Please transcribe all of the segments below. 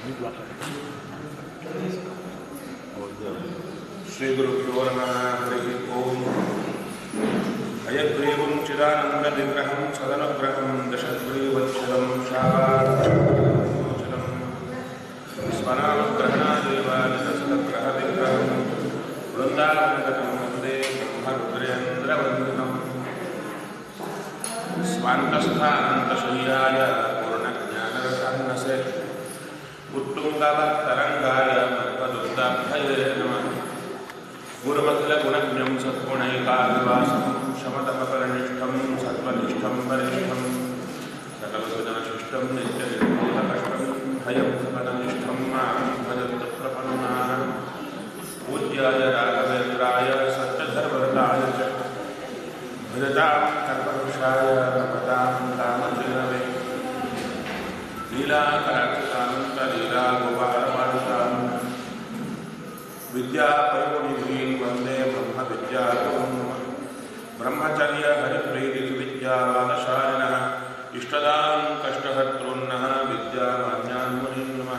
श्रीगुरुभ्यो नमः हरिः ओम् अयग्रीवं चिदानन्दविग्रहं सदनुग्रहं दशग्रीवच्छिदं शावाचलम् स्मरानुग्रहणादेव निरसदग्रहविग्रहं वृन्दावनगतं वन्दे ब्रह्मरुद्रेन्द्रवन्दनम् स्वान्तस्थानन्तशय्याय पूर्णज्ञानरसान्नसे उत्तुङ्गवत्तरङ्गाय मर्पदुर्गाभये नमः गुरुमखिलगुणज्ञं सद्गुणैकाभिवासं शमतमपरिनिष्ठं सत्त्वनिष्ठं वरिष्ठं सकलसुजनशिष्टं नित्यनिर्मूलकष्टं भयं सपदनिष्ठं मां भजन्तु प्रपन्नाः पूज्याय राघवेन्द्राय सत्यधर्मरताय च भजतां कल्पवृक्षाय नमतां कामचिरवे लीलाकराक्षितान्तलीलागोपालपालिताम् विद्यापयोनिधीन् वन्दे ब्रह्मविद्यागुरुम् ब्रह्मचर्यहरिप्रीतिविद्यावादशालिनः इष्टदां कष्टहर्तॄन्नः विद्यामान्यान् मुनीन् नमः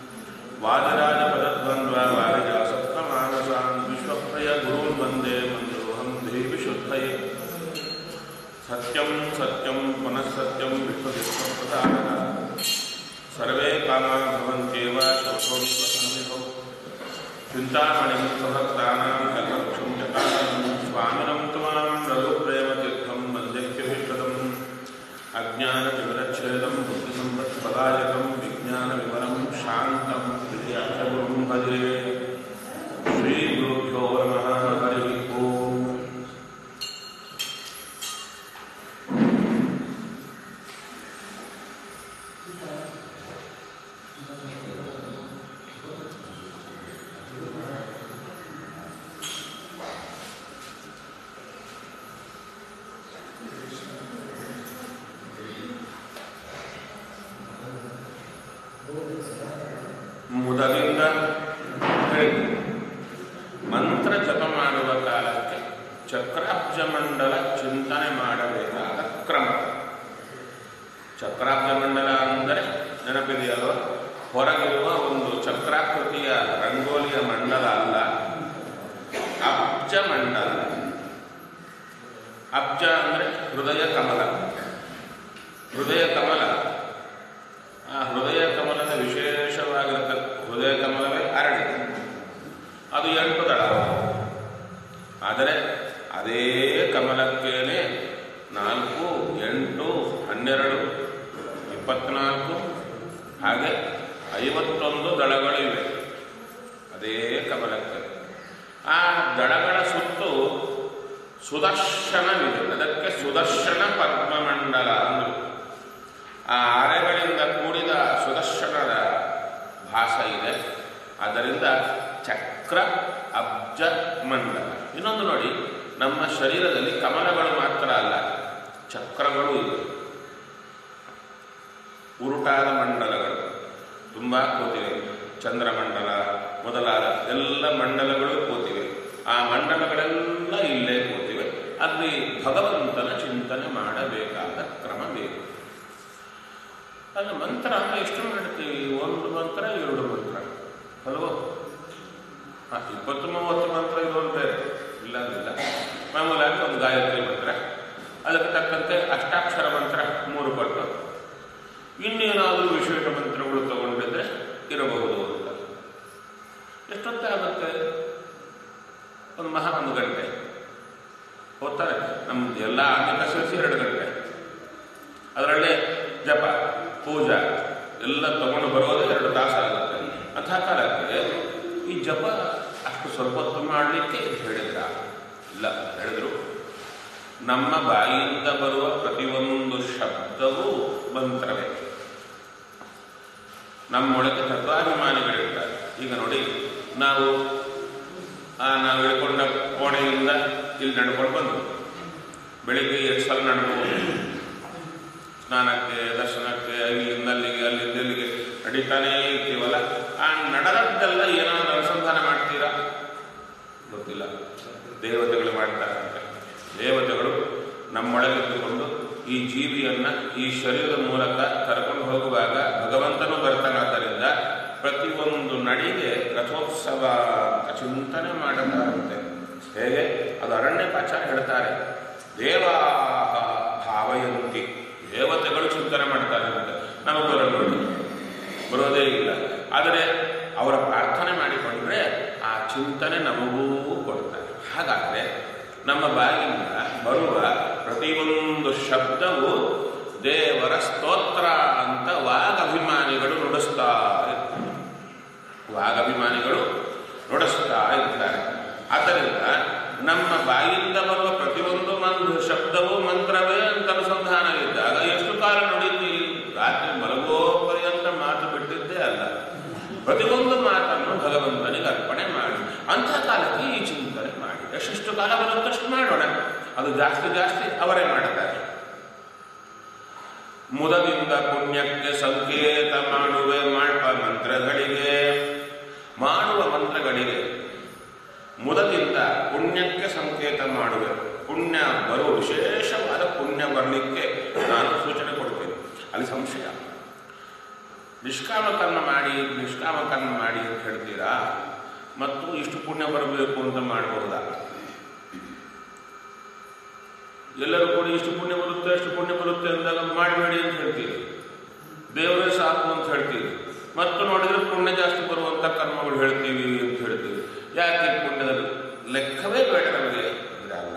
वादिराजपदद्वन्द्ववारिजासप्तमानसान् विश्वप्रियगुरून् वन्दे मन्दोऽहं देविशुद्धये सत्यं सत्यं पुनः सत्यं विश्वविश्वप्रदानः सर्वे कामा भवन्त्येव शोकोऽस्वसन्निधौ चिन्तामणिं स्वभक्तानां कल्पक्षं च कारणं स्वामिनं त्वां रघुप्रेमतीर्थं वन्द्यख्यभिष्टदम् अज्ञानविवरच्छेदं बुद्धिसम्पत्प्रदायकं विज्ञानविवरं शान्तं विद्याचगुरुं भजे श्रीगुरुभ्यो नमः हरिः ओम् ಮೊದಲಿಂದ ಹೇಳಿ ಮಂತ್ರ ಜಪ ಮಾಡುವ ಕಾಲಕ್ಕೆ ಚಕ್ರಾಬ್ಜ ಮಂಡಲ ಚಿಂತನೆ ಮಾಡಬೇಕಾದ ಕ್ರಮ ಚಕ್ರಾಬ್ಜ ಮಂಡಲ ಅಂದರೆ ನೆನಪಿದೆಯಲ್ವ ಹೊರಗಿರುವ ಒಂದು ಚಕ್ರಾಕೃತಿಯ ರಂಗೋಲಿಯ ಮಂಡಲ ಅಲ್ಲ ಅಬ್ಜ ಮಂಡಲ ಅಬ್ಜ ಅಂದರೆ ಹೃದಯ ಕಮಲ ಹೃದಯ ಕಮಲ ಆ ಹೃದಯ ಕಮಲದ ವಿಶೇಷವಾಗಿರತಕ್ಕ ಹೃದಯ ಕಮಲವೇ ಅರಳಿ ಅದು ಎಂಟು ದಳ ಆದರೆ ಅದೇ ಕಮಲಕ್ಕೇನೆ ನಾಲ್ಕು ಎಂಟು ಹನ್ನೆರಡು ಇಪ್ಪತ್ನಾಲ್ಕು ಹಾಗೆ ಐವತ್ತೊಂದು ದಳಗಳಿವೆ ಅದೇ ಕಮಲಕ್ಕೆ ಆ ದಳಗಳ ಸುತ್ತು ಸುದರ್ಶನವಿದೆ ಅದಕ್ಕೆ ಸುದರ್ಶನ ಪದ್ಮಮಂಡಲ ಅಂದರು ಆ ಅರೆಗಳಿಂದ ಕೂಡಿದ ಸುದರ್ಶನದ ಭಾಸ ಇದೆ ಆದ್ದರಿಂದ ಚಕ್ರ ಅಬ್ಜ ಮಂಡಲ ಇನ್ನೊಂದು ನೋಡಿ ನಮ್ಮ ಶರೀರದಲ್ಲಿ ಕಮಲಗಳು ಮಾತ್ರ ಅಲ್ಲ ಚಕ್ರಗಳು ಇವೆ ಉರುಟಾದ ಮಂಡಲಗಳು ತುಂಬ ಕೂತಿವೆ ಚಂದ್ರಮಂಡಲ ಮೊದಲಾದ ಎಲ್ಲ ಮಂಡಲಗಳು ಕೂತಿವೆ ಆ ಮಂಡಲಗಳೆಲ್ಲ ಇಲ್ಲೇ ಕೂತಿವೆ ಅಲ್ಲಿ ಭಗವಂತನ ಚಿಂತನೆ ಮಾಡಬೇಕಾದ ಕ್ರಮ ಬೇಕು ಅಲ್ಲಿ ಮಂತ್ರ ಎಷ್ಟು ಮಾಡ್ತೀವಿ ಒಂದು ಮಂತ್ರ ಎರಡು ಮಂತ್ರ ಅಲ್ವೋ ಹಾಂ ಇಪ್ಪತ್ತು ಮೂವತ್ತು ಮಂತ್ರ ಇರೋದು ಬೇರೆ ಇಲ್ಲ ಅಂದಿಲ್ಲ ಮಾಮೂಲಾಗಿ ಒಂದು ಗಾಯತ್ರಿ ಮಂತ್ರ ಅದಕ್ಕೆ ತಕ್ಕಂತೆ ಅಷ್ಟಾಕ್ಷರ ಮಂತ್ರ ಮೂರು ಪಟ್ಟು ಇನ್ನೇನಾದರೂ ವಿಶೇಷ ಮಂತ್ರಗಳು ತಗೊಂಡಿದ್ರೆ ಇರಬಹುದು ಅಂತ ಎಷ್ಟೊತ್ತಾಗುತ್ತೆ ಒಂದು ಮಹಾ ಒಂದು ಗಂಟೆ ಹೋಗ್ತಾರೆ ನಮ್ದು ಎಲ್ಲ ಆಂಗಿಕ ಸೇರಿಸಿ ಎರಡು ಗಂಟೆ ಅದರಲ್ಲೇ ಜಪ ಪೂಜಾ ಎಲ್ಲ ತಗೊಂಡು ಬರೋದೇ ಎರಡು ತಾಸಾಗುತ್ತೆ ಅಂಥ ಕಾಲಕ್ಕೆ ಈ ಜಪ ಅಷ್ಟು ಸ್ವಲ್ಪ ಹೊತ್ತು ಮಾಡಲಿಕ್ಕೆ ಹೇಳಿದ್ರ ಇಲ್ಲ ಹೇಳಿದ್ರು ನಮ್ಮ ಬಾಯಿಯಿಂದ ಬರುವ ಪ್ರತಿಯೊಂದು ಶಬ್ದವೂ ಮಂತ್ರವೇ ನಮ್ಮೊಳಗೆ ತತ್ವಾಭಿಮಾನಿಗಳಿರ್ತಾರೆ ಈಗ ನೋಡಿ ನಾವು ಆ ನಾವು ಇಳ್ಕೊಂಡ ಕೋಣೆಯಿಂದ ಇಲ್ಲಿ ನಡ್ಕೊಂಡು ಬಂದು ಬೆಳಿಗ್ಗೆ ಎಷ್ಟು ಸಲ ನಡ್ಬೋದು ಸ್ನಾನಕ್ಕೆ ದರ್ಶನಕ್ಕೆ ಇಲ್ಲಿಂದ ಅಲ್ಲಿಗೆ ಅಲ್ಲಿಂದ ಇಲ್ಲಿಗೆ ನಡೀತಾನೇ ಇರ್ತೀವಲ್ಲ ಆ ನಡೆದದ್ದೆಲ್ಲ ಏನಾದ್ರು ಅನುಸಂಧಾನ ಮಾಡ್ತೀರಾ ಗೊತ್ತಿಲ್ಲ ದೇವತೆಗಳು ಮಾಡ್ತಾರಂತೆ ದೇವತೆಗಳು ನಮ್ಮೊಳಗಿದ್ದುಕೊಂಡು ಈ ಜೀವಿಯನ್ನ ಈ ಶರೀರದ ಮೂಲಕ ಕರ್ಕೊಂಡು ಹೋಗುವಾಗ ಭಗವಂತನು ಬರ್ತಾನಾದ್ದರಿಂದ ರಥೋತ್ಸವ ಅಂತ ಚಿಂತನೆ ಮಾಡುತ್ತಾರಂತೆ ಹೇಗೆ ಅದು ಅರಣ್ಯಕಾಚಾರ್ಯ ಹೇಳ್ತಾರೆ ದೇವಾ ಭಾವಯಂತಿ ದೇವತೆಗಳು ಚಿಂತನೆ ಮಾಡ್ತಾರೆ ಅಂತ ನಮಗೆ ಬರಲ್ಲ ನೋಡಿ ಬರೋದೇ ಇಲ್ಲ ಆದರೆ ಅವರ ಪ್ರಾರ್ಥನೆ ಮಾಡಿಕೊಂಡ್ರೆ ಆ ಚಿಂತನೆ ನಮಗೂ ಕೊಡ್ತಾರೆ ಹಾಗಾದರೆ ನಮ್ಮ ಬಾಯಿಯಿಂದ ಬರುವ ಪ್ರತಿಯೊಂದು ಶಬ್ದವು ದೇವರ ಸ್ತೋತ್ರ ಅಂತ ವಾಗಭಿಮಾನಿಗಳು ನುಡಿಸ್ತಾ ಇರ್ತಾರೆ ವಾಗಭಿಮಾನಿಗಳು ನುಡಿಸ್ತಾ ಇರ್ತಾರೆ ಆದ್ದರಿಂದ ನಮ್ಮ ಬಾಯಿಂದ ಬರುವ ಪ್ರತಿಯೊಂದು ಮಂದು ಶಬ್ದವು ಮಂತ್ರವೇ ಅಂತ ಅನುಸಂಧಾನ ಇದ್ದಾಗ ಎಷ್ಟು ಕಾಲ ನುಡಿತೀವಿ ರಾತ್ರಿ ಮಲಗೋ ಪರ್ಯಂತ ಮಾತು ಬಿಟ್ಟಿದ್ದೇ ಅಲ್ಲ ಪ್ರತಿಯೊಂದು ಮಾತನ್ನು ಭಗವಂತನಿಗೆ ಅರ್ಪಣೆ ಮಾಡಿ ಅಂಥ ಕಾಲಕ್ಕೆ ಈ ಚಿಂತನೆ ಮಾಡಿ ಎಷ್ಟೆಷ್ಟು ಕಾಲ ಬರುತ್ತಷ್ಟು ಮಾಡೋಣ ಅದು ಜಾಸ್ತಿ ಜಾಸ್ತಿ ಅವರೇ ಮಾಡ್ತಾರೆ ಮುದದಿಂದ ಪುಣ್ಯಕ್ಕೆ ಸಂಕೇತ ಮಾಡುವೆ ಮಾಡ್ಪ ಮಂತ್ರಗಳಿಗೆ ಮಾಡುವ ಮಂತ್ರಗಳಿಗೆ ಮುದದಿಂದ ಪುಣ್ಯಕ್ಕೆ ಸಂಕೇತ ಮಾಡುವೆ ಪುಣ್ಯ ಬರುವ ವಿಶೇಷವಾದ ಪುಣ್ಯ ಬರಲಿಕ್ಕೆ ನಾನು ಸೂಚನೆ ಕೊಡ್ತೇನೆ ಅಲ್ಲಿ ಸಂಶಯ ನಿಷ್ಕಾಮ ಕರ್ಮ ಮಾಡಿ ನಿಷ್ಕಾಮ ಕರ್ಮ ಮಾಡಿ ಅಂತ ಹೇಳ್ತೀರಾ ಮತ್ತು ಇಷ್ಟು ಪುಣ್ಯ ಬರಬೇಕು ಅಂತ ಮಾಡಬಹುದಾ ಎಲ್ಲರೂ ಕೂಡ ಇಷ್ಟು ಪುಣ್ಯ ಬರುತ್ತೆ ಅಷ್ಟು ಪುಣ್ಯ ಬರುತ್ತೆ ಅಂದಾಗ ಮಾಡಬೇಡಿ ಅಂತ ಹೇಳ್ತೀವಿ ದೇವರೇ ಸಾಕು ಅಂತ ಹೇಳ್ತೀವಿ ಮತ್ತು ನೋಡಿದ್ರೆ ಪುಣ್ಯ ಜಾಸ್ತಿ ಬರುವಂಥ ಕರ್ಮಗಳು ಹೇಳ್ತೀವಿ ಅಂತ ಹೇಳ್ತೀವಿ ಯಾಕೆ ಪುಣ್ಯದ ಲೆಕ್ಕವೇ ಬೇಡ ನಮಗೆ ಇದಲ್ಲ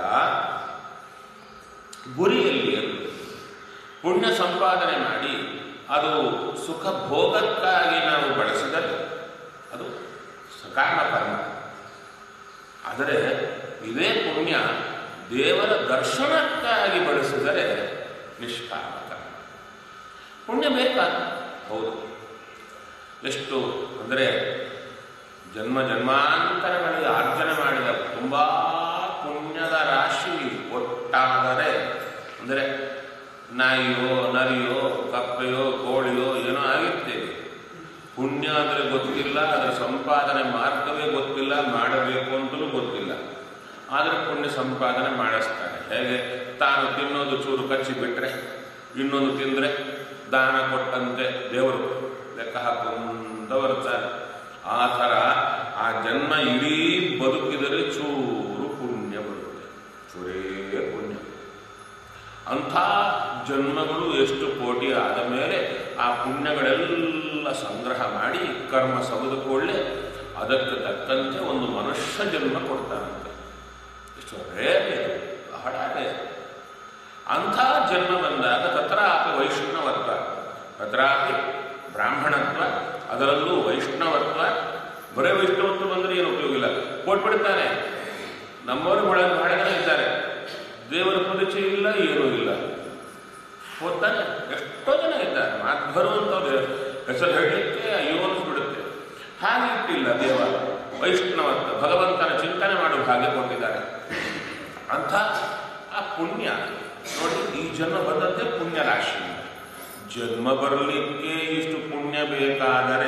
ಗುರಿಯಲ್ಲಿ ಅದು ಪುಣ್ಯ ಸಂಪಾದನೆ ಮಾಡಿ ಅದು ಸುಖ ಭೋಗಕ್ಕಾಗಿ ನಾವು ಬಳಸಿದರೆ ಅದು ಸಕಾಮ ಕರ್ಮ ಆದರೆ ಇದೇ ಪುಣ್ಯ ದೇವರ ದರ್ಶನಕ್ಕಾಗಿ ಬಳಸಿದರೆ ನಿಷ್ಕಾಮ ಕರ್ಮ ಪುಣ್ಯ ಬೇಕಾ ಹೌದು ಎಷ್ಟು ಅಂದರೆ ಜನ್ಮ ಜನ್ಮಾಂತರಗಳಿಗೆ ಆರ್ಜನೆ ಮಾಡಿದ ತುಂಬ ಪುಣ್ಯದ ರಾಶಿ ಒಟ್ಟಾದರೆ ಅಂದರೆ ನಾಯಿಯೋ ನರಿಯೋ ಕಪ್ಪೆಯೋ ಕೋಳಿಯೋ ಏನೋ ಆಗಿರ್ತೇವೆ ಪುಣ್ಯ ಅಂದರೆ ಗೊತ್ತಿಲ್ಲ ಅದರ ಸಂಪಾದನೆ ಮಾರ್ಗವೇ ಗೊತ್ತಿಲ್ಲ ಮಾಡಬೇಕು ಅಂತಲೂ ಗೊತ್ತಿಲ್ಲ ಆದರೆ ಪುಣ್ಯ ಸಂಪಾದನೆ ಮಾಡಿಸ್ತಾನೆ ಹೇಗೆ ತಾನು ತಿನ್ನೋದು ಚೂರು ಕಚ್ಚಿ ಬಿಟ್ಟರೆ ಇನ್ನೊಂದು ತಿಂದರೆ ದಾನ ಕೊಟ್ಟಂತೆ ದೇವರು ಲೆಕ್ಕ ಹಾಕೊಂತ ಬರ್ತಾರೆ ಆ ಥರ ಆ ಜನ್ಮ ಇಡೀ ಬದುಕಿದರೆ ಚೂರು ಪುಣ್ಯ ಬರುತ್ತೆ ಚೂರೇ ಪುಣ್ಯ ಅಂಥ ಜನ್ಮಗಳು ಎಷ್ಟು ಕೋಟಿ ಆದ ಮೇಲೆ ಆ ಪುಣ್ಯಗಳೆಲ್ಲ ಸಂಗ್ರಹ ಮಾಡಿ ಕರ್ಮ ಸವಿದುಕೊಳ್ಳೆ ಅದಕ್ಕೆ ತಕ್ಕಂತೆ ಒಂದು ಮನುಷ್ಯ ಜನ್ಮ ಕೊಡ್ತಾನಂತೆ ಎಷ್ಟು ರೇರ್ ಇದು, ಬಹಳ ರೇರ್ ಅಂಥ ಜನ್ಮ ಬಂದಾಗ ತತ್ರಾಪಿ ವೈಷ್ಣವತ್ವ ತತ್ರಾಪಿ ಬ್ರಾಹ್ಮಣತ್ವ ಅದರಲ್ಲೂ ವೈಷ್ಣವತ್ವ ಬರೇ ವೈಷ್ಣವತ್ವ ಬಂದರೆ ಏನು ಉಪಯೋಗ ಇಲ್ಲ ಕೊಟ್ಬಿಡ್ತಾನೆ ನಮ್ಮವರು ಬಹಳ ಬಹಳ ಜನ ಇದ್ದಾರೆ ದೇವರ ಪರಿಚಯ ಇಲ್ಲ ಏನೂ ಇಲ್ಲ ಹೋಗ್ತಾನೆ ಎಷ್ಟೋ ಜನ ಇದ್ದಾರೆ ಮಾತು ಬರುವಂಥವ್ರು ಹೆಸರು ಹೇಳಲಿಕ್ಕೆ ಅಯ್ಯೋ ಅನಿಸ್ಬಿಡುತ್ತೆ ಹಾಗೆ ಇಟ್ಟಿಲ್ಲ ದೇವ ವೈಷ್ಣವತ್ವ ಭಗವಂತನ ಚಿಂತನೆ ಮಾಡುವ ಹಾಗೆ ಕೊಟ್ಟಿದ್ದಾರೆ ಅಂಥ ಆ ಪುಣ್ಯ ನೋಡಿ ಈ ಜನ್ಮ ಬಂದದ್ದೇ ಪುಣ್ಯ ರಾಶಿ ಜನ್ಮ ಬರಲಿಕ್ಕೆ ಇಷ್ಟು ಪುಣ್ಯ ಬೇಕಾದರೆ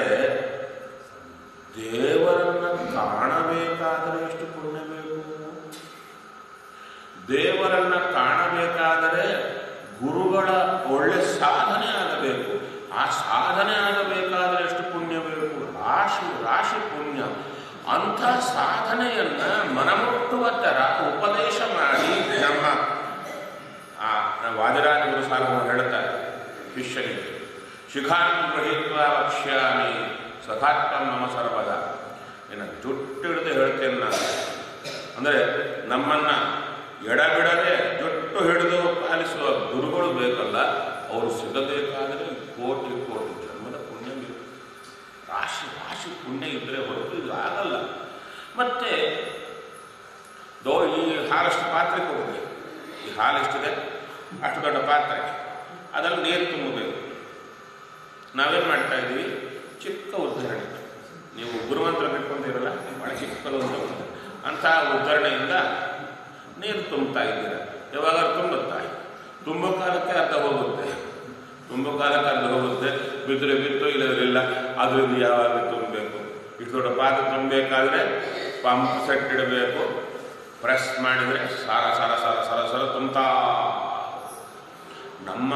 ದೇವರನ್ನ ಕಾಣಬೇಕಾದರೆ ಎಷ್ಟು ಪುಣ್ಯ ಬೇಕು ದೇವರನ್ನ ಕಾಣಬೇಕಾದರೆ ಗುರುಗಳ ಒಳ್ಳೆ ಸಾಧನೆ ಆಗಬೇಕು ಆ ಸಾಧನೆ ಆಗಬೇಕಾದರೆ ಎಷ್ಟು ಪುಣ್ಯ ಬೇಕು ರಾಶಿ ರಾಶಿ ಪುಣ್ಯ ಅಂಥ ಸಾಧನೆಯನ್ನ ಮನಮುಟ್ಟುವ ಥರ ಉಪದೇಶ ಮಾಡಿ ನಮ್ಮ ಆ ವಾದಿರಾಜ ಗುರು ಸಾರ್ವಭೌಮ ಹೇಳ್ತಾರೆ ಶಿಷ್ಯನಿಗೆ ಶಿಖಾನ್ ಗೃಹೀತ್ವ ವಕ್ಷ್ಯಾಮಿ ಸಖಾತ್ಮ ಮಮ ಸರ್ವದ ಇನ್ನು ಜುಟ್ಟಿಡಿದು ಹೇಳ್ತೇನೆ ನಾನು ಅಂದರೆ ನಮ್ಮನ್ನ ಎಡಬಿಡದೆ ಜುಟ್ಟು ಹಿಡಿದು ಪಾಲಿಸುವ ಗುರುಗಳು ಬೇಕಲ್ಲ ಅವರು ಸಿಗಬೇಕಾದರೆ ಕೋಟಿ ಕೋಟಿ ಜನ್ಮದ ಪುಣ್ಯ ಬೇಕು ರಾಶಿ ರಾಶಿ ಪುಣ್ಯ ಇದ್ದರೆ ಹೊರತು ಇದು ಆಗಲ್ಲ ಮತ್ತೆ ದೋ ಈ ಹಾಲಷ್ಟು ಪಾತ್ರೆ ಕೊಡುತ್ತೆ ಈ ಹಾಲು ಎಷ್ಟಿದೆ ಅಷ್ಟು ದೊಡ್ಡ ಪಾತ್ರೆ ಅದರಲ್ಲಿ ನೀರು ತುಂಬಬೇಕು ನಾವೇನು ಮಾಡ್ತಾ ಇದ್ದೀವಿ ಚಿಕ್ಕ ಉದ್ಧರಣೆ ನೀವು ಗುರುಮಂತ್ರ ಬಿಟ್ಕೊಂಡಿರಲ್ಲ ಭಾಳ ಚಿಕ್ಕದು ಅಂತ ಬರುತ್ತೆ. ಅಂಥ ಉದ್ಧರಣೆಯಿಂದ ನೀರು ತುಂಬ್ತಾ ಇದ್ದೀರ ಯಾವಾಗ ತುಂಬುತ್ತಾ ತುಂಬೋ ಕಾಲಕ್ಕೆ ಅರ್ಧ ಹೋಗುತ್ತೆ ತುಂಬೋ ಕಾಲಕ್ಕೆ ಅರ್ಧ ಹೋಗುತ್ತೆ ಬಿದ್ದರೆ ಬಿತ್ತು ಇಲ್ಲದ್ರಿಲ್ಲ ಅದರಿಂದ ಯಾವಾಗ ತುಂಬಬೇಕು ಇಷ್ಟು ದೊಡ್ಡ ಪಾತ್ರೆ ತುಂಬಬೇಕಾದ್ರೆ ಪಂಪ್ ಸೆಟ್ ಇಡಬೇಕು ಪ್ರೆಸ್ ಮಾಡಿದರೆ ಸಾರ ಸಾರ ಸಾರ ಸರ ಸರ ತುಂಬ್ತಾ ನಮ್ಮ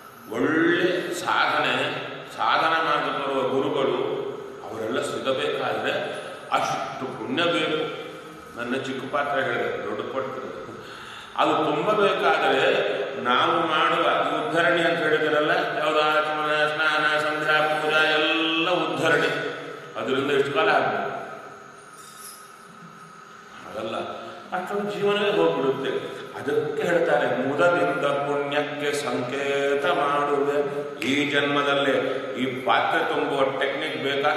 ಒಳ್ಳೆ ಸಾಧನೆ ಸಾಧನ ಮಾಡಿ ಬರುವ ಗುರುಗಳು ಅವರೆಲ್ಲ ಸಿಗಬೇಕಾಗಿದೆ ಪಾತ್ರೆ ಹೇಳಿದೆ ದೊಡ್ಡ ಕೊಟ್ಟು ಅದು ತುಂಬಬೇಕಾದರೆ ನಾವು ಮಾಡುವ ಈ ಉದ್ಧರಣೆ ಅಂತ ಹೇಳಿದ್ರಲ್ಲ ಯಾವುದೋ ಆಚಮನ ಸ್ನಾನ ಸಂಧ್ಯಾ ಪೂಜಾ ಎಲ್ಲ ಉದ್ಧರಣೆ ಅದರಿಂದ ಎಷ್ಟು ಕಾಲ ಆಗ್ಬೋದು ಹಾಗಲ್ಲ ಅಷ್ಟೊಂದು ಜೀವನವೇ ಹೋಗ್ಬಿಡುತ್ತೆ ಅದಕ್ಕೆ ಹೇಳ್ತಾರೆ ಮುದದಿಂದ ಪುಣ್ಯಕ್ಕೆ ಸಂಕೇತ ಮಾಡುವೆ ಈ ಜನ್ಮದಲ್ಲೇ ಈ ಪಾತ್ರೆ ತುಂಬುವ ಟೆಕ್ನಿಕ್ ಬೇಕಾ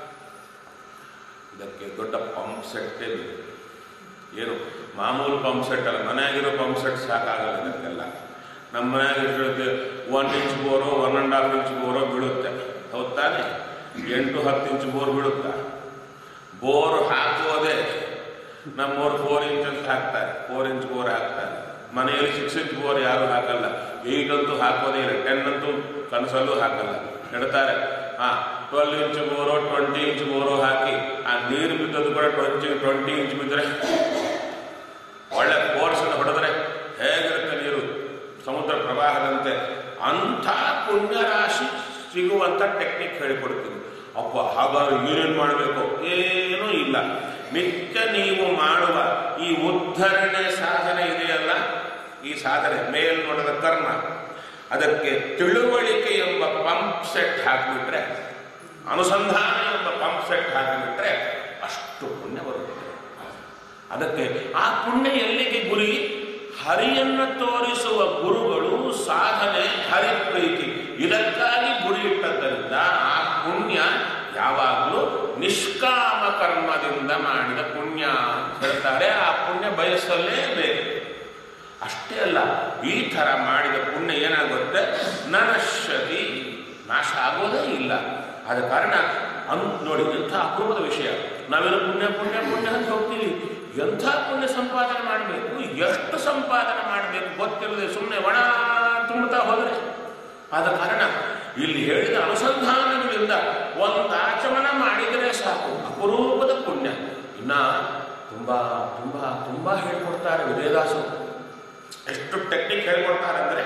ಇದಕ್ಕೆ ದೊಡ್ಡ ಪಂಪ್ ಸೆಟ್ಟೇ ಬೇಕು ಏನು ಮಾಮೂಲು ಪಂಪ್ ಸೆಟ್ ಅಲ್ಲ ಮನೆಯಾಗಿರೋ ಪಂಪ್ ಸೆಟ್ ಸಾಕಾಗಲ್ಲ ಇದಕ್ಕೆಲ್ಲ ನಮ್ಮ ಮನೆಯಾಗಿರುತ್ತೆ ಒನ್ ಇಂಚ್ ಬೋರೋ ಒನ್ ಆ್ಯಂಡ್ ಹಾಫ್ ಇಂಚ್ ಬೋರೋ ಬೀಳುತ್ತೆ ಹೌದ್ ತಾನೆ ಎಂಟು ಹತ್ತು ಇಂಚ್ ಬೋರ್ ಬೀಳುತ್ತಾ ಬೋರ್ ಹಾಕೋದೇ ನಮ್ಮವ್ರು ಫೋರ್ ಇಂಚ್ ಅಂತ ಹಾಕ್ತಾರೆ ಫೋರ್ ಇಂಚ್ ಬೋರ್ ಹಾಕ್ತಾರೆ ಮನೆಯಲ್ಲಿ ಸಿಕ್ಸ್ ಇಂಚ್ ಬೋರ್ ಯಾರು ಹಾಕಲ್ಲ ಏಯ್ಟ್ ಅಂತೂ ಹಾಕೋದೇ ಇಲ್ಲ ಟೆನ್ ಅಂತೂ ಕನಸಲ್ಲೂ ಹಾಕಲ್ಲ ಹೇಳ್ತಾರೆ ಹಾ twelve inch bore twenty inch bore ಹಾಕಿ ಆ ನೀರು ಬಿದ್ದದ್ದು ಕೂಡ ಟ್ವೆಂಟಿ ಟ್ವೆಂಟಿ ಇಂಚ್ ಬಿದ್ದರೆ ಒಳ್ಳೆ ಫೋರ್ಸ್ ಹೊಡೆದ್ರೆ ಹೇಗಿರುತ್ತೆ ನೀರು ಸಮುದ್ರ ಪ್ರವಾಹದಂತೆ ಅಂಥ ಪುಣ್ಯ ರಾಶಿ ಸಿಗುವಂಥ ಟೆಕ್ನಿಕ್ ಹೇಳಿಕೊಡ್ತೀನಿ ಅಪ್ಪ ಹಾಗಾದ್ರೆ ಏನೇನು ಮಾಡಬೇಕು ಏನೂ ಇಲ್ಲ ನಿತ್ಯ ನೀವು ಮಾಡುವ ಈ ಉದ್ಧರಣೆ ಸಾಧನೆ ಇದೆಯಲ್ಲ ಈ ಸಾಧನೆ ಮೇಲ್ನೋಟದ ಕರ್ಮ ಅದಕ್ಕೆ ತಿಳುವಳಿಕೆ ಎಂಬ ಪಂಪ್ ಸೆಟ್ ಹಾಕಿಬಿಟ್ರೆ ಅನುಸಂಧಾನ ಎಂಬ ಪಂಪ್ ಸೆಟ್ ಹಾಕಿಬಿಟ್ರೆ ಅಷ್ಟು ಪುಣ್ಯ ಬರುತ್ತೆ ಅದಕ್ಕೆ ಆ ಪುಣ್ಯ ಎಲ್ಲಿಗೆ ಗುರಿ ಹರಿಯನ್ನು ತೋರಿಸುವ ಗುರುಗಳು ಸಾಧನೆ ಹರಿಪ್ರೀತಿ ಇದಕ್ಕಾಗಿ ಗುರಿ ಇಟ್ಟದ್ದರಿಂದ ಆ ಪುಣ್ಯ ಯಾವಾಗಲೂ ನಿಷ್ಕಾಮ ಕರ್ಮದಿಂದ ಮಾಡಿದ ಪುಣ್ಯ ಅಂತ ಹೇಳ್ತಾರೆ ಆ ಪುಣ್ಯ ಬಯಸಲೇಬೇಕು ಅಷ್ಟೇ ಅಲ್ಲ ಈ ಥರ ಮಾಡಿದ ಪುಣ್ಯ ಏನಾಗುತ್ತೆ ನನಶ್ಯತಿ ನಾಶ ಆಗೋದೇ ಇಲ್ಲ ಆದ ಕಾರಣ ಅನ್ ನೋಡಿ ಎಂಥ ಅಪೂರ್ವದ ವಿಷಯ ನಾವೇನು ಪುಣ್ಯ ಪುಣ್ಯ ಪುಣ್ಯ ಅಂತ ಹೋಗ್ತೀವಿ ಎಂಥ ಪುಣ್ಯ ಸಂಪಾದನೆ ಮಾಡಬೇಕು ಎಷ್ಟು ಸಂಪಾದನೆ ಮಾಡಬೇಕು ಗೊತ್ತಿಲ್ಲದೆ ಸುಮ್ಮನೆ ಒಣ ತುಂಬುತ್ತಾ ಹೋದರೆ ಆದ ಕಾರಣ ಇಲ್ಲಿ ಹೇಳಿದ ಅನುಸಂಧಾನಗಳಿಂದ ಒಂದು ಆಚಮನ ಮಾಡಿದರೆ ಸಾಕು ಅಪರೂಪದ ಪುಣ್ಯ ಇನ್ನ ತುಂಬಾ ತುಂಬಾ ತುಂಬಾ ಹೇಳ್ಕೊಡ್ತಾರೆ ವಿಜಯದಾಸರು ಎಷ್ಟು ಟೆಕ್ನಿಕ್ ಹೇಳ್ಕೊಡ್ತಾರೆ ಅಂದ್ರೆ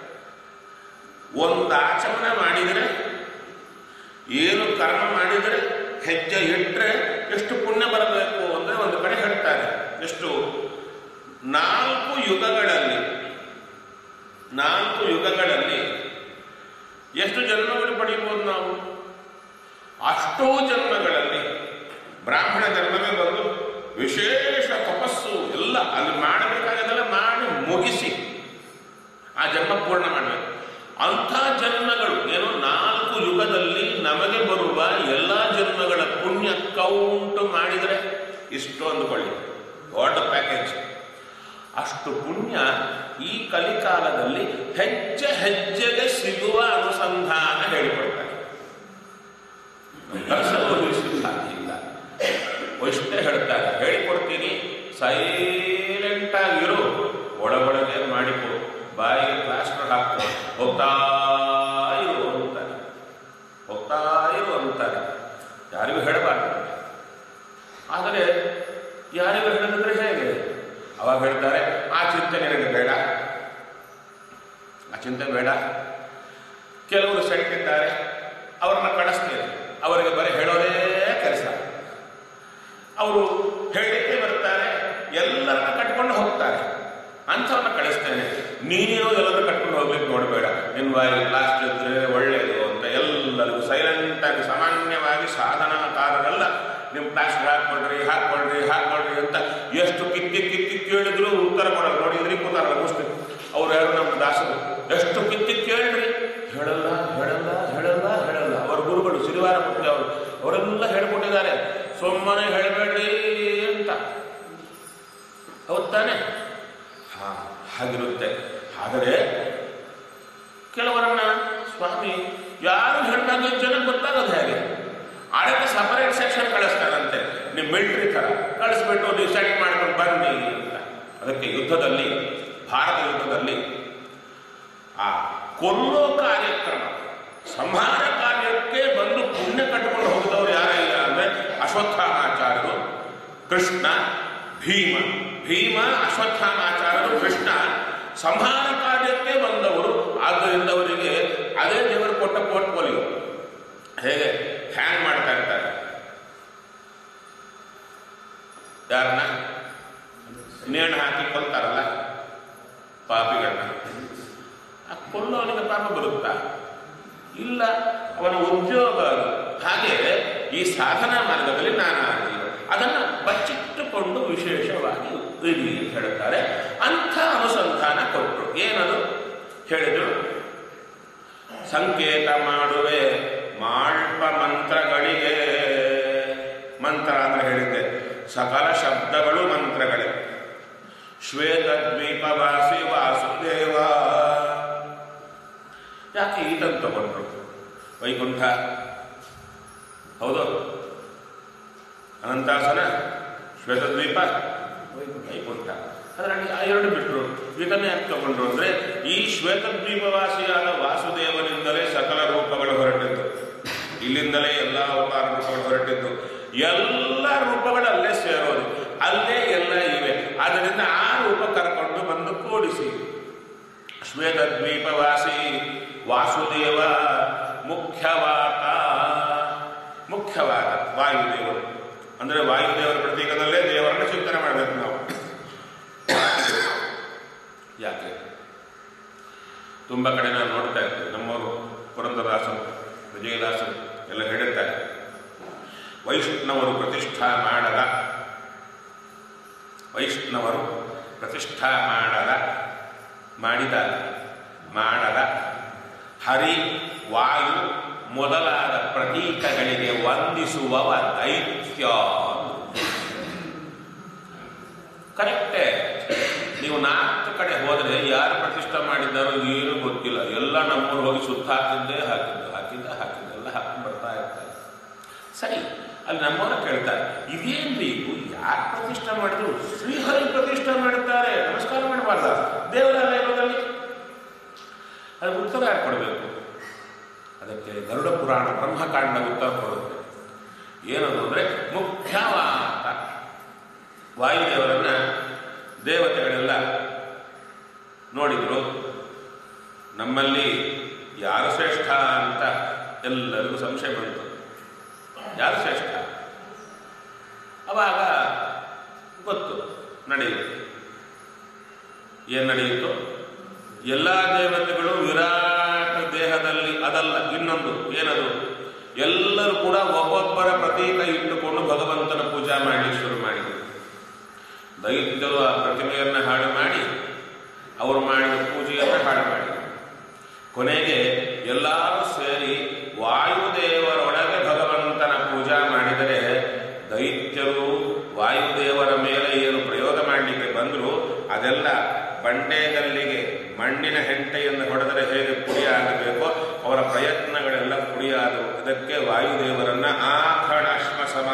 ಒಂದು ಆಚಮನ ಮಾಡಿದರೆ ಏನು ಕರ್ಮ ಮಾಡಿದರೆ ಹೆಜ್ಜೆ ಇಟ್ಟರೆ ಎಷ್ಟು ಪುಣ್ಯ ಬರಬೇಕು ಅಂದ್ರೆ ಒಂದು ಕಡೆ ಹೇಳ್ತಾರೆ ಎಷ್ಟು ನಾಲ್ಕು ಯುಗಗಳಲ್ಲಿ ನಾಲ್ಕು ಯುಗಗಳಲ್ಲಿ ಎಷ್ಟು ಜನ್ಮಗಳು ಪಡಿಬೋದು ನಾವು ಅಷ್ಟೋ ಜನ್ಮಗಳಲ್ಲಿ ಬ್ರಾಹ್ಮಣ ಜನ್ಮವೇ ಬಂದು ವಿಶೇಷ ತಪಸ್ಸು ಎಲ್ಲ ಅಲ್ಲಿ ಮಾಡಬೇಕಾಗದೆಲ್ಲ ಮಾಡಿ ಮುಗಿಸಿ ಆ ಜನ್ಮ ಪೂರ್ಣ ಮಾಡಬೇಕು ಅಂಥ ಜನ್ಮಗಳು ಏನು ನಾಲ್ಕು ಯುಗದಲ್ಲಿ ನಮಗೆ ಬರುವ ಎಲ್ಲ ಜನ್ಮಗಳ ಪುಣ್ಯ ಕೌಂಟ್ ಮಾಡಿದರೆ ಇಷ್ಟು ಅಂದುಕೊಳ್ಳಿ ದೊಡ್ಡ ಪ್ಯಾಕೇಜ್ ಅಷ್ಟು ಪುಣ್ಯ ಈ ಕಲಿಕಾಲದಲ್ಲಿ ಹೆಜ್ಜೆ ಹೆಜ್ಜೆಗೆ ಸಿಗುವ ಅನುಸಂಧಾನ ಹೇಳಿಕೊಡ್ತಾರೆ ಕನಸಲ್ಲೂ ಊಹಿಸಲಿಕ್ಕೆ ಸಾಧ್ಯ ಇಲ್ಲ ಇಷ್ಟೇ ಹೇಳ್ತಾರೆ ಹೇಳಿಕೊಡ್ತೀನಿ ಸೈಲೆಂಟ್ ಆಗಿರು ಒಳಗೊಳಗೆ ಮಾಡಿಕೊಡು ಬಾಯಿಗೆ ಪ್ಲಾಸ್ಟರ್ ಹಾಕು ಹೋಗ್ತಾ ಇರು ಅಂತಾರೆ ಹೋಗ್ತಾ ಇರು ಅಂತಾರೆ ಯಾರಿಗೂ ಹೇಳಬಾರ್ದು ಆದರೆ ಯಾರಿಗೂ ಹೇಳಿದ್ರೆ ಹೇಗೆ ಅವಾಗ ಹೇಳ್ತಾರೆ ಆ ಚಿಂತೆ ನಿನಗೆ ಬೇಡ ಆ ಚಿಂತೆ ಬೇಡ ಕೆಲವರು ಸೆಟ್ ಇದ್ದಾರೆ ಅವ್ರನ್ನ ಕಳಿಸ್ತೀನಿ ಅವರಿಗೆ ಬರೀ ಹೇಳೋದೇ ಕೆಲಸ ಅವರು ಹೇಳಲಿಕ್ಕೆ ಬರ್ತಾರೆ ಎಲ್ಲರನ್ನ ಕಟ್ಕೊಂಡು ಹೋಗ್ತಾರೆ ಅಂಥವ್ರನ್ನ ಕಳಿಸ್ತೇನೆ ನೀನೇನೋ ಎಲ್ಲರೂ ಕಟ್ಕೊಂಡು ಹೋಗ್ಲಿಕ್ಕೆ ನೋಡಬೇಡ ನಿನ್ನ ಬಾಯಿ ಲಾಸ್ಟ್ ಇದ್ರೆ ಒಳ್ಳೆಯದು ಅಂತ ಎಲ್ಲರಿಗೂ ಸೈಲೆಂಟ್ ಆಗಿ ಸಾಮಾನ್ಯವಾಗಿ ಸಾಧನಾಕಾರರೆಲ್ಲ ನಿಮ್ಮ ಪ್ಲಾಸ್ಟರ್ ಹಾಕ್ಕೊಳ್ರಿ ಹಾಕ್ಕೊಳ್ರಿ ಹಾಕ್ಕೊಳ್ರಿ ಅಂತ ಎಷ್ಟು ಕಿತ್ತಿ ಕಿತ್ತಿ ಕೇಳಿದ್ರು ಉತ್ತರ ಕೊಡಲ್ಲ ನೋಡಿ ಇದ್ರಿಗೆ ಕೂತಾರಲ್ಲ ಮುಸ್ಲಿಂ ಅವ್ರು ಯಾರು ನಮ್ಮ ದಾಸರು ಎಷ್ಟು ಕಿತ್ತಿ ಕೇಳ್ರಿ ಹೇಳಲ್ಲ ಹೇಳಲ್ಲ ಹೇಳಲ್ಲ ಹೇಳಲ್ಲ ಅವ್ರ ಗುರುಗಳು ಸಿರಿವಾರ ಮುಖ್ಯ ಅವರು ಅವರೆಲ್ಲ ಹೇಳ್ಕೊಟ್ಟಿದ್ದಾರೆ ಸುಮ್ಮನೆ ಹೇಳಬೇಡ್ರಿ ಅಂತ ಹೌದ್ ತಾನೆ ಹಾ ಹಾಗಿರುತ್ತೆ ಆದರೆ ಕೆಲವರನ್ನ ಸ್ವಾಮಿ ಯಾರು ಹೆಣ್ಣಾಗಿ ಜನಕ್ಕೆ ಗೊತ್ತಾಗೋದು ಹೇಗೆ ಆಡಳಿತ ಸಪರೇಟ್ ಸೆಕ್ಷನ್ ಕಳಿಸ್ತಾರಂತೆ ನೀವು ಮಿಲಿಟರಿ ಥರ ಕಳಿಸ್ಬಿಟ್ಟು ನೀವು ಸೆಟ್ ಮಾಡ್ಕೊಂಡು ಬನ್ನಿ ಅಂತ ಅದಕ್ಕೆ ಯುದ್ಧದಲ್ಲಿ ಭಾರತ ಯುದ್ಧದಲ್ಲಿ ಆ ಕೊಲ್ಲೋ ಕಾರ್ಯಕ್ರಮ ಸಂಹಾರ ಕಾರ್ಯಕ್ಕೆ ಬಂದು ಪುಣ್ಯ ಕಟ್ಟಿಕೊಂಡು ಹೋಗಿದವರು ಯಾರಿಲ್ಲ ಅಂದ್ರೆ ಅಶ್ವತ್ಥಾಮಾಚಾರ್ಯರು ಕೃಷ್ಣ ಭೀಮ ಭೀಮ ಅಶ್ವತ್ಥಾಮಾಚಾರ್ಯರು ಕೃಷ್ಣ ಸಂಹಾರ ಕಾರ್ಯಕ್ಕೆ ಬಂದವರು ಆದ್ದರಿಂದ ಅವರಿಗೆ ಅದೇ ದೇವರು ಕೊಟ್ಟ ಪೋರ್ಟ್ಫೋಲಿಯೋ ಹೇಗೆ ಹ್ಯಾಂಗ್ ಮಾಡ್ತಾ ಇರ್ತಾರೆ ಯಾರನ್ನ ಇಲ್ಲ ಅವನ ಉದ್ಯೋಗ ಅದು ಹಾಗೆ ಈ ಸಾಧನಾ ಮಾರ್ಗದಲ್ಲಿ ನಾನಾ ಜೀವ ಅದನ್ನು ಬಚ್ಚಿಟ್ಟುಕೊಂಡು ವಿಶೇಷವಾಗಿ ಇರಲಿ ಅಂತ ಹೇಳುತ್ತಾರೆ ಅಂಥ ಅನುಸಂಧಾನ ಕೊಟ್ಟರು ಏನದು ಹೇಳಿದರು ಸಂಕೇತ ಮಾಡುವೆ ಮಾಳ್ಪ ಮಂತ್ರಗಳಿಗೆ ಮಂತ್ರ ಅಂದ್ರೆ ಹೇಳಿದ್ದೆ ಸಕಲ ಶಬ್ದಗಳು ಮಂತ್ರಗಳೇ ಶ್ವೇತ ದ್ವೀಪವಾಸಿ ವಾಸುದೇವ ಯಾಕೆ ಈತನ್ನು ತಗೊಂಡ್ರು ವೈಕುಂಠ ಹೌದು ಅನಂತಾಸನ ಶ್ವೇತದ್ವೀಪ ವೈಕುಂಠ ಅದರಲ್ಲಿ ಆ ಎರಡು ಬಿಟ್ಟರು ಈತನ್ನೇ ಯಾಕೆ ತಗೊಂಡ್ರು ಅಂದ್ರೆ ಈ ಶ್ವೇತದ್ವೀಪವಾಸಿಯಾದ ವಾಸುದೇವನಿಂದಲೇ ಸಕಲ ರೂಪಗಳು ಹೊರಟಿದ್ದು ಇಲ್ಲಿಂದಲೇ ಎಲ್ಲ ಅವತಾರ ರೂಪಗಳು ಹೊರಟಿದ್ದು ಎಲ್ಲ ರೂಪಗಳು ಅಲ್ಲೇ ಸೇರೋದು ಅಲ್ಲೇ ಎಲ್ಲ ಇವೆ ಆದ್ದರಿಂದ ಆ ರೂಪ ಕರ್ಕೊಂಡು ಬಂದು ಕೂಡಿಸಿ ಶ್ವೇತದ್ವೀಪವಾಸಿ ವಾಸುದೇವ ಮುಖ್ಯವಾತ ಮುಖ್ಯವಾದ ವಾಯುದೇವರು ಅಂದರೆ ವಾಯುದೇವರ ಪ್ರತೀಕದಲ್ಲೇ ದೇವರನ್ನು ಚಿಂತನೆ ಮಾಡಬೇಕು ನಾವು ಯಾಕೆ ತುಂಬ ಕಡೆ ನಾನು ನೋಡ್ತಾ ಇರ್ತೇವೆ ನಮ್ಮವರು ಪುರಂದರದಾಸರು ವಿಜಯದಾಸರು ಎಲ್ಲ ಹೇಳಿರ್ತಾರೆ ವೈಷ್ಣವರು ಪ್ರತಿಷ್ಠಾ ಮಾಡದ ವೈಷ್ಣವರು ಪ್ರತಿಷ್ಠಾ ಮಾಡದ ಮಾಡಿದ ಮಾಡದ ಹರಿ ವಾಯು ಮೊದಲಾದ ಪ್ರತೀಕಗಳಿಗೆ ವಂದಿಸುವವ ದೈತ್ಯ ಕರೆಕ್ಟೇ ನೀವು ನಾಲ್ಕು ಕಡೆ ಹೋದರೆ ಯಾರು ಪ್ರತಿಷ್ಠೆ ಮಾಡಿದ್ದಾರೋ ಏನು ಗೊತ್ತಿಲ್ಲ ಎಲ್ಲ ನಮ್ಮೂರು ಹೋಗಿ ಸುತ್ತ ಹಾಕಿದ್ದೇ ಹಾಕಿದ್ದು ಹಾಕಿದ್ದ ಹಾಕಿದ್ದ ಎಲ್ಲ ಹಾಕಿ ಬರ್ತಾ ಇರ್ತಾರೆ ಸರಿ ಅಲ್ಲಿ ನಮ್ಮವರ ಕೇಳ್ತಾರೆ ಇದೇನ್ರಿ ಇದು ಯಾರು ಪ್ರತಿಷ್ಠೆ ಮಾಡಿದ್ರು ಶ್ರೀಹರಿ ಪ್ರತಿಷ್ಠೆ ಮಾಡಿದ್ದಾರೆ ನಮಸ್ಕಾರ ಮಾಡಬಾರ್ದ ದೇವರೆಲ್ಲ ಇರೋದಲ್ಲಿ ಅದು ಉತ್ತರ ಯಾರು ಕೊಡಬೇಕು ಅದಕ್ಕೆ ಗರುಡ ಪುರಾಣ ಬ್ರಹ್ಮಕಾಂಡ ಉತ್ತರ ಕೊಡುತ್ತೆ ಏನದು ಅಂದರೆ ಮುಖ್ಯವಾದ ವಾಯುದೇವರನ್ನ ದೇವತೆಗಳೆಲ್ಲ ನೋಡಿದ್ರು ನಮ್ಮಲ್ಲಿ ಯಾರು ಶ್ರೇಷ್ಠ ಅಂತ ಎಲ್ಲರಿಗೂ ಸಂಶಯ ಬಂತು ಯಾರು ಶ್ರೇಷ್ಠ ಅವಾಗ ಗೊತ್ತು ನಡೆಯಿತು ಏನು ನಡೆಯಿತು ಎಲ್ಲ ದೇವತೆಗಳು ವಿರಾಟ ದೇಹದಲ್ಲಿ ಅದಲ್ಲ ಇನ್ನೊಂದು ಏನದು ಎಲ್ಲರೂ ಕೂಡ ಒಬ್ಬೊಬ್ಬರ ಪ್ರತೀಕ ಇಟ್ಟುಕೊಂಡು ಭಗವಂತನ ಪೂಜಾ ಮಾಡಿ ಶುರು ಮಾಡಿದರು ದೈತ್ಯರು ಆ ಪ್ರತಿಮೆಯನ್ನು ಹಾಳು ಮಾಡಿ ಅವರು ಮಾಡಿದ ಪೂಜೆಯನ್ನು ಹಾಳು ಮಾಡಿದರು ಕೊನೆಗೆ ಎಲ್ಲರೂ ಸೇರಿ ವಾಯುದೇವರೊಳಗೆ ಭಗವಂತನ ಪೂಜಾ ಮಾಡಿದರೆ ದೈತ್ಯರು ವಾಯುದೇವರ ಮೇಲೆ ಏನು ಪ್ರಯೋಗ ಮಾಡಲಿಕ್ಕೆ ಬಂದರು ಅದೆಲ್ಲ ಬಂಡೆಗಲ್ಲಿಗೆ ಮಣ್ಣಿನ ಹೆಂಟೆಯನ್ನು ಹೊಡೆದರೆ ಹೇಗೆ ಪುಡಿಯಾಗಬೇಕೋ ಅವರ ಪ್ರಯತ್ನಗಳೆಲ್ಲ ಪುಡಿಯಾದವು ಇದಕ್ಕೆ ವಾಯುದೇವರನ್ನ ಆಖಣಾಶ್ಮ ಸಮ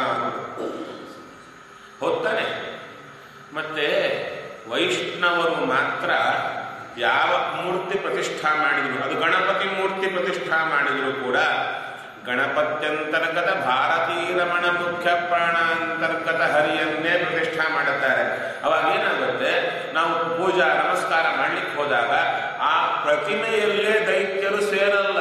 ಹೋಗ್ತಾನೆ ಮತ್ತೆ ವೈಷ್ಣವರು ಮಾತ್ರ ಯಾವ ಮೂರ್ತಿ ಪ್ರತಿಷ್ಠಾ ಮಾಡಿದ್ರು ಅದು ಗಣಪತಿ ಮೂರ್ತಿ ಪ್ರತಿಷ್ಠಾ ಮಾಡಿದ್ರು ಕೂಡ ಗಣಪತ್ಯಂತರ್ಗತ ಭಾರತೀ ರಮಣ ಮುಖ್ಯ ಪ್ರಾಣಾಂತರ್ಗತ ಹರಿಯನ್ನೇ ಪ್ರತಿಷ್ಠಾ ಮಾಡುತ್ತಾರೆ ಅವಾಗ ಏನಾಗುತ್ತೆ ನಾವು ಪೂಜಾ ನಮಸ್ಕಾರ ಮಾಡ್ಲಿಕ್ಕೆ ಹೋದಾಗ ಆ ಪ್ರತಿಮೆಯಲ್ಲೇ ದೈತ್ಯರು ಸೇರಲ್ಲ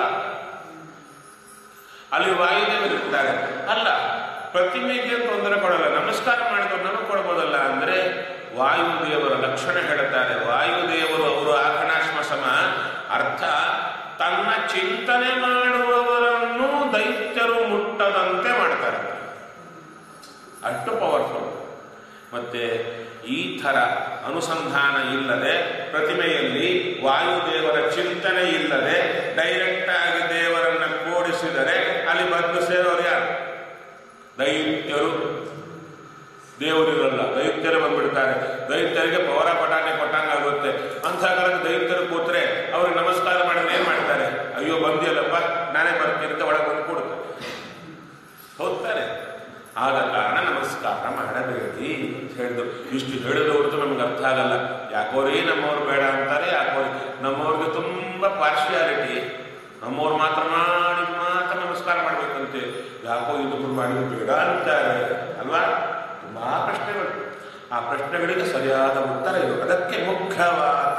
ಅಲ್ಲಿ ವಾಯುದೇವರು ಇರ್ತಾರೆ ಅಲ್ಲ ಪ್ರತಿಮೆಗೆ ತೊಂದರೆ ಕೊಡಲ್ಲ ನಮಸ್ಕಾರ ಮಾಡಿದವರು ನಮಗೆ ಕೊಡ್ಬೋದಲ್ಲ ಅಂದ್ರೆ ವಾಯುದೇವರ ಲಕ್ಷಣ ಹೇಳುತ್ತಾರೆ ವಾಯುದೇವರು ಅವರು ಆಕಣಾಶ್ಮ ಸಮ ಅರ್ಥ ತನ್ನ ಚಿಂತನೆ ಮಾಡುವವರನ್ನು ದೈತ್ಯರು ಮುಟ್ಟದಂತೆ ಮಾಡ್ತಾರೆ ಅಷ್ಟು ಪವರ್ಫುಲ್ ಮತ್ತೆ ಈ ಥರ ಅನುಸಂಧಾನ ಇಲ್ಲದೆ ಪ್ರತಿಮೆಯಲ್ಲಿ ವಾಯುದೇವರ ಚಿಂತನೆ ಇಲ್ಲದೆ ಡೈರೆಕ್ಟ್ ಆಗಿ ದೇವರನ್ನ ಕೂಡಿಸಿದರೆ ಅಲ್ಲಿ ಬಂದು ಸೇರೋರು ಯಾರು ದೈತ್ಯರು ದೇವರಿರಲ್ಲ ದೈತ್ಯರು ಬಂದ್ಬಿಡ್ತಾರೆ ದೈತ್ಯರಿಗೆ ಪವರ ಪಟಾಣಿ ಕೊಟ್ಟಂಗಾಗುತ್ತೆ ಅಂಥ ಕಾಲಕ್ಕೆ ದೈತ್ಯರು ಕೂತ್ರೆ ಅವ್ರಿಗೆ ನಮಸ್ಕಾರ ಮಾಡಿದ್ರೆ ಏನ್ ಮಾಡ್ತಾರೆ ಅಯ್ಯೋ ಬಂದಿಯಲ್ಲಪ್ಪ ನಾನೇ ಬರ್ತೀನಿ ಅಂತ ಒಳಗೆ ಬಂದು ಕೊಡುತ್ತೆ ಹೋಗ್ತಾರೆ ಆದ ಕಾರಣ ನಮಸ್ಕಾರ ಮಾಡಬೇಡಿ ಅಂತ ಹೇಳಿದ್ರು ಇಷ್ಟು ಹೇಳಿದ ಹೊರತು ನಮ್ಗೆ ಅರ್ಥ ಆಗಲ್ಲ ಯಾಕೋರೇ ನಮ್ಮವ್ರು ಬೇಡ ಅಂತಾರೆ ಯಾಕೋರಿ ನಮ್ಮವ್ರಿಗೆ ತುಂಬ ಪಾರ್ಶಿಯಾಲಿಟಿ ನಮ್ಮವ್ರು ಮಾತ್ರ ಮಾಡಿ ಮಾತ್ರ ನಮಸ್ಕಾರ ಮಾಡ್ಬೇಕಂತೆ ಯಾಕೋ ಇನ್ನೊಬ್ರು ಮಾಡಿದ್ರು ಬೇಡ ಅಂತಾರೆ ಅಲ್ವಾ ತುಂಬಾ ಪ್ರಶ್ನೆಗಳು ಆ ಪ್ರಶ್ನೆಗಳಿಗೆ ಸರಿಯಾದ ಉತ್ತರ ಇದು ಅದಕ್ಕೆ ಮುಖ್ಯವಾದ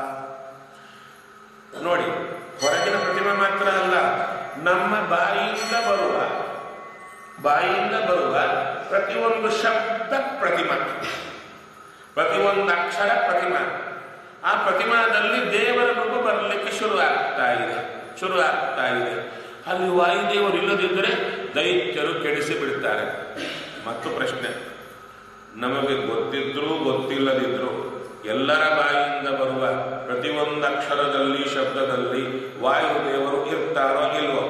ನೋಡಿ ಹೊರಗಿನ ಪ್ರತಿಮೆ ಮಾತ್ರ ಅಲ್ಲ ನಮ್ಮ ಬಾಯಿಯಿಂದ ಬರುವ ಬಾಯಿಯಿಂದ ಬರುವ ಪ್ರತಿಯೊಂದು ಶಬ್ದ ಪ್ರತಿಮಾ ಪ್ರತಿಯೊಂದು ಅಕ್ಷರ ಪ್ರತಿಮಾ ಆ ಪ್ರತಿಮಾದಲ್ಲಿ ದೇವರ ರೂಪ ಬರಲಿಕ್ಕೆ ಶುರು ಆಗ್ತಾ ಇದೆ ಶುರು ಆಗ್ತಾ ಇದೆ ಅಲ್ಲಿ ವಾಯುದೇವರು ಇಲ್ಲದಿದ್ದರೆ ದೈತ್ಯರು ಕೆಡಿಸಿ ಬಿಡ್ತಾರೆ ಮತ್ತು ಪ್ರಶ್ನೆ ನಮಗೆ ಗೊತ್ತಿದ್ರೂ ಗೊತ್ತಿಲ್ಲದಿದ್ರೂ ಎಲ್ಲರ ಬಾಯಿಯಿಂದ ಬರುವ ಪ್ರತಿಯೊಂದು ಅಕ್ಷರದಲ್ಲಿ ಶಬ್ದದಲ್ಲಿ ವಾಯುದೇವರು ಇರ್ತಾರೋ ಇಲ್ವೋ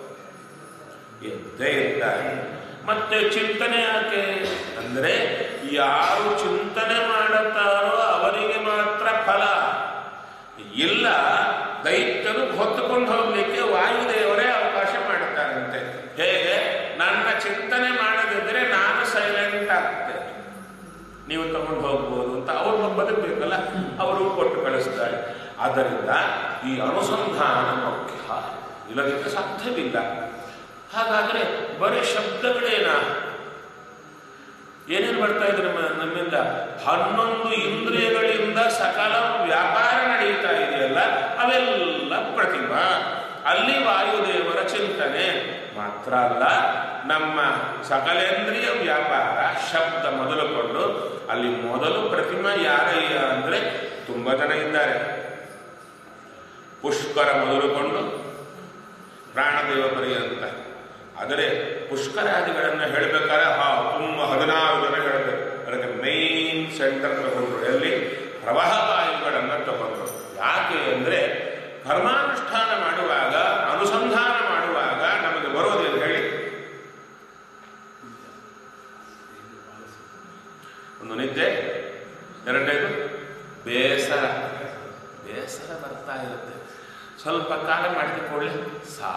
ಇದ್ದೇ ಇರ್ತಾರೆ ಮತ್ತೆ ಚಿಂತನೆ ಯಾಕೆ ಅಂದ್ರೆ ಯಾರು ಚಿಂತನೆ ಮಾಡುತ್ತಾರೋ ಅವರಿಗೆ ಮಾತ್ರ ಫಲ ಇಲ್ಲ ದೈತ್ಯರು ಹೊತ್ತುಕೊಂಡು ಹೋಗ್ಲಿಕ್ಕೆ ವಾಯುದೇವರೇ ಅವಕಾಶ ಮಾಡುತ್ತಾರಂತೆ ಹೇಗೆ ನನ್ನ ಚಿಂತನೆ ಮಾಡದಿದ್ದರೆ ನಾನು ಸೈಲೆಂಟ್ ಆಗ್ತೇನೆ ನೀವು ತಗೊಂಡು ಹೋಗ್ಬೋದು ಅಂತ ಅವ್ರು ಬದುಕಬೇಕಲ್ಲ ಅವರು ಕೊಟ್ಟು ಕಳಿಸ್ತಾರೆ ಆದ್ದರಿಂದ ಈ ಅನುಸಂಧಾನ ಮುಖ್ಯ ಇಲ್ಲದಿದ್ದರೆ ಸಾಧ್ಯವಿಲ್ಲ ಹಾಗಾದ್ರೆ ಬರೀ ಶಬ್ದಗಳೇನ ಏನೇನು ಬರ್ತಾ ಇದೆ ನಮ್ಮ ನಮ್ಮಿಂದ ಹನ್ನೊಂದು ಇಂದ್ರಿಯಗಳಿಂದ ಸಕಲ ವ್ಯಾಪಾರ ನಡೀತಾ ಇದೆಯಲ್ಲ ಅವೆಲ್ಲ ಪ್ರತಿಮಾ ಅಲ್ಲಿ ವಾಯುದೇವರ ಚಿಂತನೆ ಮಾತ್ರ ಅಲ್ಲ ನಮ್ಮ ಸಕಲೇಂದ್ರಿಯ ವ್ಯಾಪಾರ ಶಬ್ದ ಮೊದಲುಕೊಂಡು ಅಲ್ಲಿ ಮೊದಲು ಪ್ರತಿಮಾ ಯಾರಯ್ಯ ಅಂದ್ರೆ ತುಂಬಾ ಜನ ಇದ್ದಾರೆ ಪುಷ್ಕರ ಮೊದಲುಕೊಂಡು ಪ್ರಾಣದೇವ ಪರ್ಯಂತ ಆದರೆ ಪುಷ್ಕರಾದಿಗಳನ್ನು ಹೇಳಬೇಕಾದ್ರೆ ಹಾ ತುಂಬ ಹದಿನಾರು ಜನ ಹೇಳಬೇಕು ಅದಕ್ಕೆ ಮೈನ್ ಸೆಂಟರ್ ತಗೊಂಡ್ರು ಎಲ್ಲಿ ಪ್ರವಾಹ ವಾಯುಗಳನ್ನು ತಗೊಂಡ್ರು ಯಾಕೆ ಅಂದರೆ ಕರ್ಮಾನುಷ್ಠಾನ ಮಾಡುವಾಗ ಅನುಸಂಧಾನ ಮಾಡುವಾಗ ನಮಗೆ ಬರೋದೇನು ಹೇಳಿ ಒಂದು ನಿದ್ದೆ ಎರಡನೇದು ಬೇಸರ ಬೇಸರ ಬರ್ತಾ ಇರುತ್ತೆ ಸ್ವಲ್ಪ ಕಾಲ ಮಾಡಿದ ಕೂಡಲೇ ಸಾ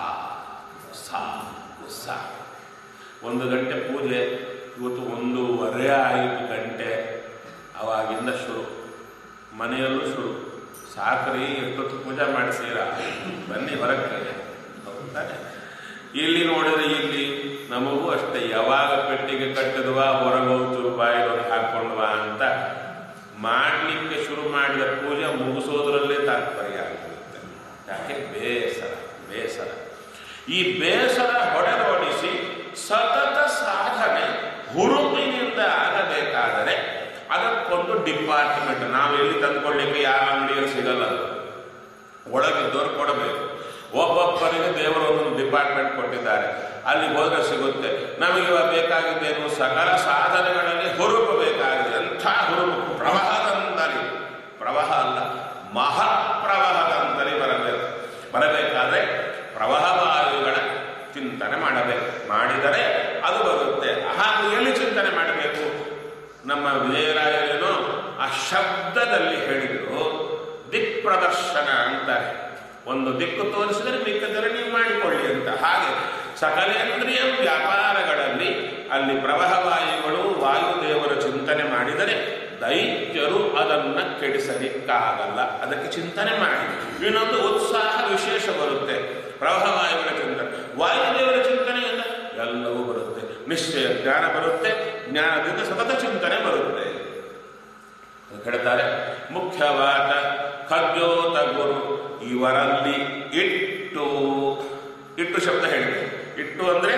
ಸಾಕು ಸಾ ಒಂದು ಗಂಟೆ ಪೂಜೆ ಇವತ್ತು ಒಂದೂವರೆ ಆಯಿತು ಗಂಟೆ ಅವಾಗಿಂದ ಶುರು ಮನೆಯಲ್ಲೂ ಶುರು ಸಾಕ್ರಿ ಎಷ್ಟೊತ್ತು ಪೂಜೆ ಮಾಡಿಸೀರ ಬನ್ನಿ ಹೊರಕ್ಕೆ ಹೌದಾನೆ ಇಲ್ಲಿ ನೋಡಿದ್ರೆ ಇಲ್ಲಿ ನಮಗೂ ಅಷ್ಟೇ ಯಾವಾಗ ಪೆಟ್ಟಿಗೆ ಕಟ್ಟಿದ್ವಾ ಹೊರಗೋಚು ಬಾಯಿಗೆ ಹಾಕೊಂಡ್ವಾ ಅಂತ ಮಾಡಲಿಕ್ಕೆ ಶುರು ಮಾಡಿದ ಪೂಜೆ ಮುಗಿಸೋದ್ರಲ್ಲೇ ತಾತ್ಪರ್ಯ ಆಗಿರುತ್ತೆ ಯಾಕೆ ಬೇಸರ ಬೇಸರ ಈ ಬೇಸರ ಹೊಡೆದೋಡಿಸಿ ಸತತ ಸಾಧನೆ ಹುರುಪಿನಿಂದ ಆಗಬೇಕಾದರೆ ಅದಕ್ಕೊಂದು ಡಿಪಾರ್ಟ್ಮೆಂಟ್ ನಾವು ಎಲ್ಲಿ ತಂದುಕೊಳ್ಳಿಕ್ಕೆ ಯಾವ ಅಂಗಡಿಯಲ್ಲಿ ಸಿಗಲ್ಲ ಅದು. ಒಳಗಿದ್ದವ್ರು ಕೊಡಬೇಕು ಒಬ್ಬೊಬ್ಬರಿಗೆ ದೇವರು ಒಂದೊಂದು ಡಿಪಾರ್ಟ್ಮೆಂಟ್ ಕೊಟ್ಟಿದ್ದಾರೆ ಅಲ್ಲಿ ಹೋದ್ರೆ ಸಿಗುತ್ತೆ ನಮಗೆ ಇವಾಗ ಬೇಕಾಗಿದ್ದೇನು ಸಕಲ ಸಾಧನೆಗಳಲ್ಲಿ ಹುರುಪು ಬೇಕಾಗಿದೆ ಅಂಥ ಹುರುಪು ಪ್ರವಾಹದಂತಲಿ ಪ್ರವಾಹ ಅಲ್ಲ ಮಹಾಪ್ರವಾಹದಂತಲಿ ಬರಬೇಕು ಬರಬೇಕಾದ್ರೆ ಪ್ರವಾಹ ವಾಯುಗಳ ಚಿಂತನೆ ಮಾಡಬೇಕು ಮಾಡಿದರೆ ಅದು ಬರುತ್ತೆ ಹಾಗೂ ಎಲ್ಲಿ ಚಿಂತನೆ ಮಾಡಬೇಕು ನಮ್ಮ ವಿಜಯರಾಯರೇನೋ ಆ ಶಬ್ದದಲ್ಲಿ ಹೇಳಿದ್ರು ದಿಕ್ ಪ್ರದರ್ಶನ ಅಂತಾರೆ ಒಂದು ದಿಕ್ಕು ತೋರಿಸಿದರೆ ಮಿಕ್ಕದರೆ ನೀವು ಮಾಡಿಕೊಳ್ಳಿ ಅಂತ ಹಾಗೆ ಸಕಲೇಂದ್ರಿಯ ವ್ಯಾಪಾರಗಳಲ್ಲಿ ಅಲ್ಲಿ ಪ್ರವಾಹವಾಯುಗಳು ವಾಯುದೇವರ ಚಿಂತನೆ ಮಾಡಿದರೆ ದೈತ್ಯರು ಅದನ್ನ ಕೆಡಿಸಲಿಕ್ಕಾಗಲ್ಲ ಅದಕ್ಕೆ ಚಿಂತನೆ ಮಾಡಿ ಇನ್ನೊಂದು ಉತ್ಸಾಹ ವಿಶೇಷ ಬರುತ್ತೆ ಪ್ರವಾಹವಾಯುಗಳ ಚಿಂತನೆ ವಾಯುದೇವರ ಚಿಂತನೆಯಿಂದ ಎಲ್ಲವೂ ಬರುತ್ತೆ ನಿಶ್ಚಯ ಜ್ಞಾನ ಬರುತ್ತೆ ಜ್ಞಾನದಿಂದ ಸತತ ಚಿಂತನೆ ಬರುತ್ತೆ ಅದಕ್ಕೆ ಹೇಳ್ತಾರೆ ಮುಖ್ಯವಾದ ಖದ್ಯೋತ ಗುರು ಇವರಲ್ಲಿ ಇಟ್ಟು ಇಟ್ಟು ಶಬ್ದ ಹೇಳಿದೆ ಇಟ್ಟು ಅಂದ್ರೆ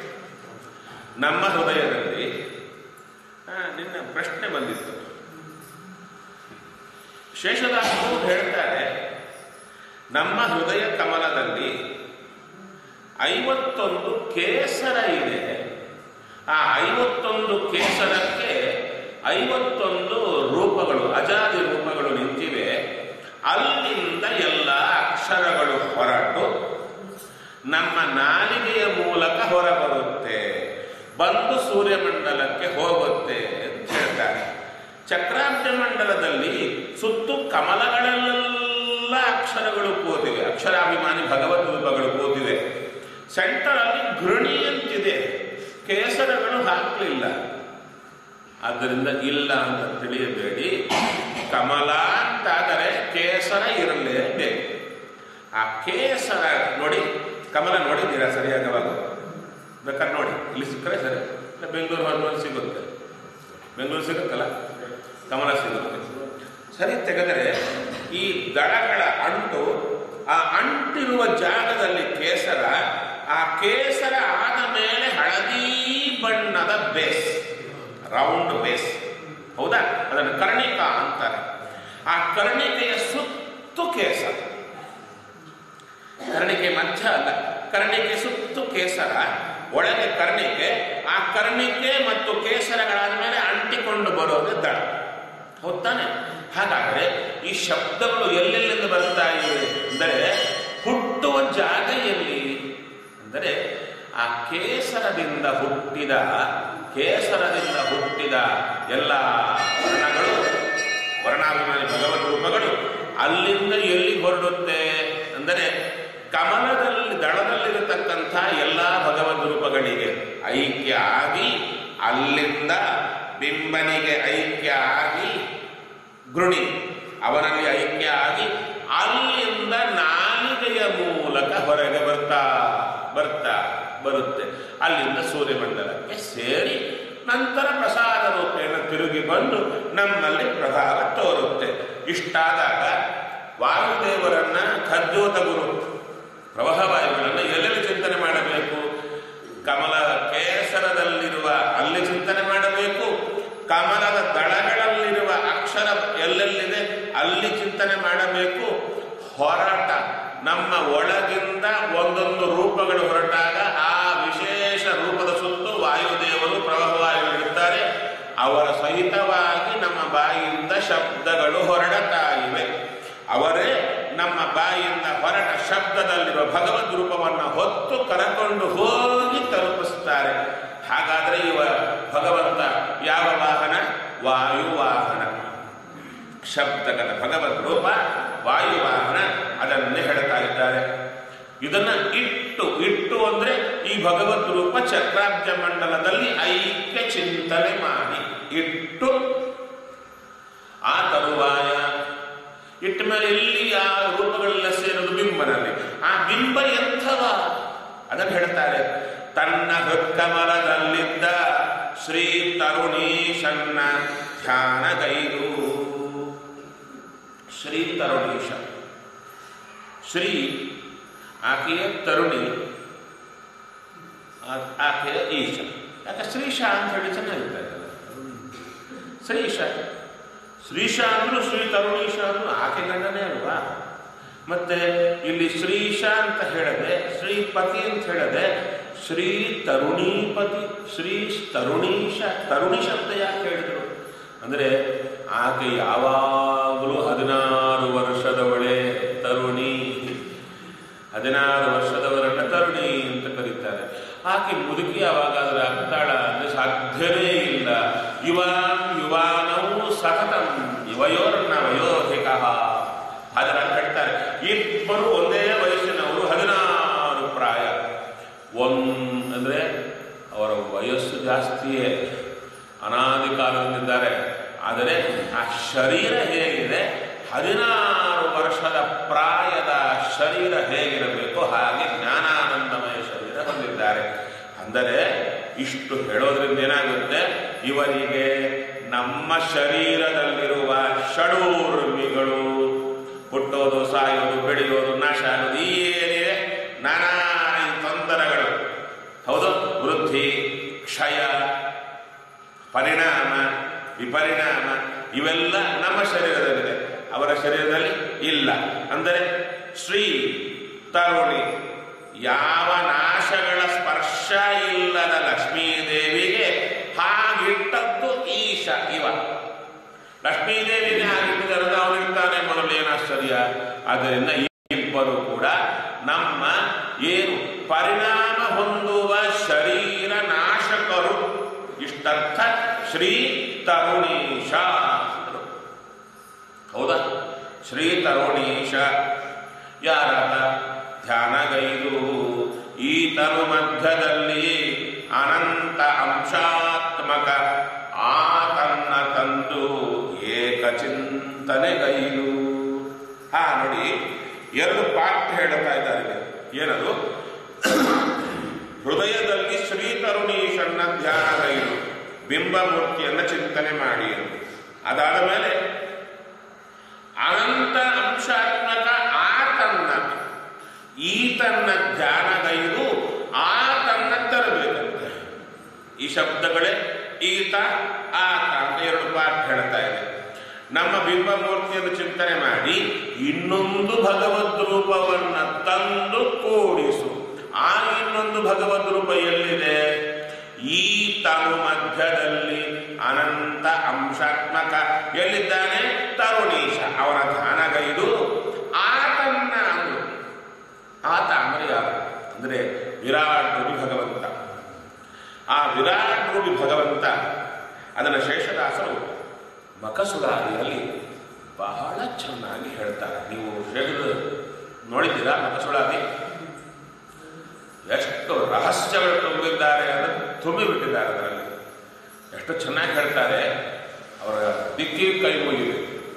ನಮ್ಮ ಹೃದಯದಲ್ಲಿ ಆ, ನಿನ್ನ ಪ್ರಶ್ನೆ ಬಂದಿತ್ತು ಶೇಷದಾಸರು ಹೇಳ್ತಾರೆ ನಮ್ಮ ಹೃದಯ ಕಮಲದಲ್ಲಿ ಐವತ್ತೊಂದು ಕೇಸರ ಇದೆ ಆ ಐವತ್ತೊಂದು ಕೇಸರಕ್ಕೆ ಐವತ್ತೊಂದು ರೂಪಗಳು ಅಜಾದಿ ರೂಪಗಳು ನಿಂತಿವೆ ಅಲ್ಲಿಂದ ಎಲ್ಲ ಅಕ್ಷರಗಳು ಹೊರಟು ನಮ್ಮ ನಾಲಿಗೆಯ ಮೂಲಕ ಹೊರಬರುತ್ತೆ ಬಂದು ಸೂರ್ಯಮಂಡಲಕ್ಕೆ ಹೋಗುತ್ತೆ ಅಂತ ಹೇಳ್ತಾರೆ ಚಕ್ರಾಬ್ಜ ಮಂಡಲದಲ್ಲಿ ಸುತ್ತು ಕಮಲಗಳಲ್ಲೆಲ್ಲ ಅಕ್ಷರಗಳು ಕೂತಿವೆ ಅಕ್ಷರಾಭಿಮಾನಿ ಭಗವದ್ ರೂಪಗಳು ಕೂತಿವೆ ಸೆಂಟರ್ ಅಲ್ಲಿ ಗೃಣಿ ಅಂತಿದೆ ಕೇಸರಗಳು ಹಾಕಲಿಲ್ಲ ಆದ್ದರಿಂದ ಇಲ್ಲ ಅಂತ ತಿಳಿಯಬೇಡಿ ಕಮಲ ಅಂತಾದರೆ ಕೇಸರ ಇರಲೇಬೇಕು ಆ ಕೇಸರ ನೋಡಿ ಕಮಲ ನೋಡಿದ್ದೀರಾ ಸರಿಯಾಗವಾಗ ಬೇಕಾದ್ರೆ ನೋಡಿ ಇಲ್ಲಿ ಸಿಕ್ಕರೆ ಸರಿ ಇಲ್ಲ ಬೆಂಗಳೂರು ಹೋದ್ಮೇಲೆ ಸಿಗುತ್ತೆ ಬೆಂಗಳೂರು ಸಿಗುತ್ತಲ್ಲ ಕಮಲ ಸಿಗುತ್ತೆ ಸರಿ ತೆಗೆದರೆ ಈ ದಳಗಳ ಅಂಟು ಆ ಅಂಟಿರುವ ಜಾಗದಲ್ಲಿ ಕೇಸರ ಆ ಕೇಸರ ಆದ ಮೇಲೆ ಹಳದಿ ಬಣ್ಣದ ಬೇಸ್ ರೌಂಡ್ ಬೇಸ್ ಹೌದಾ ಅದನ್ನು ಕರ್ಣಿಕಾ ಅಂತಾರೆ ಆ ಕರ್ಣಿಕೆಯ ಸುತ್ತು ಕೇಸರ ಕರ್ಣಿಕೆ ಮಧ್ಯ ಅಲ್ಲ ಕರ್ಣಿಕೆ ಸುತ್ತು ಕೇಸರ ಒಳಗೆ ಕರ್ಣಿಕೆ ಆ ಕರ್ಣಿಕೆ ಮತ್ತು ಕೇಸರಗಳಾದ ಮೇಲೆ ಅಂಟಿಕೊಂಡು ಬರೋದು ದಳ ಹೌದಾನೆ ಹಾಗಾದರೆ ಈ ಶಬ್ದಗಳು ಎಲ್ಲೆಲ್ಲಿಂದ ಬರ್ತಾ ಇವೆ ಅಂದರೆ ಹುಟ್ಟುವ ಜಾಗ ಎಲ್ಲಿ ಅಂದರೆ ಆ ಕೇಸರದಿಂದ ಹುಟ್ಟಿದ ಕೇಸರದಿಂದ ಹುಟ್ಟಿದ ಎಲ್ಲ ವರ್ಣಗಳು ವರ್ಣಾಭಿಮಾನಿ ಭಗವದ್ ರೂಪಗಳು ಅಲ್ಲಿಂದ ಎಲ್ಲಿ ಹೊರಡುತ್ತೆ ಅಂದರೆ ಕಮಲದಲ್ಲಿ ದಳದಲ್ಲಿರತಕ್ಕಂಥ ಎಲ್ಲ ಭಗವದ್ ರೂಪಗಳಿಗೆ ಐಕ್ಯ ಆಗಿ ಅಲ್ಲಿಂದ ಬಿಂಬನಿಗೆ ಐಕ್ಯ ಆಗಿ ಗೃಣಿ ಅವನಲ್ಲಿ ಐಕ್ಯ ಆಗಿ ಅಲ್ಲಿಂದ ನಾಲಿಗೆಯ ಮೂಲಕ ಹೊರಗೆ ಬರ್ತಾ ಬರ್ತಾ ಬರುತ್ತೆ ಅಲ್ಲಿಂದ ಸೂರ್ಯಮಂಡಲಕ್ಕೆ ಸೇರಿ ನಂತರ ಪ್ರಸಾದ ರೂಪೇಣ ತಿರುಗಿ ಬಂದು ನಮ್ಮಲ್ಲಿ ಪ್ರಭಾವ ತೋರುತ್ತೆ ಇಷ್ಟಾದಾಗ ವಾಯುದೇವರನ್ನ ಖರ್ಜೋತ ಗುರು ಪ್ರವಾಹ ವಾಯುಗಳನ್ನು ಎಲ್ಲೆಲ್ಲಿ ಚಿಂತನೆ ಮಾಡಬೇಕು ಕಮಲ ಕೇಸರದಲ್ಲಿರುವ ಅಲ್ಲಿ ಚಿಂತನೆ ಮಾಡಬೇಕು ಕಮಲದ ದಳಗಳಲ್ಲಿರುವ ಅಕ್ಷರ ಎಲ್ಲೆಲ್ಲಿದೆ ಅಲ್ಲಿ ಚಿಂತನೆ ಮಾಡಬೇಕು ಹೊರಟ ನಮ್ಮ ಒಳಗಿಂದ ಒಂದೊಂದು ರೂಪಗಳು ಹೊರಟಾಗ ಆ ವಿಶೇಷ ರೂಪದ ಸುತ್ತು ವಾಯುದೇವರು ಪ್ರವಾಹವಾಯುಗಳಿರ್ತಾರೆ ಅವರ ಸಹಿತವಾಗಿ ನಮ್ಮ ಬಾಯಿಯಿಂದ ಶಬ್ದಗಳು ಹೊರಡತಾ ಇವೆ ಅವರೇ ನಮ್ಮ ಬಾಯಿಯಿಂದ ಹೊರಟ ಶಬ್ದದಲ್ಲಿರುವ ಭಗವದ್ ರೂಪವನ್ನು ಹೊತ್ತು ಕರಕೊಂಡು ಹೋಗಿ ತಲುಪಿಸ್ತಾರೆ ಹಾಗಾದ್ರೆ ಇವ ಭಗವಂತ ಯಾವ ವಾಹನ ವಾಯುವಾಹನ ಶಬ್ದಗದ ಭಗವದ್ ರೂಪ ವಾಯುವಾಹನ ಅದನ್ನೇ ಹೇಳ್ತಾ ಇದ್ದಾರೆ ಇದನ್ನ ಇಟ್ಟು ಇಟ್ಟು ಅಂದ್ರೆ ಈ ಭಗವದ್ ರೂಪ ಚಕ್ರಾಬ್ಜ ಮಂಡಲದಲ್ಲಿ ಐಕ್ಯ ಚಿಂತನೆ ಮಾಡಿ ಇಟ್ಟು ಆ ತರುವಾಯ ಇಟ್ಟ ಮೇಲೆ ಎಲ್ಲಿ ಆ ರೂಪಗಳೆಲ್ಲ ಸೇರೋದು ಬಿಂಬನಲ್ಲಿ ಆ ಬಿಂಬ ಎಂಥವ ಅದನ್ನು ಹೇಳ್ತಾರೆ ತನ್ನ ಹೃತ್ಕಮಲದಲ್ಲಿದ್ದ ಶ್ರೀ ತರುಣೀಶನ್ನ ಧ್ಯಾನಗೈದು ಶ್ರೀ ತರುಣೀಶ ಶ್ರೀ ಆಕೆಯ ತರುಣಿ ಆ- ಆಕೆಯ ಈಶ ಯಾಕೆ ಶ್ರೀಶ ಅಂತ ಹೇಳಿ ಚೆನ್ನಾಗಿರ್ತಾರೆ ಶ್ರೀಶ ಶ್ರೀಶ ಅಂದ್ರು ಶ್ರೀ ತರುಣೀಶ ಅಂದ್ರು ಆಕೆ ಗಂಡನೇ ಅಲ್ವಾ ಮತ್ತೆ ಇಲ್ಲಿ ಶ್ರೀಶ ಅಂತ ಹೇಳದೆ ಶ್ರೀಪತಿ ಅಂತ ಹೇಳದೆ ಶ್ರೀ ತರುಣೀಪತಿ ಶ್ರೀ ತರುಣೀಶ ತರುಣಿ ಶಬ್ದ ಯಾಕೆ ಹೇಳಿದ್ರು ಅಂದ್ರೆ ಆಕೆ ಯಾವಾಗಲೂ ಹದಿನಾರು ವರ್ಷದವಳೆ ತರುಣಿ ಹದಿನಾರು ವರ್ಷದವರನ್ನ ತರುಣಿ ಅಂತ ಕರೀತಾರೆ ಆಕೆ ಮುದುಕಿ ಯಾವಾಗಾದ್ರೂ ಆಗ್ತಾಳ ಅಂದ್ರೆ ಸಾಧ್ಯವೇ ಇಲ್ಲ ಯುವಾನ್ ಯುವಾನವು ಸತತಂ ಯುವಯೋರ್ನ ವಯೋಧಿಕ ಅದರ ಹೇಳ್ತಾರೆ ಇಬ್ಬರು ಒಂದೇ ವಯಸ್ಸಿನವರು ಹದಿನಾರು ಪ್ರಾಯ ಒಂದ್ ಅಂದ್ರೆ ಅವರ ವಯಸ್ಸು ಜಾಸ್ತಿಯೇ ಅನಾದಿ ಕಾಲದಿಂದಿದ್ದಾರೆ ಆದರೆ ಆ ಶರೀರ ಹೇಗಿದೆ ಹದಿನಾರು ವರ್ಷದ ಪ್ರಾಯದ ಶರೀರ ಹೇಗಿರಬೇಕು ಹಾಗೆ ಜ್ಞಾನಾನಂದಮಯ ಶರೀರ ಹೊಂದಿದ್ದಾರೆ ಅಂದರೆ ಇಷ್ಟು ಹೇಳೋದ್ರಿಂದ ಏನಾಗುತ್ತೆ ಇವರಿಗೆ ನಮ್ಮ ಶರೀರದಲ್ಲಿರುವ ಷಡೂರ್ಮಿಗಳು ಹುಟ್ಟೋದು ಸಾಯೋದು ಬೆಳೆಯೋದು ನಾಶ ಆಗೋದು ಈ ಏನಿದೆ ನಾನಾ ಈ ತೊಂದರೆಗಳು ಹೌದು ವೃದ್ಧಿ ಕ್ಷಯ ಪರಿಣಾಮ ವಿಪರಿಣಾಮ ಇವೆಲ್ಲ ನಮ್ಮ ಶರೀರದಲ್ಲಿದೆ ಅವರ ಶರೀರದಲ್ಲಿ ಇಲ್ಲ ಅಂದರೆ ಶ್ರೀ ತರುಣಿ ಯಾವ ನಾಶಗಳ ಸ್ಪರ್ಶ ಇಲ್ಲದ ಲಕ್ಷ್ಮೀದೇವಿಗೆ ಹಾಗಿಟ್ಟದ್ದು ಈಶ ಇವ ಲಕ್ಷ್ಮೀದೇವಿಗೆ ಹಾಗಿಟ್ಟಿದ್ದಾರೆ ಅವನಿರ್ತಾನೆ ಮೊದಲು ಏನು ಆಶ್ಚರ್ಯ ಆದ್ದರಿಂದ ಈ ಇಬ್ಬರು ಕೂಡ ನಮ್ಮ ಏನು ಪರಿಣಾಮ ಹೊಂದುವ ಶರೀರ ನಾಶಕರು ಇಷ್ಟರ್ಥ ಶ್ರೀ ತರುಣೀಶ ಅಂದ್ರು. ಹೌದಾ ಶ್ರೀ ತರುಣೀಶ ಯಾರಾತ ಧ್ಯಾನಗೈದು ಈ ತರು ಮಧ್ಯದಲ್ಲಿ ಅನಂತ ಅಂಶಾತ್ಮಕ ಆ ತನ್ನ ತಂದು ಏಕಚಿಂತನೆಗೈದು ಹಾ ನೋಡಿ ಎರಡು ಪಾಠ ಹೇಳ್ತಾ ಇದ್ದಾರೆ ಏನದು ಹೃದಯದಲ್ಲಿ ಶ್ರೀ ತರುಣೀಶನ್ನ ಧ್ಯಾನಗೈದು ಬಿಂಬಮೂರ್ತಿಯನ್ನ ಚಿಂತನೆ ಮಾಡಿ ಅದಾದ ಮೇಲೆ ಅನಂತ ಅಂಶಾತ್ಮಕ ಆ ತನ್ನ ಈ ತನ್ನ ಧ್ಯಾನಗೈದು ಆ ತನ್ನ ತರಬೇಕಂತೆ ಈ ಶಬ್ದಗಳೇ ಈತ ಆತ ಅಂತ ಎರಡು ಪಾಠ ಹೇಳ್ತಾ ಇದೆ ನಮ್ಮ ಬಿಂಬಮೂರ್ತಿಯನ್ನು ಚಿಂತನೆ ಮಾಡಿ ಇನ್ನೊಂದು ಭಗವದ್ ರೂಪವನ್ನ ತಂದು ಕೂಡಿಸು ಆ ಇನ್ನೊಂದು ಭಗವದ್ ರೂಪ ಎಲ್ಲಿದೆ ಈ ತನು ಮಧ್ಯದಲ್ಲಿ ಅನಂತ ಅಂಶಾತ್ಮಕ ಎಲ್ಲಿದ್ದಾನೆ ತರುಣೀಶ ಅವನ ಧ್ಯಾನಗೈದು ಆತನ್ನ ಅಂದ್ರು ಆತ ಅಂದ್ರೆ ಯಾರು ಅಂದ್ರೆ ವಿರಾಟ್ ರೂಪಿ ಭಗವಂತ ಆ ವಿರಾಟ್ ರೂಪಿ ಭಗವಂತ ಅದನ್ನು ಶೇಷದಾಸರು ಮಕಸುಳಾದಿಯಲ್ಲಿ ಬಹಳ ಚೆನ್ನಾಗಿ ಹೇಳ್ತಾರೆ ನೀವು ಶೇಷದ ನೋಡಿದ್ದೀರಾ ಮಕಸುಳಾದಿ ಎಷ್ಟು ರಹಸ್ಯಗಳು ತುಂಬಿದ್ದಾರೆ ಅಂದರೆ ತುಂಬಿಬಿಟ್ಟಿದ್ದಾರೆ ಅದರಲ್ಲಿ ಎಷ್ಟು ಚೆನ್ನಾಗಿ ಹೇಳ್ತಾರೆ ಅವರ ದಿಕ್ಕಿ ಕೈ ಮುಗಿವೆ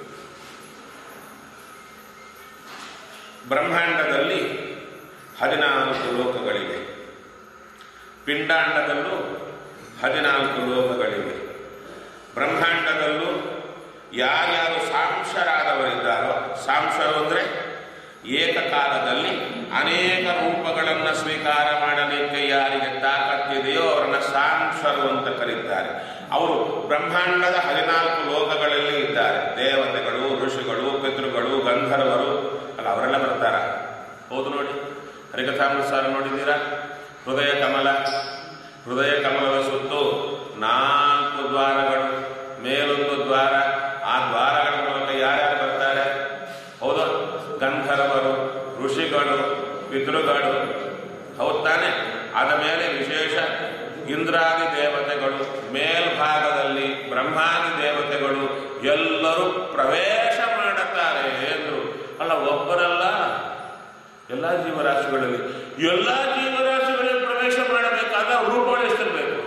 ಬ್ರಹ್ಮಾಂಡದಲ್ಲಿ ಹದಿನಾಲ್ಕು ಲೋಕಗಳಿವೆ ಪಿಂಡಾಂಡದಲ್ಲೂ ಹದಿನಾಲ್ಕು ಲೋಕಗಳಿವೆ ಬ್ರಹ್ಮಾಂಡದಲ್ಲೂ ಯಾರ್ಯಾರು ಸಾಂಶರಾದವರಿದ್ದಾರೋ ಸಾಂಶರು ಅಂದರೆ ಏಕಕಾಲದಲ್ಲಿ ಅನೇಕ ರೂಪಗಳನ್ನು ಸ್ವೀಕಾರ ಮಾಡಲಿಕ್ಕೆ ಯಾರಿಗೆ ತಾಕತ್ತಿದೆಯೋ ಅವರನ್ನ ಸಾಂಶರು ಅಂತ ಕರೀತಾರೆ ಅವರು ಬ್ರಹ್ಮಾಂಡದ ಹದಿನಾಲ್ಕು ಲೋಕಗಳಲ್ಲಿ ಇದ್ದಾರೆ ದೇವತೆಗಳು ಋಷಿಗಳು ಪಿತೃಗಳು ಗಂಧರ್ವರು ಅಲ್ಲ ಅವರೆಲ್ಲ ಬರ್ತಾರ ಹೌದು ನೋಡಿ ಹರಿಕಥಾಮೃತಸಾರ ನೋಡಿದ್ದೀರಾ ಹೃದಯ ಕಮಲ ಹೃದಯ ಕಮಲದ ಸುತ್ತು ನಾಲ್ಕು ದ್ವಾರಗಳು ಮೇಲೊಂದು ದ್ವಾರ ಆ ದ್ವಾರಗಳ ಮೂಲಕ ಯಾರ್ಯಾರು ಬರ್ತಾರೆ ಹೌದು ಗಂಧರ್ವರು ಋಷಿಗಳು ಪಿತೃಗಳು ಹೌದು ತಾನೆ ಆದ ಮೇಲೆ ವಿಶೇಷ ಇಂದ್ರಾದಿ ದೇವತೆಗಳು ಮೇಲ್ಭಾಗದಲ್ಲಿ ಬ್ರಹ್ಮಾದಿ ದೇವತೆಗಳು ಎಲ್ಲರೂ ಪ್ರವೇಶ ಮಾಡುತ್ತಾರೆ ಎಂದರು ಅಲ್ಲ ಒಬ್ಬರಲ್ಲ ಎಲ್ಲ ಜೀವರಾಶಿಗಳಲ್ಲಿ ಎಲ್ಲ ಜೀವರಾಶಿಗಳಲ್ಲಿ ಪ್ರವೇಶ ಮಾಡಬೇಕಾದ ರೂಪಗಳು ಎಷ್ಟಿರಬೇಕು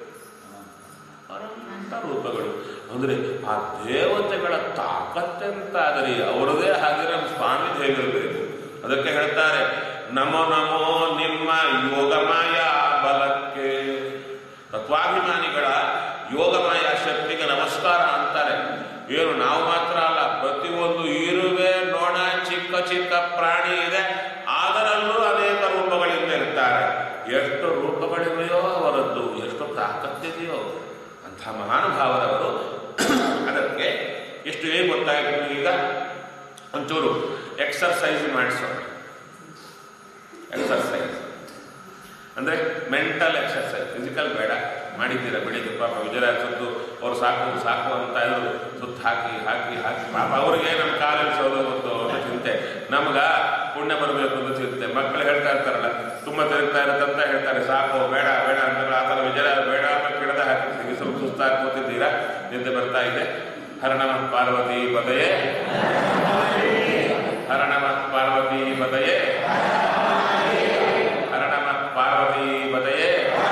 ಅನಂತ ರೂಪಗಳು ಅಂದ್ರೆ ಆ ದೇವತೆಗಳ ತಾಕತ್ತೆಂತಾದರೆ ಅವರದೇ ಹಾಗೆ ನಮ್ಮ ಸ್ವಾಮಿ ಹೇಗಿರಬೇಕು ಅದಕ್ಕೆ ಹೇಳ್ತಾರೆ ನಮೋ ನಮೋ ನಿಮ್ಮ ಯೋಗಮಾಯ ಬಲಕ್ಕೆ ತತ್ವಾಭಿಮಾನಿಗಳ ಯೋಗಮಾಯ ಶಕ್ತಿಗೆ ನಮಸ್ಕಾರ ಅಂತಾರೆ ಏನು ನಾವು ಮಾತ್ರ ಅಲ್ಲ ಪ್ರತಿಯೊಂದು ಇರುವೆ ನೋಣ ಚಿಕ್ಕ ಚಿಕ್ಕ ಪ್ರಾಣಿ ಇದೆ ಅದರಲ್ಲೂ ಅನೇಕ ರೂಪಗಳಿಂದ ಇರ್ತಾರೆ ಎಷ್ಟು ರೂಪಗಳಿವೆಯೋ ಅವರದ್ದು ಎಷ್ಟು ತಾಕತ್ತಿದೆಯೋ ಅಂಥ ಮಹಾನುಭಾವರವರು ಅದಕ್ಕೆ ಎಷ್ಟು ಹೇಗೆ ಗೊತ್ತಾಯಿತು ಈಗ ಒಂಚೂರು ಎಕ್ಸರ್ಸೈಸ್ ಮಾಡಿಸೋಣ ಎಕ್ಸರ್ಸೈಸ್ ಅಂದರೆ ಮೆಂಟಲ್ ಎಕ್ಸರ್ಸೈಸ್ ಫಿಸಿಕಲ್ ಬೇಡ ಮಾಡಿದ್ದೀರಾ ಬೆಳಿಗ್ಗೆ ಪಾಪ ವಿಜಯರಾಜ್ ಸುತ್ತು ಅವ್ರು ಸಾಕು ಸಾಕು ಅಂತ ಇದ್ರು ಸುತ್ತ ಹಾಕಿ ಹಾಕಿ ಹಾಕಿ ಪಾಪ ಅವ್ರಿಗೆ ನಮ್ಮ ಕಾಲಲ್ಲಿ ಸೋದು ಗೊತ್ತು ಅಂತ ಚಿಂತೆ ನಮ್ಗ ಪುಣ್ಯ ಬರಬೇಕು ಅಂತ ಚಿಂತೆ ಮಕ್ಕಳು ಹೇಳ್ತಾ ಇರ್ತಾರಲ್ಲ ತುಂಬ ತಿರುಗ್ತಾ ಇರುತ್ತಂತ ಹೇಳ್ತಾರೆ ಸಾಕು ಬೇಡ ಬೇಡ ಅಂತಾರಲ್ಲ ಆ ಥರ ವಿಜಯರಾಜ್ ಬೇಡ ಅಂತ ಕಿಡದ ಹಾಕಿರ್ತೀವಿ ಸ್ವಲ್ಪ ಸುಸ್ತಾಗಿ ಕೂತಿದ್ದೀರಾ ನಿದ್ದೆ ಬರ್ತಾ ಇದೆ ಹರಣಮ ಪಾರ್ವತಿ ಪದಯೇ ಹರಣಮ ಪಾರ್ವತಿ ಪದಯೇ ಹರಣಮ ಪಾರ್ವತಿ ಪದಯೇ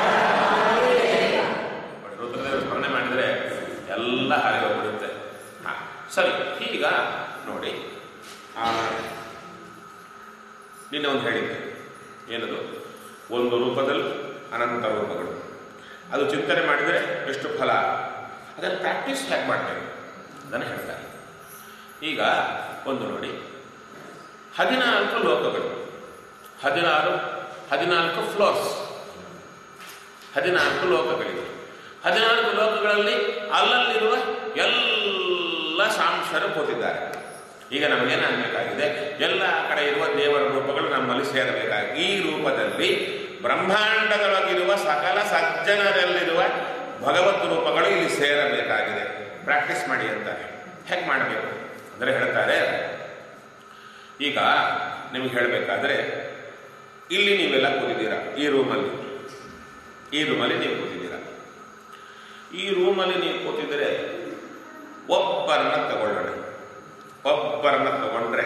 ರುದ್ರದೇವ ಸ್ಮರಣೆ ಮಾಡಿದರೆ ಎಲ್ಲ ಹಾರಿ ಹೋಗ್ಬಿಡುತ್ತೆ ಹಾ ಸರಿ ಈಗ ನೋಡಿ ಆ, ನಿನ್ನೆ ಒಂದು ಹೇಳಿದ್ದೆ ಏನದು ಒಂದು ರೂಪದಲ್ಲಿ ಅನಂತ ರೂಪಗಳು ಅದು ಚಿಂತನೆ ಮಾಡಿದರೆ ಎಷ್ಟು ಫಲ ಅದನ್ನು ಪ್ರಾಕ್ಟೀಸ್ ಹೇಗೆ ಮಾಡ್ತೇವೆ ಅದನ್ನು ಹೇಳ್ತಾರೆ ಈಗ ಒಂದು ನೋಡಿ ಹದಿನಾಲ್ಕು ಲೋಕಗಳು ಹದಿನಾರು ಹದಿನಾಲ್ಕು ಫ್ಲೋರ್ಸ್ ಹದಿನಾಲ್ಕು ಲೋಕಗಳಿವೆ ಹದಿನಾಲ್ಕು ಲೋಕಗಳಲ್ಲಿ ಅಲ್ಲಲ್ಲಿರುವ ಎಲ್ಲ ಸಾಂಶರು ಕೂತಿದ್ದಾರೆ ಈಗ ನಮಗೇನಾಗಬೇಕಾಗಿದೆ ಎಲ್ಲ ಕಡೆ ಇರುವ ದೇವರ ರೂಪಗಳು ನಮ್ಮಲ್ಲಿ ಸೇರಬೇಕಾಗಿ ಈ ರೂಪದಲ್ಲಿ ಬ್ರಹ್ಮಾಂಡದೊಳಗಿರುವ ಸಕಲ ಸಜ್ಜನರಲ್ಲಿರುವ ಭಗವತ್ ರೂಪಗಳು ಇಲ್ಲಿ ಸೇರಬೇಕಾಗಿದೆ ಪ್ರಾಕ್ಟೀಸ್ ಮಾಡಿ ಅಂತಾರೆ ಹೇಗೆ ಮಾಡಬೇಕು ಅಂದರೆ ಹೇಳ್ತಾರೆ ಈಗ ನಿಮ್ಗೆ ಹೇಳಬೇಕಾದ್ರೆ ಇಲ್ಲಿ ನೀವೆಲ್ಲ ಕೂತಿದ್ದೀರಾ ಈ ರೂಮಲ್ಲಿ ಈ ರೂಮಲ್ಲಿ ನೀವು ಕೂತಿದ್ದೀರಾ ಈ ರೂಮಲ್ಲಿ ನೀವು ಕೂತಿದ್ರೆ ಒಬ್ಬರನ್ನ ತಗೊಳ್ಳೋಣ ಒಬ್ಬರನ್ನ ತಗೊಂಡ್ರೆ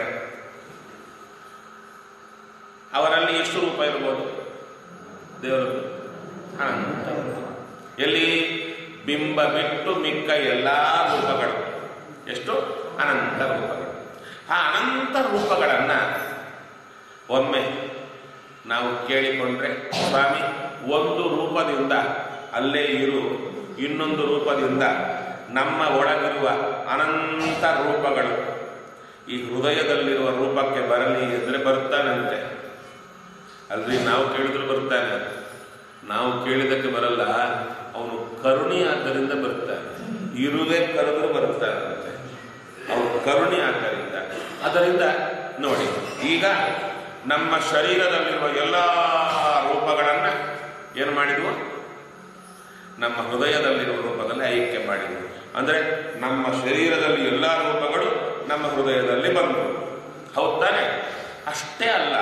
ಅವರಲ್ಲಿ ಎಷ್ಟು ರೂಪ ಇರ್ಬೋದು ದೇವರದ್ದು ಅನಂತ ಎಲ್ಲಿ ಬಿಂಬ ಬಿಟ್ಟು ಮಿಕ್ಕ ಎಲ್ಲ ರೂಪಗಳು ಎಷ್ಟು ಅನಂತ ರೂಪಗಳು ಆ ಅನಂತ ರೂಪಗಳನ್ನ ಒಮ್ಮೆ ನಾವು ಕೇಳಿಕೊಂಡ್ರೆ ಸ್ವಾಮಿ ಒಂದು ರೂಪದಿಂದ ಅಲ್ಲೇ ಇರು ಇನ್ನೊಂದು ರೂಪದಿಂದ ನಮ್ಮ ಒಳಗಿರುವ ಅನಂತ ರೂಪಗಳು ಈ ಹೃದಯದಲ್ಲಿರುವ ರೂಪಕ್ಕೆ ಬರಲಿ ಎಂದರೆ ಬರ್ತಾನಂತೆ ಅಲ್ರಿ ನಾವು ಕೇಳಿದ್ರು ಬರ್ತಾನೆ ನಾವು ಕೇಳಿದಕ್ಕೆ ಬರಲ್ಲ ಅವನು ಕರುಣಿ ಆದ್ದರಿಂದ ಬರ್ತಾನೆ ಇರುವೆ ಕರೆದ್ರು ಬರ್ತಾನಂತೆ ಅವರು ಕರುಣೆ ಆದ್ದರಿಂದ ಅದರಿಂದ ನೋಡಿ ಈಗ ನಮ್ಮ ಶರೀರದಲ್ಲಿರುವ ಎಲ್ಲ ರೂಪಗಳನ್ನು ಏನು ಮಾಡಿದ್ವು ನಮ್ಮ ಹೃದಯದಲ್ಲಿರುವ ರೂಪದಲ್ಲಿ ಐಕ್ಯ ಮಾಡಿದ್ವು ಅಂದರೆ ನಮ್ಮ ಶರೀರದಲ್ಲಿ ಎಲ್ಲ ರೂಪಗಳು ನಮ್ಮ ಹೃದಯದಲ್ಲಿ ಬಂದವು ಹೌದ್ ತಾನೆ ಅಷ್ಟೇ ಅಲ್ಲ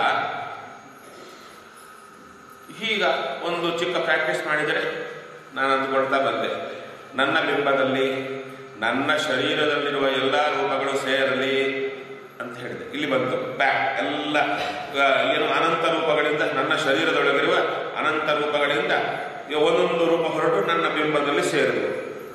ಈಗ ಒಂದು ಚಿಕ್ಕ ಪ್ರಾಕ್ಟೀಸ್ ಮಾಡಿದರೆ ನಾನು ಅಂದುಕೊಳ್ತಾ ಬಂದೆ ನನ್ನ ಬಿಂಬದಲ್ಲಿ ನನ್ನ ಶರೀರದಲ್ಲಿರುವ ಎಲ್ಲ ರೂಪಗಳು ಸೇರಲಿ ಅಂತ ಹೇಳಿದೆ ಇಲ್ಲಿ ಬಂತು ಬ್ಯಾಕ್ ಎಲ್ಲ ಆ, ಏನು ಅನಂತ ರೂಪಗಳಿಂದ ನನ್ನ ಶರೀರದೊಳಗಿರುವ ಅನಂತ ರೂಪಗಳಿಂದ ಈ ಒಂದೊಂದು ರೂಪ ಹೊರಟು ನನ್ನ ಬಿಂಬದಲ್ಲಿ ಸೇರಿದವು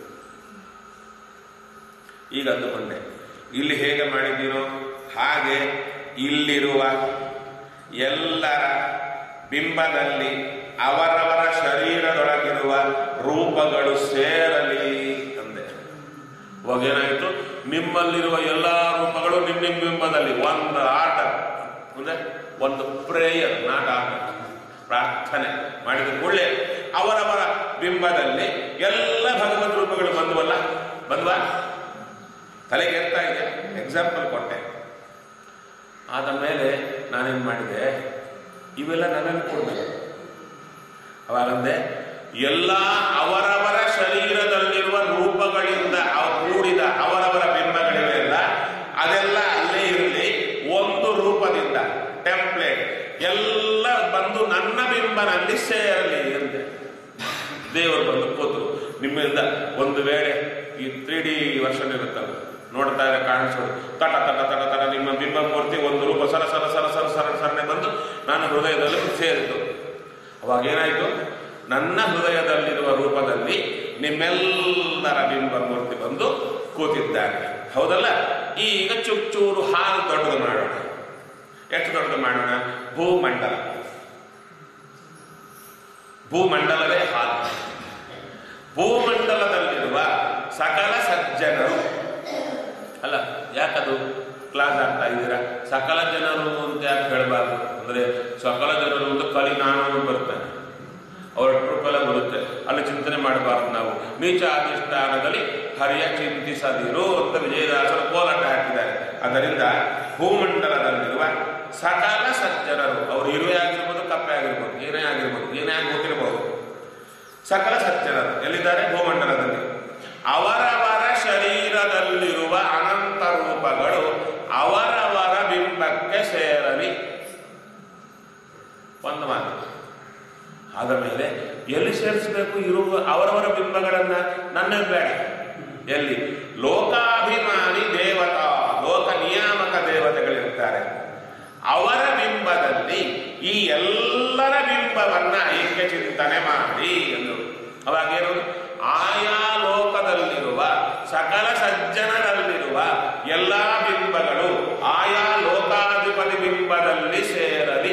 ಈಗ ಅಂದುಕೊಂಡೆ ಇಲ್ಲಿ ಹೇಗೆ ಮಾಡಿದ್ದೀನೋ ಹಾಗೆ ಇಲ್ಲಿರುವ ಎಲ್ಲರ ಬಿಂಬದಲ್ಲಿ ಅವರವರ ಶರೀರದೊಳಗಿರುವ ರೂಪಗಳು ಸೇರಲಿ ಅಂದೆ ಇವಾಗ ಏನಾಯಿತು ನಿಮ್ಮಲ್ಲಿರುವ ಎಲ್ಲ ರೂಪಗಳು ನಿಮ್ಮ ನಿಮ್ಮ ಬಿಂಬದಲ್ಲಿ ಒಂದು ಆರ್ಡರ್ ಅಂದ್ರೆ ಒಂದು ಪ್ರೇಯರ್ ನಾಟ್ ಆರ್ಡರ್ ಪ್ರಾರ್ಥನೆ ಮಾಡಿದ ಕೂಡಲೇ ಅವರವರ ಬಿಂಬದಲ್ಲಿ ಎಲ್ಲ ಭಗವದ್ ರೂಪಗಳು ಬಂದ್ವಲ್ಲ ಬಂದ್ವಾ ತಲೆಗೆ ಎತ್ತಾ ಇದೆ ಎಕ್ಸಾಂಪಲ್ ಕೊಟ್ಟೆ ಆದ ಮೇಲೆ ನಾನೇನು ಮಾಡಿದೆ ಇವೆಲ್ಲ ನನಗೆ ಕೊಡಬೇಕು ಅವಾಗಂದೆ ಎಲ್ಲ ಅವರವರ ಶರೀರದಲ್ಲಿರುವ ರೂಪಗಳಿಂದ ಅವ- ಕೂಡಿದ ಅವರವರ ಬಿಂಬಗಳಿವೆಲ್ಲ ಅದೆಲ್ಲ ಅಲ್ಲೇ ಇರಲಿ ಒಂದು ರೂಪದಿಂದ ಟೆಂಪ್ಲೇಟ್ ಎಲ್ಲ ಬಂದು ನನ್ನ ಬಿಂಬನಲ್ಲಿ ಸೇರಲಿ ಅಂದೆ ದೇವರು ಬಂದು ಕೂತು ನಿಮ್ಮಿಂದ ಒಂದು ವೇಳೆ ಈ ತ್ರೀ ಡಿ ವರ್ಷನ್ ಇರುತ್ತಲ್ಲ ನೋಡ್ತಾ ಇದ್ರೆ ಕಾಣಿಸೋದು ತಟ ತಟ ತಟ ತಟ ನಿಮ್ಮ ಬಿಂಬ ಮೂರ್ತಿ ಒಂದು ರೂಪ ಸರ ಸರ ಸರ ಸರ ಸರ ಸರನೆ ಬಂದು ನನ್ನ ಹೃದಯದಲ್ಲಿ ಸೇರಿತು ಅವಾಗ ಏನಾಯಿತು ನನ್ನ ಹೃದಯದಲ್ಲಿರುವ ರೂಪದಲ್ಲಿ ನಿಮ್ಮೆಲ್ಲರ ಬಿಂಬ ಮೂರ್ತಿ ಬಂದು ಕೂತಿದ್ದಾನೆ ಹೌದಲ್ಲ ಈಗ ಚೂರು ಚೂರು ಹಾಲು ದೊಡ್ಡದು ಮಾಡೋಣ ಎಷ್ಟು ದೊಡ್ಡದು ಮಾಡೋಣ ಭೂಮಂಡಲ ಭೂಮಂಡಲವೇ ಹಾಲು ಭೂಮಂಡಲದಲ್ಲಿರುವ ಸಕಲ ಸಜ್ಜನರು ಅಲ್ಲ ಯಾಕದು ಕ್ಲಾಸ್ ಆಗ್ತಾ ಇದ್ದೀರಾ ಸಕಲ ಜನರು ಅಂತ ಯಾಕೆ ಹೇಳಬಾರ್ದು ಅಂದ್ರೆ ಸಕಲ ಜನರು ಅಂತ ಕಲಿ ನಾನು ಬರ್ತಾನೆ ಅವರ ಟ್ರೂಪೆಲ್ಲ ಬರುತ್ತೆ ಅಲ್ಲಿ ಚಿಂತನೆ ಮಾಡಬಾರ್ದು ನಾವು ನೀಚ ಅಧಿಷ್ಠಾನದಲ್ಲಿ ಹರಿಯ ಚಿಂತಿಸದಿರು ಅಂತ ವಿಜಯದಾಸರು ಕೋಲಾಟ ಹಾಕಿದ್ದಾರೆ ಅದರಿಂದ ಭೂಮಂಡಲದಲ್ಲಿರುವ ಸಕಲ ಸಜ್ಜನರು ಅವರು ಇರುವೆ ಆಗಿರ್ಬೋದು ಕಪ್ಪೆ ಆಗಿರ್ಬೋದು ಏನೇ ಆಗಿರ್ಬೋದು ಏನೇ ಆಗಿ ಗೊತ್ತಿರ್ಬೋದು ಸಕಲ ಸಜ್ಜನರು ಎಲ್ಲಿದ್ದಾರೆ ಭೂಮಂಡಲದಲ್ಲಿ ಅವರವರ ಶರೀರದಲ್ಲಿರುವ ಅನಂತ ರೂಪಗಳು ಅವರವರ ಬಿಂಬಕ್ಕೆ ಸೇರಲಿ ಒಂದು ಮಾತು ಆದ ಮೇಲೆ ಎಲ್ಲಿ ಸೇರಿಸಬೇಕು ಇರುವ ಅವರವರ ಬಿಂಬಗಳನ್ನ ನನ್ನ ಬೇಡ ಎಲ್ಲಿ ಲೋಕಾಭಿಮಾನಿ ದೇವತಾ ಲೋಕ ನಿಯಾಮಕ ದೇವತೆಗಳಿರ್ತಾರೆ ಅವರ ಬಿಂಬದಲ್ಲಿ ಈ ಎಲ್ಲರ ಬಿಂಬವನ್ನ ಐಕ್ಯ ಚಿಂತನೆ ಮಾಡಿ ಎಂದರು ಅವಾಗೇನು ಆಯಾ ಲೋಕದಲ್ಲಿರುವ ಸಕಲ ಸಜ್ಜನರಲ್ಲಿರುವ ಎಲ್ಲಾ ಬಿಂಬಗಳು ಆಯಾ ಲೋಕಾಧಿಪತಿ ಬಿಂಬದಲ್ಲಿ ಸೇರಲಿ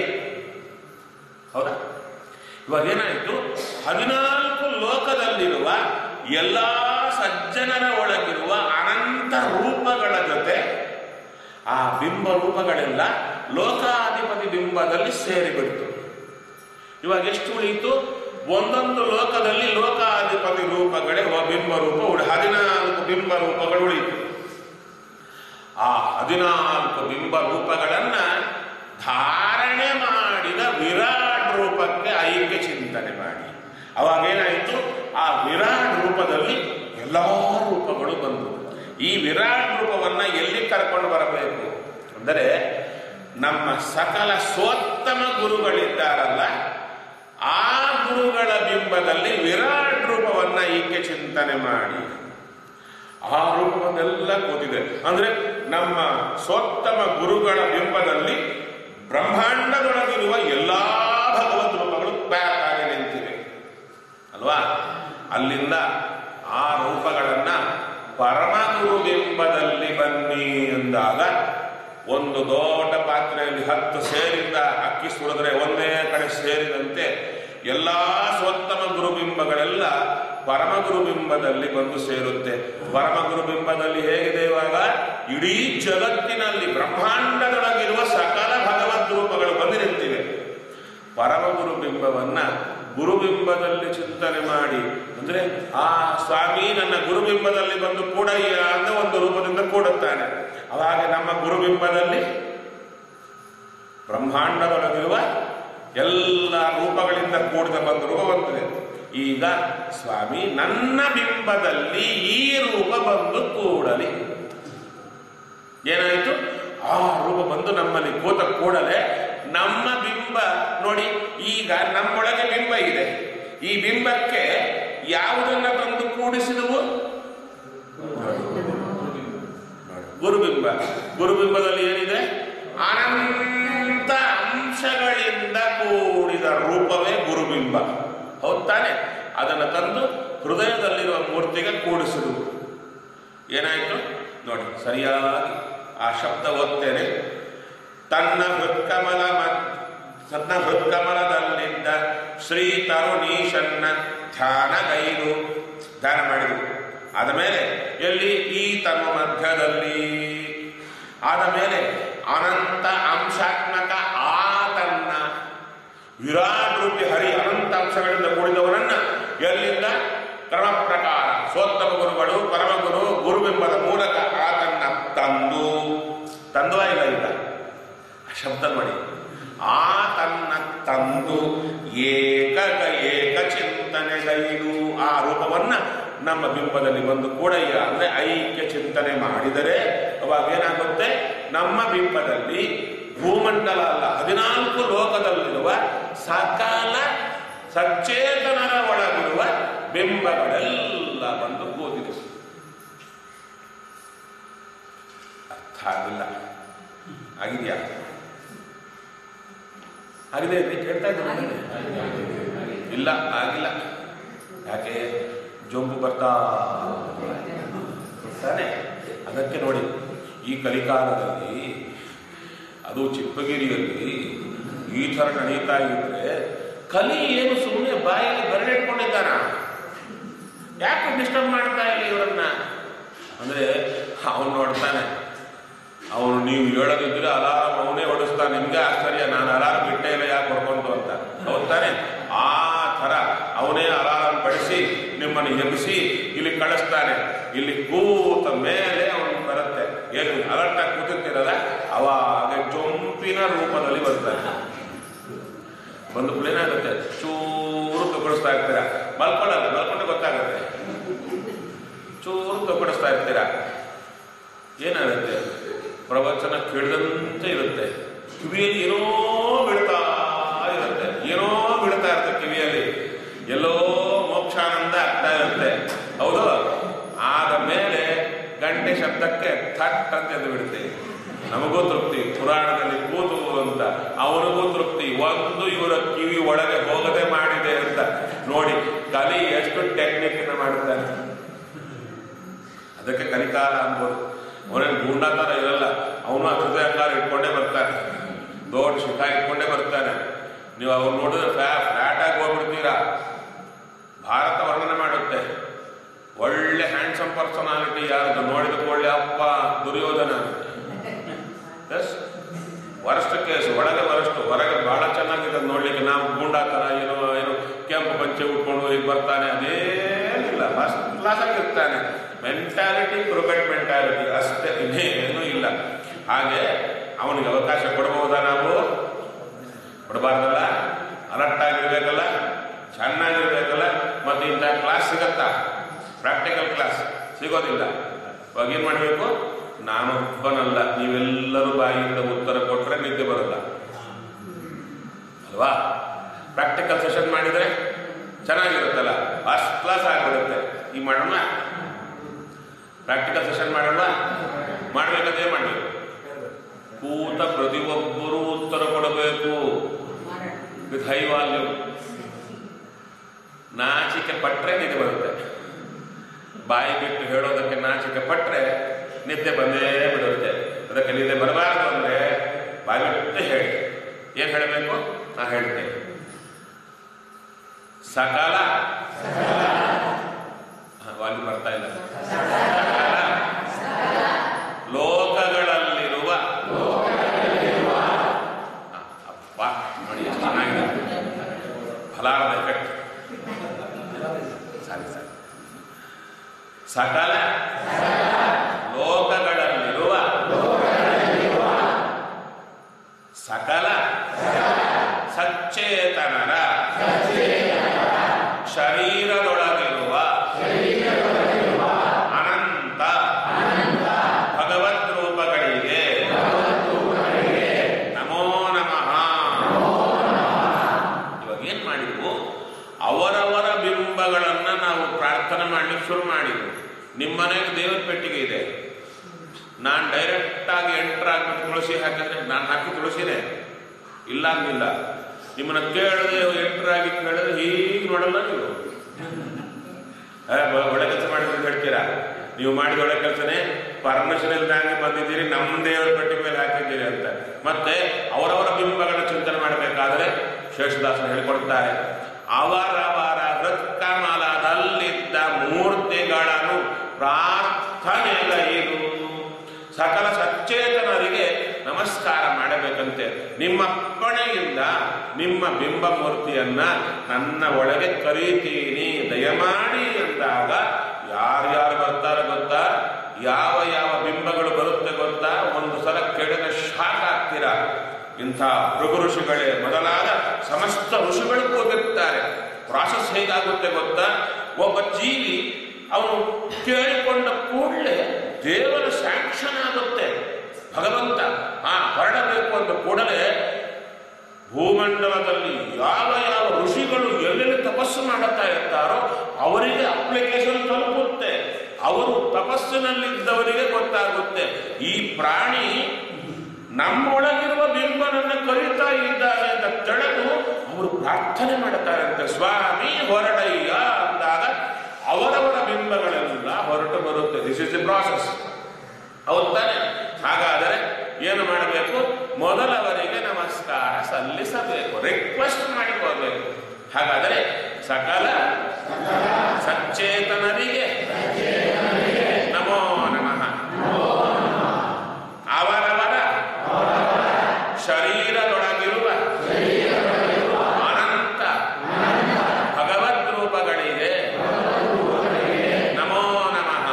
ಹೌದಾ ಇವಾಗ ಏನಾಯಿತು ಹದಿನಾಲ್ಕು ಲೋಕದಲ್ಲಿರುವ ಎಲ್ಲ ಸಜ್ಜನರ ಒಳಗಿರುವ ಅನಂತ ರೂಪಗಳ ಜೊತೆ ಆ ಬಿಂಬ ರೂಪಗಳೆಲ್ಲ ಲೋಕಾಧಿಪತಿ ಬಿಂಬದಲ್ಲಿ ಸೇರಿಬಿಡ್ತು ಇವಾಗ ಎಷ್ಟು ಉಳಿಯಿತು ಒಂದೊಂದು ಲೋಕದಲ್ಲಿ ಲೋಕಾಧಿಪತಿ ರೂಪಗಳೇ ಒ- ಬಿಂಬ ರೂಪ ಉಳಿ ಹದಿನಾಲ್ಕು ಬಿಂಬ ರೂಪಗಳು ಉಳಿಯಿತು ಆ ಹದಿನಾಲ್ಕು ಬಿಂಬ ರೂಪಗಳನ್ನ ಧಾರಣೆ ಮಾಡಿದ ವಿರಾಟ್ ರೂಪಕ್ಕೆ ಐಕ್ಯ ಚಿಂತನೆ ಮಾಡಿ ಅವಾಗೇನಾಯಿತು ಆ ವಿರಾಟ್ ರೂಪದಲ್ಲಿ ಎಲ್ಲ ರೂಪಗಳು ಬಂದವು ಈ ವಿರಾಟ್ ರೂಪವನ್ನ ಎಲ್ಲಿ ಕರ್ಕೊಂಡು ಬರಬೇಕು ಅಂದರೆ ನಮ್ಮ ಸಕಲ ಸ್ವೋತ್ತಮ ಗುರುಗಳಿದ್ದಾರಲ್ಲ ಆ ಗುರುಗಳ ಬಿಂಬದಲ್ಲಿ ವಿರಾಟ್ ರೂಪವನ್ನ ಈಕೆ ಚಿಂತನೆ ಮಾಡಿ ಆ ರೂಪವನ್ನೆಲ್ಲ ಕೂತಿದೆ ಅಂದ್ರೆ ನಮ್ಮ ಸ್ವೋತ್ತಮ ಗುರುಗಳ ಬಿಂಬದಲ್ಲಿ ಬ್ರಹ್ಮಾಂಡದೊಳಗಿರುವ ಎಲ್ಲಾ ಭಗವದ್ ರೂಪಗಳು ಪ್ಯಾಕ್ ಆಗಿ ನಿಂತಿವೆ ಅಲ್ವಾ ಅಲ್ಲಿಂದ ಆ ರೂಪಗಳನ್ನ ಪರಮಗುರು ಬಿಂಬದಲ್ಲಿ ಬನ್ನಿ ಎಂದಾಗ ಒಂದು ದೊಡ್ಡ ಪಾತ್ರೆಯಲ್ಲಿ ಹತ್ತು ಸೇರಿದ ಅಕ್ಕಿ ಸುರಿದ್ರೆ ಒಂದೇ ಕಡೆ ಸೇರಿದಂತೆ ಎಲ್ಲಾ ಸ್ವೋತ್ತಮ ಗುರುಬಿಂಬಗಳೆಲ್ಲ ಪರಮಗುರು ಬಿಂಬದಲ್ಲಿ ಬಂದು ಸೇರುತ್ತೆ ಪರಮಗುರು ಬಿಂಬದಲ್ಲಿ ಹೇಗಿದೆ ಇವಾಗ ಇಡೀ ಜಗತ್ತಿನಲ್ಲಿ ಬ್ರಹ್ಮಾಂಡದೊಳಗಿರುವ ಸಕಲ ಭಗವದ್ ರೂಪಗಳು ಬಂದು ನಿಂತಿವೆ ಪರಮಗುರು ಬಿಂಬವನ್ನ ಗುರುಬಿಂಬದಲ್ಲಿ ಚಿಂತನೆ ಮಾಡಿ ಅಂದ್ರೆ ಆ ಸ್ವಾಮಿ ನನ್ನ ಗುರುಬಿಂಬದಲ್ಲಿ ಬಂದು ಕೂಡಯ್ಯ ಅಂತ ಒಂದು ರೂಪದಿಂದ ಕೂಡುತ್ತಾನೆ ಅವಾಗ ನಮ್ಮ ಗುರುಬಿಂಬದಲ್ಲಿ ಬ್ರಹ್ಮಾಂಡದೊಳಗಿರುವ ಎಲ್ಲ ರೂಪಗಳಿಂದ ಕೂಡಿದ ಬಂದ ರೂಪ ಬರ್ತದೆ ಈಗ ಸ್ವಾಮಿ ನನ್ನ ಬಿಂಬದಲ್ಲಿ ಈ ರೂಪ ಬಂದು ಕೂಡಲಿ ಏನಾಯಿತು ಆ ರೂಪ ಬಂದು ನಮ್ಮಲ್ಲಿ ಕೂತ ಕೂಡಲೇ ನಮ್ಮ ಬಿಂಬ ನೋಡಿ ಈಗ ನಮ್ಮೊಳಗೆ ಬಿಂಬ ಇದೆ ಈ ಬಿಂಬಕ್ಕೆ ಯಾವುದನ್ನ ಬಂದು ಕೂಡಿಸಿದವು ಗುರುಬಿಂಬ ಗುರುಬಿಂಬದಲ್ಲಿ ಏನಿದೆ ಅನಂತ ಅಂಶಗಳಿಂದ ಕೂಡಿದ ರೂಪವೇ ಗುರುಬಿಂಬ ಹೌದ್ ತಾನೆ ಅದನ್ನು ತಂದು ಹೃದಯದಲ್ಲಿರುವ ಮೂರ್ತಿಗೆ ಕೂಡಿಸುವುದು ಏನಾಯಿತು ನೋಡಿ ಸರಿಯಾಗಿ ಆ ಶಬ್ದ ಓದ್ತೇನೆ ತನ್ನ ಹೃತ್ಕಮಲ ಮ- ತನ್ನ ಹೃತ್ಕಮಲದಲ್ಲಿದ್ದ ಶ್ರೀ ತರುಣೀಶನ್ನ ಧ್ಯಾನಗೈದು ಧ್ಯಾನ ಮಾಡಿದರು ಆದ ಮೇಲೆ ಎಲ್ಲಿ ಈ ತಮ್ಮ ಮಧ್ಯದಲ್ಲಿ ಆದ ಮೇಲೆ ಅನಂತ ಅಂಶಾತ್ಮಕ ಆತನ್ನ ವಿರಾಟ್ ರೂಪಿ ಹರಿ ಅನಂತ ಅಂಶಗಳಿಂದ ಕೂಡಿದವರನ್ನ ಎಲ್ಲಿಂದ ಕ್ರಮ ಪ್ರಕಾರ ಸೋತ್ತಮ ಗುರುಗಳು ಪರಮಗುರು ಗುರುಬಿಂಬದ ಮೂಲಕ ಆತನ್ನ ತಂದು ತಂದು ಇಲ್ಲ ಇಲ್ಲ ಆ ಶಬ್ದ ಮಾಡಿ ಆತನ್ನ ತಂದು ಏಕ ಏಕ ಚಿಂತನೆಗೈದು ಆ ರೂಪವನ್ನ ನಮ್ಮ ಬಿಂಬದಲ್ಲಿ ಬಂದು ಕೂಡಯ್ಯ ಅಂದ್ರೆ ಐಕ್ಯ ಚಿಂತನೆ ಮಾಡಿದರೆ ಅವಾಗ ಏನಾಗುತ್ತೆ ನಮ್ಮ ಬಿಂಬದಲ್ಲಿ ಭೂಮಂಡಲ ಅಲ್ಲ ಹದಿನಾಲ್ಕು ಲೋಕದಲ್ಲಿರುವ ಸಕಾಲ ಸಚೇತನರ ಒಳಗಿರುವ ಬಿಂಬಗಳೆಲ್ಲ ಬಂದು ಕೂತಿದೆ ಅರ್ಥ ಆಗಿಲ್ಲ ಆಗಿದೆಯಾ ಆಗಿದೆ ಅಂತ ಕೇಳ್ತಾ ಇದ್ದೀನಿ ಇಲ್ಲ ಆಗಿಲ್ಲ ಯಾಕೆ ಜೊಂಬು ಬರ್ತಾ ತಾನೆ ಅದಕ್ಕೆ ನೋಡಿ ಈ ಕಲಿಕಾಲದಲ್ಲಿ ಅದು ಚಿಪ್ಪಗಿರಿಯಲ್ಲಿ ಈ ಥರ ನಡೀತಾ ಇದ್ರೆ ಕಲಿ ಏನು ಸುಮ್ಮನೆ ಬಾಯಲ್ಲಿ ಬರಡಿಟ್ಕೊಂಡಿದ್ದಾನ ಯಾಕೆ ಡಿಸ್ಟರ್ಬ್ ಮಾಡ್ತಾ ಇಲ್ಲ ಇವರನ್ನ ಅಂದ್ರೆ ಅವನು ನೋಡ್ತಾನೆ ಅವನು ನೀವು ಹೇಳದಿದ್ರೆ ಅಲಾರಾಮ್ ಅವನೇ ಹೊಡಿಸ್ತಾನೆ ನಿಮ್ಗೆ ಆಶ್ಚರ್ಯ ನಾನು ಅಲಾರಾಮ್ ಇಟ್ಟೇ ಇಲ್ಲ ಯಾಕೆ ಹೊಡ್ಕೊಂಡು ಅಂತ ಹೌದ್ ತಾನೆ ಆ ಥರ ಅವನೇ ಅಲಾರಾಮ್ ಪಡಿಸಿ ನಿಮ್ಮನ್ನು ಎಬ್ಬಿಸಿ ಇಲ್ಲಿ ಕಳಿಸ್ತಾನೆ ಇಲ್ಲಿ ಕೂತ ಮೇಲೆ ಅವನು ಬರುತ್ತೆ ಏನು ಅಲರ್ಟ್ ಆಗಿ ಕೂತಿರ್ತೀರಲ್ಲ ಅವಾಗ ಜೊಂಪಿನ ರೂಪದಲ್ಲಿ ಬರ್ತಾನೆ ಒಂದು ಏನಾಗುತ್ತೆ ಚೂರು ತಗೊಳಿಸ್ತಾ ಇರ್ತೀರ ಮಲ್ಕೊಳ್ಳಲ್ಲ ಮಲ್ಕೊಂಡ್ರೆ ಗೊತ್ತಾಗುತ್ತೆ ಚೂರು ತಗೊಳಿಸ್ತಾ ಇರ್ತೀರ ಏನಾಗುತ್ತೆ ಪ್ರವಚನ ಕೇಳಿದಂತೆ ಇರುತ್ತೆ ಕಿವಿಯಲ್ಲಿ ಏನೋ ಬೀಳ್ತಾ ಇರುತ್ತೆ ಏನೋ ಬೀಳ್ತಾ ಇರುತ್ತೆ ಕಿವಿಯಲ್ಲಿ ಎಲ್ಲೋ ಮೋಕ್ಷಾನಂದ ಆಗ್ತಾ ಇರುತ್ತೆ ಹೌದು ಆದ ಮೇಲೆ ಗಂಟೆ ಶಬ್ದಕ್ಕೆ ಥಟ್ ಅಂತ ಎದ್ದು ಬಿಡುತ್ತೆ ನಮಗೂ ತೃಪ್ತಿ ಪುರಾಣದಲ್ಲಿ ಕೂತು ಅಂತ ಅವನಿಗೂ ತೃಪ್ತಿ ಒಂದು ಇವರ ಕಿವಿ ಒಳಗೆ ಹೋಗದೆ ಮಾಡಿದೆ ಅಂತ ನೋಡಿ ಕಲಿ ಎಷ್ಟು ಟೆಕ್ನಿಕ್ ಮಾಡುತ್ತಾನೆ ಅದಕ್ಕೆ ಕಲಿಕಾಲ ಅನ್ಬೋದು ಅವನೇನು ಗೂಂಡಾ ಥರ ಇರಲ್ಲ ಅವನು ಹೃದಯಕಾರ ಇಟ್ಕೊಂಡೇ ಬರ್ತಾನೆ ದೊಡ್ಡ ಶಿಖ ಇಟ್ಕೊಂಡೇ ಬರ್ತಾನೆ ನೀವು ಅವ್ರು ನೋಡಿದ್ರೆ ಫ್ಯಾ ಫ್ಲಾಟ್ ಆಗಿ ಹೋಗ್ಬಿಡ್ತೀರಾ ಭಾರತ ವರ್ಣನೆ ಮಾಡುತ್ತೆ ಒಳ್ಳೆ ಹ್ಯಾಂಡ್ಸಮ್ ಪರ್ಸನಾಲಿಟಿ ಯಾರದು ನೋಡಿದ ಕೂಡಲೇ ಅಪ್ಪ ದುರ್ಯೋಧನ ಎಸ್ ವರಸ್ಟ್ ಕೇಸ್ ಒಳಗೆ ವರಷ್ಟು ಹೊರಗೆ ಬಹಳ ಚೆನ್ನಾಗಿದೆ ನೋಡ್ಲಿಕ್ಕೆ ನಾವು ಗೂಂಡಾ ಥರ ಏನೋ ಏನು ಕೆಂಪು ಪಂಚೆ ಉಟ್ಕೊಂಡು ಈಗ ಬರ್ತಾನೆ ಅದೇನಿಲ್ಲ ಫಸ್ಟ್ ಕ್ಲಾಸ್ ಆಗಿರ್ತಾನೆ ಮೆಂಟಾಲಿಟಿ ಕ್ರಿಕೆಟ್ ಮೆಂಟಾಲಿಟಿ ಅಷ್ಟೇ ಇನ್ನೇನು ಇಲ್ಲ ಹಾಗೆ ಅವನಿಗೆ ಅವಕಾಶ ಕೊಡಬಹುದಾ ನಾವು ಕೊಡಬಾರ್ದಲ್ಲ ಅಲರ್ಟ್ ಆಗಿರ್ಬೇಕಲ್ಲ ಚೆನ್ನಾಗಿರ್ಬೇಕಲ್ಲ ಮತ್ತೆ ಇಂಥ ಕ್ಲಾಸ್ ಸಿಗತ್ತಾ ಪ್ರಾಕ್ಟಿಕಲ್ ಕ್ಲಾಸ್ ಸಿಗೋದಿಲ್ಲ ಇವಾಗ ಏನ್ ಮಾಡಬೇಕು ನಾನು ಒಬ್ಬನಲ್ಲ ನೀವೆಲ್ಲರೂ ಬಾಯಿಯಿಂದ ಉತ್ತರ ಕೊಟ್ರೆ ನಿದ್ದೆ ಬರಲ್ಲ ಅಲ್ವಾ ಪ್ರಾಕ್ಟಿಕಲ್ ಸೆಷನ್ ಮಾಡಿದ್ರೆ ಚೆನ್ನಾಗಿರುತ್ತಲ್ಲ ಫಸ್ಟ್ ಕ್ಲಾಸ್ ಆಗಿರುತ್ತೆ ಈ ಮಾಡೋಣ ಪ್ರಾಕ್ಟಿಕಲ್ ಸೆಷನ್ ಮಾಡೋಣ ಮಾಡ್ಬೇಕಾದ್ರೆ ಮಾಡಬೇಕು ಕೂತ ಪ್ರತಿಯೊಬ್ಬರೂ ಉತ್ತರ ಕೊಡಬೇಕು ವಿತ್ ಹೈ ವಾಲ್ಯೂಮ್ ನಾಚಿಕೆ ಪಟ್ರೆ ನಿದ್ದೆ ಬರುತ್ತೆ ಬಾಯಿ ಬಿಟ್ಟು ಹೇಳೋದಕ್ಕೆ ನಾಚಿಕೆ ಪಟ್ರೆ ನಿದ್ದೆ ಬಂದೇ ಬಿಡುತ್ತೆ ಅದಕ್ಕೆ ನಿದ್ದೆ ಬರಬಾರದು ಅಂದ್ರೆ ಬಾಯಿ ಬಿಟ್ಟು ಹೇಳಿ ಏನ್ ಹೇಳಬೇಕು ನಾ ಹೇಳ್ತೇನೆ ಸಕಾಲ ವಾಲ್ಯೂಮ್ ಬರ್ತಾ ಇಲ್ಲ ಲೋಕಗಳಲ್ಲಿರುವ ಹ, ಅಪ್ಪ ನೋಡಿ ಎಷ್ಟು ಚೆನ್ನಾಗಿದೆ ಫಲ ಅಲಾರದ ಎಫೆಕ್ಟ್ ಸಾರಿ ಸಾರಿ ಸಕಲ ಲೋಕಗಳಲ್ಲಿರುವ ಸಕಲ ಸಚ್ಚೇತನರ ಶರೀರದೊಳಗಿರುವ ಅನಂತ ಭಗವದ್ ರೂಪಗಳಿಗೆ ನಮೋ ನಮಃ ಇವಾಗ ಏನ್ ಮಾಡಿದ್ವು ಅವರವರ ಬಿಂಬಗಳನ್ನ ನಾವು ಪ್ರಾರ್ಥನೆ ಮಾಡ್ಲಿಕ್ಕೆ ಶುರು ಮಾಡಿದ್ವು ನಿಮ್ಮ ಮನೆಗೆ ದೇವರ ಪೆಟ್ಟಿಗೆ ಇದೆ ನಾನು ಡೈರೆಕ್ಟ್ ಆಗಿ ಎಂಟರ್ ಆಗ್ಬಿಟ್ಟು ತುಳಸಿ ಹಾಕಿದ್ರೆ ನಾನು ಹಾಕಿ ತುಳಸಿನೇ ಇಲ್ಲ ಅಂದಿಲ್ಲ ನಿಮ್ಮನ್ನ ಕೇಳದೆ ಎಂಟರ್ ಆಗಿ ಕೇಳಿದ್ರೆ ಹೀಗೆ ನೋಡಲ್ಲ ನೀವು ಏ, ಬ- ಒಳ್ಳೆ ಕೆಲಸ ಮಾಡಿದ್ರೆ ಅಂತ ಹೇಳ್ತೀರಾ ನೀವು ಮಾಡಿದ ಒಳ್ಳೆ ಕೆಲಸನೇ ಪರ್ಮಿಷನ್ ಇಲ್ದಂಗೆ ಬಂದಿದ್ದೀರಿ ನಮ್ಮ ದೇವರ ಪಟ್ಟಿ ಮೇಲೆ ಹಾಕಿದ್ದೀರಿ ಅಂತ ಮತ್ತೆ ಅವರವರ ಬಿಂಬಗಳ ಚಿಂತನೆ ಮಾಡಬೇಕಾದ್ರೆ ಶೇಷದಾಸರು ಹೇಳಿಕೊಡ್ತಾರೆ ಅವರವರ ಹೃತ್ಕಮಲದಲ್ಲಿದ್ದ ಮೂರ್ತಿಗಳನ್ನು ಪ್ರಾರ್ಥನೆಗೈದು ಸಕಲ ಸಚೇತನರಿಗೆ ನಮಸ್ಕಾರ ಮಾಡಬೇಕಂತೆ ನಿಮ್ಮ ಅಪ್ಪಣೆಯಿಂದ ನಿಮ್ಮ ಬಿಂಬ ಮೂರ್ತಿಯನ್ನ ನನ್ನ ಒಳಗೆ ಕರೀತೀನಿ ದಯಮಾಡಿ ಅಂದಾಗ ಯಾರ್ಯಾರು ಬರ್ತಾರೆ ಗೊತ್ತಾ ಯಾವ ಯಾವ ಬಿಂಬಗಳು ಬರುತ್ತೆ ಗೊತ್ತಾ ಒಂದು ಸಲ ಕೆಡದ ಶಾಕ್ ಆಗ್ತೀರಾ ಇಂಥ ಭೃಗು ಋಷಿಗಳೇ ಮೊದಲಾದ ಸಮಸ್ತ ಋಷಿಗಳು ಕೂಗಿರ್ತಾರೆ ಪ್ರಾಸೆಸ್ ಹೇಗಾಗುತ್ತೆ ಗೊತ್ತಾ ಒಬ್ಬ ಜೀವಿ ಅವನು ಕೇಳಿಕೊಂಡ ಕೂಡಲೇ ದೇವರ ಸ್ಯಾಂಕ್ಷನ್ ಆಗುತ್ತೆ ಭಗವಂತ ಹಾ ಹೊರಡಬೇಕು ಅಂತ ಕೂಡಲೇ ಭೂಮಂಡಲದಲ್ಲಿ ಯಾವ ಯಾವ ಋಷಿಗಳು ಎಲ್ಲೆಲ್ಲಿ ತಪಸ್ಸು ಮಾಡುತ್ತಾ ಇರ್ತಾರೋ ಅವರಿಗೆ ಅಪ್ಲಿಕೇಶನ್ ತಲುಪುತ್ತೆ ಅವರು ತಪಸ್ಸಿನಲ್ಲಿದ್ದವರಿಗೆ ಗೊತ್ತಾಗುತ್ತೆ ಈ ಪ್ರಾಣಿ ನಮ್ಮೊಳಗಿರುವ ಬಿಂಬನನ್ನ ಕರೀತಾ ಇದ್ದಾನೆ ಅಂತ ತಿಳಿದು ಅವರು ಪ್ರಾರ್ಥನೆ ಮಾಡುತ್ತಾರಂತೆ ಸ್ವಾಮಿ ಹೊರಡಯ್ಯ ಅಂದಾಗ ಅವರವರ ಬಿಂಬಗಳೆಲ್ಲ ಹೊರಟು ಬರುತ್ತೆ ದಿಸ್ ಇಸ್ ದಿ ಪ್ರಾಸೆಸ್ ಹೌದು ತಾನೆ ಹಾಗಾದರೆ ಏನು ಮಾಡಬೇಕು ಮೊದಲವರಿಗೆ ನಮಸ್ಕಾರ ಸಲ್ಲಿಸಬೇಕು ರಿಕ್ವೆಸ್ಟ್ ಮಾಡಿಕೊಳ್ಬೇಕು ಹಾಗಾದರೆ ಸಕಲ ಸಚೇತನರಿಗೆ ನಮೋ ನಮಃ ಅವರವರ ಶರೀರದೊಳಗಿರುವ ಅನಂತ ಭಗವದ್ ರೂಪಗಳಿಗೆ ನಮೋ ನಮಃ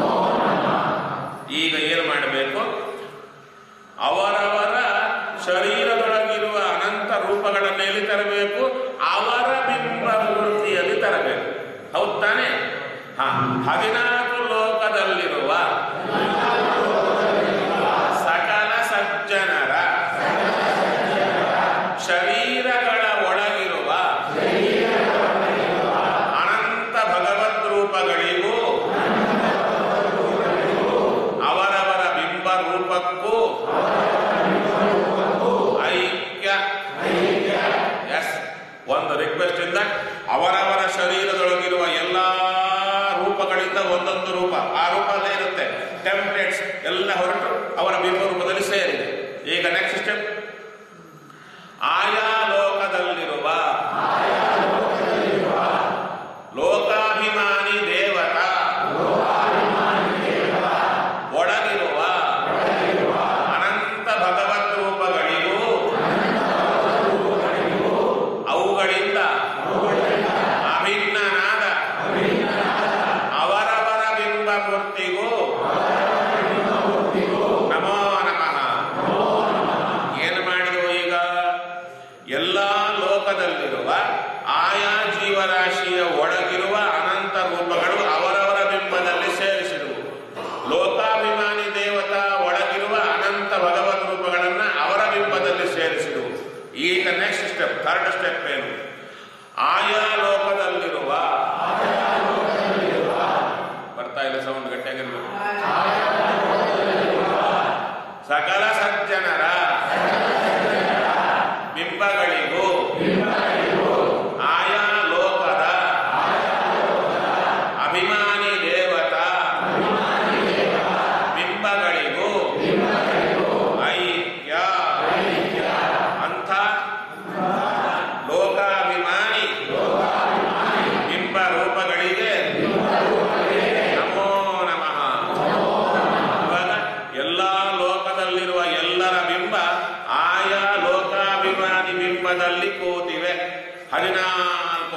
ಈಗ ಏನು ಮಾಡಬೇಕು ಅವರವರ ಶರೀರದೊಳಗಿರುವ ಅನಂತ ರೂಪಗಳನ್ನು ಎಲ್ಲಿ ತರಬೇಕು ಅವರ ಬಿಂಬ ಮೂರ್ತಿಯಲ್ಲಿ ತರಬೇಕು ಹೌದ್ ತಾನೆ ಹಾ ಹದಿನಾಲ್ಕು ಲೋಕದಲ್ಲಿರುವ ಸಕಲ ಸಜ್ಜನರ ಶರೀರಗಳ ಒಳಗಿರುವ ಅನಂತ ಭಗವದ್ ರೂಪಗಳಿಗೂ ಅವರವರ ಬಿಂಬ ರೂಪಕ್ಕೂ ಐಕ್ಯ ಎಸ್ ಒಂದು ರಿಕ್ವೆಸ್ಟ್ ಇಂದ ಅವರವರ ಶರೀರದೊಳಗಿರುವ ಎಲ್ಲಾ ರೂಪಗಳಿಂದ ಒಂದೊಂದು ರೂಪ ಆ ರೂಪ ಅಲ್ಲೇ ಇರುತ್ತೆ ಟೆಂಪ್ಲೇಟ್ಸ್ ಎಲ್ಲ ಹೊರಟು ಅವರ ಬಿಂಬ ರೂಪದಲ್ಲಿ ಸೇರಿದೆ ಈಗ ನೆಕ್ಸ್ಟ್ ಸ್ಟೆಪ್ ಆಯಾ ಲೋಕದಲ್ಲಿರುವ ಲೋಕಾಭಿಮಾನಿ ದೇವತಾ ಒಳಗಿರುವ ಅನಂತ ಭಗವದ್ ರೂಪಗಳಿಗೂ ಅವುಗಳಿಂದ ಅಭಿನ್ನನಾದ ಅವರವರ ಬಿಂಬ ಮೂರ್ತಿಗೂ ನಮೋ ನಮಃ ಏನ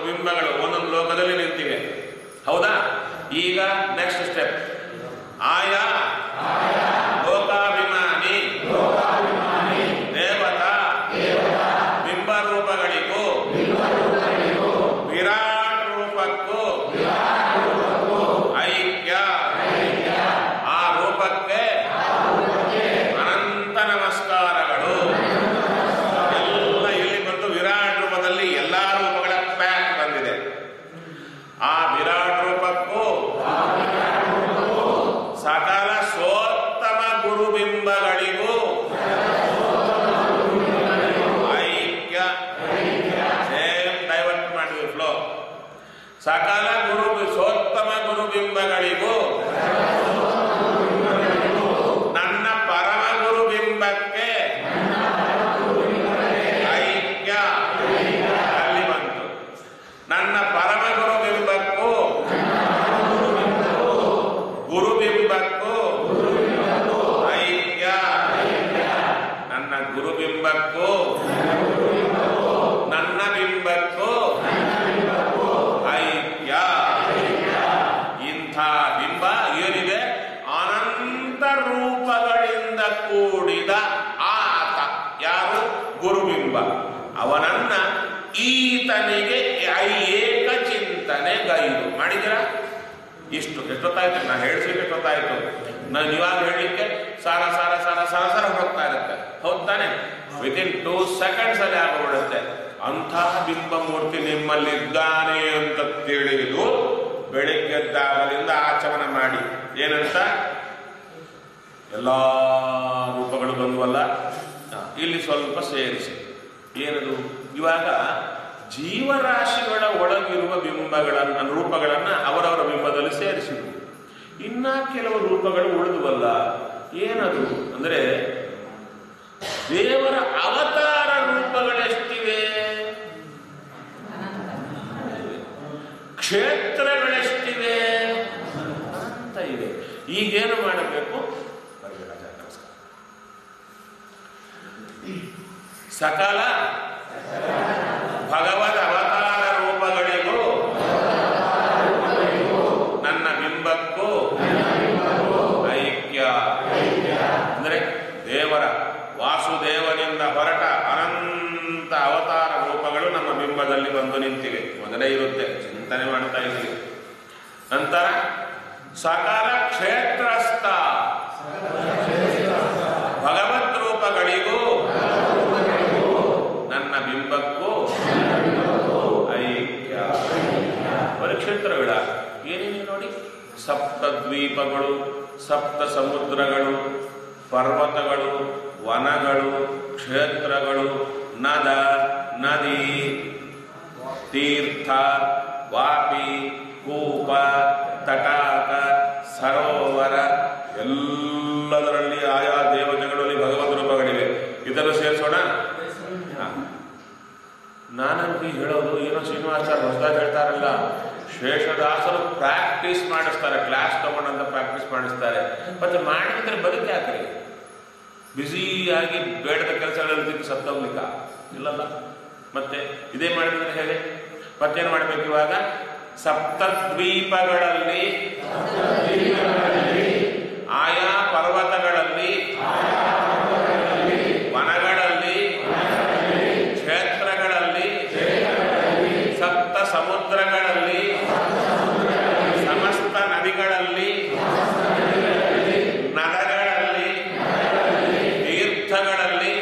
ಬಿಂಬಗಳು ಒಂದೊಂದು ಲೋಕದಲ್ಲಿ ನಿಂತಿವೆ ಹೌದಾ ಈಗ ನೆಕ್ಸ್ಟ್ ಸ್ಟೆಪ್ ಆಯಾ ಲೋಕಾಭಿಮಾನಿ ದೇವತಾ ಬಿಂಬರೂಪಗಳಿಗೂ ವಿರಾಟ್ ರೂಪಕ್ಕೂ ಐಕ್ಯ ಆ ರೂಪಕ್ಕೆ ಅನಂತ ನಮಸ್ಕಾರಗಳು ಎಲ್ಲ ಇಲ್ಲಿ ಬಂದು ವಿರಾಟ್ ರೂಪದಲ್ಲಿ ಎಲ್ಲಾ ರೂಪಗಳ ಪ್ಯಾಕ್ ಬಂದಿದೆ ಆ ವಿರಾಟ್ ರೂಪಕ್ಕೂ ಸಕಲ ಸೋತ್ತಮ ಗುರುಬಿಂಬಗಳಿಗೂ ಐಕ್ಯ ಸೇಮ್ ಡೈವರ್ಟ್ ಮಾಡಿದ್ವಿ ಫ್ಲೋ ಸಕಲ ಗುರು ಸೋತ್ತಮ ಗುರುಬಿಂಬಗಳಿಗೂ ನನ್ನ ಪರಮ ಗುರುಬಿಂಬಕ್ಕೆ ಐಕ್ಯ ಅಲ್ಲಿ ಬಂತು ನನ್ನ ಪರಮ ಗುರುಬಿಂಬಕ್ಕೂ ಗುರುಬಿಂಬಕ್ಕೂ ಐಕ್ಯ ನನ್ನ ಗುರುಬಿಂಬಕ್ಕೂ ನನ್ನ ಬಿಂಬಕ್ಕೂ ಐಕ್ಯ ಇಂಥ ಬಿಂಬ ಏನಿದೆ ಅನಂತ ರೂಪಗಳಿಂದ ಕೂಡಿದ ಆತ ಯಾರು ಗುರುಬಿಂಬ ಅವನನ್ನ ಈತನಿಗೆ ಐ- ಏಕ ಚಿಂತನೆ ಗೈದು ಮಾಡಿದಿರ ಇಷ್ಟು ಎಷ್ಟೊತ್ತಾಯ್ತು ನಾ ಹೇಳಿಸಿ ಎಷ್ಟೊತ್ತಾಯ್ತು ನಾನು ಇವಾಗ ಹೇಳಲಿಕ್ಕೆ ಸಾರ ಸಾರ ಸಾರ ಸಾರ ಸಾರ ಹೋಗ್ತಾ ಇರುತ್ತೆ ಹೌದ್ ತಾನೆ ವಿತ್ ಇನ್ ಟೂ ಸೆಕೆಂಡ್ಸ್ ಅಲ್ಲಿ ಆಗೋಗ್ಬಿಡುತ್ತೆ ಅಂಥ ಬಿಂಬ ಮೂರ್ತಿ ನಿಮ್ಮಲ್ಲಿದ್ದಾನೆ ಅಂತ ತಿಳಿದು ಬೆಳಿಗ್ಗೆದ್ದಾಗಲಿಂದ ಆಚಮನ ಮಾಡಿ ಏನಂತ ಎಲ್ಲ ರೂಪಗಳು ಬಂದುವಲ್ಲ ಹ, ಇಲ್ಲಿ ಸ್ವಲ್ಪ ಸೇರಿಸಿ ಏನದು ಇವಾಗ ಜೀವರಾಶಿಗಳ ಒಳಗಿರುವ ಬಿಂಬಗಳನ್ನ ರೂಪಗಳನ್ನ ಅವರವರ ಬಿಂಬದಲ್ಲಿ ಸೇರಿಸಿದ್ವು ಇನ್ನ ಕೆಲವು ರೂಪಗಳು ಉಳಿದುವಲ್ಲ ಏನದು ಅಂದ್ರೆ ದೇವರ ಅವತಾರ ರೂಪಗಳೆಷ್ಟಿವೆ ಕ್ಷೇತ್ರಗಳೆಷ್ಟಿವೆ ಅಂತ ಇವೆ ಈಗೇನು ಮಾಡಬೇಕು ಬರ್ರಿ ರಾಜ, ನಮಸ್ಕಾರ. ಸಕಲ ಭಗವದ್ ಅವತಾರ ರೂಪಗಳಿಗೂ ನನ್ನ ಬಿಂಬಕ್ಕೂ ಐಕ್ಯ ಅಂದ್ರೆ ದೇವರ ವಾಸುದೇವನಿಂದ ಹೊರಟ ಅನಂತ ಅವತಾರ ರೂಪಗಳು ನಮ್ಮ ಬಿಂಬದಲ್ಲಿ ಬಂದು ನಿಂತಿವೆ ಮೊದಲೇ ಇರುತ್ತೆ ಚಿಂತನೆ ಮಾಡ್ತಾ ಇದ್ದೀವಿ ನಂತರ ಸಕಲ ಕ್ಷೇತ್ರಸ್ಥ ಭಗವದ್ ರೂಪಗಳಿಗೂ ನನ್ನ ಬಿಂಬಕ್ಕೂ ಐಕ್ಯ ಪರಿಕ್ಷೇತ್ರಗಳ ಏನೇನು ನೋಡಿ ಸಪ್ತ ದ್ವೀಪಗಳು ಸಪ್ತ ಸಮುದ್ರಗಳು ಪರ್ವತಗಳು ವನಗಳು ಕ್ಷೇತ್ರಗಳು ನದ ನದಿ ತೀರ್ಥ ವಾಪಿ ಕೂಪ ತಟಾಕ ಸರೋವರ ಎಲ್ಲದರಲ್ಲಿ ಆಯಾ ದೇವತೆಗಳಲ್ಲಿ ಭಗವದ್ ರೂಪಗಳಿವೆ ಇದನ್ನು ಸೇರಿಸೋಣ ಹಾ. ನಾನಂತೂ ಹೇಳೋದು ಏನೋ ಶ್ರೀನಿವಾಚಾರ್ಯ ಹೊಸದಾಗಿ ಹೇಳ್ತಾರಲ್ಲ ಶೇಷದಾಸರು ಪ್ರಾಕ್ಟೀಸ್ ಮಾಡಿಸ್ತಾರೆ ಕ್ಲಾಸ್ ತಗೊಂಡಂತ ಪ್ರಾಕ್ಟೀಸ್ ಮಾಡಿಸ್ತಾರೆ ಮತ್ತೆ ಮಾಡಿದ್ರೆ ಬದುಕಿ ಹಾಕ್ರಿ ಬ್ಯುಸಿಯಾಗಿ ಬೇಡದ ಕೆಲಸಗಳಲ್ಲಿ ತಿಂದು ಸತ್ತೋಗ್ಲಿಕ್ಕ ಇಲ್ಲಲ್ಲ ಮತ್ತೆ ಇದೇ ಮಾಡಿದ್ರೆ ಹೇಗೆ ಮತ್ತೇನು ಮಾಡ್ಬೇಕು ಇವಾಗ ಸಪ್ತದ್ವೀಪಗಳಲ್ಲಿ ಆಯಾ ಪರ್ವತಗಳಲ್ಲಿ ವನಗಳಲ್ಲಿ ಕ್ಷೇತ್ರಗಳಲ್ಲಿ ಸಪ್ತ ಸಮುದ್ರಗಳಲ್ಲಿ ಸಮಸ್ತ ನದಿಗಳಲ್ಲಿ ನಗರಗಳಲ್ಲಿ ತೀರ್ಥಗಳಲ್ಲಿ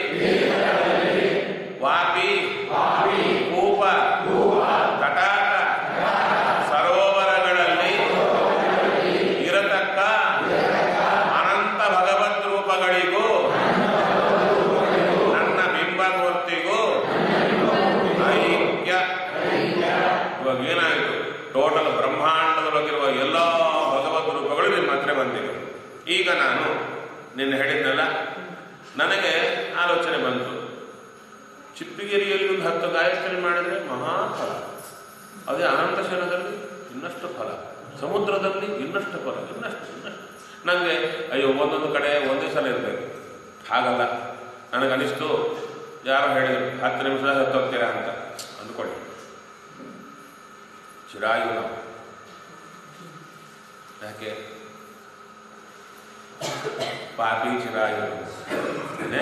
ವಾಪಿ ಕೂಪ ತಟಾಕ ಸರೋವರಗಳಲ್ಲಿ ಇರತಕ್ಕ ಅನಂತ ಭಗವದ್ ರೂಪಗಳಿಗೂ ನನ್ನ ಬಿಂಬಮೂರ್ತಿಗೂ ಐಕ್ಯ ಇವಾಗ ಏನಾಯಿತು ಟೋಟಲ್ ಬ್ರಹ್ಮಾಂಡದೊಳಗಿರುವ ಎಲ್ಲ ಭಗವದ್ ರೂಪಗಳು ನಿಮ್ಮ ಹತ್ರ ಬಂದಿವೆ ಈಗ ನಾನು ನಿನ್ನೆ ಹೇಳಿದ್ನಲ್ಲ ನನಗೆ ಆಲೋಚನೆ ಬಂತು ಚಿಪ್ಪಿಗೆರೆಯಲ್ಲಿ ಒಂದು ಹತ್ತು ಗಾಯತ್ರಿ ಮಾಡಿದ್ರೆ ಮಹಾಫಲ ಅದೇ ಅನಂತ ಶಯನದಲ್ಲಿ ಇನ್ನಷ್ಟು ಫಲ ಸಮುದ್ರದಲ್ಲಿ ಇನ್ನಷ್ಟು ಫಲ ಇನ್ನಷ್ಟು ಇನ್ನಷ್ಟು ನನಗೆ ಅಯ್ಯೋ ಒಂದೊಂದು ಕಡೆ ಒಂದೇ ಸಲ ಇರಬೇಕು ಹಾಗಲ್ಲ ನನಗನಿಸ್ತು ಯಾರೋ ಹೇಳಿದ್ರು ಹತ್ತು ನಿಮಿಷ ಹತ್ತೋಗ್ತೀರಾ ಅಂತ ಅಂದ್ಕೊಳ್ಳಿ ಚಿರಾಯು ನಾವು ಯಾಕೆ ಪಾಪಿ ಚಿರಾಯು ಏನೇ?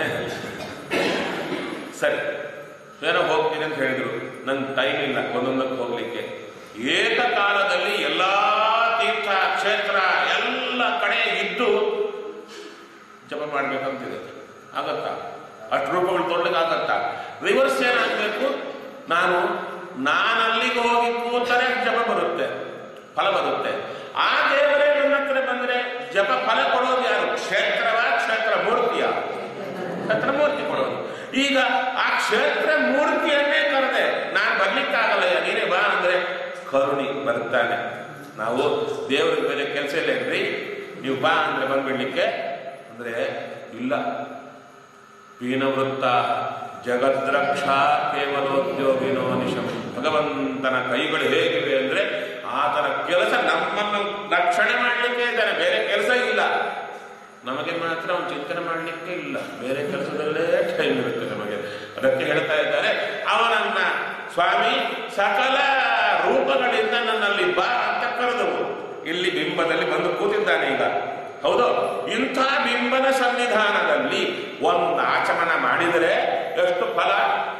ಸರಿ ಏನೋ ಹೋಗ್ತೀನಿ ಅಂತ ಹೇಳಿದ್ರು ನನ್ನ ಟೈಮ್ ಇಲ್ಲ ಒಂದೊಂದಕ್ಕೆ ಹೋಗ್ಲಿಕ್ಕೆ ಏಕಕಾಲದಲ್ಲಿ ಎಲ್ಲ ತೀರ್ಥ ಕ್ಷೇತ್ರ ಎಲ್ಲ ಕಡೆ ಇದ್ದು ಜಪ ಮಾಡ್ಬೇಕಂತಿದೆ ಆಗತ್ತಾ ಅಷ್ಟು ರೂಪಗಳು ತೊಡ್ಲಿಕ್ಕೆ ಆಗತ್ತಾ ರಿವರ್ಸ್ ಏನಾಗಬೇಕು ನಾನು ನಾನಲ್ಲಿಗೆ ಹೋಗಿ ಕೂತರೆ ಜಪ ಬರುತ್ತೆ ಫಲ ಬರುತ್ತೆ ಆ ದೇವರೇ ನನ್ನ ಹತ್ರ ಬಂದ್ರೆ ಜಪ ಫಲ ಕೊಡೋದು ಯಾರು ಕ್ಷೇತ್ರವ ಕ್ಷೇತ್ರ ಮೂರ್ತಿಯ ಕ್ಷೇತ್ರ ಮೂರ್ತಿ ಕೊಡೋದು ಈಗ ಆ ಕ್ಷೇತ್ರ ಮೂರ್ತಿಯನ್ನೇ ಕರೆದೆ ನಾನು ಬರ್ಲಿಕ್ಕಾಗಲ್ಲ ನೀನೇ ಬಾ ಅಂದ್ರೆ ಕರುಣಿ ಬರ್ತಾನೆ ನಾವು ದೇವ್ರಿಗೆ ಬೇರೆ ಕೆಲಸ ಇಲ್ಲ ಏನ್ರಿ ನೀವು ಬಾ ಅಂದ್ರೆ ಬಂದ್ಬಿಡ್ಲಿಕ್ಕೆ ಅಂದ್ರೆ ಇಲ್ಲ ಪೀನವೃತ್ತ ಜಗದ್ರಕ್ಷಾ ಕೇವಲೋದ್ಯೋಗಿನೋ ನಿಶಂ ಭಗವಂತನ ಕೈಗಳು ಹೇಗಿವೆ ಅಂದ್ರೆ ಆತನ ಕೆಲಸ ನಮ್ಮನ್ನು ರಕ್ಷಣೆ ಮಾಡಲಿಕ್ಕೆ ಇದ್ದಾನೆ ಬೇರೆ ಕೆಲಸ ಇಲ್ಲ ನಮಗೆ ಮಾತ್ರ ಅವನು ಚಿಂತನೆ ಮಾಡಲಿಕ್ಕೆ ಇಲ್ಲ ಬೇರೆ ಕೆಲಸದಲ್ಲೇ ಟೈಮ್ ಇರುತ್ತೆ ನಮಗೆ ಅದಕ್ಕೆ ಹೇಳ್ತಾ ಇದ್ದಾರೆ ಅವನನ್ನ ಸ್ವಾಮಿ ಸಕಲ ರೂಪಗಳಿಂದ ನನ್ನಲ್ಲಿ ಬಾ ಅಂತ ಕರೆದವು ಇಲ್ಲಿ ಬಿಂಬದಲ್ಲಿ ಬಂದು ಕೂತಿದ್ದಾನೆ ಈಗ ಹೌದು ಇಂಥ ಬಿಂಬನ ಸನ್ನಿಧಾನದಲ್ಲಿ ಒಂದು ಆಚಮನ ಮಾಡಿದರೆ ಎಷ್ಟು ಫಲ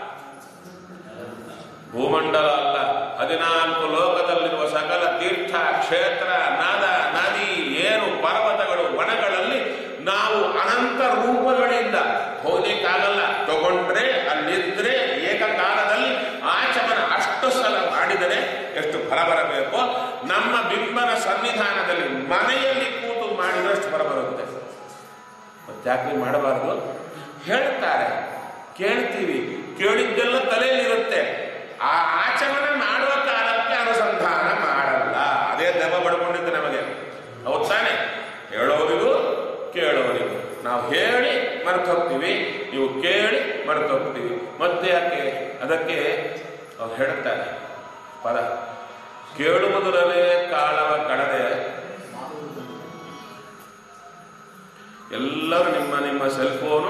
ಭೂಮಂಡಲ ಅಲ್ಲ ಹದಿನಾಲ್ಕು ಲೋಕದಲ್ಲಿರುವ ಸಕಲ ತೀರ್ಥ ಕ್ಷೇತ್ರ ನದ ನದಿ ಏನು ಪರ್ವತಗಳು ವನಗಳಲ್ಲಿ ನಾವು ಅನಂತ ರೂಪಗಳಿಂದ ಹೋಗ್ಲಿಕ್ಕಾಗಲ್ಲ ತಗೊಂಡ್ರೆ ಅಲ್ಲಿದ್ರೆ ಏಕಕಾಲದಲ್ಲಿ ಆಚಮನ ಅಷ್ಟು ಸಲ ಮಾಡಿದರೆ ಎಷ್ಟು ಫಲ ಬರಬೇಕು ನಮ್ಮ ಬಿಂಬನ ಸನ್ನಿಧಾನದಲ್ಲಿ ಮನೆಯಲ್ಲಿ ಕೂತು ಮಾಡಿದಷ್ಟು ಫಲ ಬರುತ್ತೆ ಮತ್ತಾಕೆ ಮಾಡಬಾರದು ಹೇಳ್ತಾರೆ ಕೇಳ್ತೀವಿ ಕೇಳಿದ್ದೆಲ್ಲ ತಲೆಯಲ್ಲಿರುತ್ತೆ ಆ ಆಚಮನ ಮಾಡುವ ಕಾಲಕ್ಕೆ ಅನುಸಂಧಾನ ಮಾಡಲ್ಲ ಅದೇ ದೆಬ್ಬ ಬಡ್ಕೊಂಡಿದ್ದು ನಮಗೆ ಹೌದ್ ತಾನೆ ಹೇಳೋರಿಗೂ ಕೇಳೋರಿಗೂ ನಾವು ಹೇಳಿ ಮರೆತು ಹೋಗ್ತೀವಿ ನೀವು ಕೇಳಿ ಮರೆತು ಹೋಗ್ತೀವಿ ಮತ್ತೆ ಯಾಕೆ ಅದಕ್ಕೆ ಅವ್ರು ಹೇಳ್ತಾರೆ ಪದ ಕೇಳುವುದರಲ್ಲೇ ಕಾಲವ ಕಳೆದೆ ಎಲ್ಲರೂ ನಿಮ್ಮ ನಿಮ್ಮ ಸೆಲ್ ಫೋನು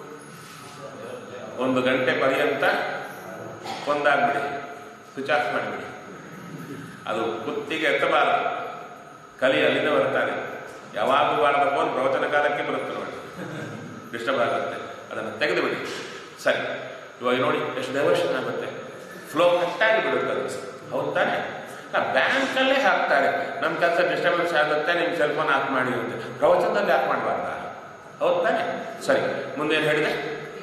ಒಂದು ಗಂಟೆ ಪರ್ಯಂತ ಒಂದಾಗ್ಬಿಡಿ ಸ್ವಿಚ್ ಆಫ್ ಮಾಡಿಬಿಡಿ ಅದು ಕುತ್ತಿಗೆ ಎತ್ತಬಾರದು ಕಲಿ ಅಲ್ಲಿಂದ ಬರ್ತಾನೆ ಯಾವಾಗೂ ಬಾರದ ಫೋನ್ ಪ್ರವಚನ ಕಾಲಕ್ಕೆ ಬರುತ್ತೆ ನೋಡಿ ಡಿಸ್ಟರ್ಬ್ ಆಗುತ್ತೆ ಅದನ್ನು ತೆಗೆದು ಬಿಡಿ ಸರಿ ಇವಾಗ ನೋಡಿ ಎಷ್ಟು ಡೈವರ್ಷನ್ ಆಗುತ್ತೆ ಫ್ಲೋ ಕಟ್ಟಾಗಿ ಬಿಡುತ್ತೆ ಅದು ಹೌದು ತಾನೆ ಬ್ಯಾಂಕಲ್ಲೇ ಹಾಕ್ತಾರೆ ನಮ್ಮ ಕೆಲಸ ಡಿಸ್ಟರ್ಬೆನ್ಸ್ ಆಗುತ್ತೆ ನಿಮ್ಮ ಸೆಲ್ ಫೋನ್ ಆಫ್ ಮಾಡಿ ಅಂತ ಪ್ರವಚನದಲ್ಲಿ ಆಫ್ ಮಾಡಬಾರ್ದ ಹೌದು ತಾನೆ ಸರಿ ಮುಂದೆ ಏನು ಹೇಳಿದೆ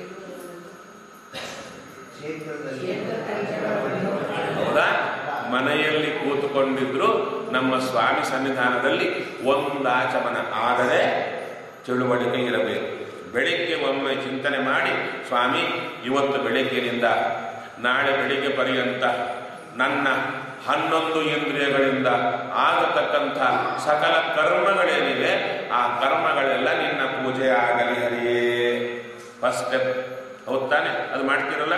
ಹೌದಾ ಮನೆಯಲ್ಲಿ ಕೂತುಕೊಂಡಿದ್ರು ನಮ್ಮ ಸ್ವಾಮಿ ಸನ್ನಿಧಾನದಲ್ಲಿ ಒಂದಾಚಮನ ಆದರೆ ತಿಳುವಳಿಕೆ ಇರಬೇಕು ಬೆಳಿಗ್ಗೆ ಒಮ್ಮೆ ಚಿಂತನೆ ಮಾಡಿ ಸ್ವಾಮಿ ಇವತ್ತು ಬೆಳಿಗ್ಗೆನಿಂದ ನಾಳೆ ಬೆಳಿಗ್ಗೆ ಪರ್ಯಂತ ನನ್ನ ಹನ್ನೊಂದು ಇಂದ್ರಿಯಗಳಿಂದ ಆಗತಕ್ಕಂಥ ಸಕಲ ಕರ್ಮಗಳೇನಿವೆ ಆ ಕರ್ಮಗಳೆಲ್ಲ ನಿನ್ನ ಪೂಜೆ ಆಗಲಿ ಹರಿಯೇ ಫಸ್ಟ್ ಸ್ಟೆಪ್ ಹೌದ್ ತಾನೆ ಅದು ಮಾಡ್ತೀರಲ್ಲ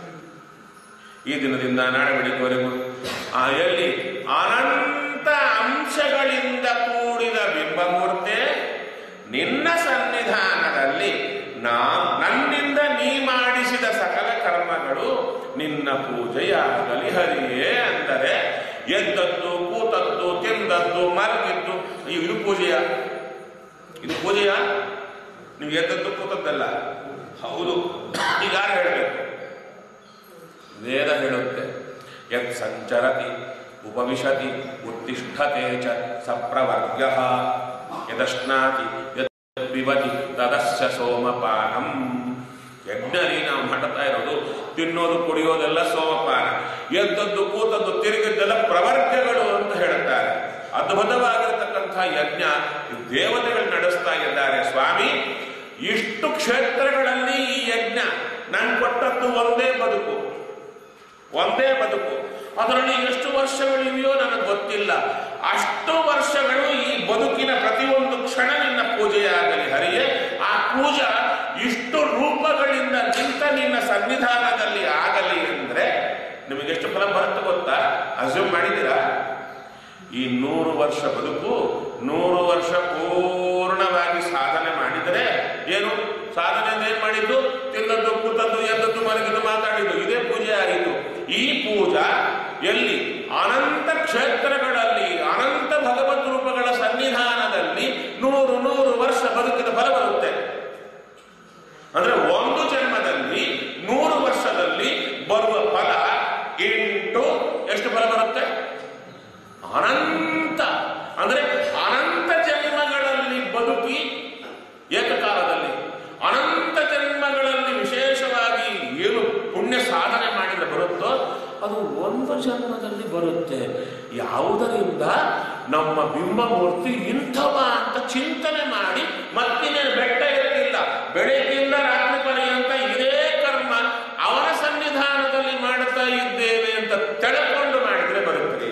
ಈ ದಿನದಿಂದ ನಾಳೆ ಬೆಳಿಗ್ಗೆವರೆಗೂ ಆ ಎಲ್ಲಿ ಅನಂತ ಅಂಶಗಳಿಂದ ಕೂಡಿದ ಬಿಂಬಮೂರ್ತೆ ನಿನ್ನ ಸನ್ನಿಧಾನದಲ್ಲಿ ನಾ ನನ್ನಿಂದ ನೀ ಮಾಡಿಸಿದ ಸಕಲ ಕರ್ಮಗಳು ನಿನ್ನ ಪೂಜೆಯಾಗಲಿ ಹರಿಯೇ ಅಂದರೆ ಎದ್ದದ್ದು ಕೂತದ್ದು ತಿಂದದ್ದು ಮಲಗಿದ್ದು ಅಯ್ಯೋ, ಇದು ಪೂಜೆಯ ಇದು ಪೂಜೆಯ ನೀವು ಎದ್ದದ್ದು ಕೂತದ್ದಲ್ಲ ಹೌದು ಈಗ ಯಾರು ಹೇಳಬೇಕು ವೇದ ಹೇಳುತ್ತೆ ಯತ್ ಸಂಚರತಿ ಉಪವಿಶತಿ ಉತ್ತಿಷ್ಠತೆ ಚ ಸಪ್ರವರ್ಗ್ಯ ಯದಶ್ನಾತಿ ಯತ್ ಪಿಬತಿ ತದಸ್ಯ ಸೋಮಪಾನಂ ಯಜ್ಞರಿ ನಾವು ಮಾಡ್ತಾ ಇರೋದು ತಿನ್ನೋದು ಕುಡಿಯೋದೆಲ್ಲ ಸೋಮಪಾನ ಎದ್ದದ್ದು ಕೂತದ್ದು ತಿರುಗಿದ್ದೆಲ್ಲ ಪ್ರವರ್ಗಗಳು ಅಂತ ಹೇಳ್ತಾರೆ ಅದ್ಭುತವಾಗಿರತಕ್ಕಂಥ ಯಜ್ಞ ದೇವತೆಗಳು ನಡೆಸ್ತಾ ಇದ್ದಾರೆ ಸ್ವಾಮಿ ಇಷ್ಟು ಕ್ಷೇತ್ರಗಳಲ್ಲಿ ಈ ಯಜ್ಞ ನಾನು ಕೊಟ್ಟದ್ದು ಒಂದೇ ಬದುಕು ಒಂದೇ ಬದುಕು ಅದರಲ್ಲಿ ಎಷ್ಟು ವರ್ಷಗಳಿವೆಯೋ ನನಗೆ ಗೊತ್ತಿಲ್ಲ ಅಷ್ಟು ವರ್ಷಗಳು ಈ ಬದುಕಿನ ಪ್ರತಿಯೊಂದು ಕ್ಷಣ ನಿನ್ನ ಪೂಜೆಯಾಗಲಿ ಹರಿಯೇ ಆ ಪೂಜಾ ಇಷ್ಟು ರೂಪಗಳಿಂದ ನಿಂತ ನಿನ್ನ ಸನ್ನಿಧಾನದಲ್ಲಿ ಆಗಲಿ ಅಂದ್ರೆ ನಿಮಗೆ ಎಷ್ಟು ಫಲ ಬರುತ್ತೆ ಗೊತ್ತಾ ಅಸ್ಯೂಮ್ ಮಾಡಿದ್ದೀರಾ ಈ ನೂರು ವರ್ಷ ಬದುಕು ನೂರು ವರ್ಷ ಪೂರ್ಣವಾಗಿ ಸಾಧನೆ ಮಾಡಿದರೆ ಏನು ಸಾಧನೆ ಏನ್ ಮಾಡಿದ್ದು ತಿಂದದ್ದು ಕೂತದ್ದು ಎದ್ದದ್ದು ಮಲಗಿದ್ದು ಮಾತಾಡಿದ್ದು ಇದೇ ಪೂಜೆ ಆಗಿತ್ತು ಈ ಪೂಜಾ ಎಲ್ಲಿ ಅನಂತ ಜನ್ಮದಲ್ಲಿ ಬರುತ್ತೆ ಯಾವುದರಿಂದ ನಮ್ಮ ಬಿಂಬಮೂರ್ತಿ ಇಂಥವ ಅಂತ ಚಿಂತನೆ ಮಾಡಿ ಮತ್ತಿನೇ ಬೆಟ್ಟ ಇರಲಿಲ್ಲ ಬೆಳಗ್ಗೆಯಿಂದ ರಾತ್ರಿ ಪರ್ಯಂತ ಇದೇ ಕರ್ಮ ಅವರ ಸನ್ನಿಧಾನದಲ್ಲಿ ಮಾಡುತ್ತಾ ಇದ್ದೇವೆ ಅಂತ ತೆಳಕೊಂಡು ಮಾಡಿದ್ರೆ ಬರುತ್ತೆ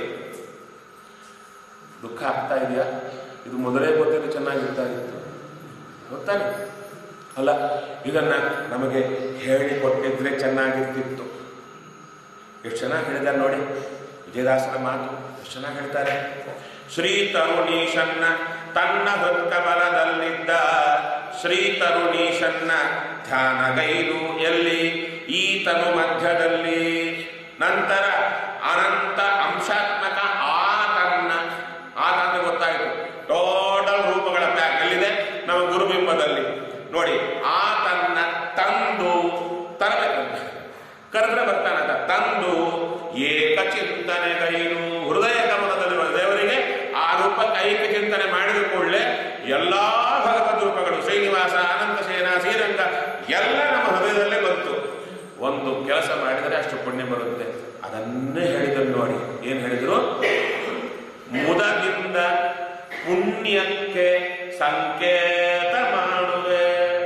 ದುಃಖ ಆಗ್ತಾ ಇದೆಯಾ ಇದು ಮೊದಲೇ ಗೊತ್ತಿದ್ರೆ ಚೆನ್ನಾಗಿರ್ತಾ ಇತ್ತು ಗೊತ್ತಾನೆ ಅಲ್ಲ ಇದನ್ನ ನಮಗೆ ಹೇಳಿಕೊಟ್ಟಿದ್ರೆ ಚೆನ್ನಾಗಿರ್ತಿತ್ತು ಎಷ್ಟು ಚೆನ್ನಾಗಿ ಹೇಳಿದ್ದಾರೆ ನೋಡಿ ವಿಜಯದಾಸರ ಮಾತು ಎಷ್ಟು ಚೆನ್ನಾಗಿ ಹೇಳ್ತಾರೆ ಶ್ರೀ ತರುಣೀಶನ್ನ ತನ್ನ ಹೃತ್ಕಮಲದಲ್ಲಿದ್ದ ಶ್ರೀ ತರುಣೀಶನ್ನ ಧ್ಯಾನಗೈದು ಎಲ್ಲಿ ಈ ತನು ಮಧ್ಯದಲ್ಲಿ ನಂತರ ಅನಂತ ಅಂಶಾತ್ಮಕ ಆತನ್ನ ಆತನ ಗೊತ್ತಾಯಿತು ಟೋಟಲ್ ರೂಪಗಳ ಪ್ಯಾಕ್ ಎಲ್ಲಿದೆ ನಮ್ಮ ಗುರುಬಿಂಬದಲ್ಲಿ ನೋಡಿ ಆತನ್ನ ತಂದು ತರಬೇಕಂತ ಕರೆದ್ರೆ ಬರ್ತಾನದ ತಂದು ಏಕ ಚಿಂತನೆಗೈನು ಹೃದಯ ಗಮನದಲ್ಲಿರುವ ದೇವರಿಗೆ ಆ ರೂಪ ಕೈಕ ಚಿಂತನೆ ಮಾಡಿದ ಕೂಡಲೇ ಎಲ್ಲಾ ಭಗವದ್ ರೂಪಗಳು ಶ್ರೀನಿವಾಸ ಅನಂತಸೇನ ಶ್ರೀರಂಗ ಎಲ್ಲ ನಮ್ಮ ಹೃದಯದಲ್ಲೇ ಬಂತು ಒಂದು ಕೆಲಸ ಮಾಡಿದರೆ ಅಷ್ಟು ಪುಣ್ಯ ಬರುತ್ತೆ ಅದನ್ನೇ ಹೇಳಿದರು ನೋಡಿ ಏನ್ ಹೇಳಿದ್ರು ಮುದದಿಂದ ಪುಣ್ಯಕ್ಕೆ ಸಂಕೇತ ಮಾಡುವೆ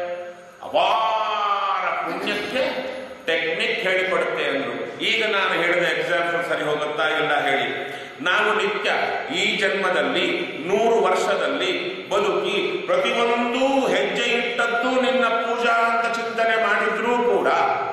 ಅಪಾರ ಪುಣ್ಯಕ್ಕೆ ಟೆಕ್ನಿಕ್ ಹೇಳಿಕೊಡುತ್ತೆ ಅಂದ್ರು ಈಗ ನಾನು ಹೇಳಿದ ಎಕ್ಸಾಂಪಲ್ ಸರಿ ಹೋಗುತ್ತಾ ಇಲ್ಲ ಹೇಳಿ ನಾವು ನಿತ್ಯ ಈ ಜನ್ಮದಲ್ಲಿ ನೂರು ವರ್ಷದಲ್ಲಿ ಬದುಕಿ ಪ್ರತಿಯೊಂದು ಹೆಜ್ಜೆ ಇಟ್ಟದ್ದು ನಿನ್ನ ಪೂಜಾ ಅಂತ ಚಿಂತನೆ ಮಾಡಿದ್ರೂ ಕೂಡ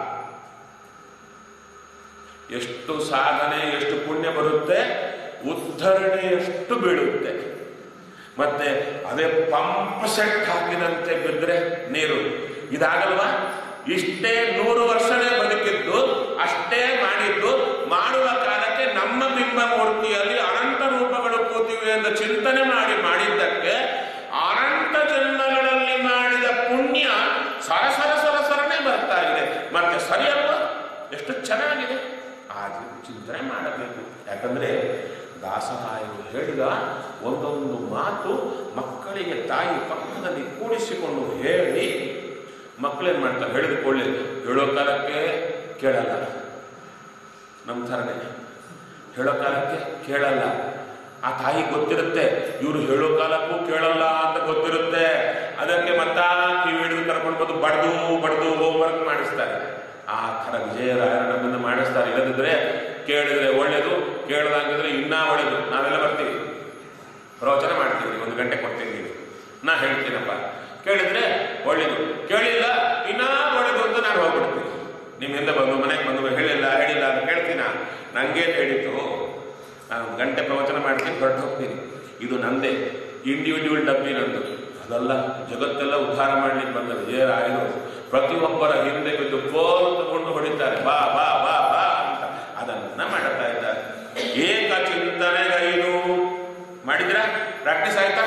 ಎಷ್ಟು ಸಾಧನೆ ಎಷ್ಟು ಪುಣ್ಯ ಬರುತ್ತೆ ಉದ್ಧರಣೆ ಎಷ್ಟು ಬೀಳುತ್ತೆ ಮತ್ತೆ ಅದೇ ಪಂಪ್ ಸೆಟ್ ಹಾಕಿದಂತೆ ಬಿದ್ದರೆ ನೀರು ಇದಾಗಲ್ವಾ ಇಷ್ಟೇ ನೂರು ವರ್ಷನೇ ಬದುಕಿದ್ದು ಅಷ್ಟೇ ಮಾಡಿದ್ದು ಮಾಡುವ ಕಾಲಕ್ಕೆ ನಮ್ಮ ಬಿಂಬ ಮೂರ್ತಿಯಲ್ಲಿ ಅನಂತ ರೂಪಗಳು ಕೂತಿವೆ ಎಂದು ಚಿಂತನೆ ಮಾಡಿ ಮಾಡಿದ್ದಕ್ಕೆ ಅನಂತ ಜನ್ಮಗಳಲ್ಲಿ ಮಾಡಿದ ಪುಣ್ಯ ಸರಸರ ಸರಸರನೆ ಬರ್ತಾ ಇದೆ ಮತ್ತೆ ಸರಿ ಅಲ್ವಾ ಎಷ್ಟು ಚೆನ್ನಾಗಿದೆ ಆ ಚಿಂತನೆ ಮಾಡಬೇಕು ಯಾಕಂದ್ರೆ ದಾಸರಾಯರು ಹೇಳಿದ ಒಂದೊಂದು ಮಾತು ಮಕ್ಕಳಿಗೆ ತಾಯಿ ಪಕ್ಕದಲ್ಲಿ ಕೂಡಿಸಿಕೊಂಡು ಹೇಳಿ ಮಕ್ಕಳೇನ್ ಮಾಡ್ತಾರೆ ಹೇಳಿದ ಕೊಳ್ಳಿ ಹೇಳೋ ಕಾಲಕ್ಕೆ ಕೇಳಲ್ಲ ನಮ್ಮ ಥರನೇ ಹೇಳೋ ಕಾಲಕ್ಕೆ ಕೇಳಲ್ಲ ಆ ತಾಯಿ ಗೊತ್ತಿರುತ್ತೆ ಇವರು ಹೇಳೋ ಕಾಲಕ್ಕೂ ಕೇಳಲ್ಲ ಅಂತ ಗೊತ್ತಿರುತ್ತೆ ಅದಕ್ಕೆ ಮತ್ತ ಕಿವಿ ಹಿಡಿದು ಕರ್ಕೊಂಡು ಬಂದು ಬಡ್ದು ಬಡ್ದು ಹೋಮ್ವರ್ಕ್ ಮಾಡಿಸ್ತಾರೆ ಆ ಥರ ವಿಜಯರಾಯರು ನಮ್ಮನ್ನು ಮಾಡಿಸ್ತಾರೆ ಇಲ್ಲದಿದ್ರೆ ಕೇಳಿದ್ರೆ ಒಳ್ಳೇದು ಕೇಳದಾಗಿದ್ರೆ ಇನ್ನೂ ಒಳ್ಳೇದು ನಾವೆಲ್ಲ ಬರ್ತೀವಿ ಪ್ರವಚನ ಮಾಡ್ತೀವಿ ಒಂದು ಗಂಟೆ ಕೊಡ್ತೀನಿ ನೀವು ನಾ ಹೇಳ್ತೀನಪ್ಪ ಕೇಳಿದ್ರೆ ಒಳ್ಳೇದು ಕೇಳಿಲ್ಲ ಇನ್ನೂ ಒಳ್ಳೇದು ಅಂತ ನಾನು ಹೋಗ್ಬಿಡ್ತೀನಿ ನಿಮ್ಮಿಂದ ಬಂದು ಮನೆಗೆ ಬಂದು ಹೇಳಿಲ್ಲ ಹೇಳಿಲ್ಲ ಅಂತ ಕೇಳ್ತೀನ ನಂಗೇನು ಹೇಳಿತು ನಾನು ಒಂದು ಗಂಟೆ ಪ್ರವಚನ ಮಾಡ್ತೀನಿ ಹೊರಟು ಹೋಗ್ತೀನಿ ಇದು ನಂದೇ ಇಂಡಿವಿಜುವಲ್ ಡಬ್ಬಿ ನಂದು ಅದಲ್ಲ ಜಗತ್ತೆಲ್ಲ ಉದ್ಧಾರ ಮಾಡ್ಲಿಕ್ಕೆ ಬಂದ ವಿಜಯರಾಯರು ಪ್ರತಿಯೊಬ್ಬರ ಹಿಂದೆ ಬಿದ್ದು ಕೋಲು ತಗೊಂಡು ಹೊಡಿತಾರೆ ಬಾ ಬಾ ಬಾ ಬಾ ಅಂತ ಅದನ್ನ ಮಾಡುತ್ತಾ ಇದ್ದಾರೆ ಏಕ ಚಿಂತನೆಗೈನು ಮಾಡಿದ್ರ ಪ್ರಾಕ್ಟೀಸ್ ಆಯ್ತಾ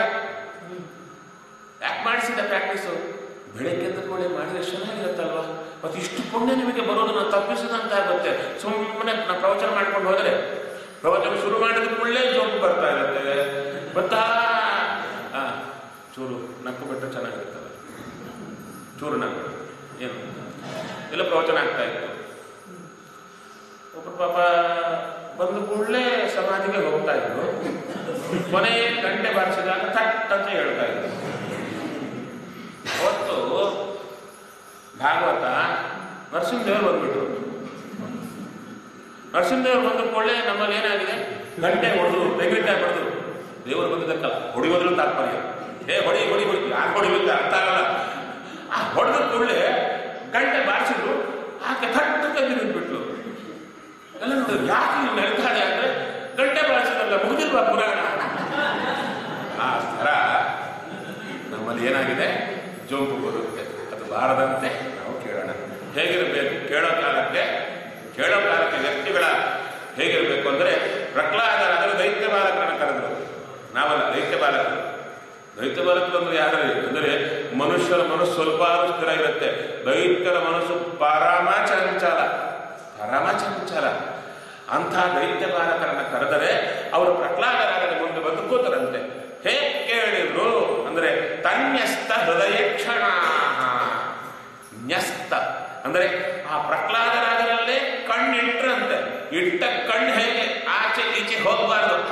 ಯಾಕೆ ಮಾಡಿಸಿದ ಪ್ರಾಕ್ಟೀಸು ಬೆಳಗ್ಗೆ ಎದ್ದ ಕೂಡಲೇ ಮಾಡಿದ್ರೆ ಚೆನ್ನಾಗಿರುತ್ತಲ್ವಾ ಮತ್ತೆ ಇಷ್ಟು ಪುಣ್ಯ ನಿಮಗೆ ಬರೋದನ್ನ ತಪ್ಪಿಸದಂತ ಆಗುತ್ತೆ ಸುಮ್ಮನೆ ನಾವು ಪ್ರವಚನ ಮಾಡ್ಕೊಂಡು ಹೋದರೆ ಪ್ರವಚನ ಶುರು ಮಾಡಿದ ಕೂಡಲೇ ಜೋಕ್ ಬರ್ತಾ ಇರುತ್ತೆ ಗೊತ್ತಾ ಆ, ಚೂರು ನಕ್ಕು ಬಿಟ್ಟರೆ ಚೆನ್ನಾಗಿರ್ತದೆ ಚೂರು ನಕ್ಕು ಏನು ಎಲ್ಲ ಪ್ರವಚನ ಆಗ್ತಾ ಇತ್ತು ಒಬ್ಬರು ಪಾಪ ಬಂದ ಕೂಡಲೇ ಸಮಾಧಿಗೆ ಹೋಗ್ತಾ ಇದ್ರು ಕೊನೆ ಗಂಟೆ ಬಾರಿಸಿದಾಗ ಥಟ್ ಅಂತ ಹೇಳ್ತಾ ಇದ್ರು ಅವತ್ತು ಭಾಗವತ ನರಸಿಂಹದೇವರು ಬಂದ್ಬಿಟ್ರು ನರಸಿಂಹದೇವರು ಬಂದ ಕೂಡಲೇ ನಮ್ಮಲ್ಲಿ ಏನಾಗಿದೆ ಗಂಟೆ ಹೊಡೆದು ತೆಂಗಿನಕಾಯಿ ಹೊಡೆದು ದೇವರು ಬಂದಿದ್ದಕ್ಕಲ್ಲ ಹೊಡಿಯೋದ್ರೂ ತಾತ್ಪರ್ಯ ಏ ಹೊಡಿ ಹೊಡಿ ಹೊಡಿ ಯಾರು ಹೊಡಿಬೇಕು ಅರ್ಥ ಆಗಲ್ಲ ಆ ಹೊಡೆದ ಕೂಡಲೇ ಗಂಟೆ ಬಾರಿಸಿದ್ರು ಆಕೆ ಥಟ್ ತೆಗೆದು ನಿಂತ್ಬಿಟ್ಲು ಎಲ್ಲ ನೋಡಿದ್ರು ಯಾಕೆ ನೀವು ನಡ್ತಾಳೆ ಅಂದ್ರೆ ಗಂಟೆ ಬಾರಿಸಿದಲ್ಲ ಮುಗಿದಿಲ್ವಾ ಪುರಾಣ ಆ ಥರ ನಮ್ಮಲ್ಲಿ ಏನಾಗಿದೆ ಜೋಂಪು ಬರುತ್ತೆ ಅದು ಬಾರದಂತೆ ನಾವು ಕೇಳೋಣ ಹೇಗಿರಬೇಕು ಕೇಳೋ ಕಾಲಕ್ಕೆ ಕೇಳೋ ಕಾಲಕ್ಕೆ ವ್ಯಕ್ತಿಗಳ ಹೇಗಿರಬೇಕು ಅಂದರೆ ಪ್ರಹ್ಲಾದರಾದರೆ ದೈತ್ಯ ಬಾಲಕರನ್ನು ಕರೆದರು ನಾವಲ್ಲ ದೈತ್ಯ ಬಾಲಕರು ದೈತ್ಯ ಬಾಲಕರು ಅಂದ್ರೆ ಯಾರು ಅಂದರೆ ಮನುಷ್ಯರ ಮನಸ್ಸು ಸ್ವಲ್ಪ ಆದ್ರೂ ಸ್ಥಿರ ಇರುತ್ತೆ ದೈತ್ಯರ ಮನಸ್ಸು ಪರಮ ಚಂಚಲ ಪರಮ ಚಂಚಲ ಅಂಥ ದೈತ್ಯ ಬಾಲಕರನ್ನ ಕರೆದರೆ ಅವರು ಪ್ರಹ್ಲಾದರಾದರೆ ಮುಂದೆ ಬಂದು ಕೂತರಂತೆ ಹೇ ಕೇಳಿದ್ರು ಅಂದ್ರೆ ತನ್ಯಸ್ತ ಹೃದಯ ಕ್ಷಣ ನ್ಯಸ್ತ ಅಂದ್ರೆ ಆ ಪ್ರಹ್ಲಾದರಾಜರಲ್ಲೇ ಕಣ್ಣಿಟ್ರಂತೆ ಇಟ್ಟ ಕಣ್ಣು ಹೇಗೆ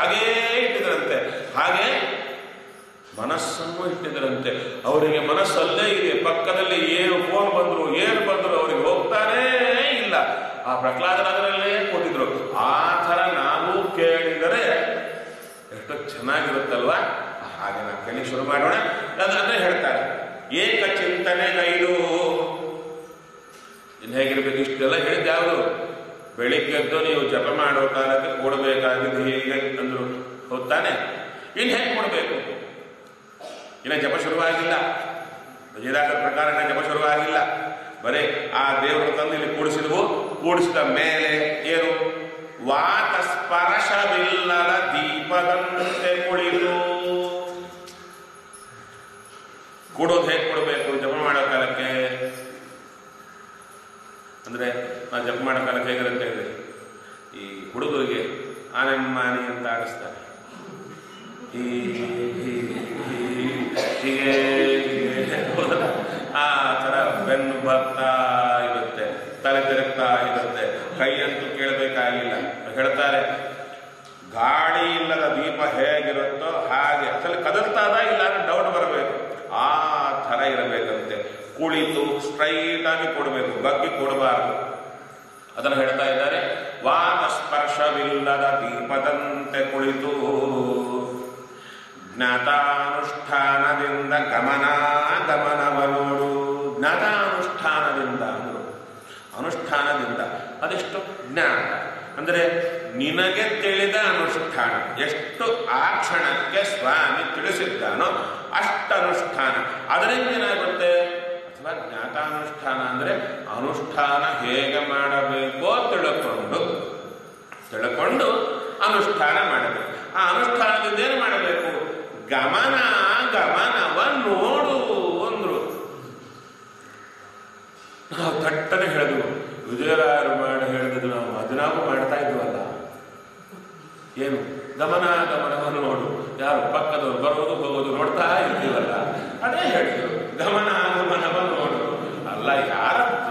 ಹಾಗೇ ಇಟ್ಟಿದ್ರಂತೆ ಹಾಗೆ ಮನಸ್ಸನ್ನು ಇಟ್ಟಿದ್ರಂತೆ ಅವರಿಗೆ ಮನಸ್ಸಲ್ಲೇ ಇದೆ ಪಕ್ಕದಲ್ಲಿ ಏನು ಫೋನ್ ಬಂದ್ರು ಏನು ಬಂದ್ರು ಅವರಿಗೆ ಹೋಗ್ತಾನೇ ಇಲ್ಲ ಆ ಪ್ರಹ್ಲಾದರಾಗರಲ್ಲೇ ಕೂತಿದ್ರು ಆ ಥರ ನಾವು ಕೇಳಿದರೆ ಎಷ್ಟು ಚೆನ್ನಾಗಿರುತ್ತಲ್ವಾ ಹಾಗೆ ನಾವು ಕೇಳಿ ಶುರು ಮಾಡೋಣ ಅದಂದ್ರೆ ಹೇಳ್ತಾರೆ ಏಕ ಚಿಂತನೆಗೈದು ಇನ್ನು ಹೇಗಿರ್ಬೇಕು ಇಷ್ಟೆಲ್ಲ ಹೇಳಿದ್ದು ಯಾವುದು ಬೆಳಿಗ್ಗೆದ್ದು ನೀವು ಜಪ ಮಾಡೋ ಕಾಲಕ್ಕೆ ಕೊಡಬೇಕಾಗಿದ್ದು ಹೀಗೆ ಅಂದ್ರು ಹೋಗ್ತಾನೆ ಇನ್ನು ಹೇಗೆ ಕೊಡಬೇಕು ಇನ್ನು ಜಪ ಶುರುವಾಗಿಲ್ಲ ವಿಜಯದಾಸರ ಪ್ರಕಾರ ಇನ್ನ ಜಪ ಶುರುವಾಗಿಲ್ಲ ಬರೀ ಆ ದೇವರು ತಂದು ಇಲ್ಲಿ ಕೂಡಿಸಿದ್ವು ಕೂಡಿಸಿದ ಮೇಲೆ ಏನು ವಾತ ಸ್ಪರ್ಶವಿಲ್ಲದ ದೀಪದಂತೆ ಕುಳಿತು ಕೊಡೋದು ಹೇಗೆ ಕೊಡಬೇಕು ಜಪ ಮಾಡೋ ಕಾಲಕ್ಕೆ ಅಂದ್ರೆ ನಾವು ಜಪ ಮಾಡೋ ಕಾಲಕ್ಕೆ ಹೇಗಿರುತ್ತೆ ಅಂದ್ರೆ ಈ ಹುಡುಗರಿಗೆ ಆನೆಮ್ಮಾನಿ ಅಂತ ಆಡಿಸ್ತಾರೆ ಈ ಹೀಗೆ ಹೀಗೆ ಹೌದಲ್ಲ? ಆ ಥರ ಬೆನ್ನು ಬರ್ತಾ ಇರುತ್ತೆ ತಲೆ ತಿರುಗ್ತಾ ಇರುತ್ತೆ ಕೈಯಂತೂ ಕೇಳಬೇಕಾಗಿಲ್ಲ ಹೇಳ್ತಾರೆ ಗಾಡಿ ಇಲ್ಲದ ದೀಪ ಹೇಗಿರುತ್ತೋ ಹಾಗೆ ಅಸಲು ಕದಲ್ತಾದ ಇಲ್ಲ ಅಂದ್ರೆ ಡೌಟ್ ಬರಬೇಕು ಆ ಥರ ಇರಬೇಕಂತೆ ಕುಳಿತು ಸ್ಟ್ರೈಟ್ ಆಗಿ ಕೊಡಬೇಕು ಬಗ್ಗಿ ಕೊಡಬಾರದು ಅದನ್ನು ಹೇಳ್ತಾ ಇದ್ದಾರೆ ವಾದ ಸ್ಪರ್ಶವಿಲ್ಲದ ದೀಪದಂತೆ ಕುಳಿತು ಜ್ಞಾತಾನುಷ್ಠಾನದಿಂದ ಗಮನಾಗಮನವ ನೋಡು ಜ್ಞಾತಾನುಷ್ಠಾನದಿಂದ ಅಂದರು ಅನುಷ್ಠಾನದಿಂದ ಅದೆಷ್ಟು ಜ್ಞಾನ ಅಂದರೆ ನಿನಗೆ ತಿಳಿದ ಅನುಷ್ಠಾನ ಎಷ್ಟು ಆ ಕ್ಷಣಕ್ಕೆ ಸ್ವಾಮಿ ತಿಳಿಸಿದ್ದಾನೋ ಅಷ್ಟು ಅನುಷ್ಠಾನ ಅದರಿಂದ ಏನಾಗುತ್ತೆ ಅಥವಾ ಜ್ಞಾತಾನುಷ್ಠಾನ ಅಂದರೆ ಅನುಷ್ಠಾನ ಹೇಗೆ ಮಾಡಬೇಕೋ ತಿಳ್ಕೊಂಡು ತಿಳ್ಕೊಂಡು ಅನುಷ್ಠಾನ ಮಾಡಬೇಕು ಆ ಅನುಷ್ಠಾನದಿಂದ ಏನು ಮಾಡಬೇಕು ಗಮನ ಗಮನವ ನೋಡು ಅಂದ್ರು ನಾವು ತಟ್ಟನೆ ಹೇಳಿದ್ವು ವಿಜಯರಾಯರು ಮಾಡಿ ಹೇಳಿದ್ದು ನಾವು ಅದನ್ನಾಗೂ ಮಾಡ್ತಾ ಇದ್ವಲ್ಲ ಏನು ಗಮನ ಗಮನವನ್ನು ನೋಡು ಯಾರು ಪಕ್ಕದವ್ರು ಬರೋದು ಹೋಗೋದು ನೋಡ್ತಾ ಇರ್ತೀವಲ್ಲ ಅದೇ ಹೇಳಿದ್ರು ಗಮನ ಗಮನವನ್ನು ನೋಡು ಅಲ್ಲ ಯಾರದ್ದು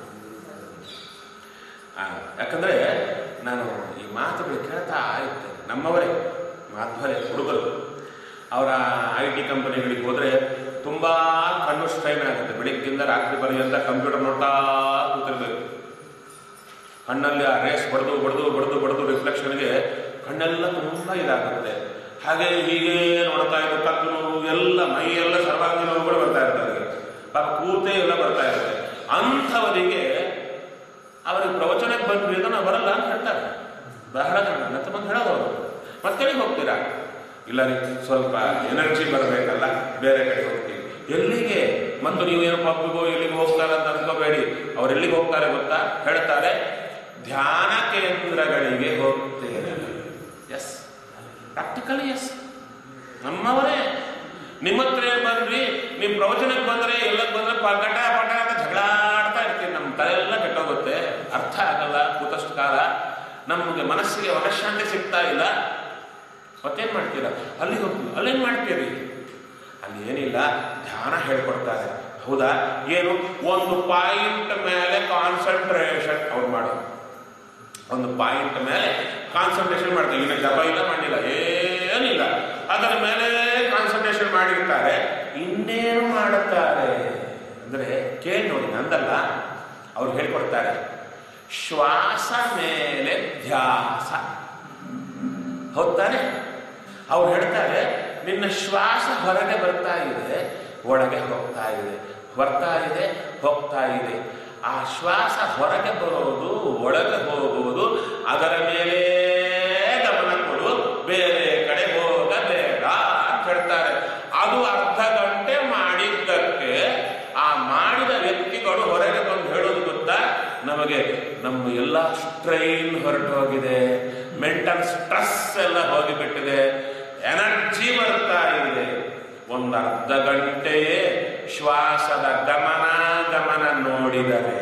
ಆ, ಯಾಕಂದ್ರೆ ನಾನು ಈ ಮಾತುಗಳು ಕೇಳ್ತಾ ಇರ್ತೇನೆ ನಮ್ಮವರೇ ಮಾಧ್ವರೇ ಹುಡುಗರು ಅವರ ಐ ಟಿ ಕಂಪನಿಗಳಿಗೆ ಹೋದ್ರೆ ತುಂಬಾ ಕಣ್ಣು ಸ್ಟ್ರೈನ್ ಆಗುತ್ತೆ ಬೆಳಿಗ್ಗಿಂದ ರಾತ್ರಿ ಪರ್ಯಂತ ಕಂಪ್ಯೂಟರ್ ನೋಡ್ತಾ ಕೂತಿರ್ಬೇಕು ಕಣ್ಣಲ್ಲಿ ಆ ರೇಸ್ ಬಡ್ದು ಬಡ್ದು ಬಡ್ದು ಬಡ್ದು ರಿಫ್ಲೆಕ್ಷನ್ಗೆ ಕಣ್ಣೆಲ್ಲ ತುಂಬಾ ಇದಾಗುತ್ತೆ ಹಾಗೆ ಹೀಗೆ ನೋಡ್ತಾ ಇರೋ ಕತ್ತು ನೋವು ಎಲ್ಲ ಮೈ ಎಲ್ಲ ಸರ್ವಾಂಗ ನೋವುಗಳು ಬರ್ತಾ ಇರ್ತಾರೆ ಪಾಪ ಕೂತೆ ಎಲ್ಲ ಬರ್ತಾ ಇರುತ್ತೆ ಅಂಥವರಿಗೆ ಅವರಿಗೆ ಪ್ರವಚನಕ್ಕೆ ಬಂದ್ರಿ ಅಂತ ನಾವು ಬರಲ್ಲ ಅಂತ ಹೇಳ್ತಾರೆ ಬಹಳ ಜನ ಅಂತ ಬಂದು ಹೇಳೋದು ಅವರು ಮತ್ತೆ ಹೋಗ್ತೀರಾ ಇಲ್ಲ ರೀ ಸ್ವಲ್ಪ ಎನರ್ಜಿ ಬರಬೇಕಲ್ಲ ಬೇರೆ ಕಡೆ ಹೋಗ್ತೀವಿ ಎಲ್ಲಿಗೆ ಮತ್ತು ನೀವು ಏನು ಪಬ್ಬಿಗೋ ಎಲ್ಲಿಗೆ ಹೋಗ್ತಾರೆ ಅಂತ ಅನ್ಕೋಬೇಡಿ ಅವ್ರು ಎಲ್ಲಿಗೆ ಹೋಗ್ತಾರೆ ಗೊತ್ತಾ ಹೇಳ್ತಾರೆ ಧ್ಯಾನ ಕೇಂದ್ರಗಳಿಗೆ ಹೋಗ್ತೇನೆ ಎಸ್ ಪ್ರಾಕ್ಟಿಕಲಿ ಎಸ್ ನಮ್ಮವರೇ ನಿಮ್ಮ ಹತ್ರ ಏನ್ ಬಂದ್ರಿ ನಿಮ್ ಪ್ರವಚನಕ್ಕೆ ಬಂದ್ರೆ ಎಲ್ಲಕ್ಕೆ ಬಂದ್ರೆ ಪಗಟ ಪಟ ಅಂತ ಜಗಳ ಆಡ್ತಾ ಇರ್ತೀವಿ ನಮ್ಮ ತಲೆ ಎಲ್ಲ ಕೆಟ್ಟೋಗುತ್ತೆ ಅರ್ಥ ಆಗಲ್ಲ ಕೂತಷ್ಟು ಕಾಲ ನಮಗೆ ಮನಸ್ಸಿಗೆ ಮನಃಶಾಂತಿ ಸಿಗ್ತಾ ಇಲ್ಲ ಮತ್ತೇನ್ ಮಾಡ್ತೀರಾ ಅಲ್ಲಿ ಹೋಗ್ತೀವಿ ಅಲ್ಲೇನ್ ಮಾಡ್ತೀರಿ ಅಲ್ಲಿ ಏನಿಲ್ಲ ಧ್ಯಾನ ಹೇಳ್ಕೊಡ್ತಾರೆ ಹೌದಾ ಏನು ಒಂದು ಪಾಯಿಂಟ್ ಮೇಲೆ ಕಾನ್ಸಂಟ್ರೇಷನ್ ಅವ್ರು ಮಾಡೋದು ಒಂದು ಪಾಯಿಂಟ್ ಮೇಲೆ ಕಾನ್ಸಂಟ್ರೇಷನ್ ಮಾಡ್ತಾರೆ ಇನ್ನು ಜಪ ಇಲ್ಲ ಮಾಡಿಲ್ಲ ಏನಿಲ್ಲ ಅದರ ಮೇಲೆ ಕಾನ್ಸಂಟ್ರೇಷನ್ ಮಾಡಿರ್ತಾರೆ ಇನ್ನೇನು ಮಾಡುತ್ತಾರೆ ಅಂದ್ರೆ ಕೇಳಿ ನೋಡಿ ನಂದಲ್ಲ ಅವ್ರು ಹೇಳ್ಕೊಡ್ತಾರೆ ಶ್ವಾಸ ಮೇಲೆ ಧ್ಯಾಸ ಹೌದಾನೆ ಅವ್ರು ಹೇಳ್ತಾರೆ ನಿನ್ನ ಶ್ವಾಸ ಹೊರಗೆ ಬರ್ತಾ ಇದೆ ಒಳಗೆ ಹೋಗ್ತಾ ಇದೆ ಬರ್ತಾ ಇದೆ ಹೋಗ್ತಾ ಇದೆ ಆ ಶ್ವಾಸ ಹೊರಗೆ ಬರೋದು ಒಳಗೆ ಹೋಗುವುದು ಅದರ ಮೇಲೆ ಗಮನ ಕೊಡು ಬೇರೆ ಕಡೆ ಹೋಗಬೇಡ ಅಂತ ಹೇಳ್ತಾರೆ ಅದು ಅರ್ಧ ಗಂಟೆ ಮಾಡಿದ್ದಕ್ಕೆ ಆ ಮಾಡಿದ ವ್ಯಕ್ತಿಗಳು ಹೊರಗೆ ಬಂದು ಹೇಳೋದು ಗೊತ್ತಾ ನಮಗೆ ನಮ್ಮ ಎಲ್ಲ ಸ್ಟ್ರೈನ್ ಹೊರಟು ಹೋಗಿದೆ ಮೆಂಟಲ್ ಸ್ಟ್ರೆಸ್ ಎಲ್ಲ ಹೋಗಿಬಿಟ್ಟಿದೆ ಎನರ್ಜಿ ಬರ್ತಾ ಇದೆ ಒಂದು ಅರ್ಧ ಗಂಟೆಯೇ ಶ್ವಾಸದ ಗಮನ ಗಮನ ನೋಡಿದರೆ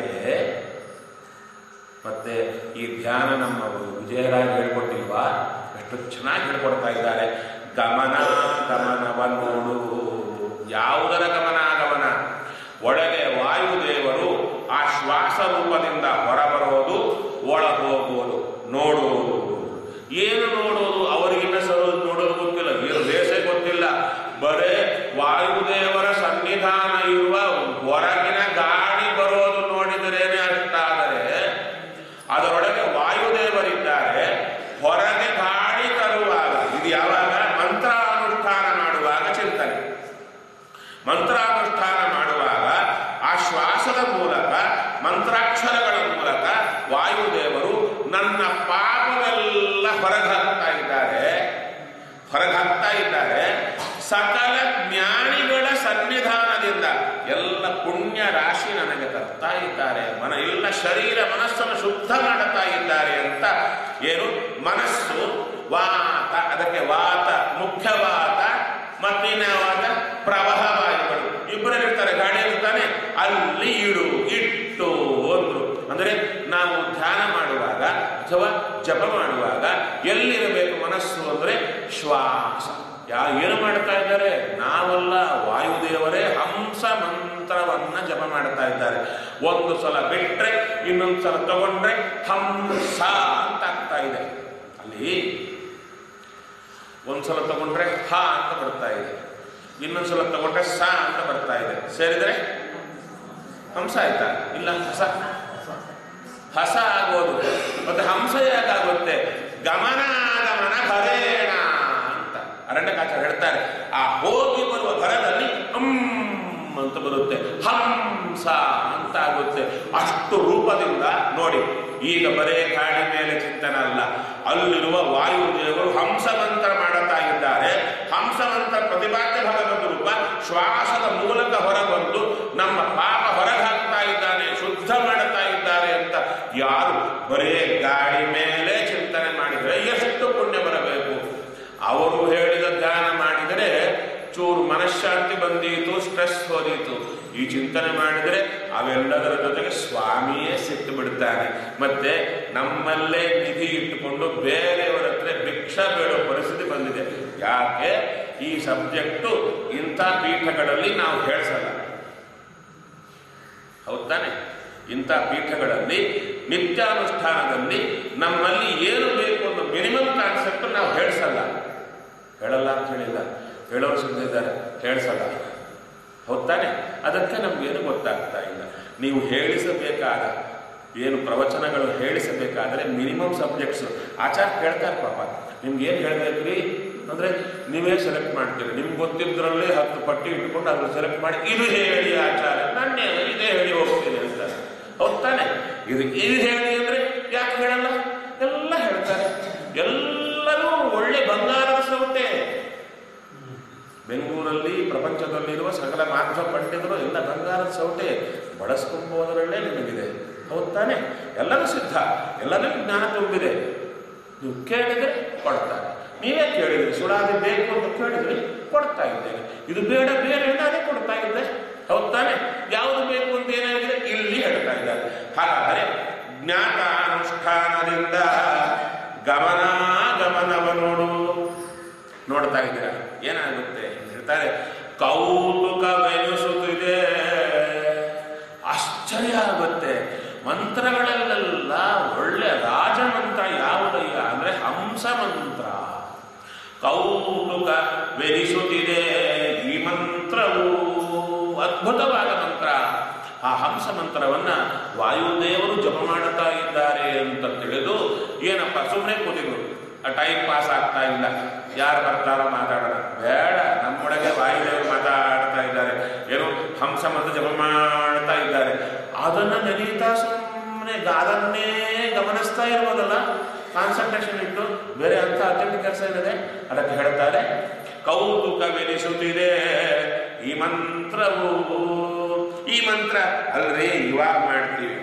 ಮತ್ತೆ ಈ ಧ್ಯಾನ ನಮ್ಮ ವಿಜಯರಾಜ್ ಹೇಳ್ಕೊಟ್ಟಿಲ್ವಾ ಎಷ್ಟು ಚೆನ್ನಾಗಿ ಹೇಳ್ಕೊಡ್ತಾ ಇದ್ದಾರೆ ಗಮನ ಗಮನವ ನೋಡು ಯಾವುದರ ಗಮನ ಗಮನ ಒಳಗೆ ವಾಯುದೇವರು ಆ ಶ್ವಾಸ ರೂಪದಿಂದ ಹೊರಬರೋದು ಒಳ ಹೋಗುವುದು ನೋಡುವುದು ಏನು ನೋಡುವುದು ಅವರಿಗಿನ್ನ ಹೊರಗೆ ಹಾಕ್ತಾ ಇದ್ದಾರೆ ಸಕಲ ಜ್ಞಾನಿಗಳ ಸನ್ನಿಧಾನದಿಂದ ಎಲ್ಲ ಪುಣ್ಯ ರಾಶಿ ನನಗೆ ತರ್ತಾ ಇದ್ದಾರೆ ಮನ ಎಲ್ಲ ಶರೀರ ಮನಸ್ಸನ್ನು ಶುದ್ಧ ಮಾಡುತ್ತಾ ಇದ್ದಾರೆ ಅಂತ ಏನು ಮನಸ್ಸು ವಾತ ಅದಕ್ಕೆ ವಾತ ಮುಖ್ಯವಾತ ಮತ್ತಿನ್ಯಾವಾತ ಪ್ರವಾಹ ವಾಯುಗಳು ಇಬ್ಬರಲ್ಲಿರ್ತಾರೆ ಗಾಡಿಯಲ್ಲಿರ್ತಾನೆ ಅಲ್ಲಿ ಇಡು ಇಟ್ಟು ಅಂದ್ರು ಅಂದರೆ ನಾವು ಧ್ಯಾನ ಮಾಡುವಾಗ ಅಥವಾ ಜಪ ಮಾಡುವಾಗ ಎಲ್ಲಿರಬೇಕು ಮನಸ್ಸು ಅಂದರೆ ಶ್ವಾಸ ಯಾ ಏನು ಮಾಡ್ತಾ ಇದ್ದಾರೆ ನಾವಲ್ಲ ವಾಯುದೇವರೇ ಹಂಸ ಮಂತ್ರವನ್ನ ಜಪ ಮಾಡ್ತಾ ಇದ್ದಾರೆ ಒಂದು ಸಲ ಬಿಟ್ರೆ ಇನ್ನೊಂದು ಸಲ ತಗೊಂಡ್ರೆ ಹಂಸ ಅಂತ ಆಗ್ತಾ ಇದೆ ಅಲ್ಲಿ ಒಂದ್ಸಲ ತಗೊಂಡ್ರೆ ಹ ಅಂತ ಬರ್ತಾ ಇದೆ ಇನ್ನೊಂದ್ಸಲ ತಗೊಂಡ್ರೆ ಸ ಅಂತ ಬರ್ತಾ ಇದೆ ಸೇರಿದ್ರೆ ಹಂಸ ಆಯ್ತಾ ಇಲ್ಲ ಹಸ ಹಸ ಆಗೋದು ಮತ್ತೆ ಹಂಸ ಯಾಕಾಗುತ್ತೆ ಗಮನಾಗಮನ ಭರೇಣ ಅಂತ ಅರಣ್ಯಕಾಚಾರ ಹೇಳ್ತಾರೆ ಆ ಹೋಗಿ ಬರುವ ಭರದಲ್ಲಿ ಹಮ್ ಅಂತ ಬರುತ್ತೆ ಹಂಸ ಅಂತ ಆಗುತ್ತೆ ಅಷ್ಟು ರೂಪದಿಂದ ನೋಡಿ ಈಗ ಬರೇ ಗಾಡಿ ಮೇಲೆ ಚಿಂತನ ಅಲ್ಲ ಅಲ್ಲಿರುವ ವಾಯುದೇವರು ಹಂಸಮಂತ್ರ ಮಾಡುತ್ತಾ ಇದ್ದಾರೆ ಹಂಸಮಂತ್ರ ಪ್ರತಿಪಾದ್ಯ ಭಗವದ್ ರೂಪ ಶ್ವಾಸದ ಮೂಲಕ ಹೊರಬಂದು ನಮ್ಮ ಪಾಪ ಹೊರಗೆ ಹಾಕ್ತಾ ಇದ್ದಾನೆ ಶುದ್ಧ ಮಾಡುತ್ತಾ ಇದ್ದಾರೆ ಅಂತ ಯಾರು ಬರೇ ಗಾಡಿ ಮೇಲೆ ಚಿಂತನೆ ಮಾಡಿದರೆ ಎಷ್ಟು ಪುಣ್ಯ ಬರಬೇಕು ಅವರು ಹೇಳಿದ ಧ್ಯಾನ ಮಾಡಿದರೆ ಚೂರು ಮನಃಶಾಂತಿ ಬಂದೀತು ಸ್ಟ್ರೆಸ್ ಹೋದೀತು ಈ ಚಿಂತನೆ ಮಾಡಿದರೆ ಅವೆಲ್ಲದರ ಜೊತೆಗೆ ಸ್ವಾಮಿಯೇ ಸಿಟ್ಟು ಬಿಡ್ತಾನೆ ಮತ್ತೆ ನಮ್ಮಲ್ಲೇ ನಿಧಿ ಇಟ್ಟುಕೊಂಡು ಬೇರೆಯವರ ಹತ್ರ ಭಿಕ್ಷಾ ಬೇಡೋ ಪರಿಸ್ಥಿತಿ ಬಂದಿದೆ ಯಾಕೆ ಈ ಸಬ್ಜೆಕ್ಟು ಇಂಥ ಪೀಠಗಳಲ್ಲಿ ನಾವು ಹೇಳಿಸಲ್ಲ ಹೌದ್ ತಾನೆ ಇಂಥ ಪೀಠಗಳಲ್ಲಿ ನಿತ್ಯಾನುಷ್ಠಾನದಲ್ಲಿ ನಮ್ಮಲ್ಲಿ ಏನು ಬೇಕು ಅನ್ನೋ ಮಿನಿಮಮ್ ಕಾನ್ಸೆಪ್ಟ್ ನಾವು ಹೇಳಿಸಲ್ಲ ಹೇಳಲ್ಲ ಅಂತ ಹೇಳಿಲ್ಲ ಹೇಳೋರು ಸಿದ್ಧ ಇದ್ದಾರೆ ಹೇಳಿಸಲ್ಲ ಹೌದ್ ತಾನೆ ಅದಕ್ಕೆ ನಮಗೇನು ಗೊತ್ತಾಗ್ತಾ ಇಲ್ಲ ನೀವು ಹೇಳಿಸಬೇಕಾದ ಏನು ಪ್ರವಚನಗಳು ಹೇಳಿಸಬೇಕಾದ್ರೆ ಮಿನಿಮಮ್ ಸಬ್ಜೆಕ್ಟ್ಸ್ ಆಚಾರ ಕೇಳ್ತಾರೆ ಪಾಪ ನಿಮ್ಗೆ ಏನು ಹೇಳ್ಬೇಕ್ರಿ ಅಂದ್ರೆ ನೀವೇ ಸೆಲೆಕ್ಟ್ ಮಾಡ್ತೀರಿ ನಿಮ್ಗೆ ಗೊತ್ತಿದ್ರಲ್ಲೇ ಹತ್ತು ಪಟ್ಟಿ ಇಟ್ಕೊಂಡು ಅದ್ರ ಸೆಲೆಕ್ಟ್ ಮಾಡಿ ಇದು ಹೇಳಿ ಆಚಾರ ನನ್ನೇ ಇದೇ ಹೇಳಿ ಹೋಗ್ತೀನಿ ಅಂತ ಹೌದ್ ತಾನೆ ಇದು ಇದು ಹೇಳಿ ಅಂದ್ರೆ ಯಾಕೆ ಹೇಳಲ್ಲ ಎಲ್ಲ ಹೇಳ್ತಾರೆ ಎಲ್ಲರೂ ಒಳ್ಳೆ ಬಂಗಾರದ ಸೌತೆ ಬೆಂಗಳೂರಲ್ಲಿ ಪ್ರಪಂಚದಲ್ಲಿರುವ ಸಕಲ ಮಾಧ್ವ ಪಂಡಿತರು ಎಲ್ಲ ಬಂಗಾರದ ಸೌಟೆ ಬಳಸ್ಕೊಂಬೋದರಲ್ಲೇ ನಿಮಗಿದೆ ಹೌದ್ ತಾನೆ ಎಲ್ಲರೂ ಸಿದ್ಧ ಎಲ್ಲರೂ ಜ್ಞಾನ ತುಂಬಿದೆ ನೀವು ಕೇಳಿದ್ರೆ ಕೊಡ್ತಾರೆ ನೀವೇ ಕೇಳಿದ್ರಿ ಸುಡಾದಿ ಬೇಕು ಅಂತ ಕೇಳಿದ್ರಿ ಕೊಡ್ತಾ ಇದ್ದೇನೆ ಇದು ಬೇಡ ಬೇರೆ ಅಂತ ಅದೇ ಕೊಡ್ತಾ ಇದ್ದೆ ಹೌದ್ ತಾನೆ ಯಾವುದು ಬೇಕು ಅಂತ ಏನಾಗಿದೆ ಇಲ್ಲಿ ಹೇಳ್ತಾ ಇದ್ದಾರೆ ಹಾಗಾದರೆ ಜ್ಞಾತ ಅನುಷ್ಠಾನದಿಂದ ಗಮನಾಗಮನವ ನೋಡು ನೋಡ್ತಾ ಇದ್ದೀರಾ ಏನಾಗುತ್ತೆ ಹೇಳ್ತಾರೆ ಕೌತುಕವೆನಿಸುತ್ತಿದೆ ಆಶ್ಚರ್ಯ ಆಗುತ್ತೆ ಮಂತ್ರಗಳಲ್ಲೆಲ್ಲ ಒಳ್ಳೆ ರಾಜಮಂತ್ರ ಯಾವುದಯ್ಯ ಅಂದ್ರೆ ಹಂಸ ಮಂತ್ರ ಕೌತುಕವೆನಿಸುತ್ತಿದೆ ಈ ಮಂತ್ರವು ಅದ್ಭುತವಾದ ಮಂತ್ರ ಆ ಹಂಸ ಮಂತ್ರವನ್ನ ವಾಯುದೇವರು ಜಪ ಮಾಡುತ್ತಾ ಇದ್ದಾರೆ ಅಂತ ತಿಳಿದು ಏನಪ್ಪ ಸುಮ್ಮನೆ ಕೂತಿದ್ರು ಟೈಮ್ ಪಾಸ್ ಆಗ್ತಾ ಇಲ್ಲ ಯಾರು ಬರ್ತಾರೋ ಮಾತಾಡೋಣ ಬೇಡ ನಮ್ಮೊಳಗೆ ವಾಯುದೇವರು ಮಾತಾಡ್ತಾ ಇದ್ದಾರೆ ಏನೋ ಹಂಸ ಮಂತ್ರ ಜಪ ಮಾಡ್ತಾ ಇದ್ದಾರೆ ಅದನ್ನ ನೆನೀತಾ ಸುಮ್ಮನೆ ಅದನ್ನೇ ಗಮನಿಸ್ತಾ ಇರ್ಬೋದಲ್ಲ ಕಾನ್ಸಂಟ್ರೇಷನ್ ಇಟ್ಟು ಬೇರೆ ಅಂತ ಅರ್ಜೆಂಟ್ ಕೆಲಸ ಇದೆ ಅದಕ್ಕೆ ಹೇಳ್ತಾರೆ ಕೌತುಕವೆನಿಸುತ್ತಿದೆ ಈ ಮಂತ್ರವು ಈ ಮಂತ್ರ ಅಲ್ರಿ ಇವಾಗ ಮಾಡ್ತೀವಿ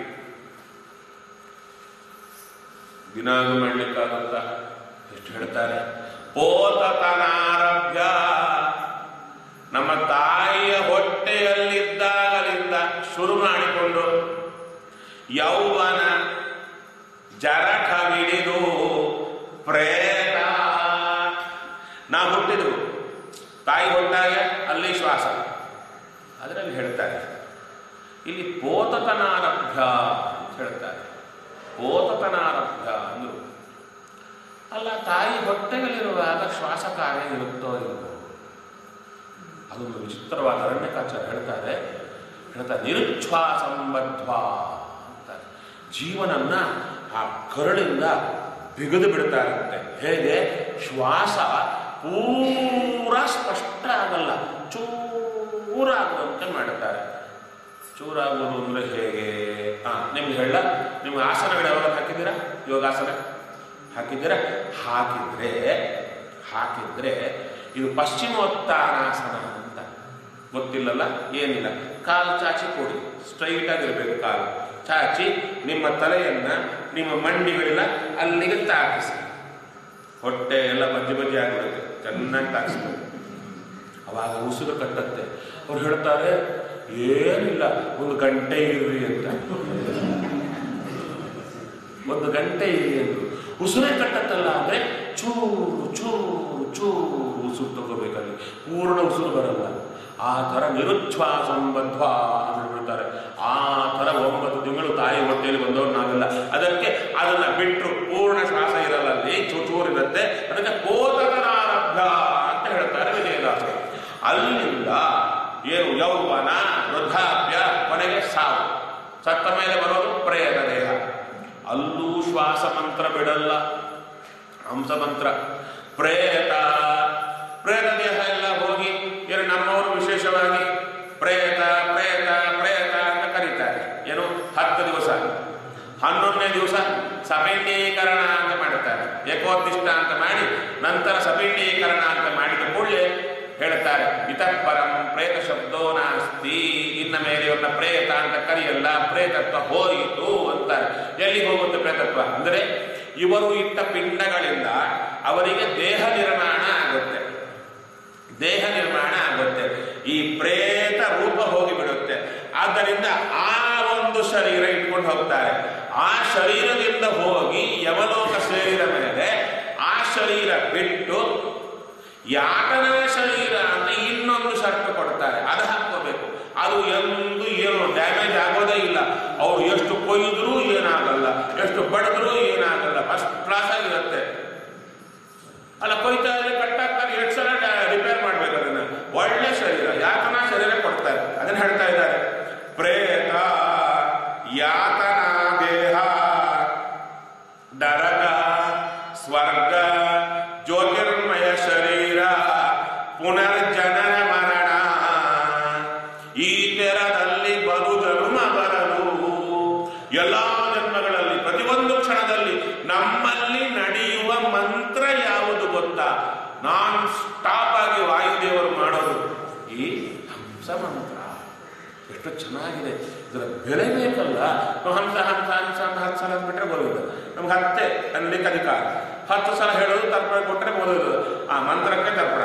ದಿನಾಗೂ ಮಾಡ್ಲಿಕ್ಕಾಗುತ್ತ ಎಷ್ಟು ಹೇಳ್ತಾರೆ ಪೋತತನಾರಭ್ಯ ನಮ್ಮ ತಾಯಿಯ ಹೊಟ್ಟೆಯಲ್ಲಿದ್ದಾಗಲಿಂದ ಶುರು ಮಾಡಿಕೊಂಡು ಯೌವನ ಜರಠವಿಡಿದು ಪ್ರೇತ ನಾವು ಹುಟ್ಟಿದ್ರು ತಾಯಿ ಹೊಟ್ಟಾಗ ಅಲ್ಲಿ ಶ್ವಾಸ ಅದರಲ್ಲಿ ಹೇಳ್ತಾರೆ ಇಲ್ಲಿ ಪೋತತನಾರಭ್ಯ ಅಂತ ಹೇಳ್ತಾರೆ ಪೋತತನಾರಭ್ಯ ಅಂದ್ರು ಅಲ್ಲ ತಾಯಿ ಹೊಟ್ಟೆಯಲ್ಲಿರುವಾಗ ಶ್ವಾಸ ಕಾರ್ಯ ಇರುತ್ತೋ ಇಲ್ವೋ ಅದೊಂದು ವಿಚಿತ್ರವಾದ ಅರಣ್ಯಕಾಚಾರ ಹೇಳ್ತಾರೆ ಹೇಳ್ತಾರೆ ನಿರುಚ್ಛ್ವಾಸಂಬದ್ಧ ಅಂತಾರೆ ಜೀವನನ್ನ ಆ ಕರಳಿಂದ ಬಿಗಿದು ಬಿಡ್ತಾ ಇರುತ್ತೆ ಹೇಗೆ ಶ್ವಾಸ ಪೂರ ಸ್ಪಷ್ಟ ಆಗಲ್ಲ ಚೂರಾಗುವಂತೆ ಮಾಡುತ್ತಾರೆ ಚೂರಾಗುವುದು ಅಂದ್ರೆ ಹೇಗೆ ಹಾ ನಿಮ್ಗೆ ಹೇಳ ನಿಮ್ಮ ಆಸನಗಳು ಯಾವಾಗ ಹಾಕಿದ್ದೀರಾ ಯೋಗಾಸನ ಹಾಕಿದ್ದೀರಾ ಹಾಕಿದ್ರೆ ಹಾಕಿದ್ರೆ ಇದು ಪಶ್ಚಿಮೋತ್ತಾನಾಸನ ಅಂತ ಗೊತ್ತಿಲ್ಲಲ್ಲ ಏನಿಲ್ಲ ಕಾಲು ಚಾಚಿ ಕೊಡಿ ಸ್ಟ್ರೈಟ್ ಆಗಿರ್ಬೇಕು ಕಾಲು ಚಾಚಿ ನಿಮ್ಮ ತಲೆಯನ್ನ ನಿಮ್ಮ ಮಂಡಿಗಳಿಲ್ಲ ಅಲ್ಲಿಗೆ ತಾಕಿಸಿ ಹೊಟ್ಟೆ ಎಲ್ಲ ಮಜ್ಜಿ ಮಜ್ಜಿ ಆಗಿಬಿಡುತ್ತೆ ಚೆನ್ನಾಗಿ ತಾಕಿಸ್ಬೇಕು ಅವಾಗ ಉಸಿರು ಕಟ್ಟತ್ತೆ ಅವ್ರು ಹೇಳ್ತಾರೆ ಏನಿಲ್ಲ ಒಂದು ಗಂಟೆ ಇರ್ರಿ ಅಂತ ಒಂದು ಗಂಟೆ ಇರಿ ಎಂದು ಉಸಿರೇ ಕಟ್ಟತ್ತಲ್ಲ ಅಂದ್ರೆ ಚೂರು ಚೂರು ಚೂರು ಉಸಿರು ತಗೋಬೇಕಲ್ಲಿ ಪೂರ್ಣ ಉಸಿರು ಬರಲ್ಲ ಆ ಥರ ನಿರುಚ್ಛ್ವಾಸಂಬದ್ಧ ಅಂತ ಹೇಳ್ತಾರೆ ಆ ಥರ ಒಂಬತ್ತು ತಿಂಗಳು ತಾಯಿ ಹೊಟ್ಟೆಯಲ್ಲಿ ಬಂದವರು ನಾವೆಲ್ಲ ಅದಕ್ಕೆ ಅದನ್ನ ಬಿಟ್ಟರು ಪೂರ್ಣ ಶ್ವಾಸ ಇರಲ್ಲ ಅಲ್ಲಿ ಚೂರು ಚೂರು ಇರುತ್ತೆ ಅದಕ್ಕೆ ಕೋತಕನಾರಭ್ಯ ಅಂತ ಹೇಳ್ತಾರೆ ವಿಜಯದಾಸರು ಅಲ್ಲಿಂದ ಏನು ಯೌವನ ವೃದ್ಧಾಪ್ಯ ಕೊನೆಗೆ ಸಾವು ಸತ್ತ ಮೇಲೆ ಬರೋದು ಪ್ರೇತ ದೇಹ ಅಲ್ಲೂ ಶ್ವಾಸ ಮಂತ್ರ ಬಿಡಲ್ಲ ಹಂಸ ಮಂತ್ರ ಪ್ರೇತ ಪ್ರೇತ ದೇಹ ಎಲ್ಲ ಹೋಗಿ ಏನು ನಮ್ಮವರು ವಿಶೇಷವಾಗಿ ಪ್ರೇತ ಪ್ರೇತ ಪ್ರೇತ ಅಂತ ಕರೀತಾರೆ ಏನು ಹತ್ತು ದಿವಸ ಹನ್ನೊಂದನೇ ದಿವಸ ಸಪಿಂಡೀಕರಣ ಅಂತ ಮಾಡುತ್ತಾರೆ ಏಕೋದಿಷ್ಟ ಅಂತ ಮಾಡಿ ನಂತರ ಸಪಿಂಡೀಕರಣ ಅಂತ ಮಾಡಿದ ಕೂಡಲೇ ಹೇಳ್ತಾರೆ ಇತಃ ಪರಂ ಪ್ರೇತ ಶಬ್ದೋ ನಾಸ್ತಿ ಇನ್ನ ಮೇಲೆ ಇವನ್ನ ಪ್ರೇತ ಅಂತ ಕರೆಯಲ್ಲ ಪ್ರೇತತ್ವ ಹೋಯಿತು ಅಂತಾರೆ ಎಲ್ಲಿ ಹೋಗುತ್ತೆ ಪ್ರೇತತ್ವ ಅಂದರೆ ಇವರು ಇಟ್ಟ ಪಿಂಡಗಳಿಂದ ಅವರಿಗೆ ದೇಹ ನಿರ್ಮಾಣ ಆಗುತ್ತೆ ದೇಹ ನಿರ್ಮಾಣ ಆಗುತ್ತೆ ಈ ಪ್ರೇತ ರೂಪ ಹೋಗಿಬಿಡುತ್ತೆ ಆದ್ದರಿಂದ ಆ ಒಂದು ಶರೀರ ಇಟ್ಕೊಂಡು ಹೋಗ್ತಾರೆ ಆ ಶರೀರದಿಂದ ಹೋಗಿ ಯವಲೋಕ ಸೇರಿದ ಮೇಲೆ ಆ ಶರೀರ ಬಿಟ್ಟು ಯಾತನಾ ಶರೀರ ಅಂತ ಇನ್ನೊಂದು ಶರ್ಟ್ ಕೊಡ್ತಾರೆ ಅದು ಹಾಕೋಬೇಕು ಅದು ಎಂದು ಏನು ಡ್ಯಾಮೇಜ್ ಆಗೋದೇ ಇಲ್ಲ ಅವ್ರು ಎಷ್ಟು ಕೊಯ್ದ್ರು ಏನಾಗಲ್ಲ ಎಷ್ಟು ಬಡಿದ್ರು ಏನಾಗಲ್ಲ ಫಸ್ಟ್ ಕ್ಲಾಸ್ ಆಗಿರುತ್ತೆ ಅಲ್ಲ ಕೊಯ್ತಾ ಇದ್ರೆ ಕಟ್ಟಾಕ್ತಾರೆ ಎಷ್ಟು ಸಲ ರಿಪೇರ್ ಮಾಡ್ಬೇಕು ಅದನ್ನ ಒಳ್ಳೆ ಶರೀರ ಯಾತನಾ ಶರೀರ ಕೊಡ್ತಾರೆ ಅದನ್ನ ಹೇಳ್ತಾ ಇದ್ದಾರೆ ಪ್ರೇತ ಯಾತನಾ ದೇಹ ನರಕ ಸ್ವರ್ಗ ಜ್ಯೋತಿರ್ಮಯ ಶರೀರ ಪುನರ್ಜನನ ಮರಣ ಈ ತೆರದಲ್ಲಿ ಬರು ಜನ್ಮ ಬರಲು ಎಲ್ಲಾ ಜನ್ಮಗಳಲ್ಲಿ ಪ್ರತಿಯೊಂದು ಕ್ಷಣದಲ್ಲಿ ನಮ್ಮಲ್ಲಿ ನಡೆಯುವ ಮಂತ್ರ ಯಾವುದು ಗೊತ್ತಾ ನಾನ್ ಸ್ಟಾಪ್ ಆಗಿ ವಾಯುದೇವರು ಮಾಡೋದು ಈ ಹಂಸ ಮಂತ್ರ ಎಷ್ಟು ಚೆನ್ನಾಗಿದೆ ಇದರ ಬೆಲೆ ಬೇಕಲ್ಲ ನಾವು ಹಂಸ ಹಂಸ ಹಂಸ ಅಂತ ಹತ್ತು ಸಲ ಅಂದ್ಬಿಟ್ರೆ ಬರೋದು ನಮ್ಗೆ ಹತ್ತೆ ಅನ್ಲಿಕ್ಕೆ ಅಧಿಕಾರ ಹತ್ತು ಸಲ ಹೇಳೋದು ತರ್ಪಣ ಕೊಟ್ಟರೆ ಬರೋದು ಆ ಮಂತ್ರಕ್ಕೆ ತರ್ಪಣ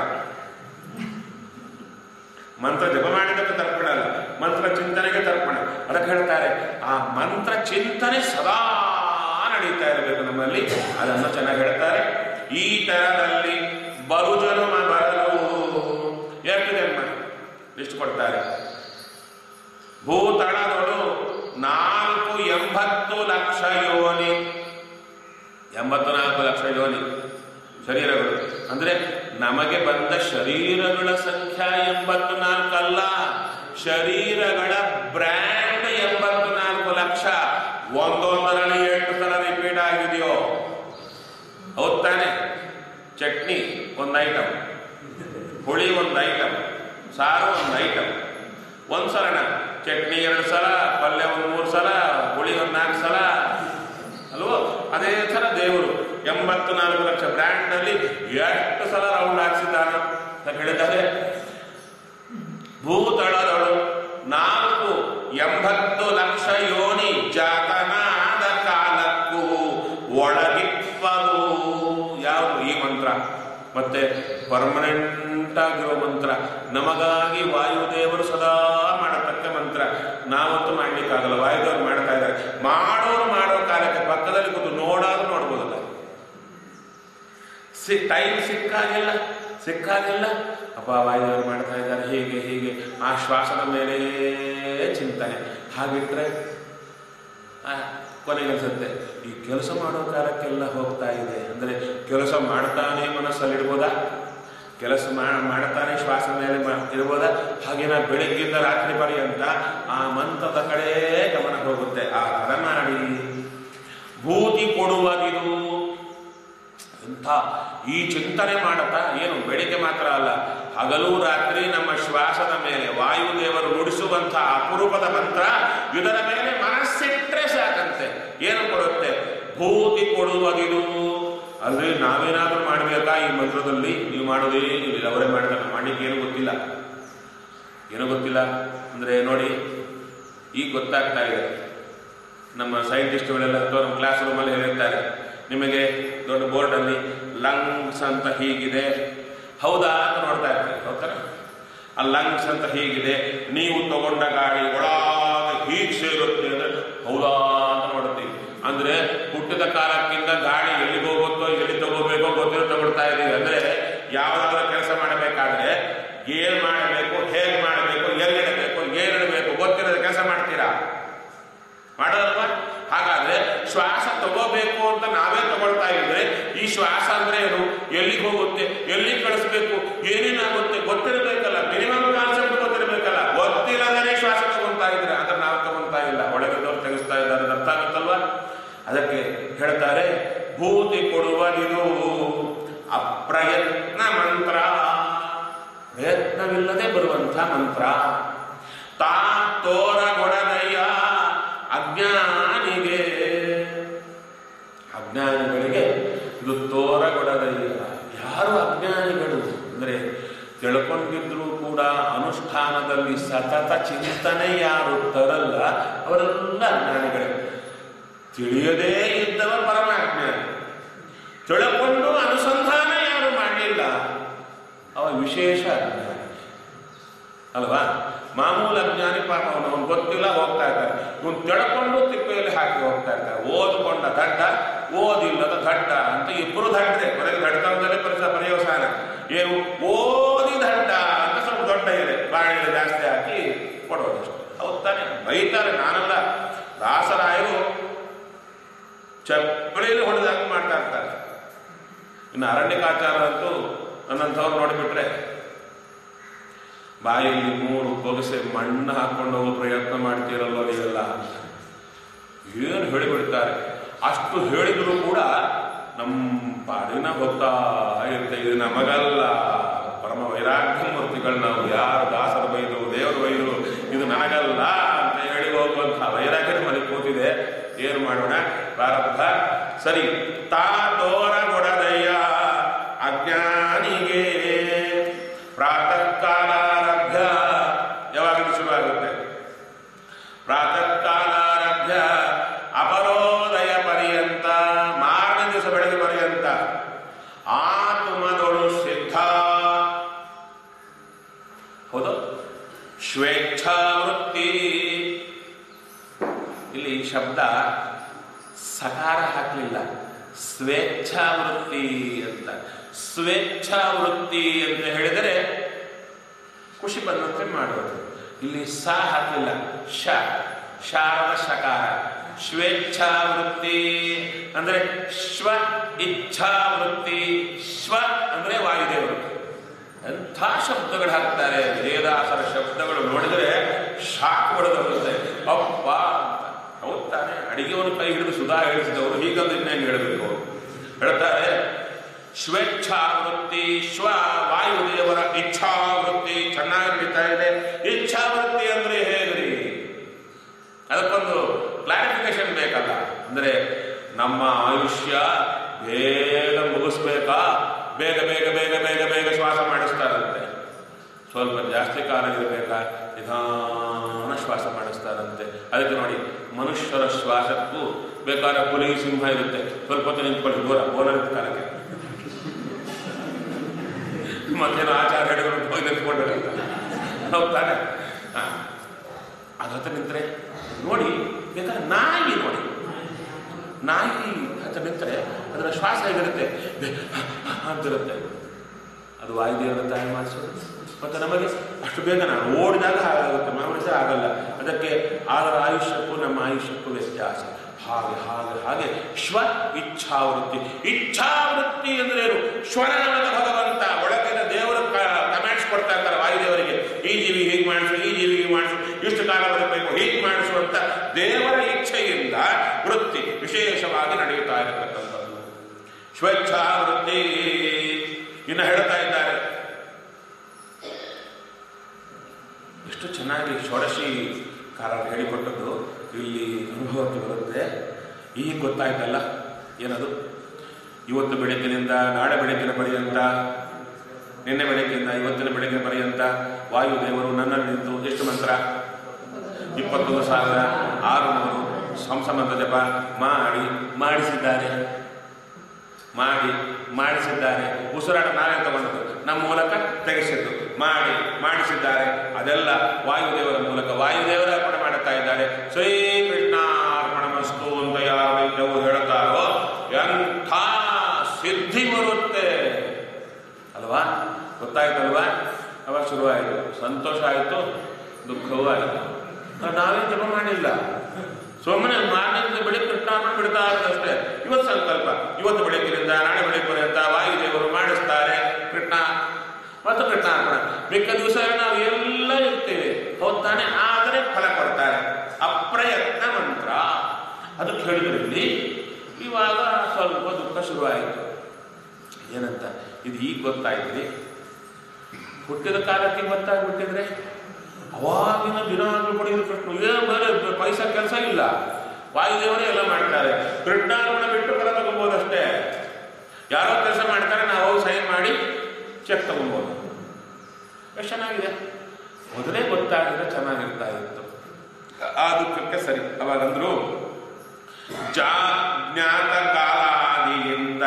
ಮಂತ್ರ ಜಪ ಮಾಡಿದ್ದಕ್ಕೆ ತರ್ಪಣ ಅಲ್ಲ ಮಂತ್ರ ಚಿಂತನೆಗೆ ತರ್ಪಣ ಅದಕ್ಕೆ ಹೇಳ್ತಾರೆ ಆ ಮಂತ್ರ ಚಿಂತನೆ ಸದಾ ನಡೀತಾ ಇರಬೇಕು ನಮ್ಮಲ್ಲಿ ಅದನ್ನು ಚೆನ್ನಾಗಿ ಹೇಳ್ತಾರೆ ಈ ತರದಲ್ಲಿ ಬರು ಜನ್ಮ ಬರಲು ಎಷ್ಟು ಜನ್ಮ ಲಿಸ್ಟ್ ಕೊಡ್ತಾರೆ ಭೂತಳದೊಳು ನಾಲ್ಕು ಎಂಬತ್ತು ಲಕ್ಷ ಯೋನಿ ಎಂಬತ್ತು ನಾಲ್ಕು ಲಕ್ಷ ಯೋನಿ ಶರೀರಗಳು ಅಂದ್ರೆ ನಮಗೆ ಬಂದ ಶರೀರಗಳ ಸಂಖ್ಯಾ ಎಂಬತ್ತು ನಾಲ್ಕಲ್ಲ ಶರೀರಗಳ ಬ್ರ್ಯಾಂಡ್ ಎಂಬತ್ತು ನಾಲ್ಕು ಲಕ್ಷ ಒಂದೊಂದರಲ್ಲಿ ಎಷ್ಟು ಸಲ ರಿಪೀಟ್ ಆಗಿದೆಯೋ ಹೌದ್ ತಾನೆ ಚಟ್ನಿ ಒಂದು ಐಟಮ್ ಹುಳಿ ಒಂದು ಐಟಮ್ ಸಾರು ಒಂದು ಐಟಮ್ ಒಂದು ಸಲನ ಚಟ್ನಿ ಎರಡು ಸಲ ಪಲ್ಯ ಒಂದು ಮೂರು ಸಲ ಹುಳಿ ಒಂದು ನಾಲ್ಕು ಸಲ ಅಲ್ವೋ ಅದೇ ಥರ ದೇವರು ಎಂಬತ್ತು ನಾಲ್ಕು ಲಕ್ಷ ಬ್ರ್ಯಾಂಡ್ನಲ್ಲಿ ಎಷ್ಟು ಸಲ ರೌಂಡ್ ಹಾಕ್ಸಿದ್ದಾನ ಅಂತ ಹೇಳಿದ್ದಾರೆ ಭೂತಳದಳು ನಾಲ್ಕು ಎಂಬತ್ತು ಲಕ್ಷ ಯೋನಿ ಜಾತನಾದ ಕಾಲಕ್ಕೂ ಒಳಗಿಪ್ಪದು ಯಾವುದು ಈ ಮಂತ್ರ ಮತ್ತೆ ಪರ್ಮನೆಂಟ್ ಆಗಿರೋ ಮಂತ್ರ ನಮಗಾಗಿ ವಾಯುದೇವರು ಸದಾ ಮಾಡತಕ್ಕ ಮಂತ್ರ ನಾವಂತೂ ಮಾಡ್ಲಿಕ್ಕಾಗಲ್ಲ ವಾಯುದೇವರು ಮಾಡ್ತಾ ಇದ್ದಾರೆ ಮಾಡೋರು ಮಾಡೋ ಕಾಲಕ್ಕೆ ಪಕ್ಕದಲ್ಲಿ ಕೂತು ನೋಡಾದ್ರೂ ನೋಡ್ಬೋದಲ್ಲ ಸಿ ಟೈಮ್ ಸಿಕ್ಕಾಗಿಲ್ಲ ಸಿಕ್ಕಾಗಿಲ್ಲ ಅಪ್ಪ ವಾಯುದೇವರು ಮಾಡ್ತಾ ಇದ್ದಾರೆ ಹೀಗೆ ಹೀಗೆ ಆ ಶ್ವಾಸದ ಮೇಲೆ ಚಿಂತನೆ ಹಾಗಿಟ್ರೆ ಆ, ಕೊನೆಗೆ ಅನ್ಸುತ್ತೆ ಈ ಕೆಲಸ ಮಾಡೋ ಕಾಲಕ್ಕೆಲ್ಲ ಹೋಗ್ತಾ ಇದೆ ಅಂದ್ರೆ ಕೆಲಸ ಮಾಡ್ತಾನೆ ಮನಸ್ಸಲ್ಲಿಡ್ಬೋದಾ ಕೆಲಸ ಮಾ- ಮಾಡ್ತಾನೆ ಶ್ವಾಸ ಮೇಲೆ ಮಾ- ಇರ್ಬೋದಾ ಹಾಗೇನ ಬೆಳಗ್ಗಿಂದ ರಾತ್ರಿ ಪರ್ಯಂತ ಆ ಮಂತ್ರದ ಕಡೆ ಗಮನ ಹೋಗುತ್ತೆ ಆ ಥರ ಮಾಡಿ ಭೂತಿ ಕೊಡುವುದಿದು ಇಂಥ ಈ ಚಿಂತನೆ ಮಾಡುತ್ತಾ ಏನು ಬೆಳಿಗ್ಗೆ ಮಾತ್ರ ಅಲ್ಲ ಹಗಲು ರಾತ್ರಿ ನಮ್ಮ ಶ್ವಾಸದ ಮೇಲೆ ವಾಯುದೇವರು ನುಡಿಸುವಂತಹ ಅಪರೂಪದ ಮಂತ್ರ ಇದರ ಮೇಲೆ ಮನಸ್ಸಿಟ್ರೆ ಸಾಕಂತೆ ಏನು ಕೊಡುತ್ತೆ ಭೂತಿ ಕೊಡುವುದಿದು ಅಂದ್ರೆ ನಾವೇನಾದ್ರೂ ಮಾಡ್ಬೇಕಾ ಈ ಮಂತ್ರದಲ್ಲಿ ನೀವು ಮಾಡೋದೇನಿಲ್ಲ ಅವರೇ ಮಾಡ್ತಾರೆ ಮಾಡಲಿಕ್ಕೆ ಏನೂ ಗೊತ್ತಿಲ್ಲ ಏನೂ ಗೊತ್ತಿಲ್ಲ ಅಂದರೆ ನೋಡಿ ಈಗ ಗೊತ್ತಾಗ್ತಾ ಇದೆ ನಮ್ಮ ಸೈಂಟಿಸ್ಟ್ಗಳೆಲ್ಲ ಅಥವಾ ನಮ್ಮ ಕ್ಲಾಸ್ ರೂಮಲ್ಲಿ ಹೇಳಿರ್ತಾರೆ ನಿಮಗೆ ದೊಡ್ಡ ಬೋರ್ಡಲ್ಲಿ ಲಂಗ್ಸ್ ಅಂತ ಹೀಗಿದೆ ಹೌದಾ ಅಂತ ನೋಡ್ತಾ ಇರ್ತಾರೆ ಹೌದಾ ಆ ಲಂಗ್ಸ್ ಅಂತ ಹೀಗಿದೆ ನೀವು ತಗೊಂಡ ಗಾಳಿ ಒಳಗೆ ಹೀಗೆ ಸೇರುತ್ತೆ ಅಂದ್ರೆ ಹೌದಾ ಅಂತ ನೋಡ್ತೀವಿ ಅಂದ್ರೆ ಹುಟ್ಟಿದ ಕಾಲಕ್ಕಿಂತ ಗಾಳಿ ಎಲ್ಲಿಗೆ ಹೋಗುತ್ತೋ ಎಲ್ಲಿ ತಗೋಬೇಕೋ ಗೊತ್ತಿರೋ ತಗೊಳ್ತಾ ಇದೀವಿ ಅಂದ್ರೆ ಯಾವ್ದಾದ್ರು ಕೆಲಸ ಮಾಡಬೇಕಾದ್ರೆ ಏನ್ ಮಾಡಬೇಕು ಹೇಗೆ ಮಾಡಬೇಕು ಎಲ್ಲಿಡಬೇಕು ಏನಿಡಬೇಕು ಗೊತ್ತಿರೋದು ಕೆಲಸ ಮಾಡ್ತೀರಾ ಮಾಡೋದಲ್ವಾ ಹಾಗಾದ್ರೆ ಶ್ವಾಸ ತಗೋಬೇಕು ಅಂತ ನಾವೇ ತಗೊಳ್ತಾ ಇದ್ರೆ ಈ ಶ್ವಾಸ ಅಂದ್ರೆ ಏನು ಎಲ್ಲಿಗೆ ಹೋಗುತ್ತೆ ಎಲ್ಲಿ ಕಳಿಸ್ಬೇಕು ಏನೇನಾಗುತ್ತೆ ಗೊತ್ತಿರಬೇಕಲ್ಲ ಮಿನಿಮಮ್ ಕಾನ್ಸೆಪ್ಟ್ ಗೊತ್ತಿರಬೇಕಲ್ಲ ಗೊತ್ತಿಲ್ಲದೇ ಶ್ವಾಸ ತಗೊಂತಾ ಇದ್ರೆ ಆದ್ರೆ ನಾವು ತಗೊಂತಾ ಇಲ್ಲ ಒಳಗಿದ್ದವ್ರು ತೆಗೆಸ್ತಾ ಇದ್ದಾರೆ ಅದು ಅರ್ಥ ಆಗುತ್ತಲ್ವಾ ಅದಕ್ಕೆ ಹೇಳ್ತಾರೆ ಭೂತಿ ಕೊಡುವದಿದು ಅಪ್ರಯತ್ನ ಮಂತ್ರ ಪ್ರಯತ್ನವಿಲ್ಲದೆ ಬರುವಂಥ ಮಂತ್ರ ತಾ ತೋರಗೊಡದಯ್ಯ ಅಜ್ಞಾನಿಗೆ ಅಜ್ಞಾನಿಗಳಿಗೆ ಇದು ತೋರಗೊಡದಯ್ಯ ಯಾರು ಅಜ್ಞಾನಿಗಳು ಅಂದರೆ ತಿಳ್ಕೊಂಡಿದ್ರು ಕೂಡ ಅನುಷ್ಠಾನದಲ್ಲಿ ಸತತ ಚಿಂತನೆ ಯಾರು ತರಲ್ಲ ಅವರೆಲ್ಲ ಅಜ್ಞಾನಿಗಳೇ ತಿಳಿಯದೇ ಇದ್ದವ ಪರಮ ಅಜ್ಞಾನಿ ತಿಳ್ಕೊಂಡು ಅನುಸಂಧಾನ ಯಾರು ಮಾಡಲಿಲ್ಲ ಅವ ವಿಶೇಷ ಅಜ್ಞಾನಿ ಅಲ್ವಾ ಮಾಮೂಲು ಅಜ್ಞಾನಿ ಪಾಪ ಅವನು ಅವ್ನು ಗೊತ್ತಿಲ್ಲ ಹೋಗ್ತಾ ಇರ್ತಾರೆ ಇವನು ತಿಳ್ಕೊಂಡು ತಿಪ್ಪೆಯಲ್ಲಿ ಹಾಕಿ ಹೋಗ್ತಾ ಇರ್ತಾರೆ ಓದ್ಕೊಂಡ ದಡ್ಡ ಓದಿಲ್ಲದ ದಡ್ಡ ಅಂತ ಇಬ್ಬರು ದಡ್ಡ್ರೆ ಕೊನೆಗೆ ದಡ್ಡಂತಲೇ ಪರಿಸ ಪರ್ಯವಸಾನ ಏನು ಓದಿ ದಡ್ಡ ಅಂತ ಸ್ವಲ್ಪ ದೊಡ್ಡ ಇದೆ ಬಾಳೆಲೆ ಜಾಸ್ತಿ ಹಾಕಿ ಕೊಡೋದಷ್ಟು ಹೌದ್ ತಾನೆ ಬೈತಾರೆ ನಾನೆಲ್ಲ ದಾಸರಾಯರು ಚಪ್ಪಳಿಯಲ್ಲಿ ಹೊಡೆದಾಗ ಮಾಡ್ತಾ ಇರ್ತಾರೆ ಇನ್ನು ಅರಣ್ಯಕಾಚಾರ ಅಂತೂ ನನ್ನಂಥವ್ರು ನೋಡಿಬಿಟ್ರೆ ಬಾಯಲ್ಲಿ ಮೂರು ಬೊಗಸೆ ಮಣ್ಣು ಹಾಕೊಂಡು ಹೋಗೋ ಪ್ರಯತ್ನ ಮಾಡ್ತೀರಲ್ವ ನೀವೆಲ್ಲ ಅಂತ ಏನು ಹೇಳಿಬಿಡ್ತಾರೆ ಅಷ್ಟು ಹೇಳಿದ್ರು ಕೂಡ ನಮ್ಮ ಪಾಡಿನ ಹೋಗ್ತಾ ಇರುತ್ತೆ ಇದು ನಮಗಲ್ಲ ಪರಮ ವೈರಾಗ್ಯ ಮೂರ್ತಿಗಳು ನಾವು ಯಾರು ದಾಸರು ಬೈದು ದೇವರು ಬೈದು ಇದು ನನಗಲ್ಲ ಅಂತ ಹೇಳಿ ಹೋಗುವಂಥ ವೈರಾಗ್ಯದ ಮನೆ ಕೂತಿದೆ ಏನು ಮಾಡೋಣ ಪ್ರಾರಬ್ಧ ಸರಿ ತಾ ತೋರ ಕೊಡದಯ್ಯ ಅಜ್ಞಾನಿಗೆ ಪ್ರಾತಃ ಕಾಲಾರಭ್ಯ ಯಾವಾಗ ಶುರುವಾಗುತ್ತೆ ಪ್ರಾತಃ ಕಾಲಾರಭ್ಯ ಅಪರೋದಯ ಪರ್ಯಂತ ಮಾರನೇ ದಿವಸ ಬೆಳಗ್ಗೆ ಪರ್ಯಂತ ಆತ್ಮದೊಳು ಸಿದ್ಧ ಹೌದು ಸ್ವೇಚ್ಛಾವೃತ್ತಿ ಇಲ್ಲಿ ಶಬ್ದ ಸಕಾರ ಹಾಕಲಿಲ್ಲ ಸ್ವೇಚ್ಛಾವೃತ್ತಿ ಅಂತ ಸ್ವೇಚ್ಛಾವೃತ್ತಿ ಅಂತ ಹೇಳಿದರೆ ಖುಷಿ ಬಂದಂತೆ ಮಾಡೋದು ಇಲ್ಲಿ ಸ ಹಾಕಿಲ್ಲ ಶ ಶಾರದ ಶಕಾರ ಸ್ವೇಚ್ಛಾವೃತ್ತಿ ಅಂದ್ರೆ ಶ್ವ ಇಚ್ಛಾವೃತ್ತಿ ಶ್ವ ಅಂದ್ರೆ ವಾಯುದೇವರು ಎಂಥ ಶಬ್ದಗಳು ಹಾಕ್ತಾರೆ ವೇದಾಸರ ಶಬ್ದಗಳು ನೋಡಿದರೆ ಶಾಕ್ ಹೊಡೆದು ಹೋಗುತ್ತೆ ಅಪ್ಪ ಅಂತ ಹೌದ್ ತಾನೆ ಅಡಿಗೆವನ್ನು ಕೈ ಹಿಡಿದು ಸುಧಾ ಹೇಳಿಸಿದವರು ಹೀಗಂದು ಇನ್ನೇನು ಹೇಳಬೇಕು ಅವರು ಹೇಳ್ತಾರೆ ಸ್ವೇಚ್ಛಾವೃತ್ತಿ ಶ್ವ ವಾಯುದೇವರ ಇಚ್ಛಾವೃತ್ತಿ ಚೆನ್ನಾಗಿ ನಡೀತಾ ಇದೆ ಇಚ್ಛಾವೃತ್ತಿ ಅಂದ್ರೆ ಹೇಗ್ರಿ ಅದಕ್ಕೊಂದು ಕ್ಲಾರಿಫಿಕೇಶನ್ ಬೇಕಲ್ಲ ಅಂದ್ರೆ ನಮ್ಮ ಆಯುಷ್ಯ ಬೇಗ ಮುಗಿಸ್ಬೇಕಾ ಬೇಗ ಬೇಗ ಬೇಗ ಬೇಗ ಬೇಗ ಶ್ವಾಸ ಮಾಡಿಸ್ತಾರಂತೆ ಸ್ವಲ್ಪ ಜಾಸ್ತಿ ಕಾಲ ಇರಬೇಕಾ ನಿಧಾನ ಶ್ವಾಸ ಮಾಡಿಸ್ತಾರಂತೆ ಅದಕ್ಕೆ ನೋಡಿ ಮನುಷ್ಯರ ಶ್ವಾಸಕ್ಕೂ ಬೇಕಾದ್ರೆ ಹುಲಿ ಸಿಂಹ ಇರುತ್ತೆ ಸ್ವಲ್ಪ ಹೊತ್ತು ನಿಂತ್ಕೊಳ್ಳಿ ದೂರ ಓನರ್ ಕಾಲಕ್ಕೆ ಮತ್ತೇನು ಆಚಾರ ಹೇಳಿದ್ರು ಹೋಗಿ ನಿಂತ್ಕೊಂಡಿರಲ್ಲ ಹೌದ್ ತಾನೆ ಹಾ. ಅದ್ರ ಹತ್ರ ನಿಂತ್ರೆ ನೋಡಿ ಬೇಕಾದ್ರೆ ನಾಯಿ ನೋಡಿ ನಾಯಿ ಹತ್ರ ನಿಂತರೆ ಅದರ ಶ್ವಾಸ ಹೇಗಿರುತ್ತೆ ಅಂತಿರುತ್ತೆ ಅದು ವಾಯುದೇವರ ತಾಯಿ ಮಾಡಿಸೋದು ಮತ್ತು ನಮಗೆ ಅಷ್ಟು ಬೇಗ ನಾವು ಓಡಿದಾಗ ಹಾಗಾಗುತ್ತೆ ಮಾಮೂಲಿ ಆಗಲ್ಲ ಅದಕ್ಕೆ ಅದರ ಆಯುಷ್ಯಕ್ಕೂ ನಮ್ಮ ಆಯುಷ್ಯಕ್ಕೂ ವ್ಯತ್ಯಾಸ ಹಾಗೆ ಹಾಗೆ ಹಾಗೆ ಶ್ವ ಇಚ್ಛಾವೃತ್ತಿ ಇಚ್ಛಾವೃತ್ತಿ ಅಂದ್ರೆ ಏನು ಶ್ವನಾಮದ ಭಗವಂತ ಒಳಗಿನ ದೇವರು ಕಮೆಂಟ್ಸ್ ಕೊಡ್ತಾ ಇರ್ತಾರೆ ವಾಯುದೇವರಿಗೆ ಈ ಜೀವಿ ಹೀಗೆ ಮಾಡಿಸು ಈ ಜೀವಿ ಹೀಗೆ ಮಾಡಿಸು ಇಷ್ಟು ಕಾಲ ಬರಬೇಕು ಹೀಗೆ ಮಾಡಿಸು ಅಂತ ದೇವರ ಇಚ್ಛೆಯಿಂದ ವೃತ್ತಿ ವಿಶೇಷವಾಗಿ ನಡೆಯುತ್ತಾ ಇರತಕ್ಕಂಥದ್ದು ಸ್ವೇಚ್ಛಾವೃತ್ತಿ ಇನ್ನು ಹೇಳ್ತಾ ಇದ್ದಾರೆ ಎಷ್ಟು ಚೆನ್ನಾಗಿ ಷೋಡಶಿ ಕಾರರು ಹೇಳಿಕೊಟ್ಟದ್ದು ಇಲ್ಲಿ ಅನುಭವಕ್ಕೆ ಬರುತ್ತೆ ಈಗ ಗೊತ್ತಾಯ್ತಲ್ಲ ಏನದು ಇವತ್ತು ಬೆಳಗ್ಗಿನಿಂದ ನಾಳೆ ಬೆಳಗ್ಗಿನ ಪರ್ಯಂತ ನಿನ್ನೆ ಬೆಳಗ್ಗಿಂದ ಇವತ್ತಿನ ಬೆಳಗ್ಗಿನ ಪರ್ಯಂತ ವಾಯುದೇವರು ನನ್ನಲ್ಲಿ ನಿಂತು ಎಷ್ಟು ಮಂತ್ರ ಇಪ್ಪತ್ತೊಂದು ಸಾವಿರ ಆರುನೂರು ಸಂಸಮಂತ ಜಪ ಮಾಡಿ ಮಾಡಿಸಿದ್ದಾರೆ ಮಾಡಿ ಮಾಡಿಸಿದ್ದಾರೆ ಉಸಿರಾಟ ನಾವೇ ತಗೊಂಡದ್ದು ನಮ್ಮ ಮೂಲಕ ತೆಗೆಸಿದ್ದು ಮಾಡಿ ಮಾಡಿಸಿದ್ದಾರೆ ಅದೆಲ್ಲ ವಾಯುದೇವರ ಮೂಲಕ ವಾಯುದೇವರ ಅರ್ಪಣೆ ಮಾಡುತ್ತಾ ಇದ್ದಾರೆ ಶ್ರೀಕೃಷ್ಣ ಅರ್ಪಣಮಸ್ತು ಅಂತ ಯಾವೆಲ್ಲವೂ ಹೇಳ್ತಾರೋ ಎಂಥ ಸಿದ್ಧಿ ಬರುತ್ತೆ ಅಲ್ವಾ ಗೊತ್ತಾಯ್ತಲ್ವಾ ಅವಾಗ ಶುರುವಾಯಿತು ಸಂತೋಷ ಆಯಿತು ದುಃಖವೂ ಆಯಿತು ನಾವೇ ಜಪ ಮಾಡಿಲ್ಲ ಸುಮ್ಮನೆ ಮಾರ್ನಿಂದ ಬೆಳಿಗ್ಗೆ ಕೃಷ್ಣಾರ್ಪಣೆ ಬಿಡ್ತಾ ಇರೋದಷ್ಟೇ ಇವತ್ತು ಸಂಕಲ್ಪ ಇವತ್ತು ಬೆಳಗ್ಗಿನಿಂದ ನಾಳೆ ಬೆಳಗ್ಗೆ ಪರ್ಯಂತ ವಾಯುದೇವರು ಮಾಡಿಸ್ತಾರೆ ಕೃಷ್ಣ ಮತ್ತು ಕೃಷ್ಣಾರ್ಪಣೆ ಮಿಕ್ಕ ದಿವಸ ನಾವು ಎಲ್ಲ ಇರ್ತೇವೆ ಹೌದ್ ತಾನೆ ಆದರೆ ಫಲ ಕೊಡ್ತಾರೆ ಅಪ್ರಯತ್ನ ಮಂತ್ರ ಅದಕ್ಕೆ ಹೇಳಿದ್ರಲ್ಲಿ ಇವಾಗ ಸ್ವಲ್ಪ ದುಃಖ ಶುರುವಾಯಿತು ಏನಂತ ಇದು ಈಗ ಗೊತ್ತಾಯ್ತು ಹುಟ್ಟಿದ ಕಾಲಕ್ಕೆ ಗೊತ್ತಾಗ್ಬಿಟ್ಟಿದ್ರೆ ಅವಾಗಿನ ದಿನಾಗ್ಲೂ ಪಡೆಯುವ ಕೃಷ್ಣ ಏನು ಬೇರೆ ಪೈಸಾ ಕೆಲಸ ಇಲ್ಲ ವಾಯುದೇವರೇ ಎಲ್ಲ ಮಾಡ್ತಾರೆ ಕೃಷ್ಣಾರ್ಪಣ ಬಿಟ್ಟು ಫಲ ತಗೊಬೋದಷ್ಟೇ ಯಾರೋ ಕೆಲಸ ಮಾಡ್ತಾರೆ ನಾವು ಹೋಗಿ ಸೈನ್ ಮಾಡಿ ಚೆಕ್ ತಗೊಬೋದು ಎಷ್ಟು ಚೆನ್ನಾಗಿದೆ ಮೊದಲೇ ಗೊತ್ತಾಗಿದ್ರೆ ಚೆನ್ನಾಗಿರ್ತಾ ಇತ್ತು ಆ ದುಃಖಕ್ಕೆ ಸರಿ ಅವಾಗಂದ್ರು ಜಾ ಜ್ಞಾತ ಕಾಲಾದಿಯಿಂದ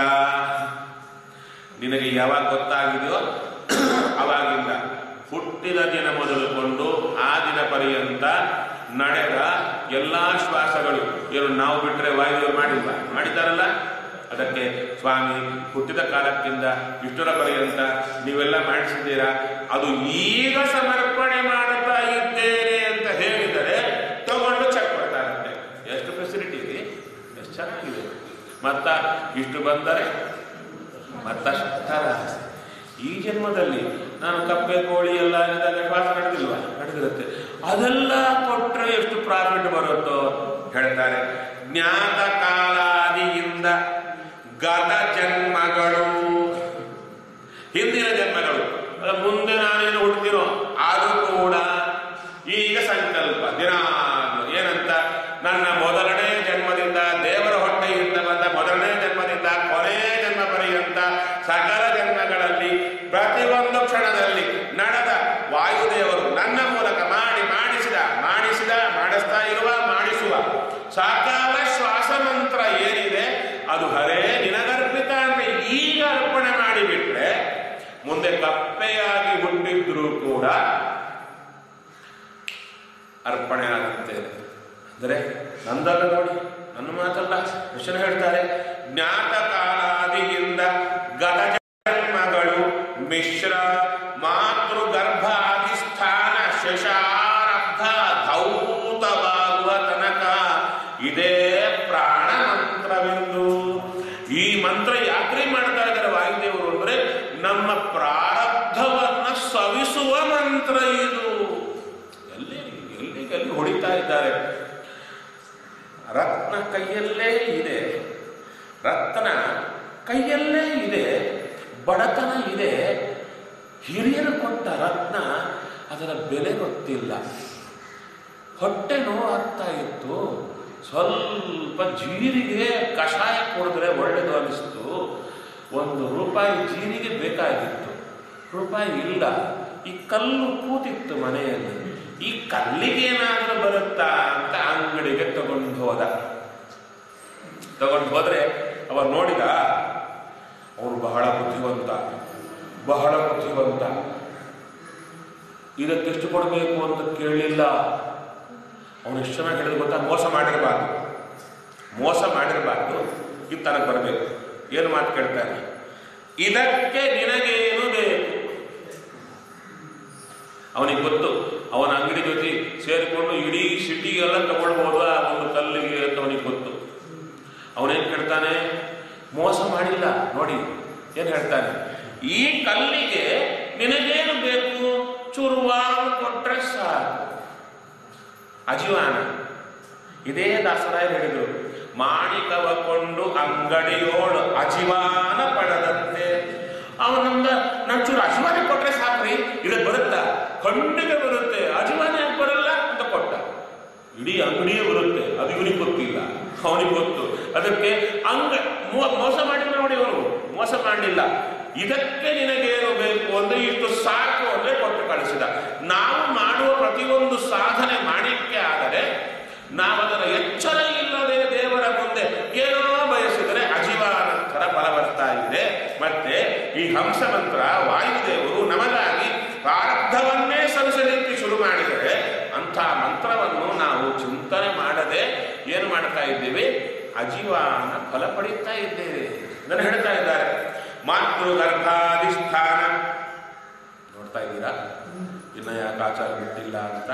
ನಿನಗೆ ಯಾವಾಗ ಗೊತ್ತಾಗಿದೆಯೋ ಅವಾಗಿಂದ ಹುಟ್ಟಿದ ದಿನ ಮೊದಲುಕೊಂಡು ಆ ದಿನ ಪರ್ಯಂತ ನಡೆದ ಎಲ್ಲಾ ಶ್ವಾಸಗಳು ಏನು ನಾವು ಬಿಟ್ಟರೆ ವಾಯುದೇವರು ಮಾಡಿಲ್ವಾ ಮಾಡಿದ್ದಾರಲ್ಲ ಅದಕ್ಕೆ ಸ್ವಾಮಿ ಹುಟ್ಟಿದ ಕಾಲಕ್ಕಿಂತ ಇಷ್ಟರ ಪರ್ಯಂತ ನೀವೆಲ್ಲ ಮಾಡಿಸಿದ್ದೀರಾ ಅದು ಈಗ ಸಮರ್ಪಣೆ ಮಾಡುತ್ತಾ ಇದ್ದೇನೆ ಅಂತ ಹೇಳಿದರೆ ತಗೊಂಡು ಚೆಕ್ ಕೊಡ್ತಾರಂತೆ ಎಷ್ಟು ಫೆಸಿಲಿಟಿ ಇದೆ ಎಷ್ಟು ಚೆನ್ನಾಗಿದೆ ಮತ್ತ ಇಷ್ಟು ಬಂದರೆ ಮತ್ತಷ್ಟರ ಈ ಜನ್ಮದಲ್ಲಿ ನಾನು ಕಪ್ಪೆ ಕೋಳಿ ಎಲ್ಲ ಇದ್ದಾಗ ಶ್ವಾಸ ನಡೆದಿಲ್ವಾ ನಡೆದಿರುತ್ತೆ ಅದೆಲ್ಲ ಕೊಟ್ಟರೆ ಎಷ್ಟು ಪ್ರಾಫಿಟ್ ಬರುತ್ತೋ ಹೇಳ್ತಾರೆ ಜ್ಞಾತ ಕಾಲಾದಿಯಿಂದ ಗತ ಜನ್ಮಗಳು ಹಿಂದಿನ ಜನ್ಮಗಳು ಅಲ್ಲ, ಮುಂದೆ ನಾನೇನು ಹುಡ್ತೀನೋ ಅದು ಕೂಡ ಈಗ ಸಂಕಲ್ಪ ದಿನ ಏನಂತ ನನ್ನ ಮೊದಲನೇ ಜನ್ಮದಿಂದ ದೇವರ ಹೊಟ್ಟೆಯಿಂದ ಬಂದ ಮೊದಲನೇ ಜನ್ಮದಿಂದ ಕೊನೆಯ ಜನ್ಮ ಪರ್ಯಂತ ಸಕಲ ಜನ್ಮಗಳಲ್ಲಿ ಪ್ರತಿಯೊಂದು ಕ್ಷಣದಲ್ಲಿ ನಡೆದ ವಾಯುದೇವರು ನನ್ನ ಮೂಲಕ ಮಾಡಿ ಮಾಡಿಸಿದ ಮಾಡಿಸಿದ ಮಾಡಿಸ್ತಾ ಇರುವ ಮಾಡಿಸುವ ಸಕಲ ಶ್ವಾಸ ಮಂತ್ರ ಏನಿದೆ ಅದು ಹರೇ ನಿನಗರ್ಪಿತ ಅಂದ್ರೆ ಈಗ ಅರ್ಪಣೆ ಮಾಡಿಬಿಟ್ರೆ ಮುಂದೆ ಕಪ್ಪೆಯಾಗಿ ಹುಟ್ಟಿದ್ರು ಕೂಡ ಅರ್ಪಣೆ ಆಗುತ್ತೆ ಅಂದರೆ ನಂದಲ್ಲ ನೋಡಿ ನನ್ನ ಮಾತಲ್ಲ ಕೃಷ್ಣ ಹೇಳ್ತಾರೆ ಜ್ಞಾತ ಕಾಲಾದಿಯಿಂದ ಗತ ಜನ್ಮಗಳು ಮಿಶ್ರ ಮಾತೃ ಗರ್ಭಾಧಿಷ್ಠಾನ ಶಶಾರಬ್ಧ ಧೌತವಾಗುವ ತನಕ ಇದೇ ಪ್ರಾಣ ಮಂತ್ರವೆಂದು ಈ ಮಂತ್ರ ಯಾಕ್ರಿ ಮಾಡ್ತಾ ಇದ್ದಾರೆ ವಾಯುದೇವರು ಅಂದ್ರೆ ನಮ್ಮ ಪ್ರಾರಬ್ಧವನ್ನ ಸವಿಸುವ ಮಂತ್ರ ಇದು ಎಲ್ಲಿ ಎಲ್ಲಿ ಎಲ್ಲಿ ಹೊಡಿತಾ ಇದ್ದಾರೆ ರತ್ನ ಕೈಯಲ್ಲೇ ಇದೆ ರತ್ನ ಕೈಯಲ್ಲೇ ಇದೆ ಬಡತನ ಇದೆ ಹಿರಿಯರು ಕೊಟ್ಟ ರತ್ನ ಅದರ ಬೆಲೆ ಗೊತ್ತಿಲ್ಲ ಹೊಟ್ಟೆ ನೋವು ಆಗ್ತಾ ಇತ್ತು ಸ್ವಲ್ಪ ಜೀರಿಗೆ ಕಷಾಯ ಕುಡಿದ್ರೆ ಒಳ್ಳೇದು ಅನಿಸ್ತು ಒಂದು ರೂಪಾಯಿ ಜೀರಿಗೆ ಬೇಕಾಗಿತ್ತು ರೂಪಾಯಿ ಇಲ್ಲ ಈ ಕಲ್ಲು ಕೂತಿತ್ತು ಮನೆಯಲ್ಲಿ ಈ ಕಲ್ಲಿಗೆ ಏನಾದ್ರೂ ಬರುತ್ತಾ ಅಂತ ಅಂಗಡಿಗೆ ತಗೊಂಡು ಹೋದ ತಗೊಂಡು ಹೋದ್ರೆ ಅವ ನೋಡಿದ ಅವನು ಬಹಳ ಬುದ್ಧಿವಂತ ಬಹಳ ಬುದ್ಧಿವಂತ ಇದಕ್ಕೆಷ್ಟು ಕೊಡಬೇಕು ಅಂತ ಕೇಳಲಿಲ್ಲ ಅವನು ಎಷ್ಟು ಚೆನ್ನಾಗಿ ಹೇಳಿದ್ರು ಗೊತ್ತಾ ಮೋಸ ಮಾಡಿರಬಾರ್ದು ಮೋಸ ಮಾಡಿರಬಾರ್ದು ಇದು ತನಗೆ ಬರಬೇಕು ಏನು ಮಾತು ಕೇಳ್ತಾನೆ ಇದಕ್ಕೆ ನಿನಗೇನು ಬೇಕು ಅವನಿಗೆ ಗೊತ್ತು ಅವನ ಅಂಗಡಿ ಜೊತೆ ಸೇರಿಕೊಂಡು ಇಡೀ ಸಿಟಿಗೆಲ್ಲ ತಗೊಳ್ಬಹುದು ಆ ಒಂದು ಕಲ್ಲಿಗೆ ಅಂತ ಅವನಿಗೆ ಗೊತ್ತು ಅವನೇನ್ ಕೇಳ್ತಾನೆ ಮೋಸ ಮಾಡಿಲ್ಲ ನೋಡಿ ಏನ್ ಹೇಳ್ತಾನೆ ಈ ಕಲ್ಲಿಗೆ ನಿನಗೇನು ಬೇಕು ಚುರುವಾಲು ಕೊಟ್ರೆ ಸಾಕು ಅಜಿವಾನ ಇದೇ ದಾಸರಾಯ ಹೇಳಿದರು ಮಾಣಿಕವ ಕೊಂಡು ಅಂಗಡಿಯೋಳು ಅಜಿವಾನ ಪಡೆದಂತೆ ಅವನಂದ ನಾನು ಚೂರು ಅಜಿವಾನ ಕೊಟ್ರೆ ಸಾಕ್ರಿ ಇದಕ್ಕೆ ಬರುತ್ತಾ ಖಂಡಿತ ಬರುತ್ತೆ ಅಜಿವಾನ ಯಾಕೆ ಬರಲ್ಲ ಅಂತ ಕೊಟ್ಟ ಇಡೀ ಅಂಗಡಿಯೇ ಬರುತ್ತೆ ಅದು ಇವನಿಗೆ ಗೊತ್ತಿಲ್ಲ ಅವನಿಗೆ ಗೊತ್ತು ಅದಕ್ಕೆ ಅಂಗ ಮೋ- ಮೋಸ ಮಾಡಿಲ್ಲ ನೋಡಿ ಅವರು ಮೋಸ ಮಾಡಲಿಲ್ಲ ಇದಕ್ಕೆ ನಿನಗೇನು ಬೇಕು ಅಂದ್ರೆ ಇಷ್ಟು ಸಾಕು ಅಂದ್ರೆ ಕೊಟ್ಟು ಕಳಿಸಿದ ನಾವು ಮಾಡುವ ಪ್ರತಿಯೊಂದು ಸಾಧನೆ ಮಾಡಿಕ್ಕೆ ಆದರೆ ನಾವದರ ಎಚ್ಚರ ಇಲ್ಲದೆ ದೇವರ ಮುಂದೆ ಏನೋ ಬಯಸಿದರೆ ಅಜೀವಾನಂತರ ಫಲ ಬರ್ತಾ ಇದೆ ಮತ್ತೆ ಈ ಹಂಸ ಮಂತ್ರ ವಾಯುದೇವರು ನಮಗಾಗಿ ಪ್ರಾರಬ್ಧವನ್ನೇ ಸಲ್ಲಿಸಲಿಕ್ಕೆ ಶುರು ಮಾಡಿದರೆ ಅಂಥ ಮಂತ್ರವನ್ನು ನಾವು ಚಿಂತನೆ ಮಾಡದೆ ಏನು ಮಾಡ್ತಾ ಇದ್ದೇವೆ ಅಜೀವಾನ ಫಲ ಪಡೀತಾ ಇದ್ದೇವೆ ಇದನ್ನು ಹೇಳ್ತಾ ಇದ್ದಾರೆ ಮಾತೃಗರ್ಭಾಧಿಷ್ಠಾನ ನೋಡ್ತಾ ಇದ್ದೀರಾ ಇನ್ನ ಯಾಕೆ ಆಚಾರ ಬಿಟ್ಟಿಲ್ಲ ಅಂತ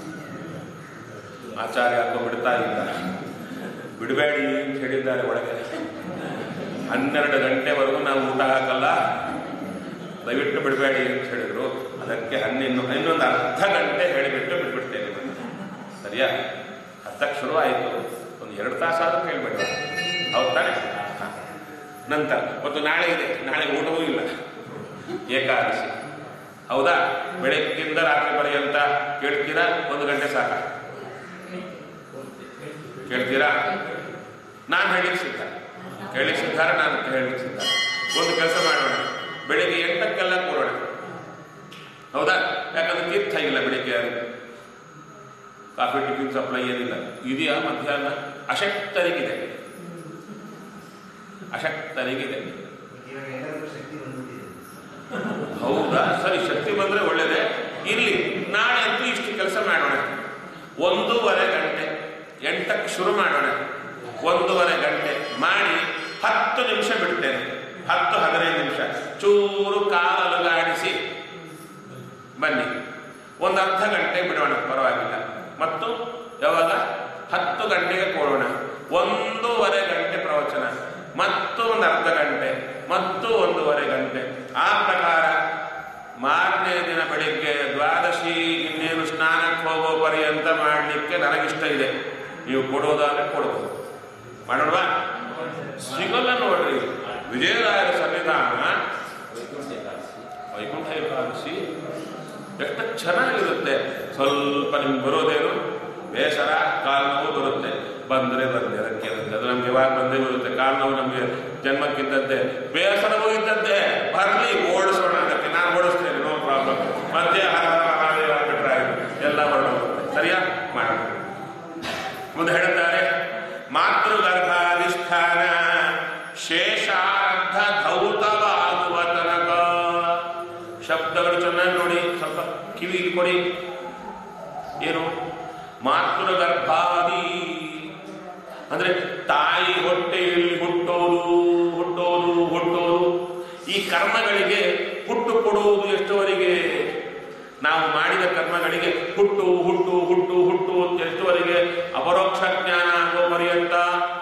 ಆಚಾರ್ಯ ಯಾಕೋ ಬಿಡ್ತಾ ಇಲ್ಲ ಬಿಡಬೇಡಿ ಅಂತ ಹೇಳಿದ್ದಾರೆ ಒಳಗೆ ಹನ್ನೆರಡು ಗಂಟೆವರೆಗೂ ನಾವು ಊಟ ಹಾಕಲ್ಲ ದಯವಿಟ್ಟು ಬಿಡಬೇಡಿ ಅಂತ ಹೇಳಿದ್ರು ಅದಕ್ಕೆ ಹನ್ನಿನ್ನು ಇನ್ನೊಂದು ಅರ್ಧ ಗಂಟೆ ಹೇಳಿಬಿಟ್ಟು ಬಿಟ್ಬಿಡ್ತೇನೆ ಸರಿಯಾ ಹತ್ತಕ್ಕೆ ಶುರು ಆಯಿತು ಒಂದು ಎರಡು ತಾಸಾದ್ರೂ ಕೇಳ್ಬೇಡ ಹೌದು ತಾನೆ ಹ. ನಂತರ ಮತ್ತು ನಾಳೆ ಇದೆ ನಾಳೆ ಊಟವೂ ಇಲ್ಲ ಏಕಾದಶಿ ಹೌದಾ ಬೆಳಗ್ಗಿಂದ ರಾತ್ರಿ ಪರ್ಯಂತ ಕೇಳ್ತೀರಾ ಒಂದು ಗಂಟೆ ಸಾಕ ಕೇಳ್ತೀರಾ ನಾನು ಹೇಳಲಿಕ್ಕೆ ಸಿದ್ಧ ಕೇಳಲಿಕ್ಕೆ ಸಿದ್ಧಾರ ನಾನು ಹೇಳಲಿಕ್ಕೆ ಸಿದ್ಧ ಒಂದು ಕೆಲಸ ಮಾಡೋಣ ಬೆಳಿಗ್ಗೆ ಎಂಟಕ್ಕೆಲ್ಲ ಕೂರೋಣ ಹೌದಾ ಯಾಕಂದ್ರೆ ತೀರ್ಥ ಇಲ್ಲ ಬೆಳಿಗ್ಗೆ ಅದು ಕಾಫಿ ಟಿಫಿನ್ ಸಪ್ಲೈ ಏನಿಲ್ಲ ಇದೆಯಾ ಮಧ್ಯಾಹ್ನ ಅಶಕ್ತರಿಗಿದೆ ಅಶಕ್ತರಿಗಿದೆ ಇವಾಗ ಎಲ್ಲರಿಗೂ ಶಕ್ತಿ ಬಂದ್ಬಿಟ್ಟಿದೆ ಹೌದಾ ಸರಿ ಶಕ್ತಿ ಬಂದ್ರೆ ಒಳ್ಳೇದೇ ಇಲ್ಲಿ ನಾಳೆ ಅಂತೂ ಇಷ್ಟು ಕೆಲಸ ಮಾಡೋಣ ಒಂದೂವರೆ ಗಂಟೆ ಎಂಟಕ್ಕೆ ಶುರು ಮಾಡೋಣ ಒಂದೂವರೆ ಗಂಟೆ ಮಾಡಿ ಹತ್ತು ನಿಮಿಷ ಬಿಡ್ತೇನೆ ಹತ್ತು ಹದಿನೈದು ನಿಮಿಷ ಚೂರು ಕಾಲಲುಗಾಡಿಸಿ ಬನ್ನಿ ಒಂದು ಅರ್ಧ ಗಂಟೆ ಬಿಡೋಣ ಪರವಾಗಿಲ್ಲ ಮತ್ತು ಯಾವಾಗ ಹತ್ತು ಗಂಟೆಗೆ ಕೊಡೋಣ ಒಂದೂವರೆ ಗಂಟೆ ಪ್ರವಚನ ಮತ್ತು ಒಂದು ಅರ್ಧ ಗಂಟೆ ಮತ್ತು ಒಂದೂವರೆ ಗಂಟೆ ಆ ಪ್ರಕಾರ ಮಾರನೇ ದಿನ ಬೆಳಿಗ್ಗೆ ದ್ವಾದಶಿ ಇನ್ನೇನು ಸ್ನಾನಕ್ಕೆ ಹೋಗೋ ಪರ್ಯಂತ ಮಾಡಲಿಕ್ಕೆ ನನಗಿಷ್ಟ ಇದೆ ನೀವು ಕೊಡೋದಾದ್ರೆ ಕೊಡ್ಬೋದು ಮಾಡೋಣವಾ ಸಿಗಲ್ಲ ನೋಡ್ರಿ ವಿಜಯರಾಯರ ಸನ್ನಿಧಾನ ವೈಕುಂಠ ಏಕಾದಶಿ ಎಷ್ಟು ಚೆನ್ನಾಗಿರುತ್ತೆ ಸ್ವಲ್ಪ ನಿಮ್ಗೆ ಬರೋದೇನು ಬೇಸರ ಕಾಲು ನೋವು ಬರುತ್ತೆ ಬಂದರೆ ಬಂದೆ ಅದಕ್ಕೆ ಅದಕ್ಕೆ ಅದು ನಮ್ಗೆ ಯಾವಾಗ ಬಂದೇ ಬರುತ್ತೆ ಕಾಲು ನೋವು ನಮಗೆ ಜನ್ಮಕ್ಕಿದ್ದದ್ದೇ ಬೇಸರವೂ ಇದ್ದದ್ದೇ ಬರಲಿ ಓಡಿಸೋಣ ಅದಕ್ಕೆ ನಾನು ಓಡಿಸ್ತೇನೆ ನೋ ಪ್ರಾಬ್ಲಮ್ ಮಧ್ಯೆ ಹರ ಹರ ಮಹಾದೇವ ಬಿಟ್ರೆ ಆಯ್ತು. ಎಲ್ಲ ಹೊರಡೋಗುತ್ತೆ ಸರಿಯಾ ಮಾಡೋಣ ಮುಂದೆ ಹೇಳುತ್ತಾರೆ ಮಾತೃಗರ್ಭಾಧಿಷ್ಠಾನ ಶೇಷಾರ್ಧ ಧೌತವಾಗುವ ತನಕ ಶಬ್ದಗಳು ಚೆನ್ನಾಗಿ ನೋಡಿ ಸ್ವಲ್ಪ ಕಿವಿಗೆ ಕೊಡಿ ಏನು ಮಾತೃಗರ್ಭಾದಿ ಅಂದ್ರೆ ತಾಯಿ ಹೊಟ್ಟೆಯಲ್ಲಿ ಹುಟ್ಟೋದು ಹುಟ್ಟೋದು ಹುಟ್ಟೋದು ಈ ಕರ್ಮಗಳಿಗೆ ಹುಟ್ಟು ಕೊಡುವುದು ಎಷ್ಟುವರೆಗೆ ನಾವು ಮಾಡಿದ ಕರ್ಮಗಳಿಗೆ ಹುಟ್ಟು ಹುಟ್ಟು ಹುಟ್ಟು ಹುಟ್ಟು ಅಂತ ಎಷ್ಟುವರೆಗೆ ಅಪರೋಕ್ಷ ಜ್ಞಾನ ಆಗೋ ಪರ್ಯಂತ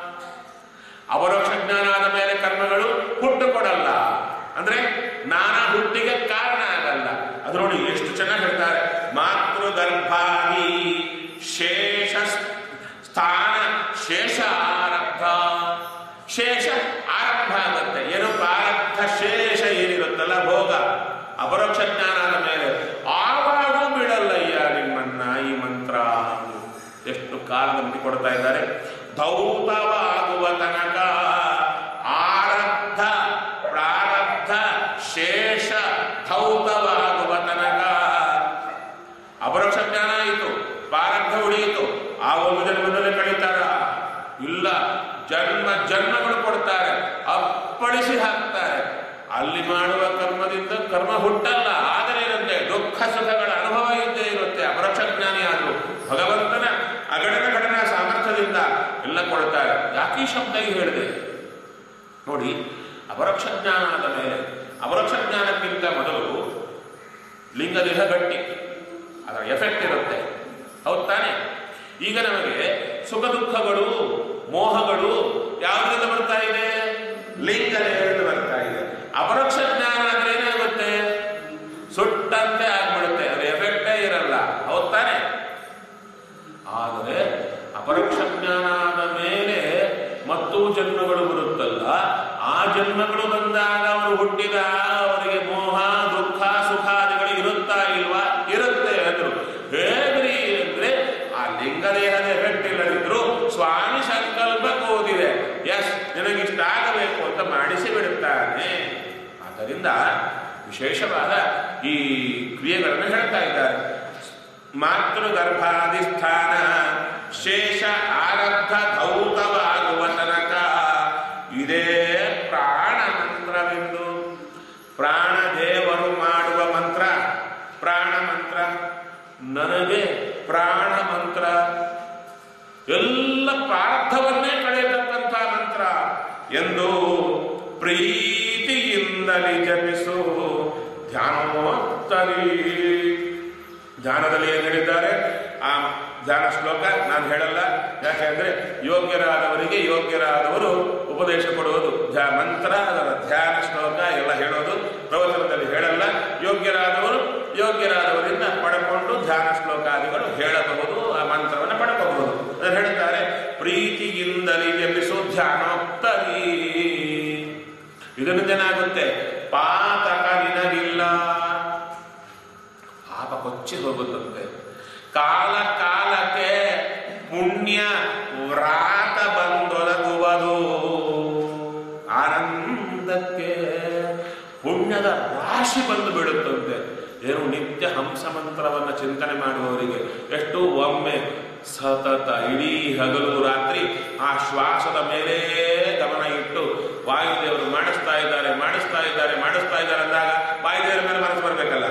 ಅಪರೋಕ್ಷ ಜ್ಞಾನ ಆದ ಮೇಲೆ ಕರ್ಮಗಳು ಹುಟ್ಟು ಕೊಡಲ್ಲ ಅಂದ್ರೆ ನಾನಾ ಹುಟ್ಟಿಗೆ ಕಾರಣ ಆಗಲ್ಲ ಅದು ನೋಡಿ ಎಷ್ಟು ಚೆನ್ನಾಗಿ ಹೇಳ್ತಾರೆ ಮಾತೃ ಗರ್ಭಾಗಿ ಶೇಷ ಸ್ಥಾನ ಶೇಷ ಆರಬ್ಧ ಶೇಷ ಆರಂಭ ಆಗುತ್ತೆ ಏನು ಪ್ರಾರಬ್ಧ ಶೇಷ ಏನಿರುತ್ತಲ್ಲ ಭೋಗ ಅಪರೋಕ್ಷ ಜ್ಞಾನ ಆದ ಮೇಲೆ ಆವಾಗೂ ಬಿಡಲ್ಲಯ್ಯ ನಿಮ್ಮನ್ನ ಈ ಮಂತ್ರ ಎಷ್ಟು ಕಾಲದ ಮಿತಿ ಕೊಡ್ತಾ ಇದ್ದಾರೆ ಧೌತವಾಗುವ ತನಕ ಆರಬ್ಧ ಪ್ರಾರಬ್ಧ ಶೇಷ ಧೌತವಾಗುವ ತನಕ ಅಪರೋಕ್ಷ ಜ್ಞಾನ ಆಯಿತು ಪ್ರಾರಬ್ಧ ಉಳಿಯಿತು ಆ ಒಂದು ಜನ್ಮದಲ್ಲಿ ಕಳೀತಾರ ಇಲ್ಲ ಜನ್ಮ ಜನ್ಮಗಳು ಕೊಡ್ತಾರೆ ಅಪ್ಪಳಿಸಿ ಹಾಕ್ತಾರೆ ಅಲ್ಲಿ ಮಾಡುವ ಕರ್ಮದಿಂದ ಕರ್ಮ ಹುಟ್ಟಲ್ಲ ಆದರೆ ಇರುತ್ತೆ ದುಃಖ ಸುಖಗಳ ಅನುಭವ ಇದ್ದೇ ಇರುತ್ತೆ ಅಪರೋಕ್ಷ ಜ್ಞಾನಿ ಆದ್ರು ಭಗವಂತನ ಅಗಡನ ಘಟನ ಸಾಮರ್ಥ್ಯದಿಂದ ಎಲ್ಲ ಕೊಡ್ತಾರೆ ಯಾಕೆ ಈ ಶಬ್ದ ಈಗ ಹೇಳಿದೆ ನೋಡಿ ಅಪರೋಕ್ಷ ಜ್ಞಾನ ಆದ ಮೇಲೆ ಅಪರೋಕ್ಷ ಜ್ಞಾನಕ್ಕಿಂತ ಮೊದಲು ಲಿಂಗದೇಹ ಗಟ್ಟಿ ಅದರ ಎಫೆಕ್ಟ್ ಇರುತ್ತೆ ಹೌದು ತಾನೆ ಈಗ ನಮಗೆ ಸುಖ ದುಃಖಗಳು ಮೋಹಗಳು ಯಾವುದರಿಂದ ಬರ್ತಾ ಇದೆ ಲಿಂಗದೇಹದಿಂದ ಬರ್ತಾ ಇದೆ ಅಪರೋಕ್ಷ ಜ್ಞಾನ ಅಂದ್ರೆ ಏನಾಗುತ್ತೆ ಸುಟ್ಟಂತೆ ಆಗ್ಬಿಡುತ್ತೆ ಅದರ ಎಫೆಕ್ಟೇ ಇರಲ್ಲ ಹೌದು ತಾನೆ ಆದರೆ ಅಪರೋಕ್ಷ ಜ್ಞಾನ ಆದ ಮೇಲೆ ಮತ್ತೂ ಜನ್ಮಗಳು ಬರುತ್ತಲ್ಲ ಆ ಜನ್ಮಗಳು ಬಂದಾಗ ಅವರು ಹುಟ್ಟಿದ ಅವರಿಗೆ ಮೋಹ ದುಃಖ ಸುಖಾದಿಗಳು ಇರುತ್ತಾ ಇಲ್ವಾ ಇರುತ್ತೆ ಅಂದ್ರು ಹೇಗ್ರಿ ಅಂದ್ರೆ ಆ ಲಿಂಗದೇಹದ ಎಫೆಕ್ಟ್ ಇಲ್ಲದಿದ್ರು ಸ್ವಾಮಿ ಸಂಕಲ್ಪ ಓದಿದೆ ಎಸ್ ನಿನಗಿಷ್ಟ ಆಗಬೇಕು ವಿಶೇಷವಾದ ಈ ಕ್ರಿಯೆಗಳನ್ನು ಹೇಳ್ತಾ ಇದ್ದಾರೆ ಮಾತೃಗರ್ಭಾಧಿಷ್ಠಾನ ಶೇಷ ಆರಬ್ಧ ಧೌತವಾಗುವ ತನಕ ಇದೇ ಪ್ರಾಣ ಮಂತ್ರವೆಂದು ಪ್ರಾಣ ದೇವರು ಮಾಡುವ ಮಂತ್ರ ಪ್ರಾಣ ಮಂತ್ರ ನನಗೆ ಪ್ರಾಣ ಮಂತ್ರ ಎಲ್ಲ ಪ್ರಾರ್ಥವನ್ನೇ ಕಳೆಯತಕ್ಕಂಥ ಮಂತ್ರ ಎಂದು ಪ್ರೀತಿಯಿಂದಲೇ ಜಪಿಸು ಧ್ಯಾನೋತ್ತರಿ ಧ್ಯಾನದಲ್ಲಿ ಏನು ಹೇಳಿದ್ದಾರೆ ಆ ಧ್ಯಾನ ಶ್ಲೋಕ ನಾನು ಹೇಳಲ್ಲ ಯಾಕೆಂದ್ರೆ ಯೋಗ್ಯರಾದವರಿಗೆ ಯೋಗ್ಯರಾದವರು ಉಪದೇಶ ಕೊಡುವುದು ಧ್ಯ ಮಂತ್ರ ಅದರ ಧ್ಯಾನ ಶ್ಲೋಕ ಎಲ್ಲ ಹೇಳೋದು ಪ್ರವಚನದಲ್ಲಿ ಹೇಳಲ್ಲ ಯೋಗ್ಯರಾದವರು ಯೋಗ್ಯರಾದವರಿಂದ ಪಡ್ಕೊಂಡು ಧ್ಯಾನ ಶ್ಲೋಕಾದಿಗಳು ಹೇಳಬಹುದು ಆ ಮಂತ್ರವನ್ನು ಪಡ್ಕೋಬಹುದು ಅದನ್ನು ಹೇಳ್ತಾರೆ ಪ್ರೀತಿಯಿಂದಲೇ ಜಪಿಸು ಧ್ಯಾನೋತ್ತರಿ ಇದರಿಂದ ಏನಾಗುತ್ತೆ ಪಾತಕ ನಿನಗಿಲ್ಲ ಪಾಪ ಕೊಚ್ಚಿ ಹೋಗುತ್ತಂತೆ ಕಾಲ ಕಾಲಕ್ಕೆ ಪುಣ್ಯ ವ್ರಾತ ಬಂದೊದಗುವುದು ಆನಂದಕ್ಕೆ ಪುಣ್ಯದ ರಾಶಿ ಬಂದು ಬಿಡುತ್ತಂತೆ ಏನು ನಿತ್ಯ ಹಂಸ ಮಂತ್ರವನ್ನು ಚಿಂತನೆ ಮಾಡುವವರಿಗೆ ಎಷ್ಟು ಒಮ್ಮೆ ಸತತ ಇಡೀ ಹಗಲು ರಾತ್ರಿ ಆ ಶ್ವಾಸದ ಮೇಲೇ ಗಮನ ಇಟ್ಟು ವಾಯುದೇವರು ಮಾಡಿಸ್ತಾ ಇದ್ದಾರೆ ಮಾಡಿಸ್ತಾ ಇದ್ದಾರೆ ಮಾಡಿಸ್ತಾ ಇದ್ದಾರೆ ಅಂದಾಗ ವಾಯುದೇವರ ಮೇಲೆ ಮನಸ್ಸು ಬರಬೇಕಲ್ಲ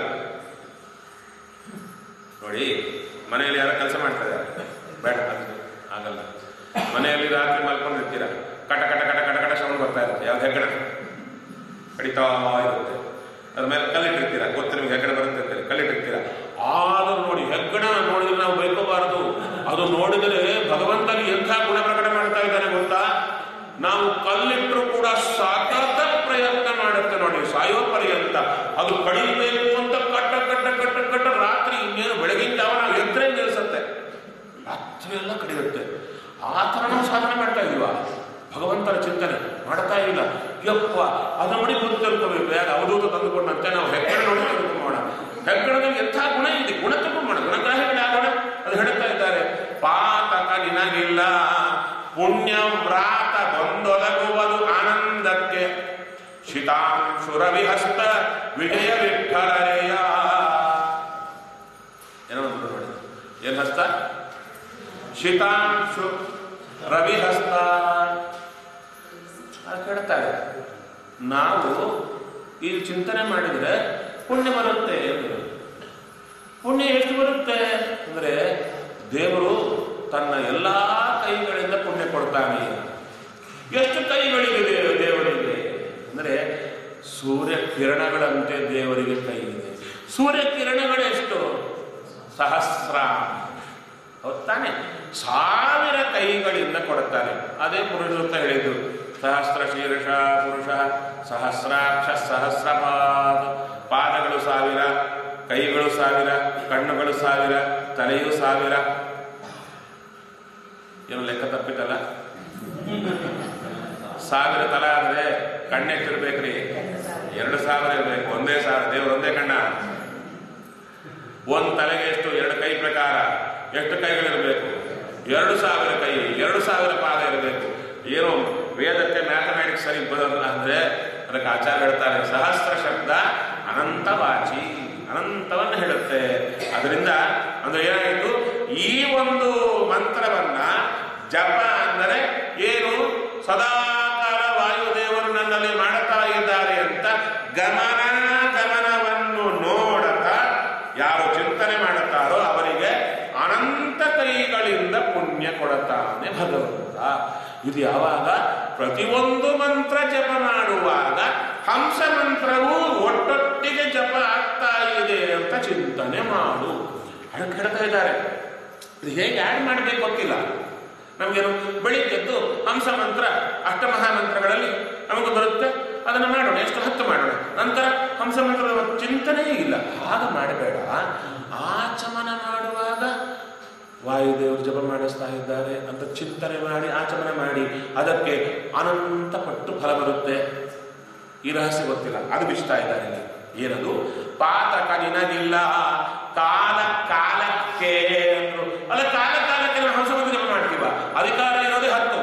ನೋಡಿ ಮನೆಯಲ್ಲಿ ಯಾರೋ ಕೆಲಸ ಮಾಡ್ತಾ ಇದ್ದಾರೆ ಬೇಡ ಅದು ಆಗಲ್ಲ ಮನೆಯಲ್ಲಿ ರಾತ್ರಿ ಮಲ್ಕೊಂಡಿರ್ತೀರ ಕಟ ಕಟ ಕಟ ಕಟ ಕಟ ಸೌಂಡ್ ಬರ್ತಾ ಇರುತ್ತೆ ಯಾವ್ದು ಹೆಗ್ಗಣ ಕಡಿತಾ ಇರುತ್ತೆ ಅದ್ರ ಮೇಲೆ ಕಲ್ಲಿಟ್ಟಿರ್ತೀರ ಗೊತ್ತು ನಿಮ್ಗೆ ಹೆಗ್ಗಣ ಬರುತ್ತೆ ಅಂತೇಳಿ ಕಲ್ಲಿಟ್ಟಿರ್ತೀರ ಆದರೂ ನೋಡಿ ಹೆಗ್ಗಣ ನೋಡಿದ್ರೆ ನಾವು ಬೈಕೋಬಾರದು ಅದು ನೋಡಿದರೆ ಭಗವಂತನಿಗೆ ಎಂಥ ಗುಣ ಪ್ರಕಟ ಮಾಡ್ತಾ ಇದ್ದಾನೆ ಗೊತ್ತಾ ನಾವು ಕಲ್ಲಿಟ್ಟರು ಕೂಡ ಸತತ ಪ್ರಯತ್ನ ಮಾಡುತ್ತೆ ನೋಡಿ ಸಾಯೋ ಪರ್ಯಂತ ಅದು ಕಡಿಬೇಕು ಅಂತ ಕಟ್ಟ ಕಟ್ಟ ಕಟ್ಟ ಕಟ್ಟ ರಾತ್ರಿ ಇನ್ನೇನು ಬೆಳಗಿನ ಜಾವ ನಾವು ಎದ್ರೆ ನಿಲ್ಲಿಸುತ್ತೆ ರಾತ್ರಿ ಎಲ್ಲ ಕಡಿಯುತ್ತೆ ಆ ಥರ ನಾವು ಸಾಧನೆ ಮಾಡ್ತಾ ಇದೀವ ಭಗವಂತನ ಚಿಂತನೆ ಮಾಡ್ತಾ ಇಲ್ಲ ಯಪ್ಪ ಅದು ನೋಡಿ ಮುಂದೆ ತಿಳ್ಕೋಬೇಕು ಯಾರು ಅವಧೂತ ತಂದುಕೊಂಡಂತೆ ನಾವು ಹೆಗ್ಗಣ ನೋಡಿ ತಿಳ್ಕೊಂಬೋಣ ಹೆಗ್ಗಣದಲ್ಲಿ ಎಂಥ ಗುಣ ಇದೆ ಗುಣ ತಿಳ್ಕೊಂಬೋಣ ಗುಣಗ್ರಾಹಿಗಳಾಗೋಣ ಅದು ಹೇಳ್ತಾ ಇದ್ದಾರೆ ಪಾತಕ ನಿನಗಿಲ್ಲ ಪುಣ್ಯ ವ್ರಾತ ಬಂದೊದಗುವುದು ಆನಂದಕ್ಕೆ ಶಿತಾಂಶುರವಿಹಸ್ತ ವಿಜಯ ವಿಠಲರೆಯ ಏನೋ ಒಂದು ನೋಡಿ ಏನ್ ಹಸ್ತ ಶಿತಾಂಶು ರವಿಹಸ್ತ ಅದು ಕೇಳ್ತಾರೆ ನಾವು ಈ ಚಿಂತನೆ ಮಾಡಿದ್ರೆ ಪುಣ್ಯ ಬರುತ್ತೆ ಎಂದರು. ಪುಣ್ಯ ಎಷ್ಟು ಬರುತ್ತೆ ಅಂದ್ರೆ ದೇವರು ತನ್ನ ಎಲ್ಲಾ ಕೈಗಳಿಂದ ಪುಣ್ಯ ಕೊಡ್ತಾನೆ ಎಷ್ಟು ಕೈಗಳಿದೆ ದೇವರಿಗೆ ಅಂದ್ರೆ ಸೂರ್ಯ ಕಿರಣಗಳಂತೆ ದೇವರಿಗೆ ಕೈ ಇದೆ ಸೂರ್ಯ ಕಿರಣಗಳೆಷ್ಟು ಸಹಸ್ರ ಹೌದ್ ತಾನೆ ಸಾವಿರ ಕೈಗಳಿಂದ ಕೊಡುತ್ತಾನೆ ಅದೇ ಪುರುಷ ಅಂತ ಹೇಳಿದ್ದು ಸಹಸ್ರ ಶೀರ್ಷ ಪುರುಷ ಸಹಸ್ರಾಕ್ಷ ಸಹಸ್ರಪಾದ ಪಾದಗಳು ಸಾವಿರ ಕೈಗಳು ಸಾವಿರ ಕಣ್ಣುಗಳು ಸಾವಿರ ತಲೆಯು ಸಾವಿರ ಏನು ಲೆಕ್ಕ ತಪ್ಪಿತಲ್ಲ ಸಾವಿರ ತಲ ಆದ್ರೆ ಕಣ್ಣೆಷ್ಟಿರ್ಬೇಕ್ರಿ ಎರಡು ಸಾವಿರ ಇರ್ಬೇಕು ಒಂದೇ ಸಾವಿರ ದೇವರು ಒಂದೇ ಕಣ್ಣ ಒಂದ್ ತಲೆಗೆ ಎಷ್ಟು ಎರಡು ಕೈ ಪ್ರಕಾರ ಎಷ್ಟು ಕೈಗಳಿರಬೇಕು ಎರಡು ಸಾವಿರ ಕೈ ಎರಡು ಸಾವಿರ ಪಾದ ಇರಬೇಕು ಏನು ವೇದಕ್ಕೆ ಮ್ಯಾಥಮ್ಯಾಟಿಕ್ಸ್ ಸರಿ ಬರೋಲ್ಲ ಅಂದ್ರೆ ಅದಕ್ಕೆ ಆಚಾರ್ಯ ಹೇಳ್ತಾರೆ ಸಹಸ್ರ ಶಬ್ದ ಅನಂತವಾಚಿ ಅನಂತವನ್ನು ಹೇಳುತ್ತೆ ಅದರಿಂದ ಅಂದ್ರೆ ಏನಾಯಿತು ಈ ಒಂದು ಮಂತ್ರವನ್ನ ಜಪ ಅಂದರೆ ಏನು ಸದಾಕಾಲ ವಾಯುದೇವರು ನನ್ನಲ್ಲಿ ಮಾಡುತ್ತಾ ಇದ್ದಾರೆ ಅಂತ ಗಮನ ಗಮನವನ್ನು ನೋಡುತ್ತಾ ಯಾರು ಚಿಂತನೆ ಮಾಡುತ್ತಾರೋ ಅವರಿಗೆ ಅನಂತ ಕೈಗಳಿಂದ ಪುಣ್ಯ ಕೊಡುತ್ತಾನೆ ಭಗವಂತ ಇದು ಯಾವಾಗ ಪ್ರತಿಯೊಂದು ಮಂತ್ರ ಜಪ ಮಾಡುವಾಗ ಹಂಸ ಮಂತ್ರವು ಒಟ್ಟೊಟ್ಟಿಗೆ ಜಪ ಆಗ್ತಾ ಇದೆ ಅಂತ ಚಿಂತನೆ ಮಾಡು ಅದಕ್ಕೆ ಹೇಳ್ತಾ ಇದ್ದಾರೆ ಇದು ಹೇಗೆ ಆ್ಯಡ್ ಮಾಡಬೇಕು ಗೊತ್ತಿಲ್ಲ ನಮಗೇನು ಬೆಳಿಗ್ಗೆದ್ದು ಹಂಸ ಮಂತ್ರ ಅಷ್ಟಮಹಾಮಂತ್ರಗಳಲ್ಲಿ ನಮಗೆ ಬರುತ್ತೆ ಅದನ್ನು ಮಾಡೋಣ ಎಷ್ಟು ಹತ್ತು ಮಾಡೋಣ ನಂತರ ಹಂಸ ಮಂತ್ರದ ಚಿಂತನೆಯೇ ಇಲ್ಲ ಹಾಗೆ ಮಾಡಬೇಡ ಆಚಮನ ಮಾಡುವಾಗ ವಾಯುದೇವರು ಜಪ ಮಾಡಿಸ್ತಾ ಇದ್ದಾರೆ ಅಂತ ಚಿಂತನೆ ಮಾಡಿ ಆಚಮನ ಮಾಡಿ ಅದಕ್ಕೆ ಅನಂತ ಪಟ್ಟು ಫಲ ಬರುತ್ತೆ ಈ ರಹಸ್ಯ ಗೊತ್ತಿಲ್ಲ ಅದು ಬಿಚ್ತಾ ಇದ್ದಾರೆ ಇಲ್ಲಿ. ಏನದು ಪಾತಕ ನಿನಗಿಲ್ಲ ಕಾಲ ಕಾಲಕ್ಕೆ ಅಂದ್ರು ಅಲ್ಲ ಕಾಲ ಕಾಲಕ್ಕೆ ನಾವು ಹಂಸಮಂತ್ರ ಜಪ ಮಾಡ್ತೀವ ಅಧಿಕಾರ ಇರೋದೇ ಹತ್ತು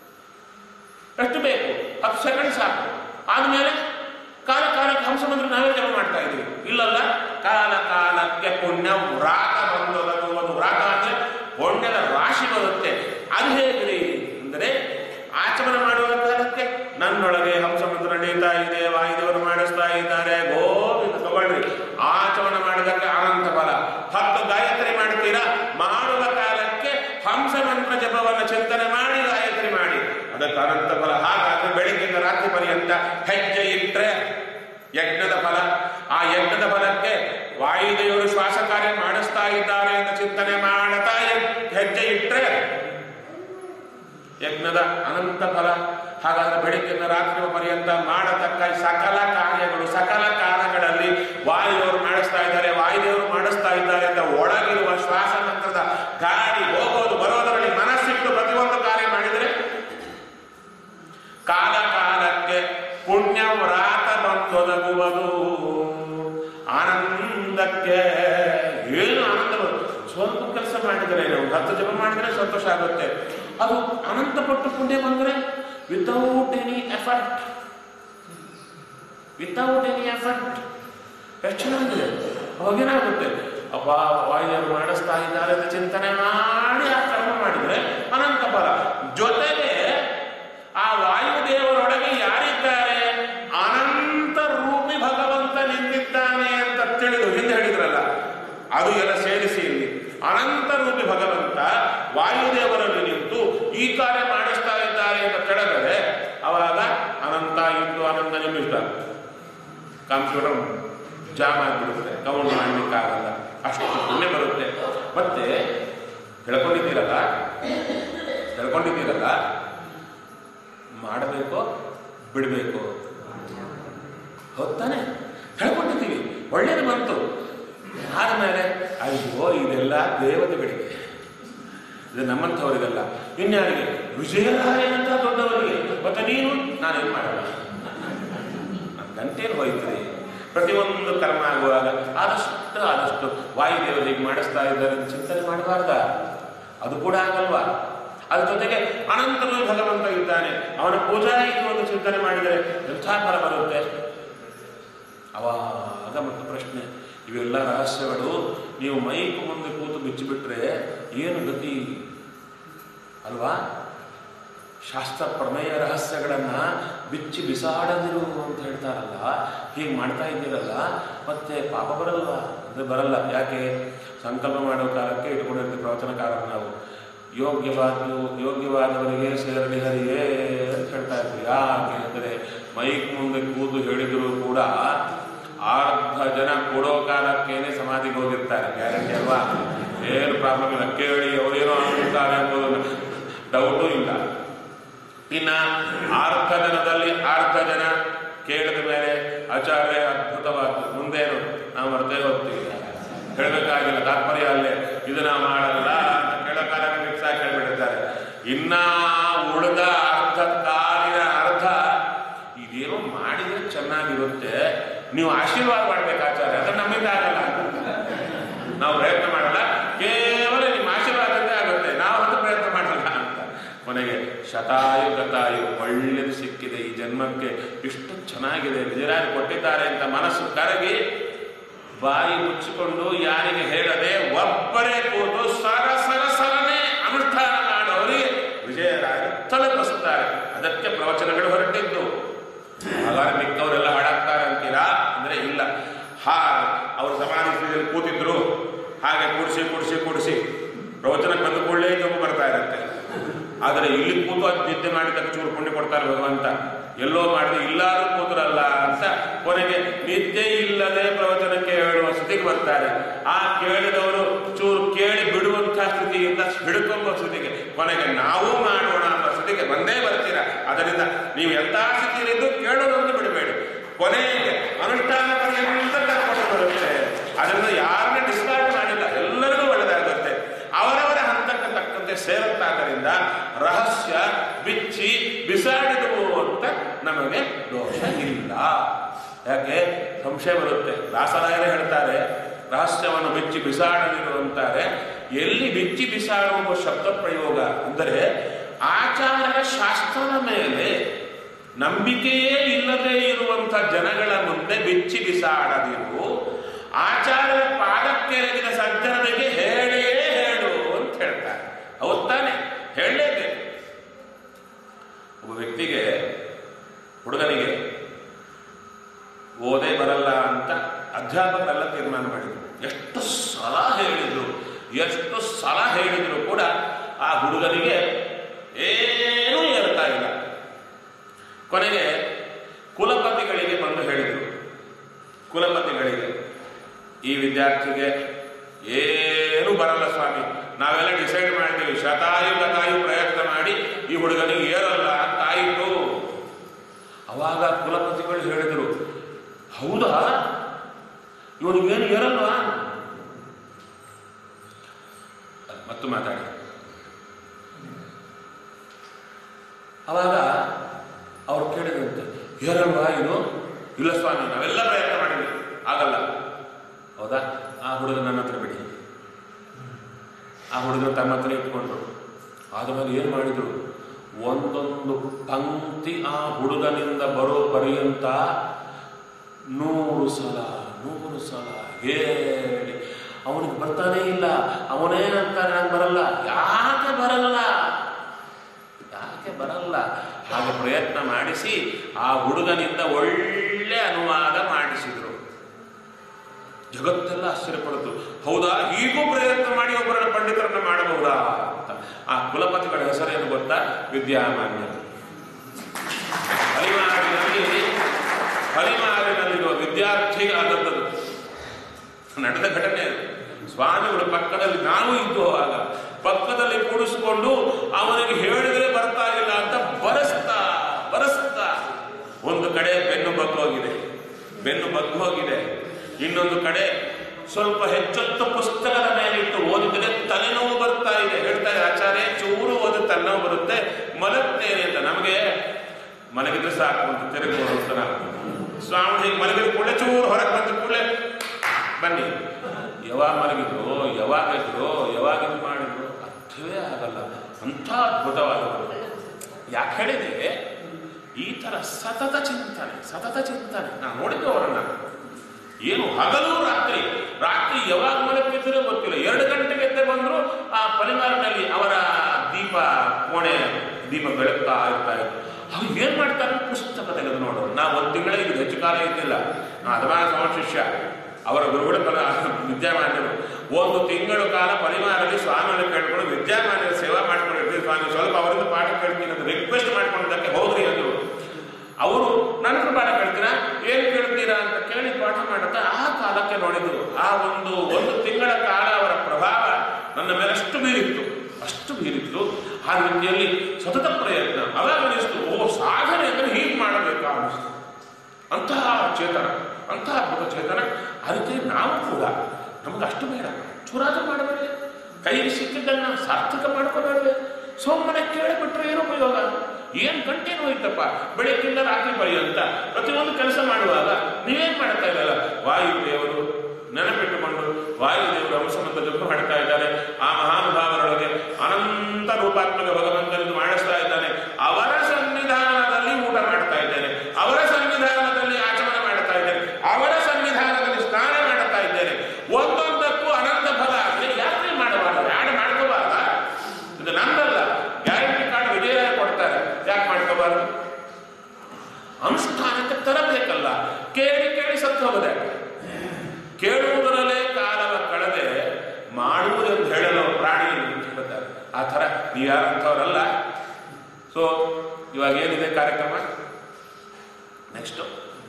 ಎಷ್ಟು ಬೇಕು ಹತ್ತು ಸೆಕೆಂಡ್ ಸಾಕು ಆದ್ಮೇಲೆ ಕಾಲ ಕಾಲಕ್ಕೆ ಹಂಸಮಂತ್ರ ನಾವೇ ಪುಣ್ಯ ವ್ರಾತ ಬಂದೊದಗುವುದು ಒಂದು ವ್ರಾತ ಅಂದ್ರೆ ಪುಣ್ಯದ ರಾಶಿ ಬರುತ್ತೆ ಅದು ಹೇಗ್ರಿ ಅಂದರೆ ಆಚಮನ ಮಾಡುವ ಕಾಲಕ್ಕೆ ನನ್ನೊಳಗೆ ಹಂಸಮಂತ್ರ ನಡೀತಾ ಇದೆ ವಾಯುದೇವರು ಮಾಡಿಸ್ತಾ ಇದ್ದಾರೆ ಗೋವಿಂದ ತಗೊಳ್ರಿ ಆಚಮನ ಮಾಡಿದಕ್ಕೆ ಅನಂತ ಫಲ ಹತ್ತು ಗಾಯತ್ರಿ ಮಾಡ್ತೀರಾ ಮಾಡುವ ಕಾಲಕ್ಕೆ ಹಂಸ ಮಂತ್ರ ಜಪವನ್ನು ಚಿಂತನೆ ಮಾಡಿ ಗಾಯತ್ರಿ ಮಾಡಿ ಅದಕ್ಕೆ ಅನಂತ ಫಲ ಹಾಗಾದ್ರೆ ಬೆಳಿಗ್ಗೆಯಿಂದ ರಾತ್ರಿ ಪರ್ಯಂತ ಹೆಜ್ಜೆ ಇಟ್ರೆ ಯಜ್ಞದ ಫಲ ಆ ಯಜ್ಞದ ಫಲಕ್ಕೆ ವಾಯುದೇವರು ಶ್ವಾಸ ಕಾರ್ಯ ಮಾಡಿಸ್ತಾ ಇದ್ದಾರೆ ಅಂತ ಚಿಂತನೆ ಮಾಡುತ್ತಾ ಯಜ್- ಹೆಜ್ಜೆ ಇಟ್ರೆ ಯಜ್ಞದ ಅನಂತ ಫಲ ಹಾಗಾದ್ರೆ ಬೆಳಿಗ್ಗೆಯಿಂದ ರಾತ್ರಿ ಪರ್ಯಂತ ಮಾಡತಕ್ಕ ಸಕಲ ಕಾರ್ಯಗಳು ಸಕಲ ಕಾಲಗಳಲ್ಲಿ ವಾಯುದೇವರು ಮಾಡಿಸ್ತಾ ಇದ್ದಾರೆ ವಾಯುದೇವರು ಮಾಡಿಸ್ತಾ ಇದ್ದಾರೆ ಅಂತ ಒಳಗಿರುವ ಶ್ವಾಸ ಮಂತ್ರದ ಗಾಳಿ ಹೋಗೋದು ಬರೋದರಲ್ಲಿ ಮನಸ್ಸಿಟ್ಟು ಪ್ರತಿಯೊಂದು ಕಾರ್ಯ ಮಾಡಿದರೆ ಕಾಲ ಕಾಲಕ್ಕೆ ಪುಣ್ಯ ವ್ರಾತ ಬಂದೊದಗುವುದು ಆನಂದಕ್ಕೆ ಏನು ಆನಂದ ಬರುತ್ತೆ ಸ್ವಲ್ಪ ಕೆಲಸ ಮಾಡಿದರೆ ಒಂದು ಹತ್ತು ಜಪ ಮಾಡಿದರೆ ಸಂತೋಷ ಆಗುತ್ತೆ ಅದು ಅನಂತಪಟ್ಟು ಪುಣ್ಯ ಬಂದರೆ without any effort without any effort ಎಷ್ಟು ಚೆನ್ನಾಗಿದೆ ಅವಾಗೇನಾಗುತ್ತೆ ಅಪ್ಪ ವಾಯುದೇವರು ಮಾಡಿಸ್ತಾ ಇದ್ದಾರೆ ಅಂತ ಚಿಂತನೆ ಮಾಡಿ ಆ ಕರ್ಮ ಮಾಡಿದ್ರೆ ಅನಂತ ಫಲ ಜೊತೆಗೆ ಆ ವಾಯುದೇವರೊಳಗೆ ಯಾರಿದ್ದಾರೆ ಅನಂತ ರೂಪಿ ಭಗವಂತ ನಿಂತಿದ್ದಾನೆ ಅಂತ ತಿಳಿದು ಹಿಂದೆ ಹೇಳಿದ್ರಲ್ಲ ಅದು ಎಲ್ಲ ಸೇರಿಸಿ ಇಲ್ಲಿ ಅನಂತ ರೂಪಿ ಭಗವಂತ ವಾಯುದೇವರಲ್ಲಿ ನಿಂತು ಈ ಕಾರ್ಯ ಮಾಡಿಸ್ತಾ ಇದ್ದಾರೆ ಅಂತ ತಿಳಿದರೆ ಅವಾಗ ಅನಂತ ಇಂದು ಅನಂತ ನಿಮಿಷ ಕಂಪ್ಯೂಟರ್ ಜಾಮ್ ಆಗಿಬಿಡುತ್ತೆ ಕೌಂಟ್ ಮಾಡಲಿಕ್ಕಾಗಲ್ಲ ಅಷ್ಟು ಪುಣ್ಯ ಬರುತ್ತೆ ಮತ್ತೆ ತಿಳ್ಕೊಂಡಿದ್ದೀರಲ್ಲ ತಿಳ್ಕೊಂಡಿದ್ದೀರಲ್ಲ ಮಾಡಬೇಕೋ ಬಿಡಬೇಕು ಹೊತ್ತಾನೆ ಹೇಳ್ಕೊಂಡಿದ್ದೀವಿ ಒಳ್ಳೇದು ಬಂತು ಆದ್ಮೇಲೆ ಅಯ್ಯೋ ಇದೆಲ್ಲ ದೇವತೆ ಬೆಳಿಗ್ಗೆ ಇದು ನಮ್ಮಂಥವರಿಗಲ್ಲ ಇನ್ಯಾರಿಗೆ ವಿಜಯರಾಯನಂತ ದೊಡ್ಡವರಿಗೆ ಮತ್ತೆ ನೀನು ನಾನೇನು ಮಾಡಲ್ಲ ನನ್ನ ಗಂಟೇನು ಹೋಯ್ತದೆ ಪ್ರತಿಯೊಂದು ಕರ್ಮ ಆಗುವಾಗ ಆದಷ್ಟು ಆದಷ್ಟು ವಾಯುದೇವರು ಹೀಗೆ ಮಾಡಿಸ್ತಾ ಇದ್ದಾರೆ ಅಂತ ಚಿಂತನೆ ಮಾಡಬಾರ್ದ ಅದು ಕೂಡ ಆಗಲ್ವಾ ಅದ್ರ ಜೊತೆಗೆ ಅನಂತರು ಭಗವಂತ ಇದ್ದಾನೆ ಅವನ ಪೂಜಾ ಇದು ಒಂದು ಚಿಂತನೆ ಮಾಡಿದರೆ ಎಂಥ ಫಲ ಬರುತ್ತೆ ಅವಾಗ ಮತ್ತು ಪ್ರಶ್ನೆ ಇವೆಲ್ಲ ರಹಸ್ಯಗಳು ನೀವು ಮೈಕ್ ಮುಂದೆ ಕೂತು ಬಿಚ್ಚಿಬಿಟ್ರೆ ಏನು ಗತಿ ಅಲ್ವಾ ಶಾಸ್ತ್ರ ಪ್ರಮೇಯ ರಹಸ್ಯಗಳನ್ನ ಬಿಚ್ಚಿ ಬಿಸಾಡದಿರು ಅಂತ ಹೇಳ್ತಾರಲ್ಲ ಹೀಗೆ ಮಾಡ್ತಾ ಇದ್ದೀರಲ್ಲ ಮತ್ತೆ ಪಾಪ ಬರಲ್ಲ ಅಂದ್ರೆ ಬರಲ್ಲ ಯಾಕೆ ಸಂಕಲ್ಪ ಮಾಡೋ ಕಾಲಕ್ಕೆ ಇಟ್ಕೊಂಡಿರ್ತೀವಿ ಪ್ರವಚನಕಾರರು ನಾವು ಯೋಗ್ಯವಾದ ಯೋಗ್ಯವಾದವರಿಗೆ ಸೇರಲಿ ಹರಿಯೇ ಅಂತ ಹೇಳ್ತಾ ಇದ್ವಿ ಯಾಕೆ ಅಂದರೆ ಮೈಕ್ ಮುಂದೆ ಕೂತು ಹೇಳಿದ್ರು ಕೂಡ ಅರ್ಧ ಜನ ಕೊಡೋ ಕಾಲಕ್ಕೇನೆ ಸಮಾಧಿಗೆ ಹೋಗಿರ್ತಾರೆ ಗ್ಯಾರಂಟಿ ಅಲ್ವಾ ಏನು ಪ್ರಾಬ್ಲಮ್ ಇಲ್ಲ ಕೇಳಿ ಅವರೇನೋ ಅಂತಾರೆ ಅನ್ನೋದನ್ನ ಡೌಟು ಇಲ್ಲ ಇನ್ನ ಅರ್ಧ ಜನದಲ್ಲಿ ಅರ್ಧ ಜನ ಕೇಳಿದ ಮೇಲೆ ಆಚಾರ್ಯ ಅದ್ಭುತವಾದ್ದು ಮುಂದೇನು ನಾವು ಮರ್ತೇ ಹೋಗ್ತೀವಿ ಹೇಳಬೇಕಾಗಿಲ್ಲ ತಾತ್ಪರ್ಯ ಅಲ್ಲೇ ಇದು ನಾವು ಮಾಡಲ್ಲ ಅಂತ ಕೇಳೋ ಕಾಲಕ್ಕೆ ಫಿಕ್ಸ್ ಆಗಿ ಹೇಳ್ಬಿಟ್ಟಿರ್ತಾರೆ ಇನ್ನ ಉಳಿದ ಅರ್ಧ ಕಾಲಿನ ಅರ್ಧ ಇದೇನೋ ಮಾಡಿದ್ರೆ ಚೆನ್ನಾಗಿರುತ್ತೆ ನೀವು ಆಶೀರ್ವಾದ ಮಾಡ್ಬೇಕು ಆಚಾರ್ಯ ಅದನ್ನ ನಮ್ಮಿಂದ ಆಗಲ್ಲ ನಾವು ಪ್ರಯತ್ನ ಮಾಡಲ್ಲ ಕೇವಲ ನಿಮ್ಮ ಆಶೀರ್ವಾದದಿಂದ ಆಗುತ್ತೆ ನಾವು ಅದು ಪ್ರಯತ್ನ ಮಾಡಲ್ಲ ಅಂತ ಕೊನೆಗೆ ಶತಾಯು ಗತಾಯು ಒಳ್ಳೆದು ಸಿಕ್ಕಿದೆ ಈ ಜನ್ಮಕ್ಕೆ ಇಷ್ಟು ಚೆನ್ನಾಗಿದೆ ವಿಜಯರಾಜ ಕೊಟ್ಟಿದ್ದಾರೆ ಅಂತ ಮನಸ್ಸು ಕರಗಿ ಬಾಯಿ ಮುಚ್ಚಿಕೊಂಡು ಯಾರಿಗೆ ಹೇಳದೆ ಒಬ್ಬರೇ ಕೂತು ಸರ ಸರ ಸರನೆ ಅನುಷ್ಠಾನ ಮಾಡೋರಿಗೆ ವಿಜಯರಾಜ ತಲುಪಿಸುತ್ತಾರೆ ಅದಕ್ಕೆ ಪ್ರವಚನಗಳು ಹೊರಟಿದ್ದು ಹಾಗಾದ್ರೆ ಮಿಕ್ಕವರೆಲ್ಲ ಹಾಳಾಗ್ತಾರೆ ಅಂತೀರಾ ಅಂದ್ರೆ ಇಲ್ಲ ಹಾಗೆ ಅವರು ಸಮಾಧಿ ಸ್ಥಿತಿಯಲ್ಲಿ ಕೂತಿದ್ರು ಹಾಗೆ ಕೂಡಿಸಿ ಕೂಡಿಸಿ ಕೂಡಿಸಿ ಪ್ರವಚನಕ್ಕೆ ಬಂದ ಕೂಡಲೇ ಜೊಬ್ಬು ಬರ್ತಾ ಇರುತ್ತೆ ಆದರೆ ಇಲ್ಲಿ ಕೂತು ಅದು ನಿದ್ದೆ ಮಾಡಿದಾಗ ಚೂರು ಪುಣ್ಯ ಕೊಡ್ತಾರೆ ಭಗವಂತ ಎಲ್ಲೋ ಮಾಡಿದ್ರೆ ಇಲ್ಲಾದ್ರೂ ಕೂತ್ರಲ್ಲ ಅಂತ ಕೊನೆಗೆ ನಿದ್ದೆ ಇಲ್ಲದೆ ಪ್ರವಚನಕ್ಕೆ ಹೇಳುವ ಸ್ಥಿತಿಗೆ ಬರ್ತಾರೆ ಆ ಕೇಳಿದವರು ಚೂರು ಕೇಳಿ ಬಿಡುವಂತಹ ಸ್ಥಿತಿಯಿಂದ ಹಿಡ್ಕೊಂಬ ಸ್ಥಿತಿಗೆ ಕೊನೆಗೆ ನಾವು ಮಾಡೋಣ ಅನ್ನೋ ಸ್ಥಿತಿಗೆ ಬಂದೇ ಬರ್ತೀರಾ ಅದರಿಂದ ನೀವು ಎಂಥ ಸ್ಥಿತಿಯಲ್ಲಿದ್ದು ಕೇಳೋದೊಂದು ಬಿಡಬೇಡಿ ಕೊನೆಗೆ ಅನುಷ್ಠಾನ ಪರ್ಯಂತ ಕರ್ಕೊಂಡು ಬರುತ್ತೆ ಅದರಿಂದ ಯಾರನ್ನ ಡಿಸ್ಕಾರ್ಡ್ ಮಾಡಿಲ್ಲ ಎಲ್ಲರಿಗೂ ಒಳ್ಳೆದಾಗುತ್ತೆ ಅವರವರ ಹಂತಕ್ಕೆ ತಕ್ಕಂತೆ ಸೇರುತ್ತಾದ್ದರಿಂದ ರಹಸ್ಯ ಬಿಚ್ಚಿ ಬಿಸಾಡಿದವು ಅಂತ ನಮಗೆ ದೋಷ ಇಲ್ಲ ಯಾಕೆ ಸಂಶಯ ಬರುತ್ತೆ ದಾಸರಾಯರೇ ಹೇಳ್ತಾರೆ ರಹಸ್ಯವನ್ನು ಬಿಚ್ಚಿ ಬಿಸಾಡದಿರು ಅಂತಾರೆ ಎಲ್ಲಿ ಬಿಚ್ಚಿ ಬಿಸಾಡುವ ಶಬ್ದ ಪ್ರಯೋಗ ಅಂದರೆ ಆಚಾರ ಶಾಸ್ತ್ರದ ಮೇಲೆ ನಂಬಿಕೆಯೇ ಇಲ್ಲದೆ ಇರುವಂಥ ಜನಗಳ ಮುಂದೆ ಬಿಚ್ಚಿ ಬಿಸಾಡದಿರು ಆಚಾರ್ಯರ ಪಾದಕ್ಕೆರಗಿದ ಅಧ್ಯಾಪಕರೆಲ್ಲ ತೀರ್ಮಾನ ಮಾಡಿದ್ರು ಎಷ್ಟು ಸಲ ಹೇಳಿದ್ರು ಎಷ್ಟು ಸಲ ಹೇಳಿದ್ರು ಕೂಡ ಆ ಹುಡುಗನಿಗೆ ಏನೂ ಏರ್ತಾ ಇಲ್ಲ ಕೊನೆಗೆ ಕುಲಪತಿಗಳಿಗೆ ಬಂದು ಹೇಳಿದರು ಕುಲಪತಿಗಳಿಗೆ ಈ ವಿದ್ಯಾರ್ಥಿಗೆ ಏನು ಬರಲ್ಲ ಸ್ವಾಮಿ ನಾವೆಲ್ಲ ಡಿಸೈಡ್ ಮಾಡಿದ್ದೀವಿ ಶತಾಯು ಗತಾಯು ಪ್ರಯತ್ನ ಮಾಡಿ ಈ ಹುಡುಗನಿಗೆ ಏರಲ್ಲ ಅಂತ ಆಯಿತು ಅವಾಗ ಕುಲಪತಿಗಳು ಹೇಳಿದರು ಹೌದಾ ಇವನಿಗೇನು ಏರಲ್ವಾ ಮತ್ತು ಮಾತಾಡಿ ಅವಾಗ ಅವ್ರು ಕೇಳಿದಂತೆ ಏರಲ್ವಾ ಇದು ಇಲ್ಲ ಸ್ವಾಮಿ ನಾವೆಲ್ಲ ಪ್ರಯತ್ನ ಮಾಡಿದ್ವಿ ಆಗಲ್ಲ ಹೌದಾ ಆ ಹುಡುಗ ನನ್ನ ಹತ್ರ ಬಿಡಿ ಆ ಹುಡುಗರು ತಮ್ಮ ಹತ್ರ ಇಟ್ಕೊಂಡ್ರು ಆದ್ಮೇಲೆ ಏನು ಮಾಡಿದ್ರು ಒಂದೊಂದು ಪಂಕ್ತಿ ಆ ಹುಡುಗನಿಂದ ಬರೋ ಪರ್ಯಂತ ನೂರು ಸಲ ನೂರು ಸಲ ಹೇಳಿ ಅವನಿಗೆ ಬರ್ತಾನೇ ಇಲ್ಲ ಅವನೇನಂತಾನೆ ನಂಗೆ ಬರಲ್ಲ ಯಾಕೆ ಬರಲ್ಲ ಯಾಕೆ ಬರಲ್ಲ ಹಾಗೆ ಪ್ರಯತ್ನ ಮಾಡಿಸಿ ಆ ಹುಡುಗನಿಂದ ಒಳ್ಳೆ ಅನುವಾದ ಮಾಡಿಸಿದ್ರು ಜಗತ್ತೆಲ್ಲ ಆಶ್ಚರ್ಯಪಡ್ತು ಹೌದಾ ಈಗೂ ಪ್ರಯತ್ನ ಮಾಡಿ ಒಬ್ಬರನ್ನ ಪಂಡಿತರನ್ನ ಮಾಡಬಹುದಾ ಅಂತ ಆ ಕುಲಪತಿಗಳ ಹೆಸರೇನು ಗೊತ್ತಾ ವಿದ್ಯಾಮಾನ್ಯರು ಹರಿಮಾರಿನಲ್ಲಿ ಹರಿಮಾರಿನಲ್ಲಿರುವ ವಿದ್ಯಾರ್ಥಿ ಆದದ್ದು ನಡೆದ ಘಟನೆ ಅದು. ಸ್ವಾಮಿಗಳು ಪಕ್ಕದಲ್ಲಿ ನಾವು ಇದ್ದು ಆಗ ಪಕ್ಕದಲ್ಲಿ ಕೂಡಿಸಿಕೊಂಡು ಅವನಿಗೆ ಹೇಳಿದರೆ ಬರ್ತಾ ಇಲ್ಲ ಅಂತ ಬರೆಸ್ತಾ ಬರೆಸ್ತಾ ಒಂದು ಕಡೆ ಬೆನ್ನು ಬಗ್ಗೋಗಿದೆ ಬೆನ್ನು ಬಗ್ಗೋಗಿದೆ ಇನ್ನೊಂದು ಕಡೆ ಸ್ವಲ್ಪ ಹೆಚ್ಚೊತ್ತು ಪುಸ್ತಕದ ಮೇಲಿಟ್ಟು ಓದಿದರೆ ತಲೆನೋವು ಬರ್ತಾ ಇದೆ ಹೇಳ್ತಾರೆ ಆಚಾರ್ಯ ಚೂರು ಓದಿ ತಲೆನೋವು ಬರುತ್ತೆ ಮಲಗ್ತೇನೆ ಅಂತ ನಮಗೆ ಮಲಗಿದ್ರೆ ಸಾಕು ಅಂತ ತಿರುಗೋದು ಅಂತ ನಾವು ಸ್ವಾಮಿ ಹೀಗೆ ಮಲಗಿದ ಕೂಡಲೇ ಚೂರು ಹೊರಗೆ ಬಂದ ಕೂಡಲೇ ಬನ್ನಿ ಯಾವಾಗ ಮಲಗಿದ್ರು ಯಾವಾಗ ಇದ್ರು ಯಾವಾಗ ಇದು ಮಾಡಿದ್ರು ಅರ್ಥವೇ ಆಗಲ್ಲ ಅಂಥ ಅದ್ಭುತವಾದವರು ಯಾಕೆ ಹೇಳಿದೆ ಈ ತರ ಸತತ ಚಿಂತನೆ ಸತತ ಚಿಂತನೆ ನಾನು ನೋಡಿದ್ದು ಅವರನ್ನ ಏನು ಹಗಲು ರಾತ್ರಿ ರಾತ್ರಿ ಯಾವಾಗ ಮಲಗಿದ್ರು ಗೊತ್ತಿಲ್ಲ ಎರಡು ಗಂಟೆಗೆ ಎದ್ದೆ ಬಂದ್ರು ಆ ಪರಿವಾರದಲ್ಲಿ ಅವರ ದೀಪ ಕೋಣೆ ದೀಪ ಬೆಳಗ್ತಾ ಇರ್ತಾ ಇತ್ತು ಅವ್ರು ಏನ್ ಮಾಡ್ತಾರೆ ಪುಸ್ತಕ ತೆಗೆದು ನೋಡೋರು ನಾವು ಒಂದು ತಿಂಗಳಿಗೆ ಇದು ಹೆಚ್ಚು ಕಾಲ ಇದ್ದಿಲ್ಲ ನಾ ಅದಮಾನ ಸಮ ಶಿಷ್ಯ ಅವರ ಗುರುಗಳ ಕಲ ವಿದ್ಯಾಮಾನ್ಯರು ಒಂದು ತಿಂಗಳು ಕಾಲ ಪರಿವಾರದಲ್ಲಿ ಸ್ವಾಮಿಯನ್ನು ಕೇಳ್ಕೊಂಡು ವಿದ್ಯಾಮಾನ್ಯರ ಸೇವಾ ಮಾಡ್ಕೊಂಡಿರ್ತೀವಿ ಸ್ವಾಮಿ ಸ್ವಲ್ಪ ಅವರಿಂದ ಪಾಠ ಕೇಳ್ತೀನಿ ಅಂತ ರಿಕ್ವೆಸ್ಟ್ ಮಾಡ್ಕೊಂಡಿದ್ದಕ್ಕೆ ಹೋಗ್ರಿ ಅಂದರು ಅವರು ನನ್ನ ಪಾಠ ಕೇಳ್ತೀರಾ ಏನ್ ಕೇಳ್ತೀರಾ ಅಂತ ಕೇಳಿ ಪಾಠ ಮಾಡುತ್ತಾ ಆ ಕಾಲಕ್ಕೆ ನೋಡಿದ್ರು ಆ ಒಂದು ಒಂದು ತಿಂಗಳ ಕಾಲ ಅವರ ಪ್ರಭಾವ ನನ್ನ ಮೇಲೆ ಅಷ್ಟು ಬೀರಿತ್ತು ಅಷ್ಟು ಬೀರಿತ್ತು ಆ ರೀತಿಯಲ್ಲಿ ಸತತ ಪ್ರಯತ್ನ ಅವಾಗ ಅನಿಸ್ತು ಓ ಸಾಧನೆ ಅಂದ್ರೆ ಹೀಗೆ ಮಾಡಬೇಕಾ ಅನಿಸ್ತು ಅಂತಹ ಚೇತನ ಅಂತಹ ಅದ್ಭುತ ಚೇತನ ಅದಕ್ಕೆ ನಾವು ಕೂಡ ನಮ್ಗೆ ಅಷ್ಟು ಬೇಡ ಚೂರಾಟ ಮಾಡಬೇಡಿ ಕೈಗೆ ಸಿಕ್ಕಿದ್ದನ್ನ ಸಾರ್ಥಕ ಮಾಡ್ಕೋಬೇಡವೆ ಸುಮ್ಮನೆ ಕೇಳಿಬಿಟ್ರೆ ಏನು ಉಪಯೋಗ ಏನ್ ಗಂಟೆ ನೋಯ್ತಪ್ಪ ಬೆಳಗ್ಗಿಂದ ರಾತ್ರಿ ಪರ್ಯಂತ ಪ್ರತಿಯೊಂದು ಕೆಲಸ ಮಾಡುವಾಗ ನೀವೇನ್ ಮಾಡ್ತಾ ಇದ್ದಲ್ಲ ವಾಯುದೇವರು ನೆನಪಿಟ್ಟುಕೊಂಡು ವಾಯುದೇವರು ಅಂಶವಂತ ಜಪ ಮಾಡ್ತಾ ಇದ್ದಾರೆ ಆ ಮಹಾನುಭಾವರೊಳಗೆ ಅನಂತ ರೂಪಾತ್ಮಕ ಭಗವಂತನಿಂದ ಮಾಡಿಸ್ತಾ ಇದ್ದಾನೆ ಅವರ ಸನ್ನಿಧಾನದಲ್ಲಿ ಊಟ ಮಾಡ್ತಾ ಇದ್ದೇನೆ ಅವರ ಸನ್ನಿಧಾನದಲ್ಲಿ ಆಚರಣೆ ಮಾಡ್ತಾ ಇದ್ದೇನೆ ಅವರ ಸನ್ನಿಧಾನದಲ್ಲಿ ಸ್ನಾನ ಮಾಡ್ತಾ ಇದ್ದೇನೆ ಒಂದೊಂದಕ್ಕೂ ಅನಂತ ಫಲ ಆದ್ರೆ ಯಾಕೆ ಮಾಡಬಾರ್ದು ಯಾರು ಮಾಡ್ಕೋಬಾರ್ದ ಇದು ನಂದಲ್ಲ ಗ್ಯಾರಂಟಿ ಕಾರ್ಡ್ ವಿಜಯ ಕೊಡ್ತಾರೆ ಯಾಕೆ ಮಾಡ್ಕೋಬಾರ್ದು ಅನುಷ್ಠಾನಕ್ಕೆ ತರಬೇಕಲ್ಲ ಕೇಳಿ ಕೇಳಿ ಸತ್ತು ಹೋಗದೆ ಕೇಳುವುದರಲ್ಲೇ ಕಾಲವ ಕಳೆದೆ ಮಾಡುವುದೆಂದು ಹೇಳಲು ಪ್ರಾಣಿ ಅಂತ ಹೇಳ್ತಾರೆ ಆ ಥರ ನೀವ್ಯಾರಂಥವ್ರಲ್ಲ ಸೊ ಇವಾಗ ಏನಿದೆ ಕಾರ್ಯಕ್ರಮ ನೆಕ್ಸ್ಟ್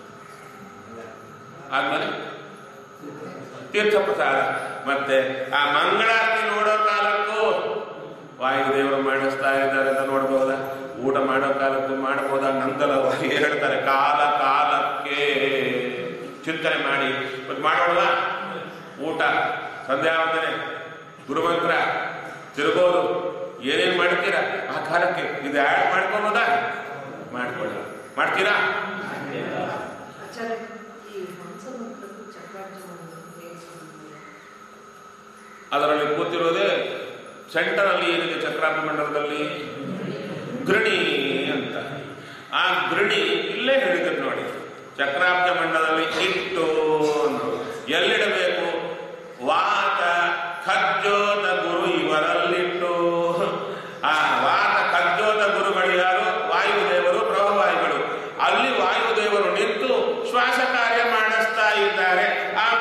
ಆದ್ಮೇಲೆ ತೀರ್ಥ ಪ್ರಸಾದ ಮತ್ತೆ ಆ ಮಂಗಳಾರತಿ ನೋಡೋ ಕಾಲಕ್ಕೂ ವಾಯುದೇವರು ಮಾಡಿಸ್ತಾ ಇದ್ದಾರೆ ಅಂತ ನೋಡ್ಬೋದಾ ಊಟ ಮಾಡೋ ಕಾಲಕ್ಕೂ ಮಾಡ್ಬೋದಾ ನಂದಲ ಹೇಳ್ತಾರೆ ಕಾಲ ಕಾಲಕ್ಕೆ ಚಿಂತನೆ ಮಾಡಿ ಮತ್ತೆ ಮಾಡೋಣ ಊಟ ಸಂಧ್ಯಾವಂದನೆ ಗುರುಮಂತ್ರ ತಿರುಗೋದು ಏನೇನ್ ಮಾಡ್ತೀರಾ ಆ ಕಾಲಕ್ಕೆ ಇದು ಆ್ಯಡ್ ಮಾಡ್ಕೋಬೋದಾ ಮಾಡ್ಕೊಳ್ಳಿ ಮಾಡ್ತೀರಾ ಆಚಾರ್ಯ ಈ ಹಂಸಮುಖಕ್ಕೂ ಚಕ್ರಾರ್ಜುನನು ಹೇಗೆ ಸಂಬಂಧ? ಅದರಲ್ಲಿ ಕೂತಿರೋದೇ ಸೆಂಟರ್ ಅಲ್ಲಿ ಏನಿದೆ ಚಕ್ರಾರ್ಥ ಮಂಡಲದಲ್ಲಿ ಗೃಣಿ ಅಂತ ಆ ಗೃಣಿ ಇಲ್ಲೇ ಹೇಳಿದ್ರು ನೋಡಿ ಚಕ್ರಾಬ್ಜ ಮಂಡಲದಲ್ಲಿ ಇಟ್ಟು ಅಂದ್ರು. ಎಲ್ಲಿಡಬೇಕು ವಾತ ಖಜ್ಜೋತ ಗುರು ಇವರಲ್ಲಿಟ್ಟು ಆ ವಾತ ಖಜ್ಜೋತ ಗುರುಗಳು ಯಾರು ವಾಯುದೇವರು ಪ್ರಭವಾಯುಗಳು ಅಲ್ಲಿ ವಾಯುದೇವರು ನಿಂತು ಶ್ವಾಸ ಕಾರ್ಯ ಮಾಡಿಸ್ತಾ ಇದ್ದಾರೆ ಆ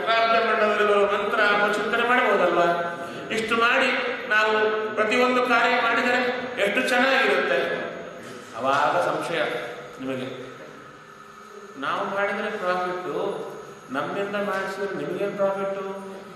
ಚಕ್ರಾಬ್ಜ ಮಂಡಲಗಳು ಮಂತ್ರ ಚಿಂತನೆ ಮಾಡಬಹುದಲ್ವಾ ಇಷ್ಟು ಮಾಡಿ ನಾವು ಪ್ರತಿಯೊಂದು ಕಾರ್ಯ ಮಾಡಿದರೆ ಎಷ್ಟು ಚೆನ್ನಾಗಿರುತ್ತೆ ಅವಾಗ ಸಂಶಯ ನಿಮಗೆ ನಾವು ಮಾಡಿದರೆ ಪ್ರಾಫಿಟ್ಟು ನಮ್ಮಿಂದ ಮಾಡಿಸಿದ್ರೆ ನಿಮಗೇನು ಪ್ರಾಫಿಟ್ಟು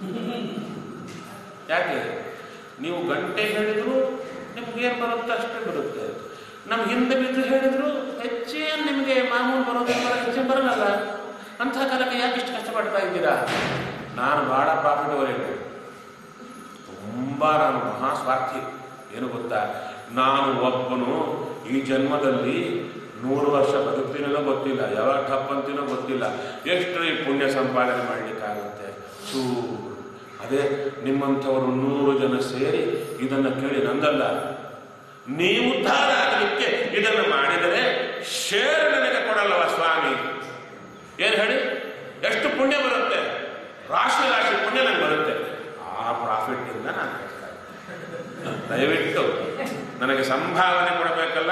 ಯಾಕೆ ನೀವು ಗಂಟೆ ಹೇಳಿದ್ರು ನಿಮ್ಗೇನು ಬರುತ್ತೆ ಅಷ್ಟೇ ಬರುತ್ತೆ ನಮ್ಮ ಹಿಂದೆ ಬಿದ್ದು ಹೇಳಿದ್ರು ಹೆಚ್ಚೇನು ನಿಮಗೆ ಮಾಮೂಲು ಬರೋದಿಲ್ಲ ಹೆಚ್ಚೇನು ಬರಲ್ಲ ಅಂಥ ಕಾಲಕ್ಕೆ ಯಾಕೆ ಇಷ್ಟು ಕಷ್ಟಪಡ್ತಾ ಇದ್ದೀರಾ ನಾನು ಬಹಳ ಪ್ರಾಫಿಟ್ ಓರಿಯೆಂಟೆಡ್ ತುಂಬ ನಾನು ಮಹಾ ಸ್ವಾರ್ಥಿ ಏನು ಗೊತ್ತಾ ನಾನು ಒಬ್ಬನು ಈ ಜನ್ಮದಲ್ಲಿ ನೂರು ವರ್ಷ ಬದುಕ್ತೀನೋ ಗೊತ್ತಿಲ್ಲ ಯಾವಾಗ ಟಪ್ ಅಂತೀನೋ ಗೊತ್ತಿಲ್ಲ ಎಷ್ಟು ಈ ಪುಣ್ಯ ಸಂಪಾದನೆ ಮಾಡಲಿಕ್ಕಾಗುತ್ತೆ ಚೂ ಅದೇ ನಿಮ್ಮಂಥವರು ನೂರು ಜನ ಸೇರಿ ಇದನ್ನು ಕೇಳಿ ನಂದಲ್ಲ ನೀವು ಉದ್ಧಾರ ಆಗಲಿಕ್ಕೆ ಇದನ್ನು ಮಾಡಿದರೆ ಶೇರ್ ನನಗೆ ಕೊಡಲ್ಲವ ಸ್ವಾಮಿ ಏನು ಹೇಳಿ ಎಷ್ಟು ಪುಣ್ಯ ಬರುತ್ತೆ ರಾಶಿ ರಾಶಿ ಪುಣ್ಯ ನನಗೆ ಬರುತ್ತೆ ಆ ಪ್ರಾಫಿಟ್ಟಿಂದ ನಾನು ಹೇಳ್ತಾ ಇದ್ದೀನಿ. ದಯವಿಟ್ಟು ನನಗೆ ಸಂಭಾವನೆ ಕೊಡಬೇಕಲ್ಲ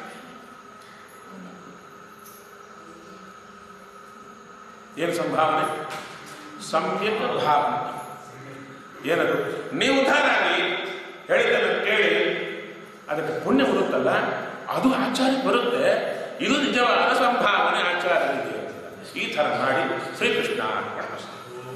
ಏನು ಸಂಭಾವನೆ ಸಮ್ಯಕ್ ಭಾವನೆ ಏನದು ನೀವು ಉದ್ಧಾರ ಆಗಿ ಹೇಳಿದ್ದನ್ನು ಕೇಳಿ ಅದಕ್ಕೆ ಪುಣ್ಯ ಬರುತ್ತಲ್ಲ ಅದು ಆಚಾರ ಬರುತ್ತೆ ಇದು ನಿಜವಾದ ಸಂಭಾವನೆ ಆಚಾರವಿದೆ ಈ ಥರ ಮಾಡಿ ಶ್ರೀಕೃಷ್ಣ ಪರಮಸ್ವಾಮಿ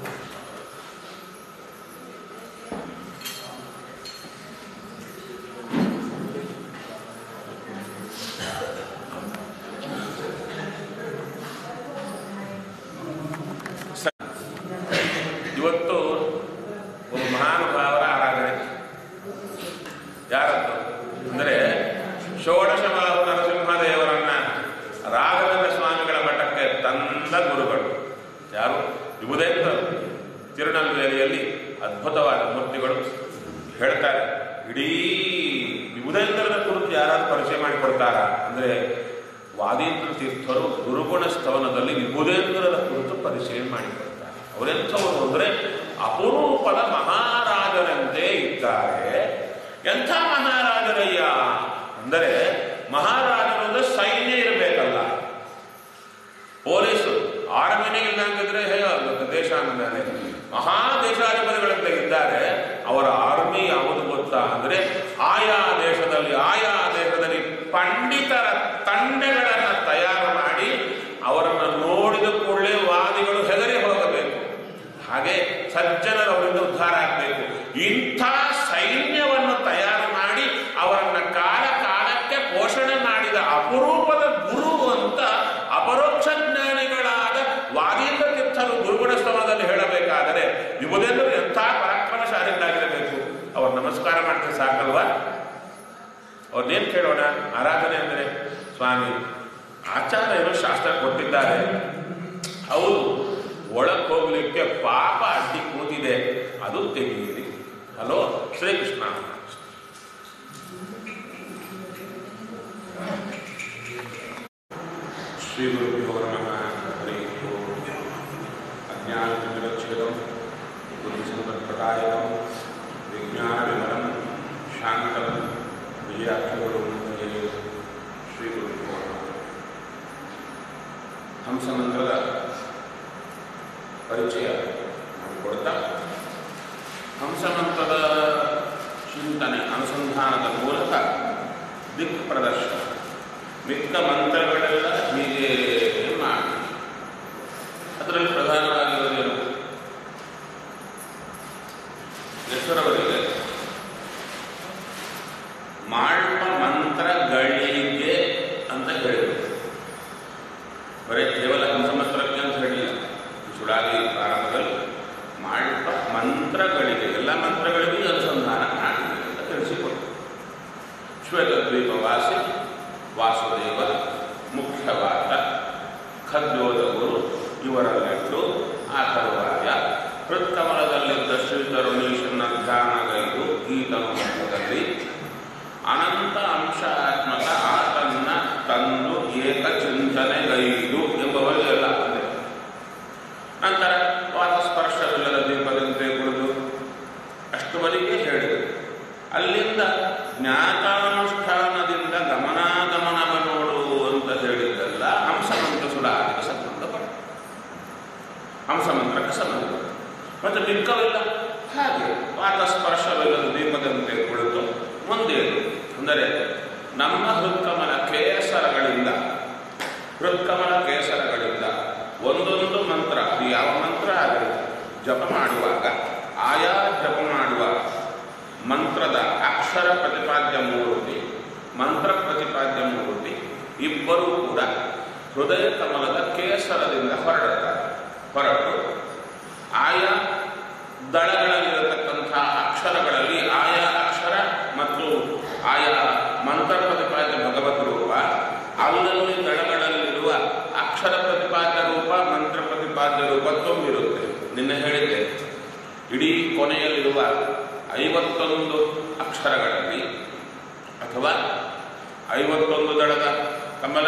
ಇವತ್ತು ಒಂದು ಮಹಾನುಭಾವರ ಆರಾಧನೆ ಯಾರದ್ದು ಅಂದರೆ ಷೋಡಶ ಬಾಹು ನರಸಿಂಹದೇವರನ್ನ ರಾಘವೇಂದ್ರ ಸ್ವಾಮಿಗಳ ಮಠಕ್ಕೆ ತಂದ ಗುರುಗಳು ಯಾರು ವಿಭುದೇಂದ್ರ ತಿರುನಲ್ವೇಲಿಯಲ್ಲಿ ಅದ್ಭುತವಾದ ಮೂರ್ತಿಗಳು ಹೇಳ್ತಾರೆ ಇಡೀ ವಿಭುದೇಂದ್ರನ ಕುರಿತು ಯಾರಾದ್ರೂ ಪರಿಚಯ ಮಾಡಿಕೊಡ್ತಾರ ಅಂದ್ರೆ ವಾದೀಂದ್ರ ತೀರ್ಥರು ಗುರುಗುಣ ಸ್ತವನದಲ್ಲಿ ವಿಭುದೇಂದ್ರರ ಕುರಿತು ಪರಿಚಯ ಮಾಡಿಕೊಡ್ತಾರೆ ಅವರೆಂಥವರು ಅಂದ್ರೆ ಅಪರೂಪದ ಮಹಾರಾಜರಂತೆ ಇದ್ದಾರೆ ಎಂಥ ಮಹಾರಾಜರಯ್ಯ ಅಂದರೆ ಮಹಾರಾಜರು ಅಂದ್ರೆ ಸೈನ್ಯ ಇರಬೇಕಲ್ಲ ಪೊಲೀಸು ಆರ್ಮಿನೇ ಇಲ್ಲ ಅಂತಿದ್ರೆ ಹೇಗೆ ದೇಶ ಅಂದಮೇಲೆ ಮಹಾ ದೇಶಾಧಿಪತಿಗಳಂತ ಇದ್ದಾರೆ ಅವರ ಆರ್ಮಿ ಯಾವುದು ಗೊತ್ತಾ ಅಂದ್ರೆ ಆಯಾ ದೇಶದಲ್ಲಿ ಆಯಾ ದೇಶದಲ್ಲಿ ಪಂಡಿತರ ತಂಡಗಳನ್ನ ತಯಾರು ಮಾಡಿ ಅವರನ್ನು ನೋಡಿದ ಕೂಡಲೇ ವಾದಿಗಳು ಹೆದರಿ ಹೋಗಬೇಕು ಹಾಗೆ ಸಜ್ಜನರು ಅವರಿಂದ ಉದ್ಧಾರ ಆಗಬೇಕು ಇಂಥ ಸೈನ್ಯವನ್ನು ತಯಾರು ಮಾಡಿ ಅವರನ್ನ ಕಾಲ ಕಾಲಕ್ಕೆ ಪೋಷಣೆ ಮಾಡಿದ ಅಪರೂಪದ ಗುರು ಅಂತ ಅಪರೋಕ್ಷ ಜ್ಞಾನಿಗಳಾದ ವಾದೀಂದ್ರ ತೀರ್ಥರು ಗುರುಗುಣ ಸ್ತವನದಲ್ಲಿ ಹೇಳಬೇಕಾದರೆ ವಿಭುದೇಂದ್ರ ಎಂಥ ಪರಾಕ್ರಮಶಾಲಿಗಳಾಗಿರಬೇಕು ಅವ್ರು ನಮಸ್ಕಾರ ಮಾಡಿದ್ರೆ ಸಾಕಲ್ವಾ ಅವ್ರನ್ನೇನು ಕೇಳೋಣ ಆರಾಧನೆ ಅಂದರೆ ಸ್ವಾಮಿ ಆಚಾರ ಏನೋ ಶಾಸ್ತ್ರ ಕೊಟ್ಟಿದ್ದಾರೆ ಹೌದು ಒಳಗೆ ಹೋಗ್ಲಿಕ್ಕೆ ಪಾಪ ಅಡ್ಡಿ ಕೂತಿದೆ ಅದು ತೆಗೀರಿ ಹಲೋ ಶ್ರೀಕೃಷ್ಣ ಶ್ರೀ ಗುರುಭ್ಯೋ ನಮಃ ಹರಿ ಓಂ ಅಜ್ಞಾನತಿಮಿರಚ್ಛೇದಂ ಬುದ್ಧಿಸಂಪತ್ಪ್ರದಾಯಕಂ ವಿಜ್ಞಾನವಿಮಲಂ ಶಾಂತಂ ವಿಜಯಾಕ್ಷರು ಶ್ರೀ ಗುರುಭ್ಯೋ ನಮಃ ಹಂಸಮಂತ್ರದ ಪರಿಚಯ ಮಾಡಿಕೊಡ್ತಾ ಹಂಸಮಂತ್ರದ ಚಿಂತನೆ ಅನುಸಂಧಾನದ ಮೂಲಕ ದಿಕ್ ಪ್ರದರ್ಶನ ಮಿಕ್ಕ ಮಂತ್ರಗಳೆಲ್ಲ ಹೀಗೆ ಮಾಡಿ ಅದರಲ್ಲಿ ಪ್ರಧಾನವಾಗಿರೋದೇನು ಹೆಸರವರಿಗೆ ಮಾಳ್ಪ ಮಂತ್ರಗಳಿಗೆ ಅಂತ ಹೇಳಿದರು ಬರೀ ಕೇವಲ ಹಂಸಮಂತ್ರಕ್ಕೆ ಅಂತ ಹೇಳಿಲ್ಲ ಸುಡಾಗಿ ಪ್ರಾರಂಭದಲ್ಲಿ ಮಾಳ್ಪ ಮಂತ್ರಗಳಿಗೆ ಎಲ್ಲ ಮಂತ್ರಗಳಿಗೂ ಅನುಸಂಧಾನ ಮಾಡಿ ಅಂತ ತಿಳಿಸಿಕೊಟ್ಟು ಶ್ವೇತದ್ವೀಪವಾಸಿ ವಾಸುದೇವ ಮುಖ್ಯವಾದ ಖದ್ಯೋತ ಗುರು ಇವರಲ್ಲಿಟ್ಟು ಹಂಸ ಮಂತ್ರಕ್ಕೆ ಸಂಬಂಧ ಮತ್ತು ಮಿಕ್ಕವೆಲ್ಲ ಹಾಗೆ ವಾತಸ್ಪರ್ಶವಿಲ್ಲದ ದೀಪದಂತೆ ಕುಳಿತು ಮುಂದೆ ಅಂದರೆ ನಮ್ಮ ಹೃತ್ಕಮಲ ಕೇಸರಗಳಿಂದ ಹೃತ್ಕಮಲ ಕೇಸರಗಳಿಂದ ಒಂದೊಂದು ಮಂತ್ರ ಅದು ಯಾವ ಮಂತ್ರ ಆಗಲಿ ಜಪ ಮಾಡುವಾಗ ಆಯಾ ಜಪ ಮಾಡುವ ಮಂತ್ರದ ಅಕ್ಷರ ಪ್ರತಿಪಾದ್ಯ ಮೂರ್ತಿ ಮಂತ್ರ ಪ್ರತಿಪಾದ್ಯ ಮೂರ್ತಿ ಇಬ್ಬರೂ ಕೂಡ ಹೃದಯ ಕಮಲದ ಕೇಸರದಿಂದ ಹೊರಡುತ್ತಾರೆ ಹೊರಟು ಆಯಾ ದಳಗಳಲ್ಲಿರತಕ್ಕಂಥ ಅಕ್ಷರಗಳಲ್ಲಿ ಆಯಾ ಅಕ್ಷರ ಮತ್ತು ಆಯಾ ಮಂತ್ರ ಪ್ರತಿಪಾದ್ಯ ಭಗವದ್ ರೂಪ ಅಲ್ಲಲ್ಲಿ ದಳಗಳಲ್ಲಿರುವ ಅಕ್ಷರ ಪ್ರತಿಪಾದ್ಯ ರೂಪ ಮಂತ್ರ ಪ್ರತಿಪಾದ್ಯ ರೂಪ ತುಂಬಿರುತ್ತೆ ನಿನ್ನೆ ಹೇಳಿದ್ದೆ ಇಡೀ ಕೊನೆಯಲ್ಲಿರುವ ಐವತ್ತೊಂದು ಅಕ್ಷರಗಳಲ್ಲಿ ಅಥವಾ ಐವತ್ತೊಂದು ದಳದ ಕಮಲ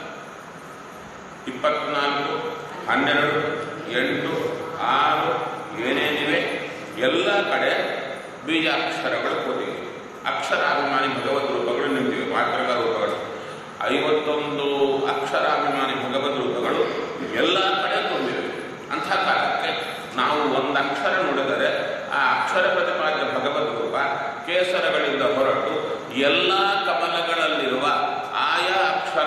ಇಪ್ಪತ್ನಾಲ್ಕು ಹನ್ನೆರಡು ಎಂಟು ಆರು ಏನೇನಿವೆ ಎಲ್ಲ ಕಡೆ ಬೀಜಾಕ್ಷರಗಳು ಕೂತಿವೆ ಅಕ್ಷರಾಭಿಮಾನಿ ಭಗವದ್ ರೂಪಗಳು ನಿಂತಿವೆ ಮಾತೃಕ ರೂಪಗಳು ಐವತ್ತೊಂದು ಅಕ್ಷರಾಭಿಮಾನಿ ಭಗವದ್ ರೂಪಗಳು ಎಲ್ಲ ಕಡೆ ತುಂಬಿವೆ ಅಂಥ ಕಾಲಕ್ಕೆ ನಾವು ಒಂದು ಅಕ್ಷರ ನುಡಿದರೆ ಆ ಅಕ್ಷರ ಪ್ರತಿಪಾದ್ಯ ಭಗವದ್ ರೂಪ ಕೇಸರಗಳಿಂದ ಹೊರಟು ಎಲ್ಲ ಕಮಲಗಳಲ್ಲಿರುವ ಆಯಾ ಅಕ್ಷರ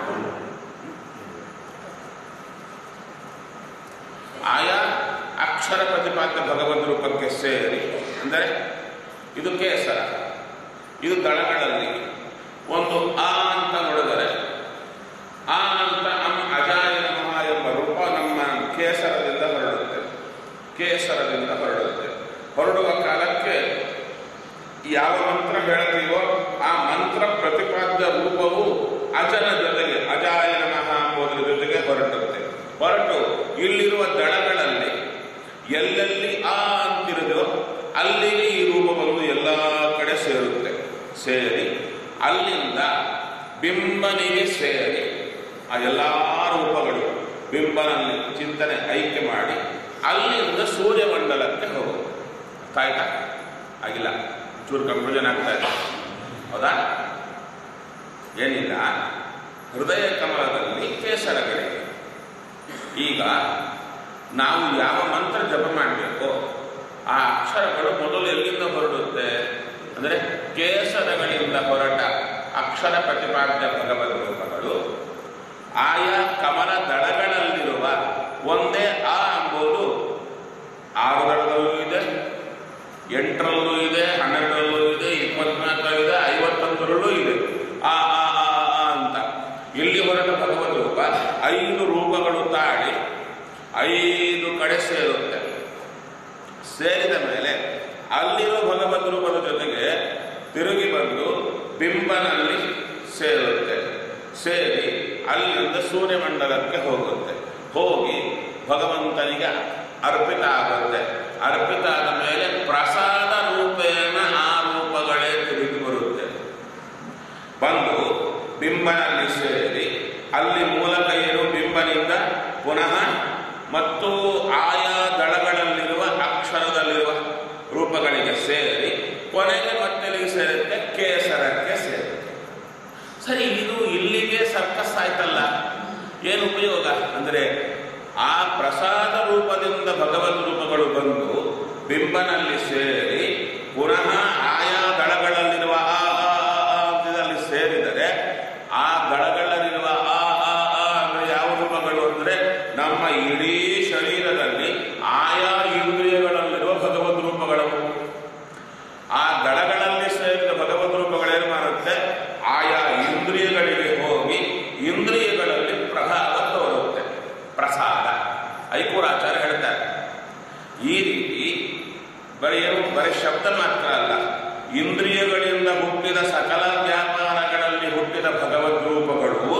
ಆಯಾ ಅಕ್ಷರ ಪ್ರತಿಪಾದ್ಯ ಭಗವದ್ ರೂಪಕ್ಕೆ ಸೇರಿ ಅಂದರೆ ಇದು ಕೇಸರ ಇದು ದಳಗಳಲ್ಲಿ ಒಂದು ಆ ಅಂತ ನೋಡಿದರೆ ಆ ಅಂತ ಅಂ ಅಜಾಯ ನಮಃ ಎಂಬ ರೂಪ ನಮ್ಮ ಕೇಸರದಿಂದ ಹೊರಡುತ್ತೆ ಕೇಸರದಿಂದ ಹೊರಡುತ್ತೆ ಹೊರಡುವ ಕಾಲಕ್ಕೆ ಯಾವ ಮಂತ್ರ ಹೇಳ್ತೀವೋ ಆ ಮಂತ್ರ ಪ್ರತಿಪಾದ್ಯ ರೂಪವು ಅಜನ ಜೊತೆಗೆ ಅಜಾಯ ನಮಃ ಎಂಬುದರ ಜೊತೆಗೆ ಹೊರಟುತ್ತೆ ಹೊರಟು ಇಲ್ಲಿರುವ ದಳಗಳಲ್ಲಿ ಎಲ್ಲೆಲ್ಲಿ ಆ ಅಂತಿರುದೋ ಅಲ್ಲಿಗೆ ಈ ರೂಪ ಬಂದು ಎಲ್ಲ ಕಡೆ ಸೇರುತ್ತೆ ಸೇರಿ ಅಲ್ಲಿಂದ ಬಿಂಬನಿಗೆ ಸೇರಿ ಆ ಎಲ್ಲ ರೂಪಗಳು ಬಿಂಬನಲ್ಲಿ ಚಿಂತನೆ ಐಕ್ಯ ಮಾಡಿ ಅಲ್ಲಿಂದ ಸೂರ್ಯಮಂಡಲಕ್ಕೆ ಹೋಗೋದು ಅರ್ಥ ಆಯ್ತಾ ಆಗಿಲ್ಲ ಚೂರು ಕನ್ಫ್ಯೂಷನ್ ಆಗ್ತಾ ಇದೆ ಹೌದಾ ಏನಿಲ್ಲ ಹೃದಯ ಕಮಲದಲ್ಲಿ ಕೇಸರಗಳಿವೆ ಈಗ ನಾವು ಯಾವ ಮಂತ್ರ ಜಪ ಮಾಡಬೇಕು ಆ ಅಕ್ಷರಗಳು ಮೊದಲು ಎಲ್ಲಿಂದ ಹೊರಡುತ್ತೆ ಅಂದರೆ ಕೇಸರಗಳಿಂದ ಹೊರಟ ಅಕ್ಷರ ಪ್ರತಿಪಾದ್ಯ ಭಗವದ್ ರೂಪಗಳು ಆಯಾ ಕಮಲ ದಳಗಳಲ್ಲಿರುವ ಒಂದೇ ಆ ಎಂಬುದು ಆರು ದಳದಲ್ಲೂ ಇದೆ ಎಂಟರಲ್ಲೂ ಇದೆ ಹನ್ನೆರಡರಲ್ಲೂ ಇದೆ ಇಪ್ಪತ್ನಾಲ್ಕರಲ್ಲೂ ಇದೆ ಐವತ್ತೊಂದರಲ್ಲೂ ಇದೆ ಆ ಆ ಆ ಆ ಅಂತ ಇಲ್ಲಿ ಹೊರಟ ಭಗವದ್ ರೂಪ ಐದು ರೂಪಗಳು ತಾಳಿ ಐದು ಕಡೆ ಸೇರುತ್ತೆ ಸೇರಿದ ಮೇಲೆ ಅಲ್ಲಿರುವ ಭಗವದ್ ರೂಪದ ಜೊತೆಗೆ ತಿರುಗಿ ಬಂದು ಬಿಂಬನಲ್ಲಿ ಸೇರುತ್ತೆ ಸೇರಿ ಅಲ್ಲಿಂದ ಸೂರ್ಯಮಂಡಲಕ್ಕೆ ಹೋಗುತ್ತೆ ಹೋಗಿ ಭಗವಂತನಿಗೆ ಅರ್ಪಿತ ಆಗುತ್ತೆ ಅರ್ಪಿತ ಆದ ಮೇಲೆ ಪ್ರಸಾದ ರೂಪೇಣ ಆ ರೂಪಗಳೇ ತಿರುಗಿ ಬರುತ್ತೆ ಬಂದು ಬಿಂಬನಲ್ಲಿ ಸೇರಿ ಅಲ್ಲಿ ಮೂಲಕ ಏನು ಬಿಂಬನಿಂದ ಪುನಃ ಮತ್ತು ಆಯಾ ದಳಗಳಲ್ಲಿರುವ ಅಕ್ಷರದಲ್ಲಿರುವ ರೂಪಗಳಿಗೆ ಸೇರಿ ಕೊನೆಗೆ ಮತ್ತೆ ಸೇರುತ್ತೆ ಕೇಸರಕ್ಕೆ ಸೇರುತ್ತೆ ಸರಿ ಇದು ಇಲ್ಲಿಗೆ ಸರ್ಕಸ್ ಆಯ್ತಲ್ಲ ಏನು ಉಪಯೋಗ ಅಂದರೆ ಆ ಪ್ರಸಾದ ರೂಪದಿಂದ ಭಗವದ್ ರೂಪಗಳು ಬಂದು ಬಿಂಬನಲ್ಲಿ ಸೇರಿ ಪುನಃ ಆಯಾ ದಳಗಳಲ್ಲಿರುವ ಆ ಆ, ಆ, ಆ ಅಂತದಲ್ಲಿ ಸೇರಿದರೆ ಆ ದಳಗಳಲ್ಲಿರುವ ಆ ಆ ಆ ಅಂದ್ರೆ ಯಾವ ರೂಪಗಳು ಅಂದರೆ ನಮ್ಮ ಇಡೀ ಶರೀರದಲ್ಲಿ ಆಯಾ ಇಂದ್ರಿಯಗಳಲ್ಲಿರುವ ಭಗವದ್ ರೂಪಗಳು ಆ ದಳಗಳಲ್ಲಿ ಸೇರಿದ ಭಗವದ್ ರೂಪಗಳೇನು ಮಾಡುತ್ತೆ ಆಯಾ ಇಂದ್ರಿಯಗಳಿಗೆ ಹೋಗಿ ಇಂದ್ರಿಯಗಳಲ್ಲಿ ಪ್ರಭಾವ ತೋರುತ್ತೆ ಪ್ರಸಾದ ಐಕೂರಾಚಾರ್ಯ ಹೇಳ್ತಾರೆ ಈ ರೀತಿ ಬರೀ ಏನು ಬರೀ ಶಬ್ದ ಮಾತ್ರ ಅಲ್ಲ ಇಂದ್ರಿಯಗಳಿಂದ ಹುಟ್ಟಿದ ಸಕಲ ವ್ಯಾಪಾರಗಳಲ್ಲಿ ಹುಟ್ಟಿದ ಭಗವದ್ ರೂಪಗಳು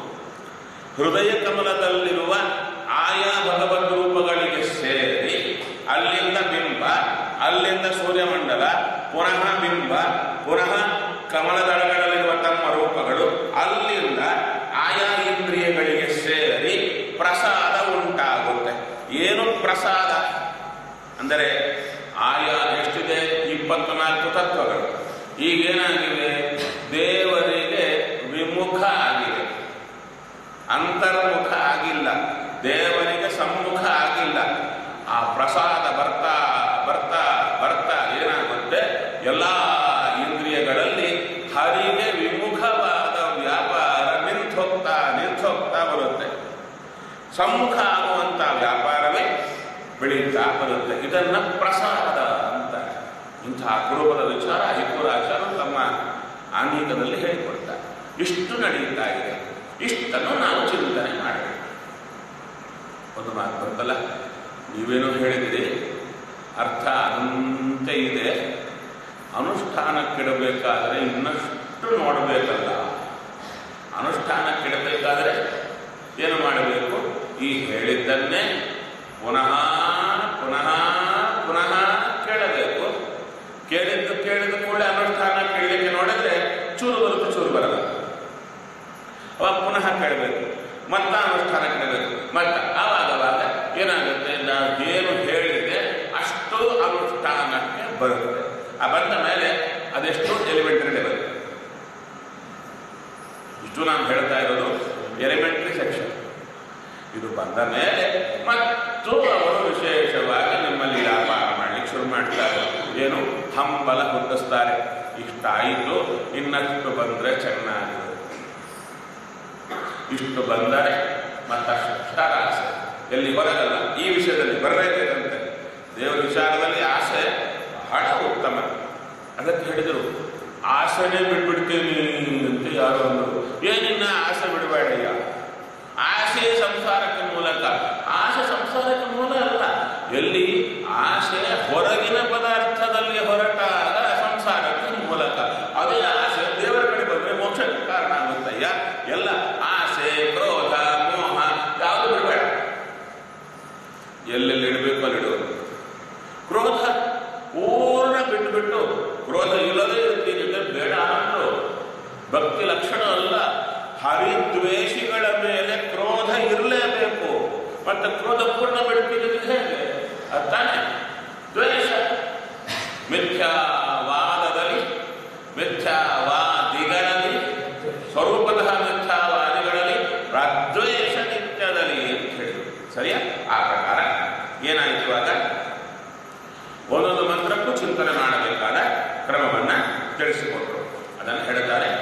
ಹೃದಯ ಕಮಲದಲ್ಲಿರುವ ಆಯಾ ಭಗವದ್ ರೂಪಗಳಿಗೆ ಸೇರಿ ಅಲ್ಲಿಂದ ಬಿಂಬ ಅಲ್ಲಿಂದ ಸೂರ್ಯಮಂಡಲ ಪುನಃ ಬಿಂಬ ಪುನಃ ಕಮಲದಳಗಳಲ್ಲಿರುವ ತಮ್ಮ ರೂಪಗಳು ಅಲ್ಲಿಂದ ಆಯಾ ಇಂದ್ರಿಯಗಳಿಗೆ ಸೇರಿ ಪ್ರಸಾದ ಉಂಟಾಗುತ್ತೆ ಏನು ಪ್ರಸಾದ ಅಂದರೆ ಆಯಾ ಎಷ್ಟಿದೆ ಇಪ್ಪತ್ನಾಲ್ಕು ತತ್ವಗಳು ಈಗೇನಾಗಿವೆ ದೇವರಿಗೆ ವಿಮುಖ ಆಗಿದೆ ಅಂತರ್ಮುಖ ಆಗಿಲ್ಲ ದೇವರಿಗೆ ಸಮ್ಮುಖ ಆಗಿಲ್ಲ ಸಮ್ಮುಖ ಆಗುವಂಥ ವ್ಯಾಪಾರವೇ ಬೆಳೀತಾ ಬರುತ್ತೆ ಇದನ್ನ ಪ್ರಸಾದ ಅಂತ ಇಂತಹ ಕುರುಬದ ವಿಚಾರ ಹಿಕ್ಕುರಾಚಾರ ತಮ್ಮ ಆಂಗಿಕದಲ್ಲಿ ಹೇಳಿಕೊಡ್ತಾರೆ ಇಷ್ಟು ನಡೆಯುತ್ತಾ ಇದೆ ಇಷ್ಟನ್ನು ನಾವು ಚಿಂತನೆ ಮಾಡಬೇಕು ಒಂದು ಮಾತು ಬಂತಲ್ಲ ನೀವೇನೋ ಹೇಳಿದಿರಿ ಅರ್ಥ ಅದಂತೆ ಇದೆ ಅನುಷ್ಠಾನಕ್ಕಿಡಬೇಕಾದ್ರೆ ಇನ್ನಷ್ಟು ನೋಡಬೇಕಲ್ಲ ಅನುಷ್ಠಾನಕ್ಕಿಡಬೇಕಾದ್ರೆ ಏನು ಮಾಡಬೇಕು ಈ ಹೇಳಿದ್ದನ್ನೇ ಪುನಃ ಪುನಃ ಪುನಃ ಕೇಳಬೇಕು ಕೇಳಿದ್ದು ಕೇಳಿದ ಕೂಡಲೇ ಅನುಷ್ಠಾನ ಕೇಳಲಿಕ್ಕೆ ನೋಡಿದ್ರೆ ಚೂರು ಬರುತ್ತೆ ಚೂರು ಬರಲ್ಲ ಅವಾಗ ಪುನಃ ಕೇಳಬೇಕು ಮತ್ತ ಅನುಷ್ಠಾನ ಕೇಳಬೇಕು ಮತ್ತ ಆವಾಗ ಅವಾಗ ಏನಾಗುತ್ತೆ ನಾವು ಏನು ಹೇಳಿದೆ ಅಷ್ಟು ಅನುಷ್ಠಾನಕ್ಕೆ ಬರುತ್ತೆ ಆ ಬಂದ ಮೇಲೆ ಅದೆಷ್ಟು ಎಲಿಮೆಂಟರಿ ಲೆವೆಲ್ ಇಷ್ಟು ನಾನು ಹೇಳ್ತಾ ಇರೋದು ಎಲಿಮೆಂಟರಿ ಸೆಕ್ಷನ್ ಇದು ಬಂದ ಮೇಲೆ ಮತ್ತು ಅವರು ವಿಶೇಷವಾಗಿ ನಿಮ್ಮಲ್ಲಿ ವ್ಯಾಪಾರ ಮಾಡ್ಲಿಕ್ಕೆ ಶುರು ಮಾಡ್ತಾರೆ ಏನು ಹಂಬಲ ಹುಟ್ಟಿಸ್ತಾರೆ ಇಷ್ಟಾಯಿತು ಇನ್ನಷ್ಟು ಬಂದ್ರೆ ಚೆನ್ನಾಗಿದೆ ಇಷ್ಟು ಬಂದರೆ ಮತ್ತಷ್ಟು ಆಸೆ ಎಲ್ಲಿ ಹೊರಗಲ್ಲ ಈ ವಿಷಯದಲ್ಲಿ ಬರಲೇಬೇಕಂತೆ ದೇವರ ವಿಚಾರದಲ್ಲಿ ಆಸೆ ಬಹಳ ಉತ್ತಮ ಅದಕ್ಕೆ ಹೇಳಿದರು ಆಸೆನೇ ಬಿಟ್ಬಿಡ್ತೀನಿ ಅಂತ ಯಾರೋ ಅಂದರು ಏನಿನ್ನ ಆಸೆ ಬಿಡಬೇಡಯ್ಯ ಆಸೆ ಸಂಸಾರಕ್ಕೆ ಮೂಲಕ ಆಸೆ ಸಂಸಾರಕ್ಕೆ ಮೂಲ ಅಲ್ಲ ಎಲ್ಲಿ ಆಸೆ ಹೊರಗಿನ ಪದಾರ್ಥದಲ್ಲಿ ಹೊರಟಾಗ ಸಂಸಾರಕ್ಕೆ ಮೂಲಕ ಅದೇ ಆಸೆ ದೇವರ ಕಡೆ ಬಂದ್ರೆ ಮೋಕ್ಷಕ್ಕೆ ಕಾರಣ ಆಗುತ್ತಯ್ಯ ಎಲ್ಲ ಆಸೆ ಕ್ರೋಧ ಮೋಹ ಯಾವುದು ಬಿಡಬೇಡ ಎಲ್ಲೆಲ್ಲಿ ಇಡಬೇಕು ಅಲ್ಲಿ ಇಡುವುದು ಕ್ರೋಧ ಪೂರ್ಣ ಬಿಟ್ಟು ಬಿಟ್ಟು ಕ್ರೋಧ ಇಲ್ಲದೇ ಇರ್ತೀನಿ ಅಂದ್ರೆ ಬೇಡ ಅನ್ನೋ ಭಕ್ತಿ ಲಕ್ಷಣ ಅಲ್ಲ ಹರಿದ್ವೇಷಿಗಳ ಮೇಲೆ ಕ್ರೋಧ ಇರಲೇಬೇಕು ಮತ್ತೆ ಕ್ರೋಧ ಪೂರ್ಣ ಬಿಡ್ತೀನಿ ಅಂದ್ರೆ ಹೇಗೆ ಅರ್ಥಾನೆ ದ್ವೇಷ ಮಿಥ್ಯಾವಾದದಲ್ಲಿ ಮಿಥ್ಯಾವಾದಿಗಳಲ್ಲಿ ಸ್ವರೂಪತಃ ಮಿಥ್ಯಾವಾದಿಗಳಲ್ಲಿ ಪ್ರದ್ವೇಷ ನಿತ್ಯದಲ್ಲಿ ಅಂತ ಹೇಳಿದ್ರು ಸರಿಯಾ ಆ ಪ್ರಕಾರ ಏನಾಯಿತು ಇವಾಗ ಒಂದೊಂದು ಮಂತ್ರಕ್ಕೂ ಚಿಂತನೆ ಮಾಡಬೇಕಾದ ಕ್ರಮವನ್ನ ತಿಳಿಸಿಕೊಟ್ರು ಅದನ್ನು ಹೇಳ್ತಾರೆ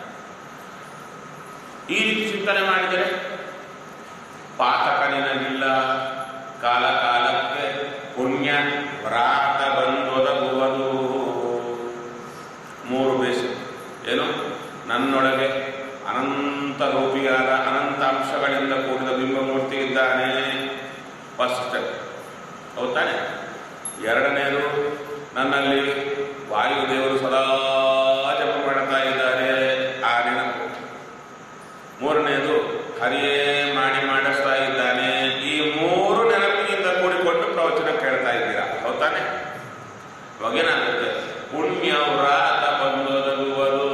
ಈ ರೀತಿ ಚಿಂತನೆ ಮಾಡಿದರೆ ಪಾತಕ ನಿನಗಿಲ್ಲ ಕಾಲ ಕಾಲಕ್ಕೆ ಪುಣ್ಯ ವ್ರಾತ ಬಂದೊದಗುವುದು ಮೂರು ಬೇಸಿ ಏನು ನನ್ನೊಳಗೆ ಅನಂತ ರೂಪಿಯಾದ ಅನಂತ ಅಂಶಗಳಿಂದ ಕೂಡಿದ ಬಿಂಬಮೂರ್ತಿ ಇದ್ದಾನೆ ಫಸ್ಟ್ ಸ್ಟೆಪ್ ಹೌದಾನೆ ಎರಡನೇದು ನನ್ನಲ್ಲಿ ವಾಯುದೇವರು ಸದಾ ಜಪ ಮಾಡ್ತಾ ಇದ್ದಾರೆ ಆ ನೆನಪು ಮೂರನೇದು ಹರಿಯೇ ಮಾಡಿ ಮಾಡಿಸ್ತಾ ಇದ್ದಾನೆ ಈ ಮೂರು ನೆನಪಿನಿಂದ ಕೂಡಿಕೊಂಡು ಪ್ರವಚನ ಕೇಳ್ತಾ ಇದ್ದೀರಾ ಹೌದಾನೆ ಇವಾಗೇನಾಗುತ್ತೆ ಪುಣ್ಯ ವ್ರಾತ ಬಂದೊದಗುವುದು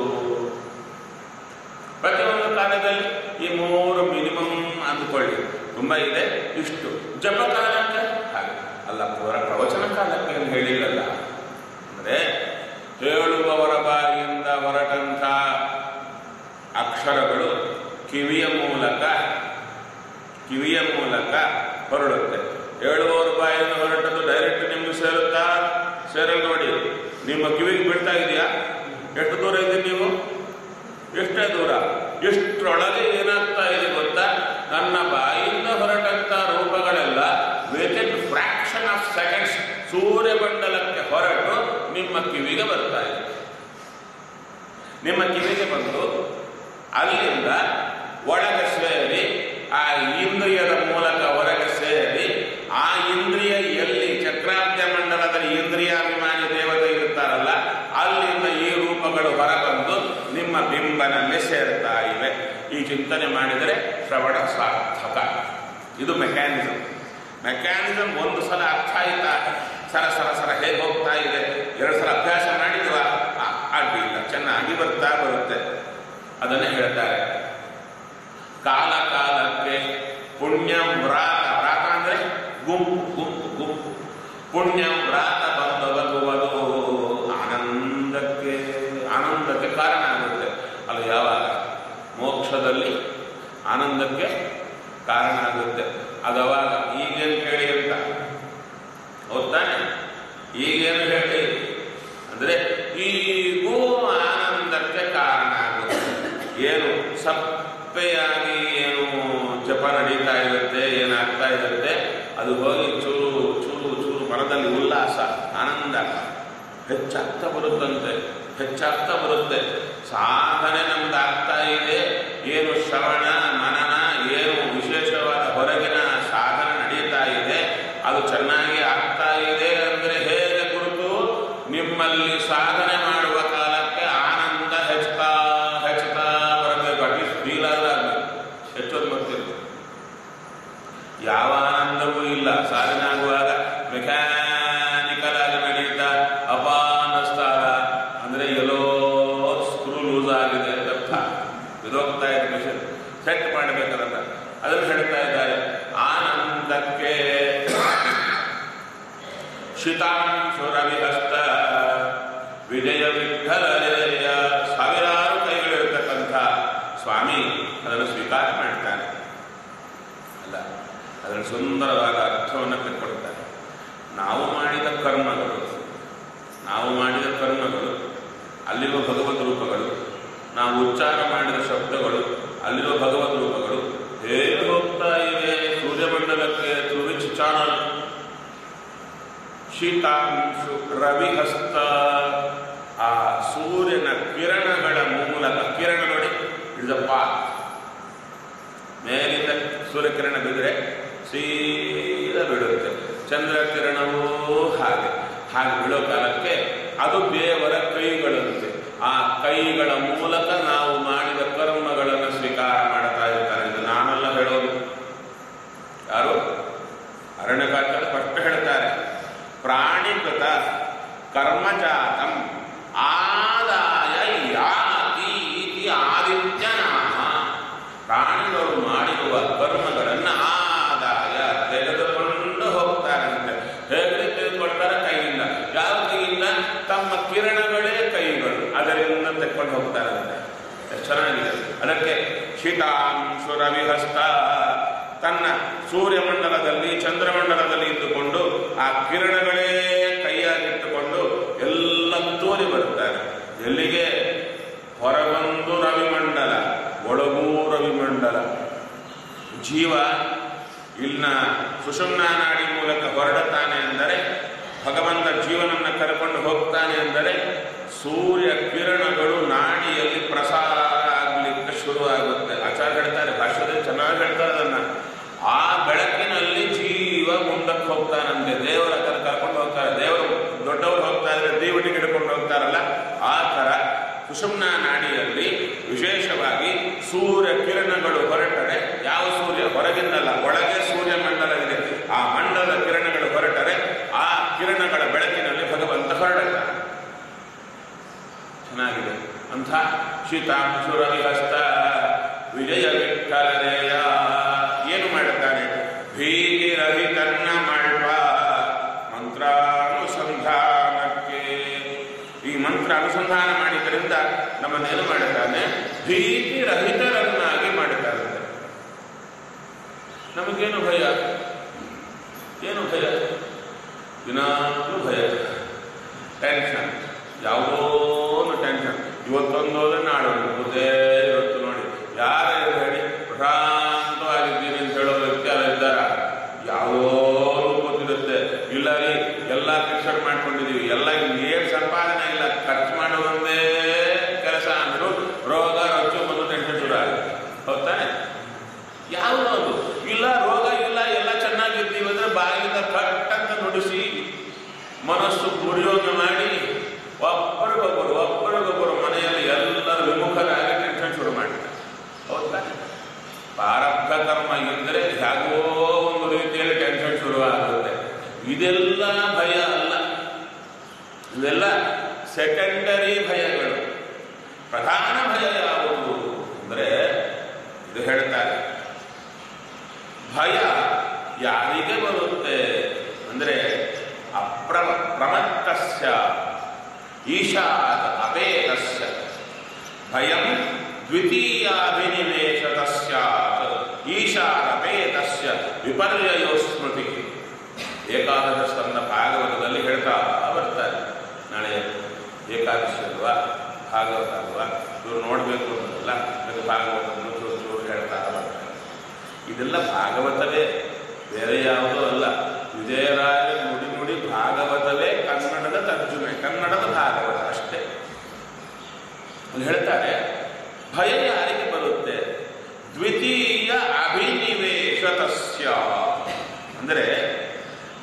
ಪ್ರತಿಯೊಂದು ಕಾಲದಲ್ಲಿ ಈ ಮೂರು ಮಿನಿಮಮ್ ಅಂದ್ಕೊಳ್ಳಿ ತುಂಬಾ ಇದೆ ಇಷ್ಟು ಜಪ ಕಾಲಕ್ಕೆ ಹಾಗೆ ಅಲ್ಲ ಪುರ ಪ್ರವಚನ ಕಾಲಕ್ಕೆ ಏನು ಹೇಳಿಲ್ಲಲ್ಲ ಅಂದ್ರೆ ಹೇಳುವವರ ಬಾಯಿಯಿಂದ ಹೊರಟಂಥ ಅಕ್ಷರಗಳು ಕಿವಿಯ ಮೂಲಕ ಕಿವಿಯ ಮೂಲಕ ಹೊರಡುತ್ತೆ ಹೇಳುವವರ ಬಾಯಿಂದ ಹೊರಟದ್ದು ಡೈರೆಕ್ಟ್ ನಿಮ್ಗೆ ಸೇರುತ್ತಾ ಸೇರಲ್ ನೋಡಿ ನಿಮ್ಮ ಕಿವಿಗೆ ಬಿಡ್ತಾ ಇದೆಯಾ ಎಷ್ಟು ದೂರ ಇದೆ ನೀವು ಎಷ್ಟೇ ದೂರ ಎಷ್ಟರೊಳಗೆ ಏನಾಗ್ತಾ ಇದೆ ಗೊತ್ತಾ ನನ್ನ ಬಾಯಿಂದ ಹೊರಟಂತ ರೂಪಗಳೆಲ್ಲ ವಿತಿನ್ ಫ್ರಾಕ್ಷನ್ ಆಫ್ ಸೆಕೆಂಡ್ಸ್ ಸೂರ್ಯಮಂಡಲಕ್ಕೆ ಹೊರಟು ನಿಮ್ಮ ಕಿವಿಗೆ ಬರ್ತಾ ಇದೆ ನಿಮ್ಮ ಕಿವಿಗೆ ಬಂದು ಅಲ್ಲಿಂದ ಒಳಗೆ ಸೇರಿ ಆ ಇಂದ್ರಿಯದ ಮೂಲಕ ಹೊರಗೆ ಸೇರಿ ಆ ಇಂದ್ರಿಯ ಎಲ್ಲಿ ಚಕ್ರಾಬ್ಜ ಮಂಡಲದಲ್ಲಿ ಇಂದ್ರಿಯಾಭಿಮಾನಿ ದೇವತೆ ಇರ್ತಾರಲ್ಲ ಅಲ್ಲಿಂದ ಈ ರೂಪಗಳು ಹೊರಬಂದು ನಿಮ್ಮ ಬಿಂಬನಲ್ಲಿ ಸೇರ್ತಾ ಇವೆ ಈ ಚಿಂತನೆ ಮಾಡಿದರೆ ಶ್ರವಣ ಸಾರ್ಥಕ ಇದು ಮೆಕ್ಯಾನಿಸಮ್ ಮೆಕ್ಯಾನಿಸಮ್ ಒಂದು ಸಲ ಅರ್ಥ ಆಯ್ತಾ ಸರ ಸರ ಸರ ಹೇಗೆ ಹೋಗ್ತಾ ಇದೆ ಎರಡು ಸಲ ಅಭ್ಯಾಸ ಮಾಡಿದ್ವಾ ಅಡ್ಡಿ ಇಲ್ಲ ಚೆನ್ನಾಗಿ ಬರ್ತಾ ಬರುತ್ತೆ ಅದನ್ನೇ ಹೇಳ್ತಾರೆ ಕಾಲ ಕಾಲಕ್ಕೆ ಪುಣ್ಯ ವ್ರಾತ ವ್ರಾತ ಅಂದ್ರೆ ಗುಂಪು ಗುಂಪು ಗುಂಪು ಪುಣ್ಯ ವ್ರಾತ ಬಂದೊದಗುವುದು ಆನಂದಕ್ಕೆ ಆನಂದಕ್ಕೆ ಕಾರಣ ಆಗುತ್ತೆ ಅದು ಯಾವಾಗ ಮೋಕ್ಷದಲ್ಲಿ ಆನಂದಕ್ಕೆ ಕಾರಣ ಆಗುತ್ತೆ ಅದವಾಗ ಈಗೇನು ಕೇಳಿ ಅಂತ ಹೌದಾನೆ ಈಗೇನು ಹೇಳಿ ಅಂದ್ರೆ ಈಗೂ ಆನಂದಕ್ಕೆ ಕಾರಣ ಆಗುತ್ತೆ ಏನು ಸಪ್ಪೆಯಾಗಿ ಏನು ಜಪ ನಡೀತಾ ಇರುತ್ತೆ ಆನಂದ ಹೆಚ್ಚಾಗ್ತಾ ಬರುತ್ತಂತೆ ಹೆಚ್ಚಾಗ್ತಾ ಬರುತ್ತೆ ಸಾಧನೆ ನಮ್ದಾಗ್ತಾ ಇದೆ ಏನು ಶ್ರವಣ ಮನನ ಏನು ವಿಶೇಷವಾದ ಹೊರಗಿನ ಸಾಧನೆ ನಡೀತಾ ಇದೆ ಅದು ಚೆನ್ನಾಗಿ ಆಗ್ತಾ ಇದೆ ಅಂದರೆ ಹೇಗೆ ಗುರುತು ನಿಮ್ಮಲ್ಲಿ ಸಾಧನೆ ಮಾಡುವ ಕಾಲಕ್ಕೆ ಆನಂದ ಹೆಚ್ಚುತ್ತಾ ಹೆಚ್ಚುತ್ತಾ ಬರಬೇಕು ಅಟ್ಲೀಸ್ಟ್ ಫೀಲ್ ಆಗಬೇಕು ಹೆಚ್ಚೋದು ಬರ್ತಿರ್ಬೇಕು ಯಾವ ಆನಂದವೂ ಇಲ್ಲ ಸಾಧನೆ ಆಗುವಾಗ ಮೆಕ್ಯಾನಿಕಲ್ ಆಗಿ ನಡೀತಾ ಅಪ ಅನ್ನಿಸ್ತಾರ ಅಂದ್ರೆ ಎಲ್ಲೋ ಸ್ಕ್ರೂ ಲೂಸ್ ಆಗಿದೆ ಅಂತ ಅರ್ಥ ಇದೋಗ್ತಾ ಇದೆ ಮಿಷನ್ ಸೆಟ್ ಮಾಡಬೇಕಂತ ಅದನ್ನು ಹೇಳ್ತಾ ಇದ್ದಾರೆ ಆನಂದಕ್ಕೆ ಶಿತಾಂಶುರವಿಹಸ್ತ ವಿಜಯ ವಿಠಲರೆಯ ಸಾವಿರಾರು ಕೈಗಳಿರ್ತಕ್ಕಂಥ ಸ್ವಾಮಿ ಅದನ್ನು ಸ್ವೀಕಾರ ಮಾಡ್ತಾನೆ ಅಲ್ಲ ಅದರಲ್ಲಿ ಸುಂದರವಾದ ಅರ್ಥವನ್ನು ಕಟ್ಕೊಡ್ತಾರೆ ನಾವು ಮಾಡಿದ ಕರ್ಮಗಳು ನಾವು ಮಾಡಿದ ಕರ್ಮಗಳು ಅಲ್ಲಿರುವ ಭಗವದ್ ರೂಪಗಳು ನಾವು ಉಚ್ಚಾರ ಮಾಡಿದ ಶಬ್ದಗಳು ಅಲ್ಲಿರುವ ಭಗವದ್ ರೂಪಗಳು ಹೇಗೆ ಹೋಗ್ತಾ ಇವೆ ಸೂರ್ಯಮಂಡಲಕ್ಕೆ ಥ್ರೂ ವಿಚ್ ಚಾನಲ್ ಶೀತಾಂಶು ರವಿಹಸ್ತ ಆ ಸೂರ್ಯನ ಕಿರಣಗಳ ಮೂಲಕ ಕಿರಣ ನೋಡಿ ಇಟ್ಸ್ ಅ ಪಾತ್ ಮೇಲಿಂದ ಸೂರ್ಯಕಿರಣ ಬಿದ್ದರೆ ಸೀದಾ ಬೀಳುತ್ತೆ ಚಂದ್ರ ಕಿರಣವೂ ಹಾಗೆ ಹಾಗೆ ಬೀಳೋ ಕಾಲಕ್ಕೆ ಅದು ದೇವರ ಕೈಗಳಂತೆ ಆ ಕೈಗಳ ಮೂಲಕ ನಾವು ಮಾಡಿದ ಕರ್ಮಗಳನ್ನು ಸ್ವೀಕಾರ ಮಾಡ್ತಾ ಇರ್ತಾರೆ ಇದು ನಾನೆಲ್ಲ ಹೇಳೋದು ಯಾರು ಅರಣ್ಯಕಾಚಾರ ಸ್ಪಷ್ಟ ಹೇಳ್ತಾರೆ ಪ್ರಾಣಿಕೃತ ಕರ್ಮಜಾತಂ ಆದಾಯ ಯಾತಿ ಇತಿ ಆದಿತ್ಯನಾಮ ಪ್ರಾಣಿಗಳು ಮಾಡಿರುವ ಕರ್ಮಗಳನ್ನು ಆದಾಯ ತೆಗೆದುಕೊಂಡು ಹೋಗ್ತಾರಂತೆ ಹೇಗೆ ತೆಗೆದುಕೊಳ್ತಾರೆ ಕೈಯಿಂದ ಯಾವ ಕೈಯಿಂದ ತಮ್ಮ ಕಿರಣಗಳೇ ಕೈಗಳು ಅದರಿಂದ ತೆಕ್ಕೊಂಡು ಹೋಗ್ತಾರಂತೆ ಎಷ್ಟು ಚೆನ್ನಾಗಿದೆ ಅದಕ್ಕೆ ಶೀತಾಂಶು ರವಿಹಸ್ತ ತನ್ನ ಸೂರ್ಯಮಂಡಲದಲ್ಲಿ ಚಂದ್ರಮಂಡಲದಲ್ಲಿ ಇದ್ದುಕೊಂಡು ಆ ಕಿರಣಗಳೇ ಕೈಯಾಗಿಟ್ಟುಕೊಂಡು ಎಲ್ಲ ತೋರಿ ಬರುತ್ತಾರೆ ಎಲ್ಲಿಗೆ ಹೊರಗೊಂದು ರವಿಮಂಡಲ ಒಳಗೂ ರವಿಮಂಡಲ ಜೀವ ಇಲ್ಲಿನ ಸುಷುಮ್ನಾ ನಾಡಿ ಮೂಲಕ ಹೊರಡುತ್ತಾನೆ ಅಂದರೆ ಭಗವಂತ ಜೀವನನ್ನ ಕರ್ಕೊಂಡು ಹೋಗ್ತಾನೆ ಅಂದರೆ ಸೂರ್ಯ ಕಿರಣಗಳು ನಾಡಿಯಲ್ಲಿ ಪ್ರಸಾರ ಆಗಲಿಕ್ಕೆ ಶುರುವಾಗುತ್ತೆ ಆಚಾರ್ಯ ಹೇಳ್ತಾರೆ ಭಾಷೆದಲ್ಲಿ ಚೆನ್ನಾಗಿ ಹೇಳ್ತಾರೆ ಅದನ್ನ ಆ ಬೆಳಕಿನಲ್ಲಿ ಜೀವ ಮುಂದಕ್ಕೆ ಹೋಗ್ತಾನಂತೆ ದೇವರ ಹತ್ರ ಕರ್ಕೊಂಡು ಹೋಗ್ತಾರೆ ದೇವರು ದೊಡ್ಡವರು ಹೋಗ್ತಾ ಇದ್ರೆ ದೀವಟಿಗೆ ಹಿಡ್ಕೊಂಡು ಹೋಗ್ತಾರಲ್ಲ ಆ ಥರ ಸುಷುಮ್ನಾ ನಾಡಿಯಲ್ಲಿ ವಿಶೇಷವಾಗಿ ಸೂರ್ಯ ಕಿರಣಗಳು ಹೊರಟರೆ ಯಾವ ಸೂರ್ಯ ಹೊರಗಿಂದಲ್ಲ ಒಳಗೆ ಸೂರ್ಯ ಮಂಡಲ ಇದೆ ಆ ಮಂಡಲದ ಕಿರಣಗಳು ಹೊರಟರೆ ಆ ಕಿರಣಗಳ ಬೆಳಕಿನಲ್ಲಿ ಭಗವಂತ ಹೊರಡುತ್ತಾನೆ ಚೆನ್ನಾಗಿದೆ ಅಂಥ ಶೀತಾಂಶುರ ವಿಹಸ್ತ ವಿಜಯ ವಿಠಲನೆಯ ಏನು ಮಾಡುತ್ತಾನೆ ಭೀತಿರಹಿತನ್ನ ಮಾಡ್ವ ಮಂತ್ರಾನುಸಂಧಾನಕ್ಕೆ ಈ ಮಂತ್ರ ಅನುಸಂಧಾನ ಮಾಡಿದ್ದರಿಂದ ನಮ್ಮನ್ನೇನು ಮಾಡುತ್ತಾನೆ ಭೀತಿರಹಿತರನ್ನಾಗಿ ಮಾಡುತ್ತಾನೆ ನಮಗೇನು ಭಯ ಏನು ಭಯ ದಿನಾಗ್ಲೂ ಭಯ ಟೆನ್ಷನ್ ಯಾವುದೋ ಒಂದು ಟೆನ್ಷನ್ ಇವತ್ತೊಂದು ಹೋದ್ರೆ ನಾಳೆ ಒಂದು ಬುದ್ಧೇ ಇವತ್ತು ನೋಡಿ ಯಾರೇ ಹೇಳಿ ಪ್ರಶಾಂತವಾಗಿದ್ದೀನಿ ಅಂತ ಹೇಳೋ ವ್ಯಕ್ತಿ ಯಾರು ಇದ್ದಾರ ಯಾವುದೋ ಒಂದು ಗೊತ್ತಿರುತ್ತೆ ಇಲ್ಲ ರೀ ಎಲ್ಲ ಫಿಕ್ಸಡ್ ಮಾಡ್ಕೊಂಡಿದೀವಿ ಎಲ್ಲ ಏನು ಸಂಪಾದನೆ ಇಲ್ಲ ಖರ್ಚು ಮಾಡೋದೊಂದೇ ಕೆಲಸ ಅಂದ್ರು ರೋಗ ರೊಚ್ಚು ಬಂದು ಟೆನ್ಷನ್ ಶುರು ಆಗುತ್ತೆ ಹೌದಾನೆ ಯಾವುದೋ ಅದು ಇಲ್ಲ ರೋಗ ಇಲ್ಲ ಎಲ್ಲ ಚೆನ್ನಾಗಿದ್ದೀವಿ ಅಂದ್ರೆ ಬಾಯಿಂದ ಕಟ್ ಅಂತ ನುಡಿಸಿ ಮನಸ್ಸು ಗುರಿಯೋಗ ಮಾಡಿ ಒಬ್ಬರಿಗೊಬ್ಬರು ಒಬ್ಬರಿಗೊಬ್ಬರು ಮನೆಯಲ್ಲಿ ಎಲ್ಲರೂ ವಿಮುಖರಾಗಿ ಟೆನ್ಷನ್ ಶುರು ಮಾಡ್ತಾರೆ ಹೌದಾ ಪ್ರಾರಬ್ಧ ಕರ್ಮ ಇದ್ದರೆ ಹೇಗೋ ಒಂದು ರೀತಿಯಲ್ಲಿ ಟೆನ್ಷನ್ ಶುರುವಾಗುತ್ತೆ ಇದೆಲ್ಲ ಭಯ ಅಲ್ಲ ಇವೆಲ್ಲ ಸೆಕೆಂಡರಿ ಭಯಗಳು ಪ್ರಧಾನ ಭಯ ಯಾವುದು ಅಂದರೆ ಇದು ಹೇಳ್ತಾರೆ ಭಯ ಯಾರಿಗೆ ಬರುತ್ತೆ ಅಂದರೆ ಅಪ್ರಮ ಪ್ರಮತ್ತಸ್ಯ ಈಶಾದ ಅಪೇತಸ್ಯ ಭಯಂ ದ್ವಿತೀಯಾಭಿನಿವೇಶತ ಸ್ಯಾತ್ ಈಶಾದಪೇತಸ್ಯ ವಿಪರ್ಯಯೋ ಸ್ಮೃತಿ ಏಕಾದಶ ಸ್ಕಂದ ಭಾಗವತದಲ್ಲಿ ಹೇಳ್ತಾ ಬರ್ತಾರೆ ನಾಳೆ ಏಕಾದಶಿ ಅಲ್ವಾ ಭಾಗವತ ಅಲ್ವಾ ಇವ್ರು ನೋಡಬೇಕು ಅನ್ನೋದಲ್ಲ ಅದಕ್ಕೆ ಭಾಗವತವನ್ನು ಚೂರು ಚೂರು ಹೇಳ್ತಾ ಬರ್ತಾರೆ ಇದೆಲ್ಲ ಭಾಗವತವೇ ಬೇರೆ ಯಾವುದೂ ಅಲ್ಲ ವಿಜಯರಾಯ ನುಡಿ ನುಡಿ ಭಾಗವತವೇ ಕನ್ನಡದ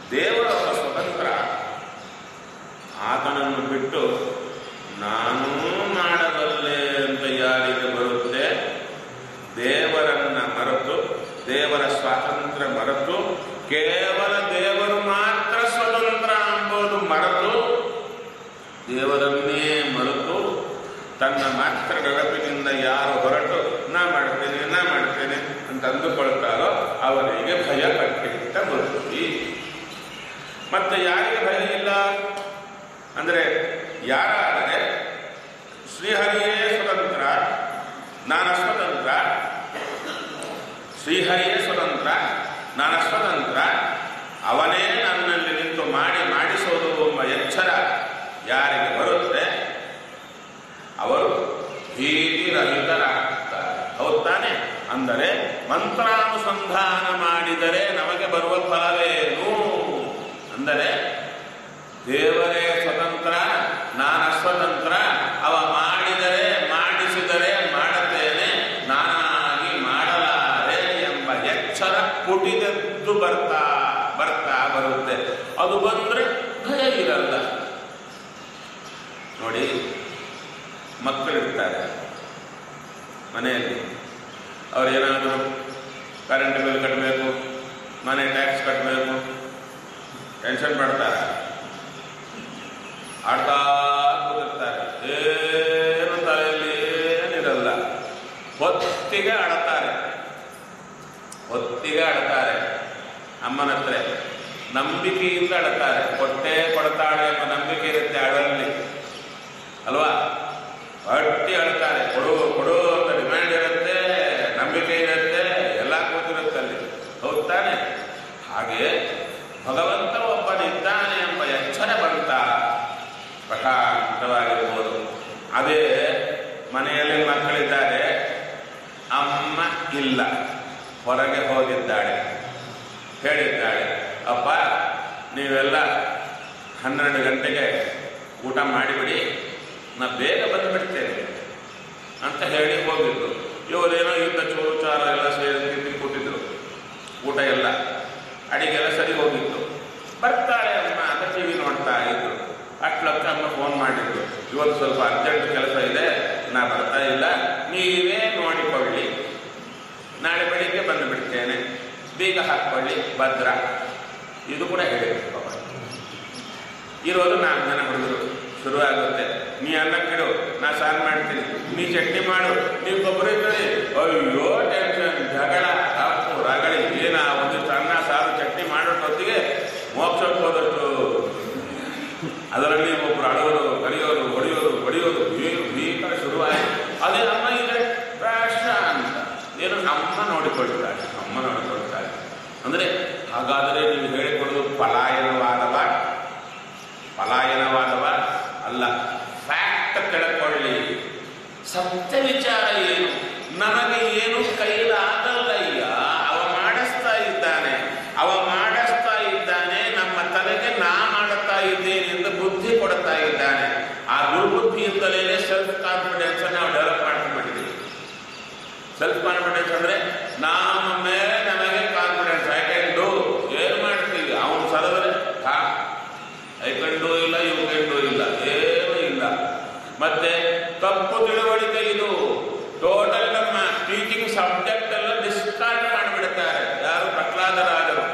ದೇವರವರ ಸ್ವತಂತ್ರ ಆತನನ್ನು ಬಿಟ್ಟು ನಾನೂ ಮಾಡಬಲ್ಲೆ ಅಂತ ಯಾರಿಗೆ ಬರುತ್ತೆ ದೇವರನ್ನ ಮರೆತು ದೇವರ ಸ್ವಾತಂತ್ರ್ಯ ಮರೆತು ಕೇವಲ ದೇವರು ಮಾತ್ರ ಸ್ವತಂತ್ರ ಎಂಬುದು ಮರೆತು ದೇವರನ್ನೇ ಮರೆತು ತನ್ನ ಮಾತ್ರ ನೆನಪಿನಿಂದ ಯಾರು ಹೊರಟು ನಾ ಮಾಡ್ತೇನೆ ನಾ ಮಾಡ್ತೇನೆ ಅಂತ ಅಂದುಕೊಳ್ತಾರೋ ಅವರಿಗೆ ಭಯ ಕಟ್ಟಿಟ್ಟ ಬರುತ್ತಿ ಮತ್ತೆ ಯಾರಿಗೆ ಭಯ ಇಲ್ಲ ಅಂದ್ರೆ ಯಾರಾದರೆ ಶ್ರೀಹರಿಯೇ ಸ್ವತಂತ್ರ ನಾನು ಸ್ವತಂತ್ರ ಶ್ರೀಹರಿಯೇ ಸ್ವತಂತ್ರ ನಾನು ಸ್ವತಂತ್ರ ಅವನೇ ನನ್ನಲ್ಲಿ ನಿಂತು ಮಾಡಿ ಮಾಡಿಸೋದು ಎಂಬ ಎಚ್ಚರ ಯಾರಿಗೆ ಬರುತ್ತೆ ಅವರು ಭೀತಿರಹಿತರಾಗ್ತಾರೆ ಹೌದ್ ತಾನೆ ಅಂದರೆ ಮಂತ್ರಾನುಸಂಧಾನ ಮಾಡಿದರೆ ನಮಗೆ ಬರುವ ಫಲವೇನು ಅಂದರೆ ದೇವರೇ ಸ್ವತಂತ್ರ ನಾನು ಸ್ವತಂತ್ರ ಅವ ಮಾಡಿದರೆ ಮಾಡಿಸಿದರೆ ಮಾಡುತ್ತೇನೆ ನಾನಾಗಿ ಮಾಡಲಾರೆ ಎಂಬ ಎಚ್ಚರ ಪುಟಿದೆದ್ದು ಬರ್ತಾ ಬರ್ತಾ ಬರುತ್ತೆ ಅದು ಬಂದ್ರೆ ಭಯ ಇರಲ್ಲ ನೋಡಿ ಮಕ್ಕಳಿರ್ತಾರೆ ಮನೆಯಲ್ಲಿ ಅವ್ರು ಏನಾದರೂ ಕರೆಂಟ್ ಬಿಲ್ ಕಟ್ಟಬೇಕು ಮನೆ ಟ್ಯಾಕ್ಸ್ ಕಟ್ಟಬೇಕು ಟೆನ್ಷನ್ ಪಡ್ತಾರೆ ಆಡ್ತಾ ಕೂತಿರ್ತಾರೆ ಏನು ತಲೆಯಲ್ಲಿ ಏನಿರಲ್ಲ ಹೊತ್ತಿಗೆ ಆಡ್ತಾರೆ ಹೊತ್ತಿಗೆ ಆಡ್ತಾರೆ ಅಮ್ಮನ ಹತ್ರ ನಂಬಿಕೆಯಿಂದ ಅಳ್ತಾರೆ ಕೊಟ್ಟೆ ಕೊಡ್ತಾಳೆ ಎಂಬ ನಂಬಿಕೆ ಇರುತ್ತೆ ಅಳಲ್ಲಿ ಅಲ್ವಾ ಹೊಟ್ಟಿ ಅಳ್ತಾರೆ ಕೊಡು ಕೊಡು ಅಂತ ಡಿಮ್ಯಾಂಡ್ ಇರುತ್ತೆ ನಂಬಿಕೆ ಇರುತ್ತೆ ಎಲ್ಲ ಕೂತಿರುತ್ತೆ ಅಲ್ಲಿ ಹೌದ್ ತಾನೆ ಹಾಗೆ ಭಗವಂತ ಒಬ್ಬನಿದ್ದಾನೆ ಎಂಬ ಎಚ್ಚರ ಬಂತ ಪ್ರಶಾಂತವಾಗಿರ್ಬೋದು ಅದೇ ಮನೆಯಲ್ಲಿ ಮಕ್ಕಳಿದ್ದಾರೆ ಅಮ್ಮ ಇಲ್ಲ ಹೊರಗೆ ಹೋಗಿದ್ದಾಳೆ ಹೇಳಿದ್ದಾಳೆ ಅಪ್ಪ ನೀವೆಲ್ಲ ಹನ್ನೆರಡು ಗಂಟೆಗೆ ಊಟ ಮಾಡಿಬಿಡಿ ನಾ ಬೇಗ ಬಂದುಬಿಡ್ತೇನೆ ಅಂತ ಹೇಳಿ ಹೋಗಿದ್ರು ಇವರೇನೋ ಯುದ್ಧ ಚೂಚಾರ ಎಲ್ಲ ಸೇರಿ ತಿಂದು ಕೂತಿದ್ರು ಊಟ ಎಲ್ಲ ಅಡಿಗೆಲ್ಲ ಸರಿ ಹೋಗಿತ್ತು ಬರ್ತಾಳೆ ಅಮ್ಮ ಅಂತ ಟಿವಿ ನೋಡ್ತಾ ಇದ್ರು ಅಟ್ಲಕ್ಕ ಅಮ್ಮ ಫೋನ್ ಮಾಡಿದ್ರು ಇವತ್ತು ಸ್ವಲ್ಪ ಅರ್ಜೆಂಟ್ ಕೆಲಸ ಇದೆ ನಾ ಬರ್ತಾ ಇಲ್ಲ ನೀವೇ ನೋಡಿಕೊಳ್ಳಿ ನಾಳೆ ಬೆಳಿಗ್ಗೆ ಬಂದು ಬಿಡ್ತೇನೆ ಬೀಗ ಹಾಕ್ಕೊಳ್ಳಿ ಭದ್ರ ಇದು ಕೂಡ ಹೇಳಿದ್ರು ಪಾಪ ಇರೋದು ನಾಲ್ಕು ಜನ ಹುಡುಗರು ಶುರುವಾಗುತ್ತೆ ನೀ ಅನ್ನ ಕೆಡು ನಾ ಸಾರು ಮಾಡ್ತೀನಿ ನೀ ಚಟ್ನಿ ಮಾಡು ನೀವು ಕೊಬ್ಬರಿ ಕಳಿ ಅಯ್ಯೋ ಟೆನ್ಷನ್ ಜಗಳ ತಪ್ಪು ರಗಳಿ ಏನ ಒಂದಿಷ್ಟು ಅನ್ನ ಸಾರು ಚಟ್ನಿ ಮಾಡೋಷ್ಟೊತ್ತಿಗೆ ಮೋಕ್ಷಕ್ಕೆ ಹೋದಷ್ಟು ಅದರಲ್ಲಿ ಒಬ್ರು ಅಳೋರು ಕಲಿಯೋರು ಹೊಡೆಯೋರು ಹೊಡೆಯೋರು ಏನು ಭೀಕರ ಶುರುವಾಯಿತು ಅದೇ ಅಮ್ಮ ಇದೆ ಪ್ರಾಶ ಅಂತ ಏನು ಅಮ್ಮ ನೋಡಿಕೊಳ್ತಾಳೆ ಅಮ್ಮ ನೋಡಿಕೊಳ್ತಾಳೆ ಅಂದ್ರೆ ಹಾಗಾದರೆ ನೀವು ಹೇಳಿಕೊಡೋದು ಪಲಾಯನವಾದವ ಪಲಾಯನವಾದವ ಅಲ್ಲ ಫ್ಯಾಕ್ಟ್ ತಿಳ್ಕೊಳ್ಳಿ ಸತ್ಯ ವಿಚಾರ ಏನು ನಮಗೆ ಏನು ಕೈಲಾಗಲ್ಲಯ್ಯ ಅವ ಮಾಡಿಸ್ತಾ ಇದ್ದಾನೆ ಅವ ಮಾಡಿಸ್ತಾ ಇದ್ದಾನೆ ನಮ್ಮ ತಲೆಗೆ ನಾ ಮಾಡುತ್ತಾ ಇದ್ದೇನೆ ಎಂದು ಬುದ್ಧಿ ಕೊಡ್ತಾ ಇದ್ದಾನೆ ಆ ದುರ್ಬುದ್ಧಿಯಿಂದಲೇ ಸೆಲ್ಫ್ ಕಾನ್ಫಿಡೆನ್ಸ್ ನಾವು ಡೆವಲಪ್ ಮಾಡ್ಕೊಂಡಿದ್ದೀವಿ ಸೆಲ್ಫ್ ಕಾನ್ಫಿಡೆನ್ಸ್ ಅಂದ್ರೆ ನಮ್ಮ ಮೇಲೆ ನಮಗೆ ಕಾನ್ಫಿಡೆನ್ಸ್ ಐ ಕ್ಯಾನ್ ಡೂ ಏನು ಮಾಡ್ತೀವಿ ಅವನು ಸರದ್ರೆ ಹಾ ಐ ಕ್ಯಾನ್ ಡೂ ಇಲ್ಲ ಯು ಕ್ಯಾನ್ ಡೂ ಇಲ್ಲ ಏನೂ ಇಲ್ಲ ಮತ್ತೆ ತಪ್ಪು ತಿಳುವಳಿಕೆ ಇದು ಟೋಟಲ್ ನಮ್ಮ ಟೀಚಿಂಗ್ ಸಬ್ಜೆಕ್ಟ್ ಎಲ್ಲ ಡಿಸ್ಕಾರ್ಡ್ ಮಾಡಿಬಿಡುತ್ತಾರೆ ಯಾರು ಪ್ರಹ್ಲಾದರಾಜರು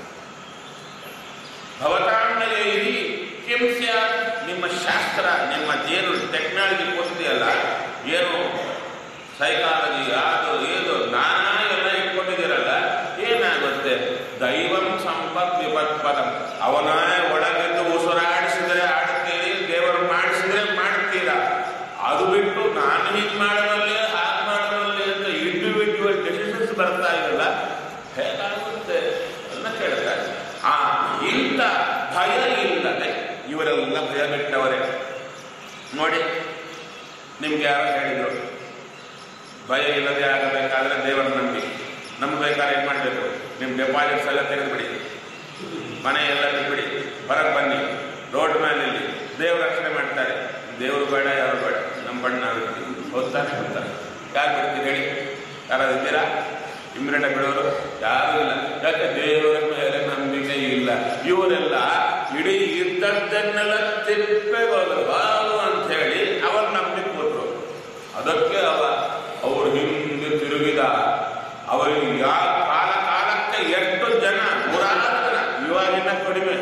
ಭವತಾಂಡಯಲ್ಲಿ ಕಿಂ ಸ್ಯಾತ್ ನಿಮ್ಮ ಶಾಸ್ತ್ರ ನಿಮ್ಮ ಏನು ಟೆಕ್ನಾಲಜಿ ಕೊಟ್ಟಿದೆಯಲ್ಲ ಏನು ಸೈಕಾಲಜಿ ಅದು ಇದು ನಾನಾ ಎಲ್ಲ ಇಟ್ಕೊಂಡಿದ್ದೀರಲ್ಲ ಏನಾಗುತ್ತೆ ದೈವಂ ಸಂಪತ್ ವಿಪತ್ಪದಂ ಅವನ ಒಳಗಿದ್ದು ಉಸಿರಾಡಿಸಿದರೆ ಆಡ್ತೀರಿ ದೇವರು ಮಾಡಿಸಿದ್ರೆ ಮಾಡ್ತೀರಾ ಅದು ಬಿಟ್ಟು ನಾನು ಹೀಗೆ ಮಾಡಬಲ್ಲೆ ಹಾಗೆ ಮಾಡಬಲ್ಲೆ ಅಂತ ಇಂಡಿವಿಜುವಲ್ ಡೆಸಿಷನ್ಸ್ ಬರ್ತಾ ಇರಲ್ಲ ಹೇಗಾಗುತ್ತೆ ಅದನ್ನ ಕೇಳ್ತಾರೆ ಆ ಇಂಥ ಭಯ ಇಲ್ಲದೆ ಇವರೆಲ್ಲ ಭಯ ಬಿಟ್ಟವರೇ ನೋಡಿ ನಿಮ್ಗೆ ಯಾರೋ ಹೇಳಿದ್ರು ಭಯ ಇಲ್ಲದೆ ಆಗಬೇಕಾದ್ರೆ ದೇವರ ನಂಬಿ ನಂಬಬೇಕಾದ್ರೆ ಏನ್ ಮಾಡಬೇಕು ನಿಮ್ಮ ಡೆಪಾಸಿಟ್ಸ್ ಎಲ್ಲ ತೆಗೆದುಬಿಡಿ ಮನೆ ಎಲ್ಲ ಬಿಟ್ಬಿಡಿ ಹೊರಗೆ ಬನ್ನಿ ರೋಡ್ ಮೇಲೆ ನಿಲ್ಲಿ ದೇವ್ರ ರಕ್ಷಣೆ ಮಾಡ್ತಾರೆ ದೇವರು ಬೇಡ ಯಾರು ಬೇಡ ನಮ್ಮ ಬಣ್ಣ ನಾವಿರ್ತೀವಿ ಹೋಗ್ತಾನೆ ಹೋಗ್ತಾರೆ ಯಾರು ಬಿಡ್ತೀರಿ ಹೇಳಿ ಯಾರಾದ್ರು ಇದ್ದೀರಾ ಇಮ್ಮಿಡಿಯೇಟ್ ಬಿಡೋರು ಯಾರು ಇಲ್ಲ ಯಾಕೆ ದೇವರ ಮೇಲೆ ನಂಬಿಕೆ ಇಲ್ಲ ಇವರೆಲ್ಲ ಇಡೀ ಇದ್ದದ್ದನ್ನೆಲ್ಲ ತಿಪ್ಪೆಗೋದ್ರು ಬಾವು ಅಂತ ಹೇಳಿ ಅವರ್ ನಂಬಿ ಕೂತ್ರು ಅದಕ್ಕೆ ಅವ ಅವರು ಹಿಂದೆ ತಿರುಗಿದ ಅವರಿಗೆ ಯಾವ ಕಾಲ ಕಾಲಕ್ಕೆ ಎಷ್ಟು ಜನ ನೂರಾರು ಜನ ಇವಾಗಿನ ಕಡಿಮೆ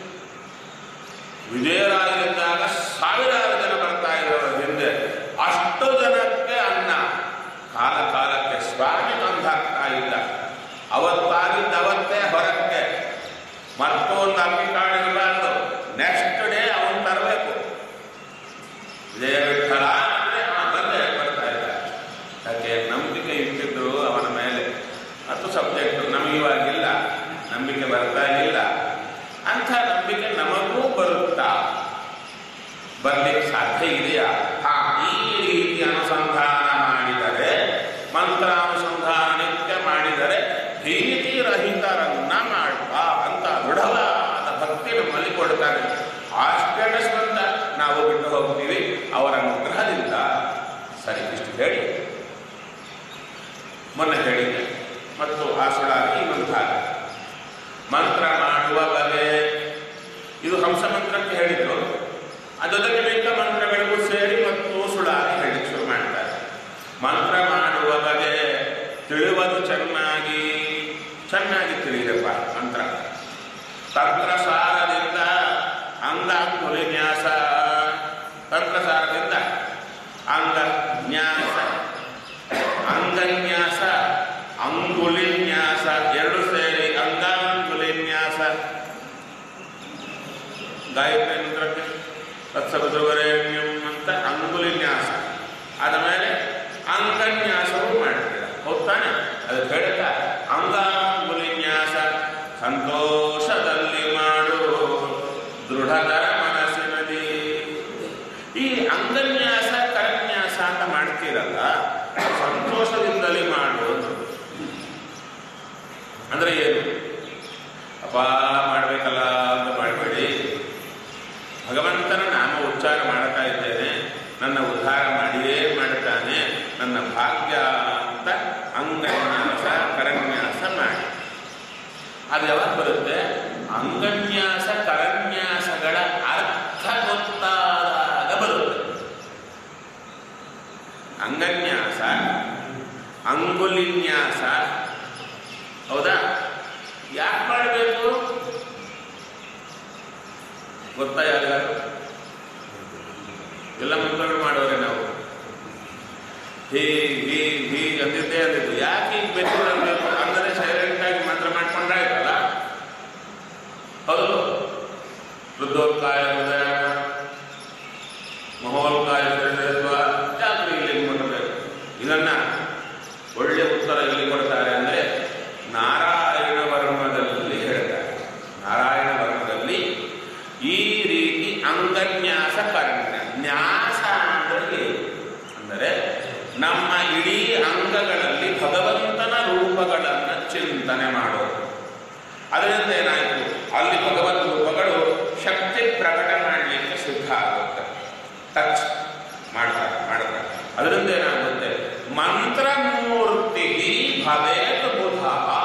ವಿಜಯರಾಜರಿದ್ದಾಗ ಸಾವಿರಾರು ಜನ ಬರ್ತಾ ಇರೋರ ಹಿಂದೆ ಅಷ್ಟು ಜನಕ್ಕೆ ಅನ್ನ ಕಾಲ ಕಾಲಕ್ಕೆ ಸ್ವಾಮಿ ತಂದಾಗ್ತಾ ಇದ್ದ ಅವತ್ತಾಗಿದ್ದ ಅವತ್ತೇ ಹೊರಕ್ಕೆ ಮತ್ತೊಂದು ಅಕ್ಕಿ ಕಾಣಿರಬಾರ್ದು ನೆಕ್ಸ್ಟ್ ಡೇ ಅವನು ತರಬೇಕು ವಿಜಯ ವಿಠಲ ಅಂದ್ರೆ ಆ ಬಂದೆ ಬರ್ತಾ ಇದ್ದ ಯಾಕೆ ನಂಬಿಕೆ ಇಟ್ಟಿದ್ರು ಅವನ ಮೇಲೆ ಮತ್ತು ಸಬ್ಜೆಕ್ಟ್ ನಮಗಿವಾಗಿಲ್ಲ ನಂಬಿಕೆ ಬರ್ತಾ ಇಲ್ಲ ಅಂಥ ನಂಬಿಕೆ ನಮಗೂ ಬರುತ್ತಾ ಬರ್ಲಿಕ್ಕೆ ಸಾಧ್ಯ ಇದೆಯಾ ಹಾ ಈ ರೀತಿ ಅನುಸಂಧಾನ ಮಾಡಿದರೆ ಮಂತ್ರಾನುಸಂಧಾನ ನಿತ್ಯ ಮಾಡಿದರೆ ಭೀತಿ ರಹಿತರನ್ನ ಮಾಡುವ ಅಂತ ದೃಢವಾದ ಭಕ್ತಿ ನಮ್ಮಲ್ಲಿ ಕೊಡ್ತಾನೆ ಆ ಸ್ಟೇಟಸ್ ಬಂದ ನಾವು ಬಿಟ್ಟು ಹೋಗ್ತೀವಿ ಅವರ ಅನುಗ್ರಹದಿಂದ ಸರಿ ಇಷ್ಟು ಹೇಳಿ ಮೊನ್ನೆ ಹೇಳಿದ್ದೆ ಮತ್ತು ಆ ಸುಳಾಗಿ ಇನ್ನೊಂದು ಭಾಗ ಮಂತ್ರ ಮಾಡುವ ಬಗೆ ಇದು ಹಂಸ ಮಂತ್ರಕ್ಕೆ ಹೇಳಿದ್ರು ಅದೊಂದಕ್ಕೆ ಮಿಕ್ಕ ಮಂತ್ರಗಳಿಗೂ ಸೇರಿ ಮತ್ತು ಸುಳಾಗಿ ಹೇಳಿ ಶುರು ಮಾಡ್ತಾರೆ ಮಂತ್ರ ಮಾಡುವ ಬಗೆ ತಿಳಿಯುವುದು ಚೆನ್ನಾಗಿ ಚೆನ್ನಾಗಿ ತಿಳಿಯಪ್ಪ ಮಂತ್ರ ತಂತ್ರಸಾರದಿಂದ ಅಂಗಾಂಗುಲಿನ್ಯಾಸ ತಂತ್ರಸಾರದಿಂದ ಅಂಗನ್ಯಾಸ ಅಂಗನ್ಯಾಸ ಅಂಗುಲಿನ್ಯಾಸ ಎರಡು ಸೇರಿ ಅಂಗಾಂಗುಲಿನ್ಯಾಸ ಗಾಯತ್ರಿ ಮಂತ್ರಕ್ಕೆ ತತ್ಸವದ್ರವರೇಣ್ಯಂ ಅಂತ ಅಂಗುಲಿನ್ಯಾಸ ಆದ ಮೇಲೆ ಅಂಗನ್ಯಾಸವು ಮಾಡ್ತೀರ ಹೌದಾನೆ ಅದು ಹೇಳ್ತಾ ಅಂಗಾಂಗುಲಿನ್ಯಾಸ ಸಂತೋಷದಲ್ಲಿ ಮಾಡು ದೃಢತರ ಮನಸ್ಸಿನದಿ ಈ ಅಂಗನ್ಯಾಸ ಕರನ್ಯಾಸ ಅಂತ ಮಾಡ್ತೀರಲ್ಲ ಸಂತೋಷದಿಂದಲೇ ಮಾಡು ಅಂತ. ಅಂದ್ರೆ ಏನು ಅಪ್ಪ ಮಾಡ್ಬೇಕಲ್ಲ ಅಂತ ಮಾಡಬೇಡಿ ಭಗವಂತನ ನಾಮ ಉಚ್ಚಾರ ಮಾಡ್ತಾ ಇದ್ದೇನೆ ನನ್ನ ಉದ್ಧಾರ ಮಾಡಿಯೇ ಮಾಡ್ತಾನೆ ನನ್ನ ಭಾಗ್ಯ ಅಂತ ಅಂಗನ್ಯಾಸ ಕರನ್ಯಾಸ ಮಾಡಿ ಅದು ಯಾವಾಗ ಬರುತ್ತೆ ಅಂಗನ್ಯಾಸ ಕರನ್ಯಾಸಗಳ ಅರ್ಥ ಗೊತ್ತಾದಾಗ ಬರುತ್ತೆ ಅಂಗನ್ಯಾಸ ಅಂಗುಲಿನ್ಯಾಸ ಹೌದಾ ಯಾಕೆ ಮಾಡಬೇಕು ಗೊತ್ತಾ ಯಾರಿಗಾರು ಎಲ್ಲ ಮಂತ್ರಗಳು ಮಾಡೋರೆ ನಾವು ಹೀಗ್ ಹೀಗ್ ಹೀಗ್ ಅಂದಿದ್ದೇ ಅಂದಿದ್ದು ಯಾಕೆ ಈಗ ಬೇಕು ಅನ್ಬೇಕು ಅಂದರೆ ಸೈಲೆಂಟ್ ಆಗಿ ಮಂತ್ರ ಮಾಡ್ಕೊಂಡಾಯ್ತಲ್ಲ ಹೌದು ವೃದ್ಧೋತ್ಕಾಯ ಹೃದಯ ಮಹೋಲ್ಕಾಯ ಹೃದಯತ್ವ ಯಾಕೆ ಇಲ್ಲಿ ಮಾಡಬೇಕು ಇದನ್ನ ಒಳ್ಳೆ ಉತ್ತರ ಎಲ್ಲಿ ಕೊಡ್ತಾರೆ ಅಂದ್ರೆ ನಾರಾಯಣ ವರ್ಮದಲ್ಲಿ ಹೇಳ್ತಾರೆ ನಾರಾಯಣ ವರ್ಮದಲ್ಲಿ ಈ ರೀತಿ ಅಂಗನ್ಯಾಸ ಕರ್ಣ್ಯ ನ್ಯಾಸ ಅಂದ್ರೆ ಏನು? ಅಂದರೆ ನಮ್ಮ ಇಡೀ ಅಂಗಗಳಲ್ಲಿ ಭಗವಂತನ ರೂಪಗಳನ್ನು ಚಿಂತನೆ ಮಾಡೋದು ಅದರಿಂದ ಏನಾಯಿತು ಅಲ್ಲಿ ಭಗವತ್ ರೂಪಗಳು ಶಕ್ತಿ ಪ್ರಕಟ ಮಾಡಲಿಕ್ಕೆ ಸಿದ್ಧ ಆಗುತ್ತೆ ಟಚ್ ಮಾಡ್ತಾರೆ ಮಾಡ್ತಾರೆ ಅದರಿಂದ ಏನಾಗುತ್ತೆ ಮಂತ್ರಮೂರ್ತಿ ಭವೇತ್ ಬುಧ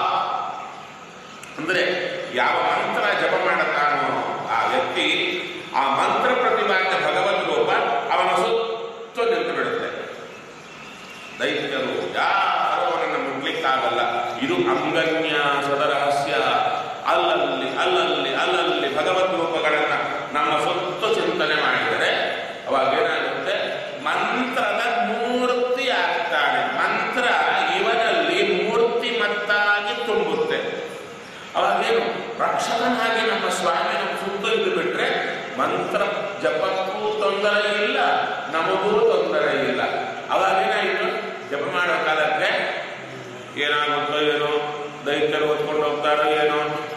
ಅಂದ್ರೆ ಯಾವ ಮಂತ್ರ ಜಪ ಮಾಡುತ್ತಾನೋ ಆ ವ್ಯಕ್ತಿ ಆ ಮಂತ್ರ ಪ್ರತಿಪಾದ್ಯ ಭಗವತ್ ರೂಪ ಅವನ ಸುತ್ತ ನಿಂತು ಬಿಡುತ್ತೆ ದೈತ್ಯರು ಯಾರು ಅವನನ್ನು ಮುಟ್ಲಿಕ್ಕಾಗಲ್ಲ ಇದು ಅಂಗನ್ಯಾಸದ ರಹಸ್ಯ ಅಲ್ಲಲ್ಲಿ ಅಲ್ಲಲ್ಲಿ ಅಲ್ಲಲ್ಲಿ ಭಗವದ್ ರೂಪಗಳನ್ನ ನಮ್ಮ ಸುತ್ತ ಚಿಂತನೆ ಮಾಡಿದರೆ ಅವಾಗ ಏನಾಗುತ್ತೆ ಮಂತ್ರದ ಮೂರ್ತಿ ಆಗ್ತಾನೆ ಮಂತ್ರ ಇವನಲ್ಲಿ ಮೂರ್ತಿಮತ್ತಾಗಿ ತುಂಬುತ್ತೆ ಅವಾಗೇನು ರಕ್ಷಕನಾಗಿ ನಮ್ಮ ಸ್ವಾಮಿ ನಮ್ಮ ಸುತ್ತ ಇದ್ದು ಬಿಟ್ರೆ ಮಂತ್ರ ಜಪಕ್ಕೂ ತೊಂದರೆ ಇಲ್ಲ ನಮಗೂ ತೊಂದರೆ ಇಲ್ಲ ಅವಾಗೇನಾಯಿತು ಜಪ ಮಾಡೋ ಕಾಲಕ್ಕೆ ಏನಾಗುತ್ತೋ ಏನೋ ದೈತ್ಯರು ಹೊತ್ಕೊಂಡು ಹೋಗ್ತಾರೋ ಏನೋ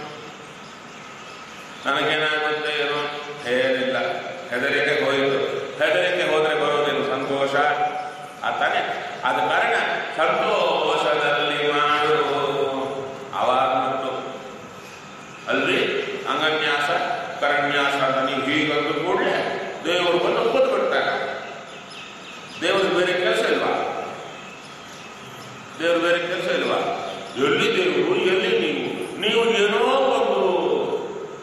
ನನಗೇನಾಗುತ್ತೆ ಏನೋ ಏನಿಲ್ಲ ಹೆದರಿಕೆ ಹೋಯಿತು ಹೆದರಿಕೆ ಹೋದ್ರೆ ಬರೋದೇನು ಸಂತೋಷ ಆತಾನೆ ಆದ ಕಾರಣ ಸಂತೋಷದಲ್ಲಿ ಮಾಡು ಅವಾಗ ಮತ್ತು ಅಲ್ಲಿ ಅಂಗನ್ಯಾಸ ಕರನ್ಯಾಸ ಅಂತ ನೀವು ಹೀಗಂದು ಕೂಡಲೇ ದೇವರು ಬಂದು ಕೂತು ಬಿಡ್ತಾರೆ ದೇವ್ರಿಗೆ ಬೇರೆ ಕೆಲಸ ಇಲ್ವಾ ದೇವ್ರ ಬೇರೆ ಕೆಲಸ ಇಲ್ವಾ ಎಲ್ಲಿ ದೇವರು ಎಲ್ಲಿ ನೀವು ನೀವು ಏನೋ ಒಂದು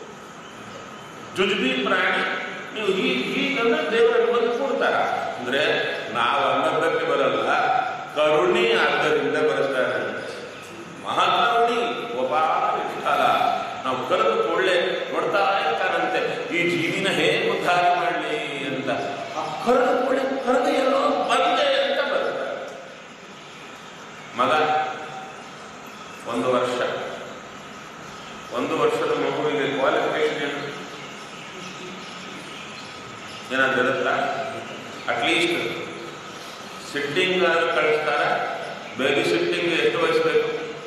ಜುಜುಬಿ ಪ್ರಾಣಿ ನೀವು ಹೀಗೆ ಹೀಗಂದ್ರೆ ದೇವರಲ್ಲಿ ಬಂದು ಕೊಡ್ತಾರ ಅಂದ್ರೆ ನಾವು ಅನ್ನೋದಕ್ಕೆ ಬರಲ್ಲ ಕರುಣಿ ಆದ್ದರಿಂದ ಬರ್ತಾರೆ ಮಹಾಕರುಣಿ ಒಬ್ಬ ವಿಠಲ ನಾವು ಕರೆದು ಕೊಳ್ಳೆ ನೋಡ್ತಾ ಇರ್ತಾರಂತೆ ಈ ಜೀವಿನ ಹೇಗೆ ಉದ್ಧಾರ ಮಾಡಲಿ ಅಂತ ಆ ಕರೆದು ಕೊಳ್ಳೆ ಕರೆದು ಎಲ್ಲೋ ಬಂದೆ ಅಂತ ಬರ್ತಾರೆ ಮಗ ಒಂದು ವರ್ಷ ಒಂದು ವರ್ಷದ ಮಗುವಿಗೆ ಕ್ವಾಲಿಫಿಕೇಶನ್ ಏನು ಏನಾದ್ರು ಇರುತ್ತಾ ಅಟ್ಲೀಸ್ಟ್ ಸಿಟ್ಟಿಂಗ್ ಆದ್ರೂ ಕಳಿಸ್ತಾರ ಬೇಬಿ ಸಿಟ್ಟಿಂಗ್ ಎಷ್ಟು ವಹಿಸ್ಬೇಕು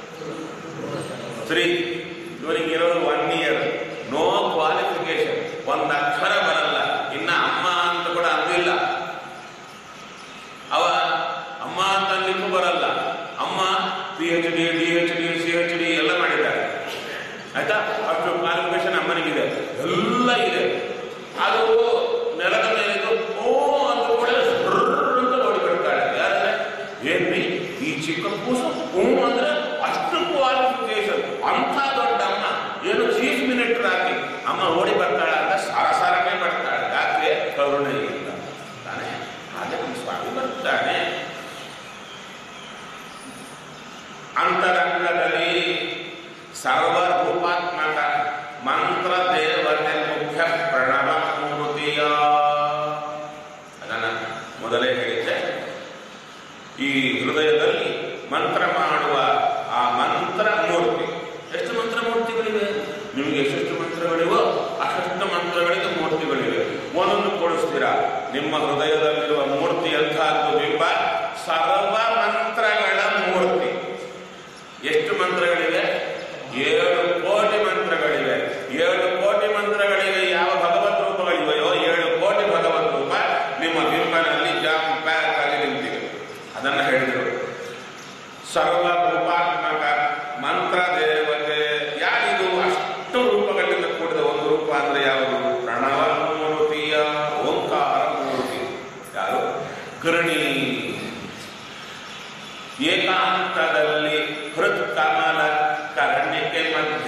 ತ್ರೀ ಇವನಿಗೆ ಇರೋದು ಒನ್ ಇಯರ್ ನೋ ಕ್ವಾಲಿಫಿಕೇಶನ್ ಒಂದು ಅಕ್ಷರ ಬರಲ್ಲ ಇನ್ನ ಅಮ್ಮ ಅಂತ ಕೂಡ ಅಂದಿಲ್ಲ ಅವ ಅಮ್ಮ ಅಂತ ಅನ್ಲಿಕ್ಕೂ ಬರಲ್ಲ ಅಮ್ಮ P H D D H D C H D ಎಲ್ಲ ಮಾಡಿದ್ದಾರೆ ಆಯ್ತಾ ಅಷ್ಟು ಕ್ವಾಲಿಫಿಕೇಶನ್ ಅಮ್ಮನಿಗಿದೆ ಎಲ್ಲ ಇದೆ ಅದು ನೆಲದ ಮೇಲೆ ಇದ್ದು, ಓ ಅಂತ ಕೂಡ ಸರ್ರ್ ಅಂತ ನೋಡಿ ಬಿಡ್ತಾಳೆ ಯಾರಂದ್ರೆ ಏನ್ರಿ ಈ ಚಿಕ್ಕ ಕೂಸು ಹ್ಞೂ ಅಂದ್ರೆ ಅಷ್ಟು ಕ್ವಾಲಿಫಿಕೇಶನ್ ಅಂಥ ದೊಡ್ಡ ಅಮ್ಮ ಏನು ಚೀಫ್ ಮಿನಿಸ್ಟರ್ ಆಗಿ ಅಮ್ಮ ಓಡಿ ಬರ್ತಾಳ ಅಂತ ಸಾರಸಾರನೇ ಬರ್ತಾಳೆ ಯಾಕೆ ಕರುಣೆ ಇಲ್ಲ ತಾನೆ ಹಾಗೆ ನಮ್ಮ ಸ್ವಾಮಿ ಬರ್ತಾನೆ ಅಂತರಂಗದಲ್ಲಿ ಸರ್ವರೂಪಾತ್ಮಕ ಮಂತ್ರ ದೇವತೆ ಮುಖ್ಯ ಪ್ರಣವ ಮೂರ್ತಿಯ ಅದನ್ನ ಮೊದಲೇ ಹೇಳಿದ್ದೆ ಈ ಹೃದಯದಲ್ಲಿ ಮಂತ್ರ ಮಾಡುವ ಆ ಮಂತ್ರ ಮೂರ್ತಿ ಎಷ್ಟು ಮಂತ್ರ ಮೂರ್ತಿಗಳಿವೆ ನಿಮಗೆ ಎಷ್ಟೆಷ್ಟು ಮಂತ್ರಗಳಿವೋ ಅಷ್ಟು ಮಂತ್ರಗಳಿಗೆ ಮೂರ್ತಿಗಳಿವೆ ಒಂದೊಂದು ಕೊಡಿಸ್ತೀರಾ ನಿಮ್ಮ ಹೃದಯದಲ್ಲಿರುವ ಮೂರ್ತಿ ಎಂತಹದ್ದು ಬಿಂಬ ಸರ್ವ ಮಂತ್ರಗಳ ಮೂರ್ತಿ ಎಷ್ಟು ಮಂತ್ರಗಳಿವೆ ಏಳು ಕೋಟಿ ಮಂತ್ರಗಳಿವೆ ಏಳು ಕೋಟಿ ಮಂತ್ರಗಳಿಗೆ ಯಾವ ಭಗವತ್ ರೂಪಗಳಿವೆಯೋ ಏಳು ಕೋಟಿ ಭಗವತ್ ರೂಪ ನಿಮ್ಮ ಬಿಂಬನಲ್ಲಿ ಜಾಮ್ ಪ್ಯಾಕ್ ಆಗಿ ನಿಂತಿವೆ ಅದನ್ನ ಹೇಳಿದರು ಸರ್ವ ರೂಪಾತ್ಮಕ ಮಂತ್ರ ದೇವತೆ ಯಾರಿದು ಅಷ್ಟು ರೂಪಗಳಿಂದ ಕೂಡಿದ ಒಂದು ರೂಪ ಅಂದ್ರೆ ಯಾವುದು ಪ್ರಣವ ಮೂರ್ತಿಯ ಓಂಕಾರ ಮೂರ್ತಿ ಯಾರು ಕರುಣಿ ಏಕಾಂತದಲ್ಲಿ ಹೃತ್ ಕಮಲ ಕರ್ಣಿಕೆ ಮಧ್ಯ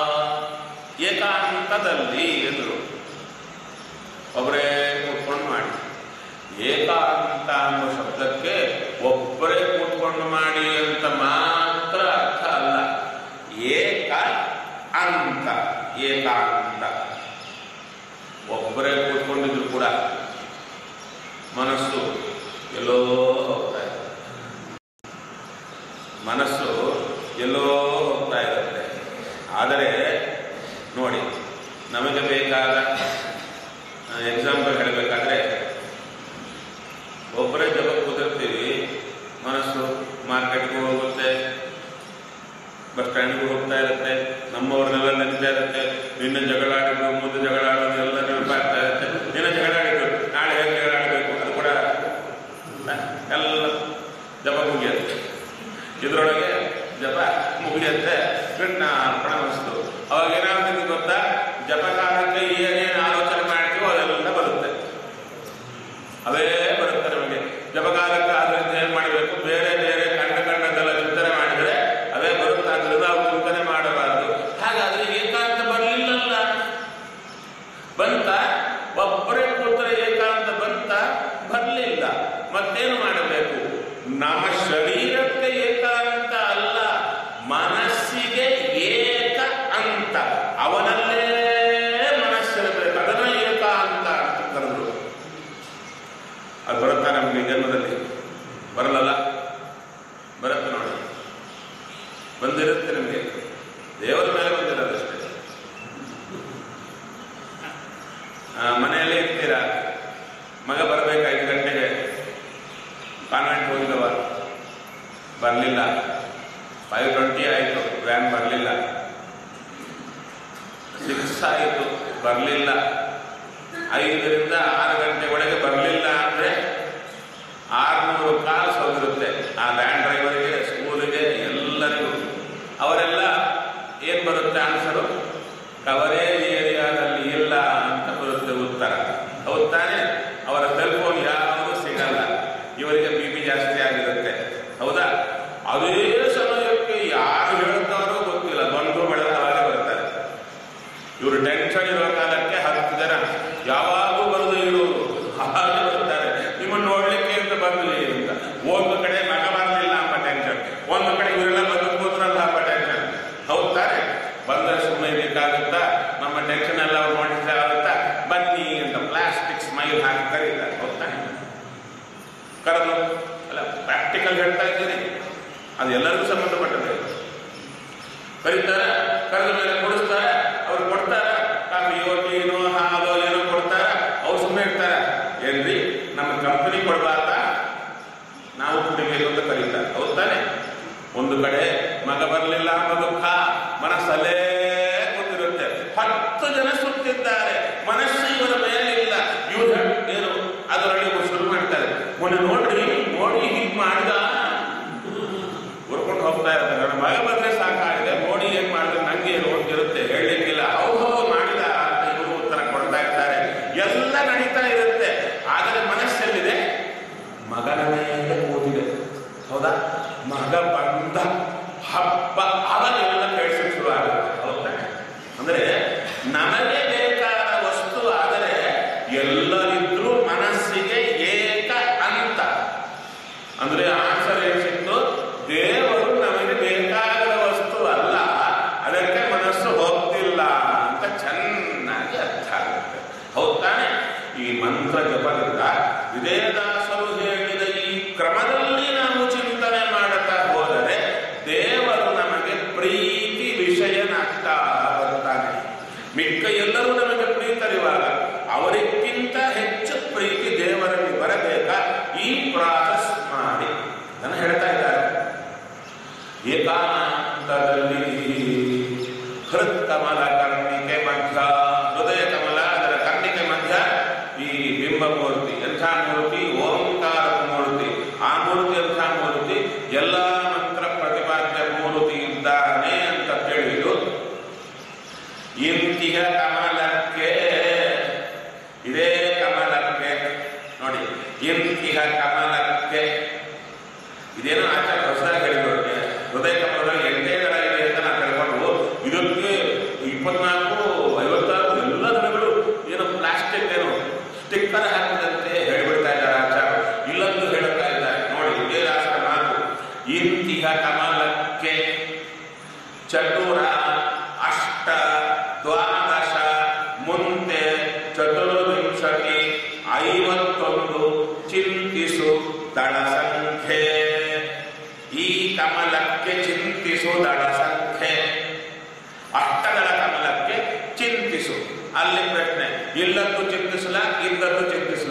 ಏಕಾಂತದಲ್ಲಿ ಎಂದರು ಒಬ್ಬರೇ ಕೂತ್ಕೊಂಡು ಮಾಡಿ ಏಕಾಂತ ಅನ್ನೋ ಶಬ್ದಕ್ಕೆ ಒಬ್ಬರೇ ಕೂತ್ಕೊಂಡು ಮಾಡಿ ಅಂತ ಮಾತ್ರ ಅರ್ಥ ಅಲ್ಲ ಏಕ ಅಂತ ಏಕಾಂತ ಒಬ್ಬರೇ ಕೂತ್ಕೊಂಡಿದ್ರು ಕೂಡ ಮನಸ್ಸು ಎಲ್ಲೋ ಹೋಗ್ತಾ ಇದೆ ಮನಸ್ಸು ಎಲ್ಲೋ ಹೋಗ್ತಾ ಇರುತ್ತೆ ಆದರೆ ನೋಡಿ ನಮಗೆ ಬೇಕಾದ ಎಕ್ಸಾಂಪಲ್ ಹೇಳಬೇಕಾದ್ರೆ ಒಬ್ಬರೇ ಜಪ ಕೂತಿರ್ತೀವಿ ಮನಸ್ಸು ಮಾರ್ಕೆಟ್ಗೂ ಹೋಗುತ್ತೆ ಬಸ್ ಸ್ಟ್ಯಾಂಡ್ಗೂ ಹೋಗ್ತಾ ಇರುತ್ತೆ ನಮ್ಮವ್ರನ್ನೆಲ್ಲ ನೆನಪೇ ಇರುತ್ತೆ ನಿನ್ನೆ ಜಗಳಾಡಿದ್ರು ಮುಂದೆ ಜಗಳಾಡೋದು ಎಲ್ಲ ನೆನಪಾಗ್ತಾ ಇರುತ್ತೆ ನಿನ್ನೆ ಜಗಳಾಡಿದ್ರು ನಾಳೆ ಹೇಗೆ ಜಗಳಾಡಬೇಕು ಅದು ಕೂಡ ಆ, ಎಲ್ಲ ಜಪ ಮುಗಿಯುತ್ತೆ ಇದರೊಳಗೆ ಜಪ ಮುಗಿಯುತ್ತೆ ಕೃಷ್ಣ ಅರ್ಪಣ ವಸ್ತು ಅವಾಗ ಏನಾಗ್ತದೆ ಗೊತ್ತಾ ಜಪಕಾಲಕ್ಕೆ ಏನೇನು ಆಲೋಚನೆ ಮಾಡ್ತೀವೋ ಅದೆಲ್ಲ ಬರುತ್ತೆ ಅವೇ ಬರುತ್ತೆ ನಮಗೆ ಜಪಕಾಲಕ್ಕೆ ಆದ್ರಿಂದ ಏನ್ ಮಾಡಬೇಕು ಬೇರೆ ಬೇರೆ ಕಂಡ ಕಂಡದೆಲ್ಲ ಚಿಂತನೆ ಮಾಡಿದ್ರೆ ಅವೇ ಬರುತ್ತೆ ಆದ್ರಿಂದ ನಾವು ಚಿಂತನೆ ಮಾಡಬಾರದು ಹಾಗಾದ್ರೆ ಏಕಾಂತ ಬರಲಿಲ್ಲಲ್ಲ ಬಂತ ಒಬ್ಬರೇ ಕೂತ್ರೆ ಏಕಾಂತ ಬಂತ ಬರಲಿಲ್ಲ ಮತ್ತೇನು ಮಾಡಬೇಕು ನಮ್ಮ ಶರೀರಕ್ಕೆ ಏಕಾಂತ ಅಲ್ಲ ಮನಸ್ಸಿಗೆ ಏಕ ಅಂತ ಅವನಲ್ಲೇ ಮನಸ್ಸಿರಬೇಕು ಅದನ್ನ ಏಕಾಂತ ಅಂತ ಕರೆದ್ರು ಅದು ಬರುತ್ತಾ ನಮಗೆ ಜನ್ಮದಲ್ಲಿ ಬರಲ್ಲ ಬರುತ್ತೆ ನೋಡಿ ಬಂದಿರುತ್ತೆ ನಿಮಗೆ ದೇವರ ಮೇಲೆ ಬಂದಿರೋದಷ್ಟೇ ಆ, ಮನೆಯಲ್ಲೇ ಇರ್ತೀರಾ ಮಗ ಬರಬೇಕು ಐದು ಗಂಟೆಗೆ ಕಾನ್ವೆಂಟ್ ಹೋಗಿದವ ಬರಲಿಲ್ಲ ಫೈವ್ ಟ್ವೆಂಟಿ ಆಯಿತು ವ್ಯಾನ್ ಬರಲಿಲ್ಲ ಸಿಕ್ಸ್ ಆಯಿತು ಬರಲಿಲ್ಲ ಐದರಿಂದ ಆರು ಗಂಟೆ ಒಳಗೆ ಬರಲಿಲ್ಲ ಅಂದರೆ ಆರುನೂರು ಕಾಲ್ಸ್ ಹೋಗಿರುತ್ತೆ ಆ ವ್ಯಾನ್ ಡ್ರೈವರಿಗೆ ಸ್ಕೂಲಿಗೆ ಎಲ್ಲರಿಗೂ ಅವರೆಲ್ಲ ಏನು ಬರುತ್ತೆ ಆನ್ಸರು ಕವರೇಜ್ ಏರಿಯಾದಲ್ಲಿ ಇಲ್ಲ ಅಂತ ಬರುತ್ತೆ ಉತ್ತರ ಹೌದು ತಾನೇ ಅವರ ಸೆಲ್ ಫೋನ್ ಯಾವುದು ಸಿಗಲ್ಲ ಇವರಿಗೆ ಬಿ ಪಿ ಜಾಸ್ತಿ ಆಗಿರುತ್ತೆ ಹೌದಾ ಅದೇ ಸಮಯಕ್ಕೆ ಯಾರು ಹೇಳ್ತಾರೋ ಗೊತ್ತಿಲ್ಲ ಬಂದು ಬೆಳಗಾಗೆ ಬರ್ತಾರೆ ಇವರು ಟೆನ್ಷನ್ ಇರೋ ಕಾಲಕ್ಕೆ ಹತ್ತು ಯಾವಾಗೂ ಬರೋದು ಇರೋರು ಹಾಗೆ ಬರ್ತಾರೆ ನಿಮ್ಮನ್ನು ನೋಡ್ಲಿಕ್ಕೆ ಅಂತ ಬಂದ್ಲಿ ಅಂತ ಒಂದು ಕಡೆ ಮಗ ಬರಲಿಲ್ಲ ಎಂಬ ಟೆನ್ಷನ್ ಒಂದು ಕಡೆ ಇವರೆಲ್ಲ ಬಂದು ಕೂತ್ರಲ್ಲ ಎಂಬ ಟೆನ್ಷನ್ ಹೌದ್ ತಾನೆ ಬಂದ್ರೆ ಸುಮ್ಮನೆ ಬೇಕಾಗುತ್ತಾ ನಮ್ಮ ಟೆನ್ಷನ್ ಎಲ್ಲ ಅವ್ರು ಮಾಡಿದ್ರೆ ಆಗುತ್ತಾ ಬನ್ನಿ ಅಂತ ಪ್ಲಾಸ್ಟಿಕ್ ಸ್ಮೈಲ್ ಹಾಕಿ ಕರೀತಾರೆ ಹೌದ್ ತಾನೆ ಕರೆದು ಅಲ್ಲ ಪ್ರಾಕ್ಟಿಕಲ್ ಹೇಳ್ತಾ ಇದ್ದೀನಿ ಅದು ಎಲ್ಲರಿಗೂ ಸಂಬಂಧಪಟ್ಟದೆ ಕರೀತಾರೆ ಕರೆದ ಮೇಲೆ ಕೊಡಿಸ್ತಾರೆ ಅವ್ರು ಕೊಡ್ತಾರ ಕಾಫಿಯೋ ಟೀನೋ ಹಾಲೋ ಏನೋ ಕೊಡ್ತಾರ ಅವ್ರು ಸುಮ್ಮನೆ ಇರ್ತಾರ ಏನ್ರಿ ನಮ್ಮ ಕಂಪನಿ ಕೊಡಬಾರ್ದ ನಾವು ಕುಡಿಬೇಕು ಅಂತ ಕರೀತಾರೆ ಹೌದ್ ತಾನೆ ಒಂದು ಕಡೆ ಮಗ ಬರಲಿಲ್ಲ ಅನ್ನೋ ದುಃಖ ಮನಸ್ಸಲ್ಲೇ ಕೂತಿರುತ್ತೆ ಹತ್ತು ಜನ ಸುತ್ತಿದ್ದಾರೆ ಮನಸ್ಸು ಇವರ ಮೇಲೆ ಇಲ್ಲ ಇವ್ರು ಹೇಳ್- ಏನು ಅದರಲ್ಲಿ ಇವ್ರು ಶುರು ಮಾಡ್ತಾರೆ ಮೊನ್ನೆ ನೋಡ್ರಿ ನೋಡಿ ಹೀಗ್ ಮಾಡಿದ ಹುರ್ಕೊಂಡು ಹೋಗ್ತಾ ಇರ್ತಾರೆ ನನ್ನ ಮಗ ಬಂದ್ರೆ ಸಾಕಾಗಿದೆ ಮೋಡಿ ಏನ್ ಮಾಡಿದ್ರೆ ನಂಗೆ ಏನು ಹೋಗಿರುತ್ತೆ ಹೇಳಲಿಕ್ಕಿಲ್ಲ ಹೌದು ಹೌದು ಮಾಡಿದ ಅಂತ ಇವರು ಉತ್ತರ ಕೊಡ್ತಾ ಇರ್ತಾರೆ ಎಲ್ಲ ನಡೀತಾ ಇರುತ್ತೆ ಆದರೆ ಮನಸ್ಸಲ್ಲಿದೆ ಮಗನ ಮೇಲೆ ಕೂತಿದೆ ಹೌದಾ ಮಗ ಬಂದ ಹಬ್ಬ ಅವಾಗೆಲ್ಲ ಕೇಳಿಸಕ್ಕೆ ಶುರು ಆಗುತ್ತೆ ಹೌದಾ ಅಂದ್ರೆ ನಮಗೆ ಬೇಕಾದ ವಸ್ತು ಆದರೆ ಎಲ್ಲರಿದ್ರೂ ಮನಸ್ಸಿಗೆ ಏಕ ಅಂತ ಅಂದ್ರೆ ಆನ್ಸರ್ ಏನ್ ಸಿಕ್ತು ದೇವರು ನಮಗೆ ಬೇಕಾದ ವಸ್ತು ಅಲ್ಲ ಅದಕ್ಕೆ ಮನಸ್ಸು ಹೋಗ್ತಿಲ್ಲ ಅಂತ ಚೆನ್ನಾಗಿ ಅರ್ಥ ಆಗುತ್ತೆ ಹೌದ್ ತಾನೆ ಈ ಮಂತ್ರ ಜಪದಿಂದ ವಿಜಯದಾಸರು ಹೇಳಿದ ಈ ಕ್ರಮದಲ್ಲಿ ನಾವು ಚಿಂತನೆ ಮಾಡುತ್ತಾ ಹೋದರೆ ದೇವರು ನಮಗೆ ಪ್ರೀತಿ ವಿಷಯನಾಗ್ತಾ ಬರ್ತಾನೆ ಮಿಕ್ಕ ಎಲ್ಲರೂ ನಮಗೆ ಪ್ರೀತರಿವಾಗ ಅವರಿಗಿಂತ ಹೆಚ್ಚು ಪ್ರೀತಿ ದೇವರಲ್ಲಿ ಬರಬೇಕಾ ಈ ಪ್ರಾಸೆಸ್ ಮಾಡಿ ಅದನ್ನು ಹೇಳ್ತಾ ಇದ್ದಾರೆ ಏಕಾಂತದಲ್ಲಿ ಹೃತ್ಕಮಲ ಕರ್ಣಿಕೆ ಮಧ್ಯ ಹೃದಯ ಕಮಲ ಅದರ ಕರ್ಣಿಕೆ ಮಧ್ಯ ಈ ಬಿಂಬಮೂರ್ತಿ ಎಂಥ ಮೂರ್ತಿ ಓಂಕಾರ ಮೂರ್ತಿ ಆ ಮೂರ್ತಿ ಎಂಥ ಮೂರ್ತಿ ಎಲ್ಲ ಮಂತ್ರ ಪ್ರತಿಪಾದ್ಯ ಮೂರ್ತಿ ಇದ್ದಾನೆ ಅಂತ ತಿಳಿದು ಇಂತಿಹ ಕಮಲಕ್ಕೆ ಇದೇ ಕಮಲಕ್ಕೆ ನೋಡಿ ಇಂತಿಹ ಕಮಲಕ್ಕೆ ಇದೇನೋ ಆಚಾರ ಹೊಸದಾಗಿ ಹೇಳಿದ್ರು ಹೃದಯ ಕಮಲದಲ್ಲಿ ಎಂಟೇ ದಳ ಇದೆ ಅಂತ ನಾವು ತಿಳ್ಕೊಂಡು ಇದಕ್ಕೆ ಇಪ್ಪತ್ನಾಲ್ಕು ಐವತ್ತಾರು ಎಲ್ಲ ದಳಗಳು ಏನೋ ಪ್ಲಾಸ್ಟಿಕ್ ಏನೋ ಸ್ಟಿಕ್ಕರ್ ಹಾಕಿದಂತೆ ಹೇಳಿಬಿಡ್ತಾ ಇದ್ದಾರೆ ಆಚಾರ ಇಲ್ಲಂತೂ ಹೇಳುತ್ತಾ ಇದ್ದಾರೆ ನೋಡಿ ಇದೇ ರಾಷ್ಟ್ರ ಮಾತು ಇಂತಿಹ ಕಮಲಕ್ಕೆ ಚತುರ ಅಷ್ಟ ದ್ವಾದಶ ಮುಂದೆ ಚತುರ್ವಿಂಶತಿ ಐವತ್ತೊಂದು ಚಿಂತಿಸು ದಳ ಸಂಖ್ಯೆ ಈ ಕಮಲಕ್ಕೆ ಚಿಂತಿಸು ದಳ ಸಂಖ್ಯೆ ಅಷ್ಟದಳ ಕಮಲಕ್ಕೆ ಚಿಂತಿಸು ಅಲ್ಲಿ ಪ್ರಶ್ನೆ ಇಲ್ಲದ್ದು ಚಿಂತಿಸಲ ಇಲ್ಲದ್ದು ಚಿಂತಿಸಲ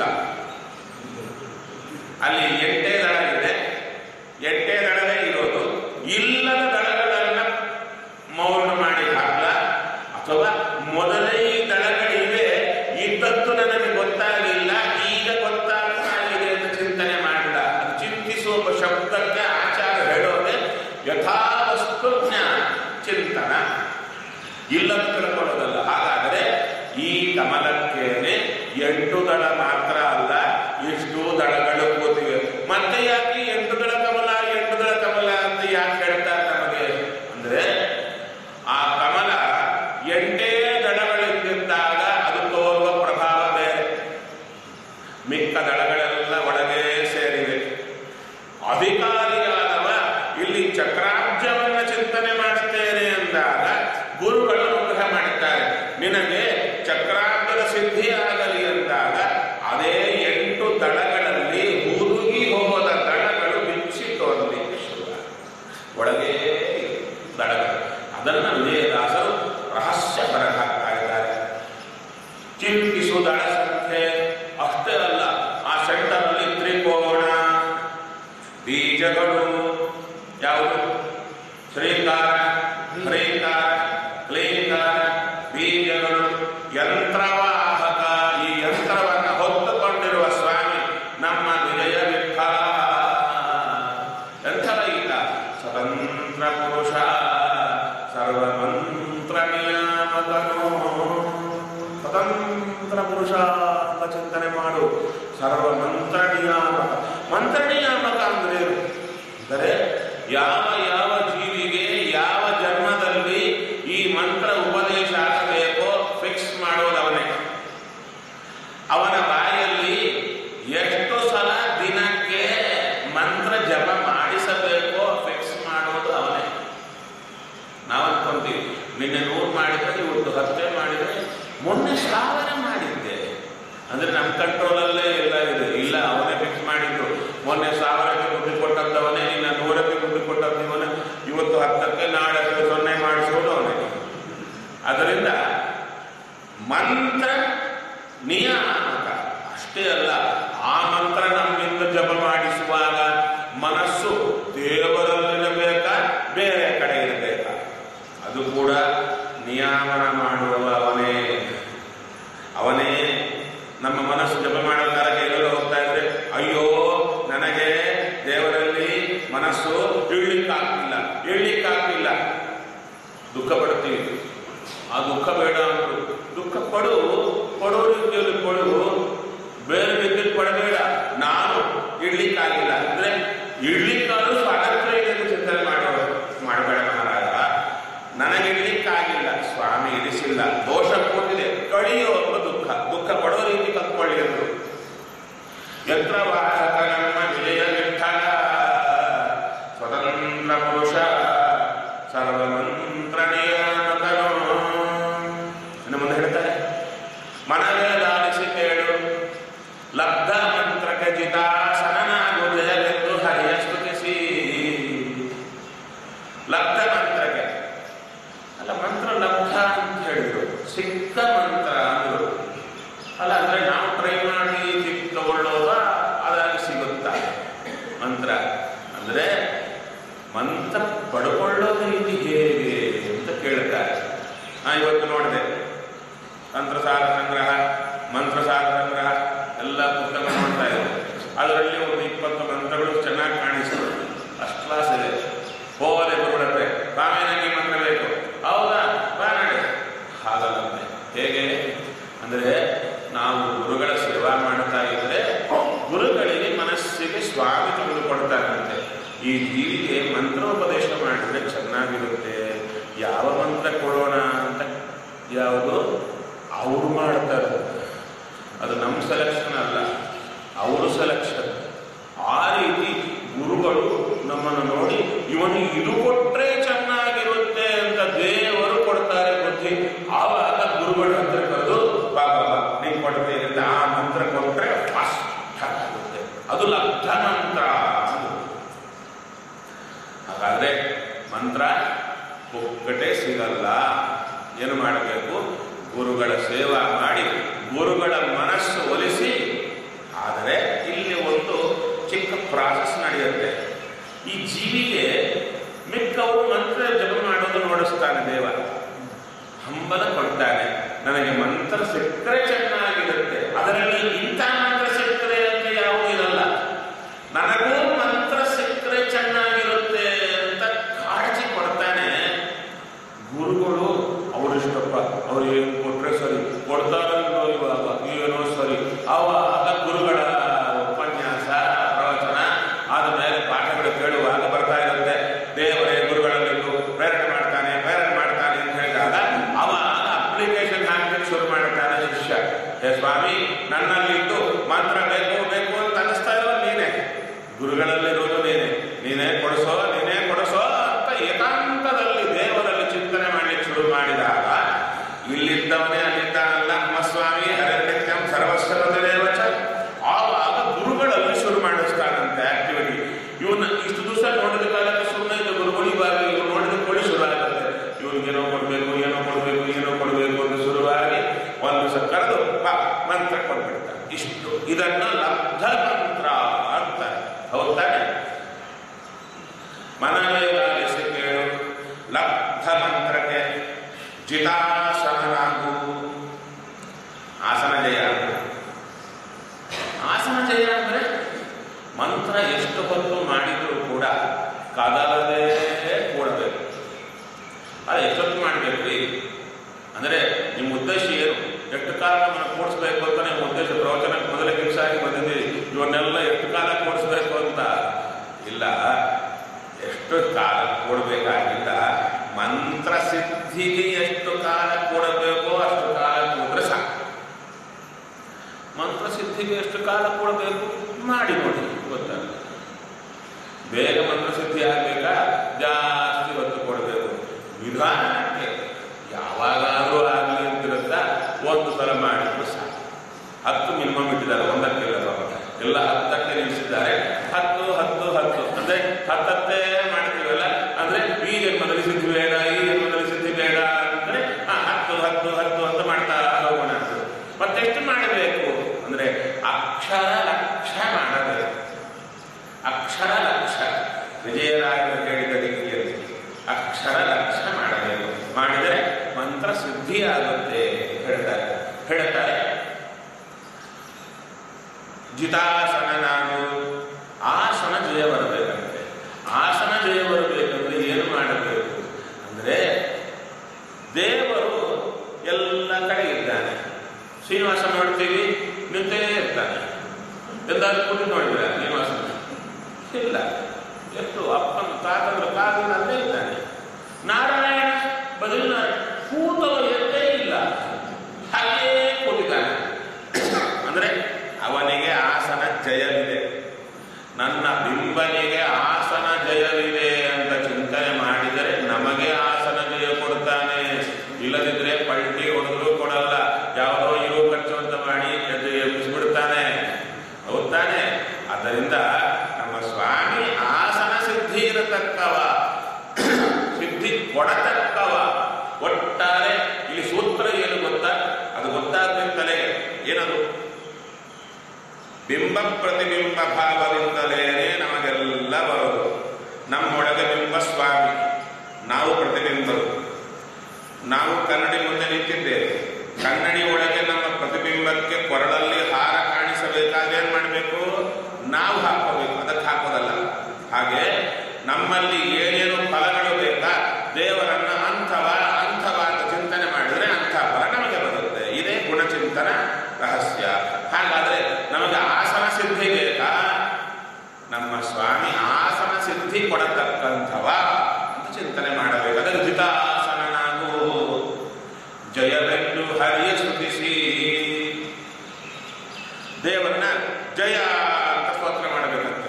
ಅಲ್ಲಿ ಎಂಟೇ ದಳ ಇದೆ ಎಂಟೇ ದಳವೇ ಇರೋದು ಇಲ್ಲದ ದಳಗಳನ್ನ ಮೌನ ಮಾಡಿ ಹಾಕಲ ಅಥವಾ ಮೊದಲೇ ಈ ದಳಗಳಿವೆ ಇದ್ದದ್ದು ನನಗೆ ಗೊತ್ತಾಗಲಿಲ್ಲ ಈಗ ಗೊತ್ತಾಗ್ತಾ ಇದೆ ಅಂತ ಚಿಂತನೆ ಮಾಡಿದ ಅದು ಚಿಂತಿಸುವ ಶಬ್ದಕ್ಕೆ ಆಚಾರ ಹೇಳೋದೆ ಯಥಾವಸ್ತು ಜ್ಞಾನ ಚಿಂತನ ಇಲ್ಲದ ತಿಳ್ಕೊಳ್ಳೋದಲ್ಲ ಹಾಗಾದರೆ ಈ ಕಮಲಕ್ಕೇನೆ ಎಂಟು ದಳ ಮಾತ್ರ ಅಲ್ಲ ಇಷ್ಟು ದಳಗಳು ಕೂತಿವೆ ಮತ್ತೆ ಯಾಕೆ ಎಂಟು ದಳ ಕಮಲ ಎಂಟು ದಳ ಕಮಲ ಅಂತ ಯಾಕೆ ಹೇಳ್ತಾರೆ ನಮಗೆ ಅಂದ್ರೆ ಆ ಕಮಲ ಎಂಟೇ ದಳಗಳಿದ್ದಾಗ ಅದು ತೋರುವ ಪ್ರಭಾವ ಬೇರೆ ಮಿಕ್ಕ ದಳಗಳೆಲ್ಲ ಒಳಗೆ ಸೇರಿವೆ ಅಧಿಕಾರಿಯಾದವ ಇಲ್ಲಿ ಚಕ್ರಾಬ್ಜವನ್ನ ಚಿಂತನೆ ಮಾಡುತ್ತೇನೆ ಅಂದಾಗ ಗುರುಗಳು ಅನುಗ್ರಹ ಮಾಡುತ್ತಾರೆ ನಿನಗೆ ಚಕ್ರಾಬ್ಜದ ಸಿದ್ಧಿ ಆಗಲಿ ಅಂದಾಗ ಅದೇ ಎಂಟು ದಳಗಳಲ್ಲಿ ಹುದುಗಿ ಹೋದ ದಳಗಳು ಬಿಚ್ಚಿ ತೋರಲಿಕ್ಕೆ ಶುರು ಒಳಗೆ ದಳಗಳು ಅದನ್ನ ವಿಜಯದಾಸರು ರಹಸ್ಯ ಹೊರಹಾಕ್ತಾ ಇದ್ದಾರೆ ಚಿಂತಿಸು ದಳ ಸಂಖ್ಯೆ ಅಷ್ಟೇ ಅಲ್ಲ ಆ ಸೆಂಟರಲ್ಲಿ ತ್ರಿಕೋಣ ಬೀಜಗಳು ಯಾವುದು ಶ್ರೀಕಾರ ಹ್ರೀಕಾರ ಕ್ಲೀಂಕಾರ ಬೀಜಗಳು ಯಂತ್ರವಾಹಕ ಈ ಯಂತ್ರವನ್ನು ಹೊತ್ತುಕೊಂಡಿರುವ ಸ್ವಾಮಿ ನಮ್ಮ ವಿಜಯ ವಿಠಲ ಎಂಥ ಈತ ಸ್ವತಂತ್ರ ಪುರುಷ ಸರ್ವಮಂತ್ರ ನಿಯಾಮಕನು ಸ್ವತಂತ್ರ ಪುರುಷ ಅಂತ ಚಿಂತನೆ ಮಾಡು ಸರ್ವ ಮಂತ್ರ ನಿಯಾಮಕ ಮಂತ್ರ ನಿಯಾಮಕ ಅಂದ್ರೆ ಏನು? ಅಂದರೆ ಯಾವ ಯಾವ ಜೀವಿಗೆ ಯಾವ ಜನ್ಮದಲ್ಲಿ ಈ ಮಂತ್ರ ಉಪದೇಶ ಆಗಬೇಕೋ ಫಿಕ್ಸ್ ಮಾಡೋದು ಅವನೇ ಅಂದ್ರೆ ನಮ್ಮ ಕಂಟ್ರೋಲಲ್ಲೇ ಎಲ್ಲ ಇದೆ ಇಲ್ಲ ಅವನೇ ಫಿಕ್ಸ್ ಮಾಡಿದ್ದು ಮೊನ್ನೆ ಸಾವಿರಕ್ಕೆ ಬುದ್ಧಿ ಕೊಟ್ಟಂತವನೇ ಇನ್ನ ನೂರಕ್ಕೆ ಬುದ್ಧಿ ಕೊಟ್ಟಂತವನೇ ಇವತ್ತು ಹತ್ತಕ್ಕೆ ನಾಳೆ ಸೊನ್ನೆ ಮಾಡಿಸೋದು ಅವನೇ ಅದರಿಂದ ಮಂತ್ರ ನಿಯಾಮಕ ಅಷ್ಟೇ ಅಲ್ಲ ಆ ಮಂತ್ರ ನಮ್ಮಿಂದ ಜಪ ಮಾಡಿಸುವಾಗ ಮನಸ್ಸು ದೇವರಲ್ಲಿರಬೇಕಾ ಬೇರೆ ಕಡೆ ಇರಬೇಕಾ ಅದು ಕೂಡ ನಿಯಾಮನ ಮಾಡುವ ಅವನೇ ಅವನೇ ನಮ್ಮ ಮನಸ್ಸು ಜಪ ಮಾಡೋ ಕಾಲಕ್ಕೆ ಎಲ್ಲರೂ ಹೋಗ್ತಾ ಇದ್ರೆ ಅಯ್ಯೋ ನನಗೆ ದೇವರಲ್ಲಿ ಮನಸ್ಸು ಇಳ್ಲಿಕ್ಕಾಗ್ತಿಲ್ಲ ಇಳ್ಲಿಕ್ಕಾಗ್ತಿಲ್ಲ ದುಃಖ ಪಡ್ತೀವಿ ಆ ದುಃಖ ಬೇಡ ಅಂದ್ರು ದುಃಖ ಪಡು ಪಡೋ ರೀತಿಯಲ್ಲಿ ಪಡು ಬೇರೆ ರೀತಿಯಲ್ಲಿ ಪಡಬೇಡ ನಾನು ಇಡ್ಲಿಕ್ಕಾಗಿಲ್ಲ ಅಂದ್ರೆ ಇಡ್ಲಿಕ್ಕಾದ್ರೂ ಸ್ವಾತಂತ್ರ್ಯ ಇದೆ ಅಂತ ಚಿಂತನೆ ಮಾಡೋ ಮಾಡಬೇಡ ಮಹಾರಾಜ ನನಗೆ ಇಡ್ಲಿಕ್ಕಾಗಿಲ್ಲ ಸ್ವಾಮಿ ಇಡಿಸಿಲ್ಲ ದೋಷ ಕೊಟ್ಟಿದೆ ಕಳಿಯೋ ಎಂಬ ದುಃಖ ದುಃಖ ಪಡೋ ರೀತಿ ಕಲ್ತ್ಕೊಳ್ಳಿ ಅಂದ್ರು ಯತ್ರ ವಾಸಕ ನಮ್ಮ ವಿಜಯ ವಿಠಲ ಸ್ವತಂತ್ರ ಪುರುಷ ಸರ್ವಮಂತ್ರ ನಿಯಾಮಕನು ಇನ್ನು ಮುಂದೆ ಹೇಳ್ತಾರೆ ಮನವೇ ಲಾಲಿಸಿ ಕೇಳು ಲಬ್ಧ ಮಂತ್ರಕ್ಕೆ ಜಿತಾಸನನಾಗು ಜಯವೆಂದು ಹರಿಯ ಸ್ತುತಿಸಿ ಲಬ್ಧ ಮಂತ್ರಕ್ಕೆ ಅಲ್ಲ ಮಂತ್ರ ಲಬ್ಧ ಅಂತ ಹೇಳಿದ್ರು ಸಿಕ್ಕ ಮಂತ್ರ ಅಂದ್ರು ಅಲ್ಲ ಅಂದ್ರೆ ನಾವು ಟ್ರೈ ಮಾಡಿ ಸಿಕ್ ತಗೊಳ್ಳೋದ ಅದಾಗಿ ಸಿಗುತ್ತಾ ಮಂತ್ರ ಅಂದ್ರೆ ಮಂತ್ರ ಪಡ್ಕೊಳ್ಳೋದು ರೀತಿ ಹೇಗೆ ಅಂತ ಕೇಳ್ತಾರೆ ನಾ ಇವತ್ತು ನೋಡಿದೆ ತಂತ್ರಸಾರ ಸಂಗ್ರಹ ಮಂತ್ರಸಾರ ಸಂಗ್ರಹ ಎಲ್ಲ ಪುಸ್ತಕ ನೋಡ್ತಾ ಇದ್ದೆ ಅದರಲ್ಲಿ ಒಂದು ಇಪ್ಪತ್ತು ಮಂತ್ರಗಳು ಚೆನ್ನಾಗಿ ಕಾಣಿಸ್ತದೆ ಫಸ್ಟ್ ಕ್ಲಾಸ್ ಇದೆ ಹೋಗದೆ ಗುರುಗಳತ್ತೆ ಸ್ವಾಮಿ ನನಗೆ ಮಂತ್ರ ಬೇಕು ಹೌದಾ ಬಾ ನಾಳೆ ಹಾಗಲ್ಲಂತೆ ಹೇಗೆ ಅಂದ್ರೆ ನಾವು ಗುರುಗಳ ಸೇವಾ ಮಾಡ್ತಾ ಇದ್ರೆ ಗುರುಗಳಿಗೆ ಮನಸ್ಸಿಗೆ ಸ್ವಾಮಿ ತೆಗೆದುಕೊಡ್ತಾರಂತೆ ಈ ಜೀವಿಗೆ ಮಂತ್ರೋಪದೇಶ ಮಾಡಿದ್ರೆ ಚೆನ್ನಾಗಿರುತ್ತೆ ಯಾವ ಮಂತ್ರ ಕೊಡೋಣ ಅಂತ ಯಾವುದು ಅವರು ಮಾಡ್ತಾರೆ ಅದು ನಮ್ಮ ಸೆಲೆಕ್ಷನ್ ಅಲ್ಲ ಅವರು ಸೆಲೆಕ್ಷನ್ ಆ ರೀತಿ ಗುರುಗಳು ನಮ್ಮನ್ನು ನೋಡಿ ಇವನು ಇದು ಕೊಟ್ರೆ ಚೆನ್ನಾಗಿರುತ್ತೆ ಅಂತ ದೇವರು ಕೊಡ್ತಾರೆ ಬುದ್ಧಿ ಆವಾಗ ಗುರುಗಳ ಹತ್ರ ಕರೆದು ಬಾಬಾ ನೀವು ಕೊಡ್ತೀನಿ ಅಂತ ಆ ಮಂತ್ರ ಕೊಟ್ರೆ ಫಸ್ಟ್ ಆಗುತ್ತೆ ಅದು ಲಬ್ಧ ಮಂತ್ರ ಅಂದ್ರು. ಹಾಗಾದ್ರೆ ಮಂತ್ರ ಒಕ್ಕಟೇ ಸಿಗಲ್ಲ ಏನು ಮಾಡಬೇಕು ಗುರುಗಳ ಸೇವಾ ಮಾಡಿ ಗುರುಗಳ ಮನಸ್ಸು ಒಲಿಸಿ ಆದರೆ ಇಲ್ಲಿ ಒಂದು ಚಿಕ್ಕ ಪ್ರಾಸೆಸ್ ನಡೆಯುತ್ತೆ ಈ ಜೀವಿಗೆ ಮಿಕ್ಕವರು ಮಂತ್ರ ಜಪ ಮಾಡೋದು ನೋಡಿಸ್ತಾನೆ ದೇವ ಹಂಬಲ ಕೊಡ್ತಾನೆ ನನಗೆ ಮಂತ್ರ ಸಿಕ್ಕರೆ ಚೆನ್ನಾಗಿರುತ್ತೆ ಅದರಲ್ಲಿ ಇಂಥ ಮಂತ್ರ ಸಿಕ್ಕರೆ ಅಂತ ಯಾವುದೂ ಇರಲ್ಲ ನನಗೂ ಮಂತ್ರ ಸಿಕ್ಕರೆ ಚೆನ್ನಾಗಿರುತ್ತೆ ಅಂತ ಕಾಳಜಿ ಕೊಡ್ತಾನೆ ಗುರುಗಳು ಅವರಿಷ್ಟಪ್ಪ ಅವ್ರು ಏನು ಕೊಟ್ರೆ ಸರಿ ಕೊಡ್ತಾರಲ್ಲೋ ಇವಾಗ ಏನೋ ಸರಿ ಅವಾಗ ಗುರುಗಳ ಉಪನ್ಯಾಸ ಪ್ರವಚನ ಆದ ಮೇಲೆ ಪಾಠಗಳು ಕೇಳುವಾಗ ಬರ್ತಾ ಇರುತ್ತೆ ದೇವರೇ ಗುರುಗಳಲ್ಲಿದ್ದು ಪ್ರೇರಣೆ ಮಾಡ್ತಾನೆ ಪ್ರೇರಣೆ ಮಾಡ್ತಾನೆ ಅಂತ ಹೇಳಿದಾಗ ಅವಾಗ ಅಪ್ಲಿಕೇಶನ್ ಹಾಕ್ಲಿಕ್ಕೆ ಶುರು ಮಾಡ್ತಾನೆ ಶಿಷ್ಯ ಹೇ ಸ್ವಾಮಿ ನನ್ನಲ್ಲಿದ್ದು ಮಂತ್ರ ಬೇಕು ಬೇಕು ಅಂತ ಅನಿಸ್ತಾ ಇರೋ ನೀನೇ ಗುರುಗಳಲ್ಲಿರೋದು ನೀನೆ ನೀನೇ ಕೊಡಿಸೋ ನೀನೇ ಕೊಡಿಸೋ ಅಂತ ಏಕಾಂತದಲ್ಲಿ ದೇವರಲ್ಲಿ ಚಿಂತನೆ ಮಾಡ್ಲಿಕ್ಕೆ ಶುರು ಮಾಡಿದಾಗ ಇಲ್ಲಿದ್ದವನೇ ಅಲ್ಲಿದ್ದಾನಲ್ಲ ನಮ್ಮ ಸ್ವಾಮಿ ಹರಿತ್ಯಂ ಸರ್ವಸ್ವದೇವಚ ಆವಾಗ ಗುರುಗಳಲ್ಲಿ ಶುರು ಮಾಡಿಸ್ತಾನಂತೆ ಆಕ್ಟಿವಿಟಿ ಇವನ್ನ ಇಷ್ಟು ದಿವಸ ನೋಡಿದ ಕಾಲಕ್ಕೆ ಸುಮ್ಮನೆ ಇದ್ದ ಗುರುಗಳು ಇವಾಗ ಇವ್ರು ನೋಡಿದ ಕೊಡಿ ಶುರು ಆಗುತ್ತೆ ಇವ್ರಿಗೆ ಏನೋ ಕೊಡ್ಬೇಕು ಏನೋ ಕೊಡ್ಬೇಕು ಏನೋ ಕೊಡ್ಬೇಕು ಅಂತ ಶುರುವಾಗಿ ಒಂದು ದಿವಸ ಕರೆದು ಬಾ ಮಂತ್ರ ಕೊಟ್ಬಿಡ್ತಾರೆ ಇಷ್ಟು ಇದನ್ನ ಲಬ್ಧ ಮಂತ್ರ ಅಂತಾರೆ ಹೌದ್ ತಾನೆ ಮನವೇ ಲಾಲಿಸಿ ಕೇಳು ಲಬ್ಧ ಮಂತ್ರಕ್ಕೆ ಜಿತಾಸನನಾಗು ಆಸನ ಜಯ ಆಸನ ಜಯ ಅಂದ್ರೆ ಮಂತ್ರ ಎಷ್ಟು ಹೊತ್ತು ಮಾಡಿದ್ರು ಕೂಡ ಕದಲದೇ ಕೂಡಬೇಕು ಅದು ಎಷ್ಟೊತ್ತು ಮಾಡಬೇಕ್ರಿ ಅಂದ್ರೆ ನಿಮ್ಮ ಉದ್ದೇಶ ಏನು ಎಷ್ಟು ಕಾಲ ನಮ್ಮನ್ನು ಕೂಡಿಸ್ಬೇಕು ಅಂತ ನಿಮ್ಮ ಉದ್ದೇಶ ಪ್ರವಚನಕ್ಕೆ ಮೊದಲೇ ಫಿಕ್ಸ್ ಆಗಿ ಬಂದಿದ್ದೀರಿ ಇವನ್ನೆಲ್ಲ ಎಷ್ಟು ಕಾಲ ಕೂಡಿಸ್ಬೇಕು ಅಂತ ಇಲ್ಲ ಎಷ್ಟು ಕಾಲ ಕೊಡಬೇಕಾಗಿಲ್ಲ ಮಂತ್ರ ಸಿದ್ಧಿಗೆ ಎಷ್ಟು ಕಾಲ ಕೊಡಬೇಕೋ ಅಷ್ಟು ಕಾಲ ಕೂತ್ರೆ ಸಾಕು ಮಂತ್ರ ಸಿದ್ಧಿಗೆ ಎಷ್ಟು ಕಾಲ ಕೊಡಬೇಕು ಮಾಡಿ ನೋಡಿ ಗೊತ್ತಾಗುತ್ತೆ ಬೇಗ ಮಂತ್ರ ಸಿದ್ಧಿ ಆಗ್ಬೇಕಾ ಜಾಸ್ತಿ ಹೊತ್ತು ಕೊಡಬೇಕು ನಿಧಾನಕ್ಕೆ ಯಾವಾಗಾದ್ರೂ ಆಗಲಿ ಅಂತಿರುತ್ತಾ ಒಂದು ಸಲ ಮಾಡಿದ್ರು ಸಾಕು ಹತ್ತು ಮಿನಿಮಮ್ ಇಟ್ಟಿದ್ದಾರೆ ಒಂದಕ್ಕಿಲ್ಲ ಪಾಪ ಎಲ್ಲ ಹತ್ತಕ್ಕೆ ನಿಲ್ಲಿಸಿದ್ದಾರೆ ಹತ್ತು ಹತ್ತು ಹತ್ತು ಅಂದ್ರೆ ಹತ್ತತ್ತೇ ಮಾಡ್ತೀವಲ್ಲ ಅಂದ್ರೆ ಈ ಜನ್ಮದಲ್ಲಿ ಸಿದ್ಧಿ ಬೇಡ ಈ ಜನ್ಮದಲ್ಲಿ ಸಿದ್ಧಿ ಬೇಡ ಅಂದ್ರೆ ಆ, ಹತ್ತು ಹತ್ತು ಹತ್ತು ಅಂತ ಮಾಡ್ತಾ ಹೋಗೋಣ ಅಂತ ಮತ್ತೆಷ್ಟು ಮಾಡಬೇಕು ಅಂದ್ರೆ ಅಕ್ಷರ ಲಕ್ಷ ಮಾಡಬೇಕು ಅಕ್ಷರ ಲಕ್ಷ ವಿಜಯರಾಯರು ಹೇಳಿದ ರೀತಿಯಲ್ಲಿ ಅಕ್ಷರ ಲಕ್ಷ ಮಾಡಬೇಕು ಮಾಡಿದರೆ ಮಂತ್ರ ಸಿದ್ಧಿಯಾಗುತ್ತೆ ಹೇಳ್ತಾರೆ ಹೇಳ್ತಾರೆ ಜಿತಾಸನ ನಾನು ಆಸನ ಜಯ ಬರಬೇಕಂತೆ ಆಸನ ಜಯ ಬರಬೇಕಂದ್ರೆ ಏನು ಮಾಡಬೇಕು ಅಂದ್ರೆ ದೇವರು ಎಲ್ಲ ಕಡೆ ಇದ್ದಾನೆ ಶ್ರೀನಿವಾಸ ನೋಡ್ತೀವಿ ನಿಂತೇ ಇರ್ತಾನೆ ಎಲ್ಲಾದ್ರೂ ಕೂತು ನೋಡಿದ್ರ ಶ್ರೀನಿವಾಸ ಇಲ್ಲ ಎಷ್ಟು ಅಪ್ಪನ ತಾತಂದ್ರ ಕಾಲದಿಂದ ಅಲ್ಲೇ ಇದ್ದಾನೆ ನಾರಾಯಣ ಬದಲಿನ ಕೂತವ ಎತ್ತೇ ಇಲ್ಲ ಹಾಗೇ ಕೂತಿದ್ದಾನೆ ಅಂದ್ರೆ ಅವನಿಗೆ ಆಸನ ಜಯವಿದೆ ನನ್ನ ಬಿಂಬನಿಗೆ ಆಸನ ಜಯವಿದೆ ಅಂತ ಚಿಂತನೆ ಮಾಡಿದರೆ ನಮಗೆ ಆಸನ ಜಯ ಕೊಡ್ತಾನೆ ಇಲ್ಲದಿದ್ರೆ ಪಲ್ಟಿ ಹೊಡೆದ್ರು ಕೊಡಲ್ಲ ಯಾವುದೋ ಇವು ಖರ್ಚು ಅಂತ ಮಾಡಿ ಎದ್ದು ಎಬ್ಬಿಸ್ಬಿಡ್ತಾನೆ ಹೌದ್ ತಾನೆ ಆದ್ದರಿಂದ ನಮ್ಮ ಸ್ವಾಮಿ ಆಸನ ಸಿದ್ಧಿ ಇರತಕ್ಕವ ಸಿದ್ಧಿ ಕೊಡತಕ್ಕವ ಒಟ್ಟಾರೆ ಇಲ್ಲಿ ಸೂತ್ರ ಏನು ಗೊತ್ತಾ ಅದು ಗೊತ್ತಾಗ್ಬೇಕಲೆ ಏನದು ಬಿಂಬ ಪ್ರತಿಬಿಂಬ ಭಾವದಿಂದಲೇನೆ ನಮಗೆಲ್ಲ ಬರೋದು ನಮ್ಮೊಳಗೆ ಬಿಂಬ ಸ್ವಾಮಿ ನಾವು ಪ್ರತಿಬಿಂಬರು ನಾವು ಕನ್ನಡಿ ಮುಂದೆ ನಿಂತಿದ್ದೇವೆ ಕನ್ನಡಿ ಒಳಗೆ ನಮ್ಮ ಪ್ರತಿಬಿಂಬಕ್ಕೆ ಕೊರಳಲ್ಲಿ ಹಾರ ಕಾಣಿಸಬೇಕಾದ್ರೆ ಏನ್ ಮಾಡಬೇಕು ನಾವು ಹಾಕೋಬೇಕು ಅದಕ್ಕೆ ಹಾಕೋದಲ್ಲ ಹಾಗೆ ನಮ್ಮಲ್ಲಿ ಏನೇನು ಫಲಗಳು ಬೇಕಾ ದೇವರನ್ನ ಅಂಥವ ಅಂಥವ ಅಂತ ಚಿಂತನೆ ಮಾಡಿದ್ರೆ ಅಂಥ ಫಲ ನಮಗೆ ಬರುತ್ತೆ ಇದೇ ಗುಣಚಿಂತನ ರಹಸ್ಯ ಹಾಗಾದ್ರೆ ನಮಗೆ ಆಸನ ಸಿದ್ಧಿ ಬೇಕಾ ನಮ್ಮ ಸ್ವಾಮಿ ಆಸನ ಸಿದ್ಧಿ ಕೊಡತಕ್ಕಂಥವ ಅಂತ ಚಿಂತನೆ ಮಾಡಬೇಕು ಅದರ ಜಿತಾಸನ ನಾವು ಜಯವೆಂದು ಹರಿಯ ಸ್ತುತಿಸಿ ದೇವರನ್ನ ಜಯ ಅಂತ ಸ್ತೋತ್ರ ಮಾಡಬೇಕಂತೆ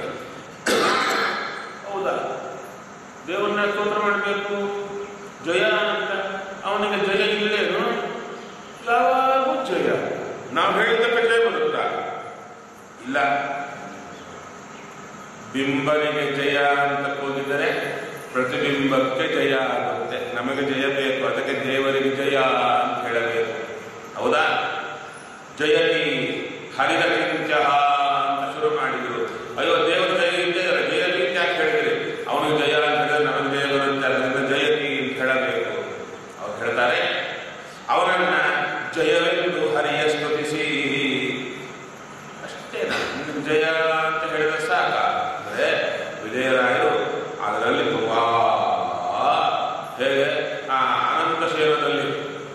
ಹೌದಾ ದೇವರನ್ನ ಸ್ತೋತ್ರ ಮಾಡಬೇಕು ಜಯ ಅಂತ ಅವನಿಗೆ ಜಯ ಇಲ್ಲೇನು ಯಾವಾಗೂ ಜಯ ನಾವು ಹೇಳಿದ್ದಕ್ಕೆ ಜಯ ಬರುತ್ತಾ ಇಲ್ಲ ಬಿಂಬನಿಗೆ ಜಯ ಅಂತ ಕೂಗಿದರೆ ಪ್ರತಿಬಿಂಬಕ್ಕೆ ಜಯ ಆಗುತ್ತೆ ನಮಗೆ ಜಯ ಬೇಕು ಅದಕ್ಕೆ ದೇವರಿಗೆ ಜಯ ಅಂತ ಹೇಳಬೇಕು ಹೌದಾ ಜಯನಿ ಹರಿದ ಕಿಂಚ ಅಂತ ಶುರು ಮಾಡಿದ್ರು ಅಯ್ಯೋ ದೇವರ ಜಯ ಇದ್ದರೆ ಜಯನಿ ಅಂತ ಯಾಕೆ ಹೇಳಿದ್ರಿ ಅವನಿಗೆ ಜಯ ಅಂತ ಹೇಳಿದ್ರೆ ನಮಗೆ ಜಯ ಬರುತ್ತೆ ಅದರಿಂದ ಜಯತಿ ಅಂತ ಹೇಳಬೇಕು ಅವ್ರು ಹೇಳ್ತಾರೆ ಅವನನ್ನ ಜಯವೆಂದು ಹರಿಯ ಸ್ತುತಿಸಿ ಅಷ್ಟೇನಾ ನಿಮ್ಗೆ ಜಯ ಅಂತ ಹೇಳಿದ್ರೆ ಸಾಕ ಅಂದ್ರೆ ವಿಜಯರಾಯರು ಅದರಲ್ಲಿ ತುಂಬಾ ಹೇಗೆ ಆ ಅನಂತ ಶಯನದಲ್ಲಿ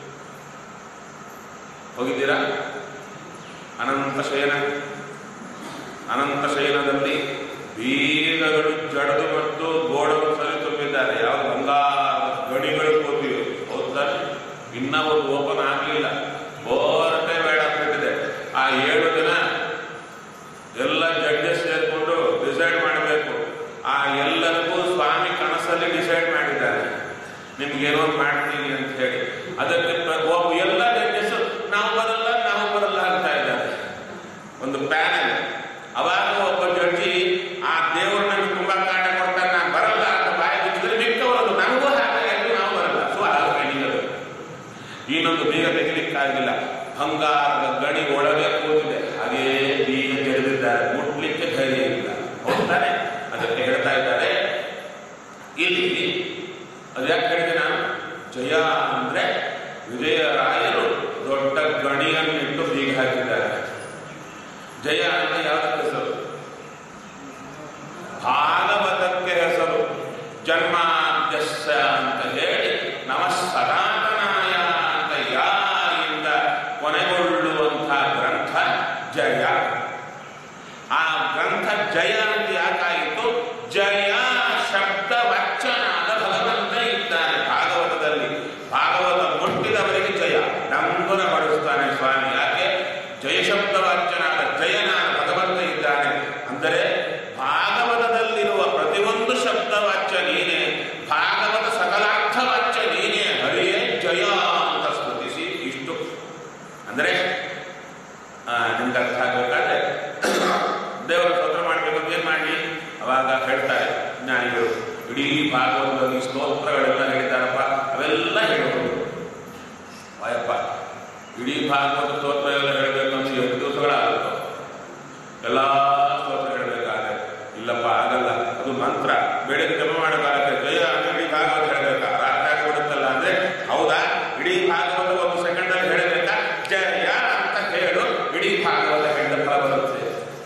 ಹೋಗಿದ್ದೀರಾ ಅನಂತ ಶಯನ ಅನಂತ ಶಯನದಲ್ಲಿ ಬೀಗಗಳು ಜಡದು ಮತ್ತು ಗೋಡಗಳು ಸರಿ ತುಂಬಿದ್ದಾರೆ ಯಾವ ಬಂಗಾರದ ಗಣಿಗಳು ಕೂತಿವೆ ಹೌದಾನೆ ಇನ್ನ ಒಂದು ಓಪನ್ ಆಗಲಿಲ್ಲ ಬೋರ್ಟೇ ಬೇಡ ಅಂತಿದೆ ಆ ಏಳು ದಿನ ಎಲ್ಲ ಜಡ್ಜಸ್ ಸೇರ್ಕೊಂಡು ಡಿಸೈಡ್ ಮಾಡಬೇಕು ಆ ಎಲ್ಲರಿಗೂ ಸ್ವಾಮಿ ಕನಸಲ್ಲಿ ಡಿಸೈಡ್ ಮಾಡಿದ್ದಾರೆ ನಿಮ್ಗೇನೋ ಒಂದ್ ಮಾಡ್ತೀವಿ ಅಂತ ಹೇಳಿ ಅದಕ್ಕೆ ಪ್ರ- ಒಬ್ಬ ಎಲ್ಲ ಜಡ್ಜಸ್ ನಾವು ಬರಲ್ಲ ನಾವು ಬರಲ್ಲ ಅಂತ ಇದ್ದಾರೆ ಒಂದು ಪ್ಯಾನಲ್ ಅವಾಗ ಒಬ್ಬ ಜಡ್ಜಿ ಆ ದೇವರು ನನಗೆ ತುಂಬಾ ಕಾಟ ಕೊಡ್ತಾನೆ ನಾನು ಬರಲ್ಲ ಅಂತ ಬಾಯಿ ಬಿಚ್ಚಿದ್ರೆ ಮಿಕ್ಕವರದು ನನಗೂ ಹಾಗೆ ಎಂದು ನಾವು ಬರಲ್ಲ ಸೊ ಅದು ಗಣಿಗಳು ಇನ್ನೊಂದು ಬೀಗ ತೆಗಿಲಿಕ್ಕಾಗಿಲ್ಲ ಬಂಗಾರದ ಗಣಿ ಒಳಗೆ ಕೂತಿದೆ ಹಾಗೇ ಬೀಗ ತೆರೆದಿದ್ದಾರೆ ಮುಟ್ಲಿಕ್ಕೆ ಧೈರ್ಯ ಇಲ್ಲ ಹೋಗ್ತಾನೆ ಅದಕ್ಕೆ ಹೇಳ್ತಾ ಇದ್ದಾರೆ ಇಲ್ಲಿ ಅದು ಯಾಕೆ ಹೇಳಿದೆ ನಾನು ಜಯ ಅಂದ್ರೆ ವಿಜಯರಾಯರು ದೊಡ್ಡ ಗಣಿಯನ್ನಿಟ್ಟು ಬೀಗ ಹಾಕಿದ್ದಾರೆ ಜಯ ಅಂದ್ರೆ ಯಾವುದಕ್ಕೆ ಹೆಸರು ಭಾಗವತಕ್ಕೆ ಹೆಸರು ಜನ್ಮಾದ್ಯಸ್ಯ ಅಂತ ಹೇಳಿ ನಮ ಸನಾತನಾಯ ಅಂತ ಯಾರಿಂದ ಕೊನೆಗೊಳ್ಳುವಂತಹ ಗ್ರಂಥ ಜಯ ಆ ಗ್ರಂಥ ಜಯ ಅಂತ ಯಾಕಾಯಿತು ಜಯ ಶಬ್ದ ವಚನಾದ ಭಗವಂತ ಇದ್ದಾನೆ ಭಾಗವತದಲ್ಲಿ ಭಾಗವತ ಮುಟ್ಟಿದವರಿಗೆ ಜಯ ಡಂಗುನ ಪಡಿಸ್ತಾನೆ ಸ್ವಾಮಿ ಯಾಕೆ ಜಯ ಶಬ್ದ ವಾಚ್ಯನಾದ ಜಯನಾದ ಭಗವಂತ ಇದ್ದಾನೆ ಅಂದರೆ ಭಾಗವತದಲ್ಲಿರುವ ಪ್ರತಿಯೊಂದು ಶಬ್ದ ವಾಚ್ಯ ನೀನೇ ಭಾಗವತ ಸಕಲಾರ್ಥ ವಾಚ್ಯ ನೀನೇ ಹರಿಯೇ ಜಯ ಅಂತ ಸ್ತುತಿಸಿ ಇಷ್ಟು ಅಂದರೆ ಆ, ನಮ್ಗೆ ಅರ್ಥ ಆಗಬೇಕಾದ್ರೆ ದೇವರ ಸ್ತೋತ್ರ ಮಾಡಬೇಕು ಅಂತ ಏನು ಮಾಡಿ ಅವಾಗ ಹೇಳ್ತಾರೆ ಜ್ಞಾನಿಗಳು ಇಡೀ ಭಾಗವತದಲ್ಲಿ ಸ್ತೋತ್ರಗಳೆಲ್ಲ ಹೇಳಿದ್ದಾರಪ್ಪ ಅವೆಲ್ಲ ಹೇಳೋದು ವಾಯಪ್ಪ ಇಡೀ ಭಾಗವತ ಸ್ತೋತ್ರ ಎಲ್ಲ ಹೇಳಬೇಕು ಅಂತ ಎಷ್ಟು ದಿವಸಗಳಾಗುತ್ತೋ ಎಲ್ಲ ಸ್ತೋತ್ರ ಹೇಳಬೇಕಾದ್ರೆ ಇಲ್ಲಪ್ಪ ಆಗಲ್ಲ ಅದು ಮಂತ್ರ ಬೆಳಗ್ಗೆ ಜಪ ಮಾಡೋ ಕಾಲಕ್ಕೆ ಜಯ ಅಂದ್ರೆ ಇಡೀ ಭಾಗವತ ಹೇಳಬೇಕಾ ರಾತ್ರಿ ಆಗಿಬಿಡುತ್ತಲ್ಲ ಅಂದ್ರೆ ಹೌದಾ ಇಡೀ ಭಾಗವತ ಒಂದು ಸೆಕೆಂಡ್ ಅಲ್ಲಿ ಹೇಳಬೇಕಾ ಜಯ ಅಂತ ಹೇಳು ಇಡೀ ಭಾಗವತ ಹೇಳಿದ ಫಲ ಬರುತ್ತೆ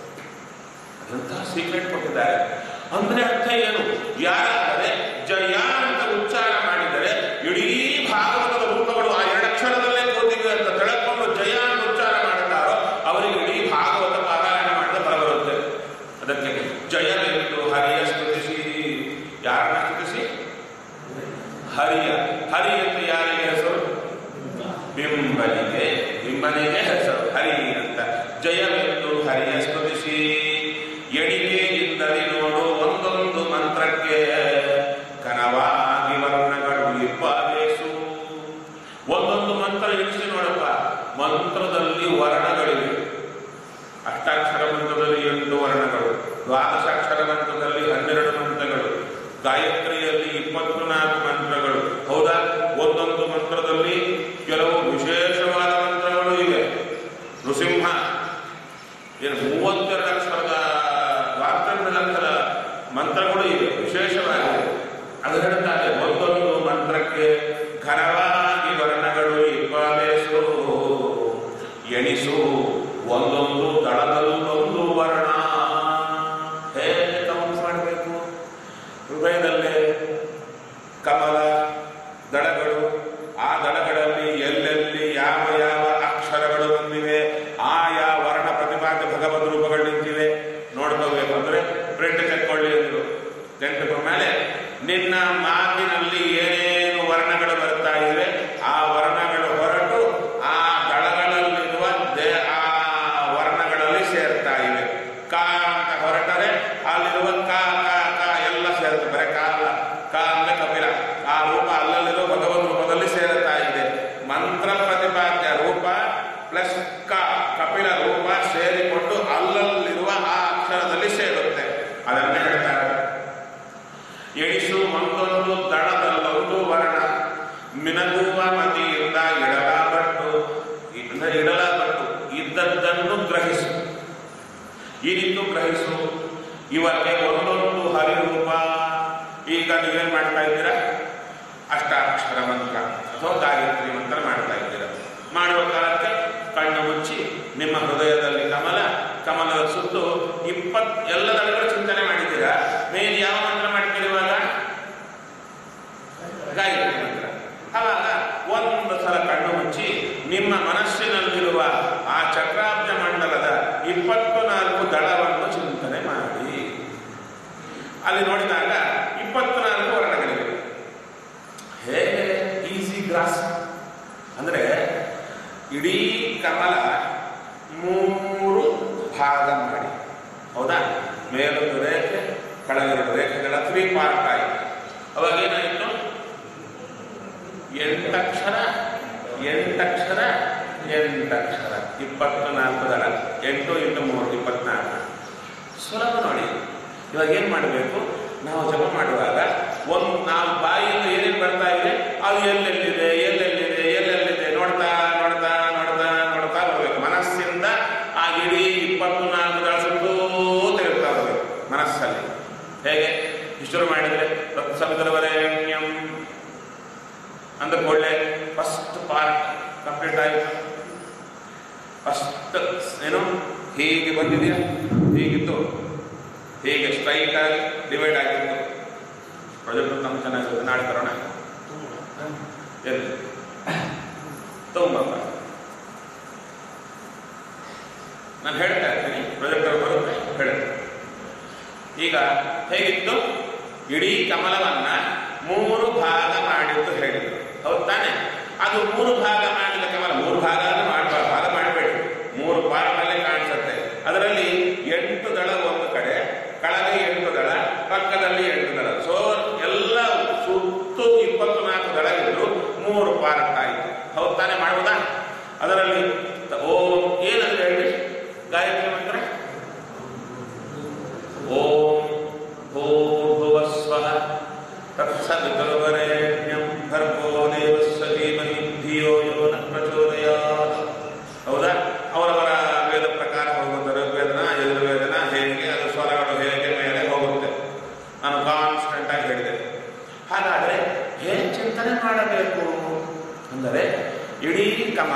ಅದಂತಹ ಸೀಕ್ರೆಟ್ ಕೊಟ್ಟಿದ್ದಾರೆ ಅಂದ್ರೆ ಅರ್ಥ ಏನು ಯಾರಾದರೆ ಜಯ ಅಂತ ಉಚ್ಚಾರ ಮಾಡಿದರೆ ಇಡೀ ಭಾಗವತದ ರೂಪಗಳು ಆ ಎರಡಕ್ಷರದಲ್ಲೇ ಕೂತಿವೆ ಅಂತ ತಿಳ್ಕೊಂಡು ಜಯ ಅಂತ ಉಚ್ಚಾರ ಮಾಡುತ್ತಾರೋ ಅವರಿಗೆ ಇಡೀ ಭಾಗವತ ಪಾರಾಯಣ ಮಾಡಿದ ಫಲ ಬರುತ್ತೆ ಅದಕ್ಕೆ ಜಯವೆಂದು ಹರಿಯ ಸ್ತುತಿಸಿ ಯಾರನ್ನ ಸ್ತುತಿಸಿ ಹರಿಯ ಹರಿ ಅಂತ ಯಾರಿಗೆ ಹೆಸರು ಬಿಂಬನಿಗೆ ಬಿಂಬನಿಗೆ ಹೆಸರು ಹರಿ ಅಂತ ಜಯವೆಂದು ಹರಿಯ ಸ್ತುತಿಸಿ ಎಣಿಕೆಯಿಂದಲೇ ನೋಡು ಒಂದೊಂದು ಮಂತ್ರಕ್ಕೆ ಕನವಾಗಿ ವರ್ಣಗಳು ಇಬ್ಬಾವೇಸು ಒಂದೊಂದು ಮಂತ್ರ ಎಣಿಸಿ ನೋಡಪ್ಪ ಮಂತ್ರದಲ್ಲಿ ವರ್ಣಗಳಿವೆ ಅಷ್ಟಾಕ್ಷರ ಮಂತ್ರದಲ್ಲಿ ಎಂಟು ವರ್ಣಗಳು ದ್ವಾದಶಾಕ್ಷರ ಮಂತ್ರದಲ್ಲಿ ಹನ್ನೆರಡು ಮಂತ್ರಗಳು ಗಾಯತ್ರಿಯಲ್ಲಿ ಇಪ್ಪತ್ತು ನಾಲ್ಕು ಮಂತ್ರಗಳು ಹೌದಾ ಒಂದೊಂದು ಮಂತ್ರದಲ್ಲಿ ಕೆಲವು ವಿಶೇಷವಾದ ಮಂತ್ರಗಳು ಇವೆ ನೃಸಿಂಹ ಏನು ಮೂವತ್ತೆರಡು ಅಕ್ಷರದ ಮೂವತ್ತೆರಡು ಅಕ್ಷರ ಮಂತ್ರಗಳು ಇವೆ ವಿಶೇಷವಾಗಿದೆ ಅದು ಹೇಳ್ತಾರೆ ಒಂದೊಂದು ಮಂತ್ರಕ್ಕೆ ಘನವಾಗಿ ವರ್ಣಗಳು ಇಬ್ಬಲೇಸು ಎಣಿಸು ಒಂದೊಂದು ದಳದಲ್ಲೊಂದು ವರ್ಣ ಹೇಗೆ ಕೌಂಟ್ ಮಾಡಬೇಕು ಹೃದಯದಲ್ಲೇ ಕಮಲ ದಳಗಳು ಆ ದಳಗಳಲ್ಲಿ ಎಲ್ಲೆಲ್ಲಿ ಯಾವ ಯಾವ ಅಕ್ಷರಗಳು ಬಂದಿವೆ ಆಯಾ ವರ್ಣ ಪ್ರತಿಪಾದ್ಯ ಭಗವದ್ ರೂಪಗಳು ನಿಂತಿವೆ ನೋಡ್ಕೋಬೇಕು ಅಂದ್ರೆ ಪ್ರಿಂಟ್ ತೆಕ್ಕೊಳ್ಳಿ ಅಂದ್ರು ತೆಂಟು ಮೇಲೆ ನಿನ್ನ ಮಾತಿನಲ್ಲಿ ಏನೇನು ವರ್ಣಗಳು ಬರ್ತಾ ಇವೆ ಆ ವರ್ಣಗಳು ಹೊರಟು ಆ ದಳಗಳಲ್ಲಿರುವ ದೇ ಆ ವರ್ಣಗಳಲ್ಲಿ ಸೇರ್ತಾ ಇವೆ ಕ ಅಂತ ಹೊರಟರೆ ಅಲ್ಲಿರುವ ಕ ಕ ಕ ಎಲ್ಲ ಸೇರುತ್ತೆ ಬರೀ ಕ ಅಲ್ಲ ಕ ಅಂದ್ರೆ ಕಪಿಲ ಆ ರೂಪ ಅಲ್ಲಲ್ಲಿರುವ ಭಗವದ್ ರೂಪದಲ್ಲಿ ಸೇರುತ್ತಾ ಇದೆ ಮಂತ್ರ ಪ್ರತಿಪಾದ್ಯ ರೂಪ ಪ್ಲಸ್ ಕ ಕಪಿಲ ರೂಪ ಸೇರಿಕೊಂಡು ಅಲ್ಲಲ್ಲಿರುವ ಆ ಅಕ್ಷರದಲ್ಲಿ ಸೇರುತ್ತೆ ಅದನ್ನೇ ಹೇಳ್ತಾರೆ ಎಣಿಸು ಒಂದೊಂದು ದಳದಲ್ಲೊಂದು ವರ್ಣ ಮಿನಗುವ ಮತಿಯಿಂದ ಇಡಲಾಬಟ್ಟು ಅಂದ್ರೆ ಇಡಲಾಬಟ್ಟು ಇದ್ದದ್ದನ್ನು ಗ್ರಹಿಸು ಈ ರೀತಿ ಗ್ರಹಿಸು ಇವಕ್ಕೆ ಒಂದೊಂದು ಹರಿರೂಪ ಈಗ ನೀವೇನ್ ಮಾಡ್ತಾ ಇದ್ದೀರಾ ಅಷ್ಟಾಕ್ಷರ ಮಂತ್ರ ಅಥವಾ ಗಾಯತ್ರಿ ಮಂತ್ರ ಮಾಡ್ತಾ ಇದ್ದೀರಾ ಮಾಡುವ ಕಾಲಕ್ಕೆ ಕಣ್ಣು ಮುಚ್ಚಿ ನಿಮ್ಮ ಹೃದಯದಲ್ಲಿ ಕಮಲ ಕಮಲದ ಸುತ್ತು ಇಪ್ಪತ್ ಎಲ್ಲದರಲ್ಲೂ ಚಿಂತನೆ ಮಾಡಿದ್ದೀರಾ ಮೇನ್ ಯಾವ ಮಂತ್ರ ಮಾಡ್ತೀರಿ ಇವಾಗ ಗಾಯತ್ರಿ ಮಂತ್ರ ಆವಾಗ ಒಂದು ಸಲ ಕಣ್ಣು ಮುಚ್ಚಿ ನಿಮ್ಮ ಮನಸ್ಸಿನಲ್ಲಿರುವ ಆ ಚಕ್ರಾಬ್ಜ ಮಂಡಲದ ಇಪ್ಪತ್ತು ನಾಲ್ಕು ದಳವನ್ನು ಚಿಂತನೆ ಮಾಡಿ ಅಲ್ಲಿ ನೋಡಿದಾಗ ಇಪ್ಪತ್ತು ನಾಲ್ಕು ವರ್ಣಗಳಿವೆ ಹೇಗೆ ಈಸಿ ಗ್ರಾಸ್ ಅಂದ್ರೆ ಇಡೀ ಕಮಲ ಮೂರು ಭಾಗ ಮಾಡಿ ಹೌದಾ ಮೇಲೊಂದು ರೇಖೆ ಕೆಳಗೆರಡು ರೇಖೆಗಳ ತ್ರೀ ಪಾರ್ಟ್ ಆಯಿತು ಅವಾಗ ಏನಾಯಿತು ಎಂಟಕ್ಷರ ಎಂಟಕ್ಷರ ಎಂಟಕ್ಷರ ಇಪ್ಪತ್ತು ನಾಲ್ಕು ದಳ ಎಂಟು ಇಂಟು ಮೂರು ಇಪ್ಪತ್ನಾಲ್ಕು ಸುಲಭ ನೋಡಿ ಇವಾಗ ಏನು ಮಾಡಬೇಕು ನಾವು ಜಪ ಮಾಡುವಾಗ ಒಂದು ನಾವು ಬಾಯಿಯಿಂದ ಏನೇನು ಬರ್ತಾ ಇದೆ ಅದು ಎಲ್ಲೆಲ್ಲಿದೆ ಎಲ್ಲೆಲ್ಲಿದೆ ಎಲ್ಲೆಲ್ಲಿದೆ ನೋಡ್ತಾ ನೋಡ್ತಾ ನೋಡ್ತಾ ನೋಡ್ತಾ ಬರಬೇಕು ಮನಸ್ಸಿಂದ ಆ ಇಡೀ ಇಪ್ಪತ್ತು ನಾಲ್ಕು ದಳ ಸುತ್ತೂ ತಿರುಗ್ತಾ ಬರಬೇಕು ಮನಸ್ಸಲ್ಲಿ ಹೇಗೆ ಶುರು ಮಾಡಿದರೆ ತತ್ಸವಿತರವರೆಣ್ಯಂ ಅಂದ ಕೂಡಲೇ ಫಸ್ಟ್ ಪಾರ್ಟ್ ಕಂಪ್ಲೀಟ್ ಆಯಿತು ಫಸ್ಟ್ ಏನು ಹೀಗೆ ಬಂದಿದೆಯಾ ಹೀಗಿತ್ತು ಹೀಗೆ ಸ್ಟ್ರೈಟ್ ಆಗಿ ಡಿವೈಡ್ ಆಗಿತ್ತು ಪ್ರಾಜೆಕ್ಟ್ ನಮ್ಗೆ ಚೆನ್ನಾಗಿರುತ್ತೆ ನಾಳೆ ಬರೋಣ ಎಲ್ಲಿ ತಗೊಂಬಪ್ಪ ನಾನು ಹೇಳ್ತಾ ಇರ್ತೀನಿ ಪ್ರೊಜೆಕ್ಟರ್ ಬರುತ್ತೆ ಹೇಳುತ್ತೆ ಈಗ ಹೇಗಿತ್ತು ಇಡೀ ಕಮಲವನ್ನ ಮೂರು ಭಾಗ ಮಾಡಿದ್ದು ಹೇಳಿದ್ರು ಹೌದು ತಾನೆ ಅದು ಮೂರು ಭಾಗ ಮಾಡಿದ ಕಮಲ ಮೂರು ಭಾಗ ಮಾಡಬಾರ್ದು ಭಾಗ ಮಾಡಬೇಡಿ ಮೂರು ಪಾರ್ಟಲ್ಲೇ ಕಾಣಿಸುತ್ತೆ ಅದರಲ್ಲಿ ಎಂಟು ದಳ ಒಂದು ಕಡೆ ಕೆಳಗೆ ಎಂಟು ದಳ ಪಕ್ಕದಲ್ಲಿ ಎಂಟು ದಳ ಸೊ ಎಲ್ಲ ಸುತ್ತು ಇಪ್ಪತ್ತು ನಾಲ್ಕು ದಳ ಇದ್ರು ಮೂರು ಪಾರ್ಟ್ ಆಯಿತು ಹೌದು ತಾನೆ ಮಾಡುವುದಾ ಅದರಲ್ಲಿ ಓ ಏನಂತ ಹೇಳಿ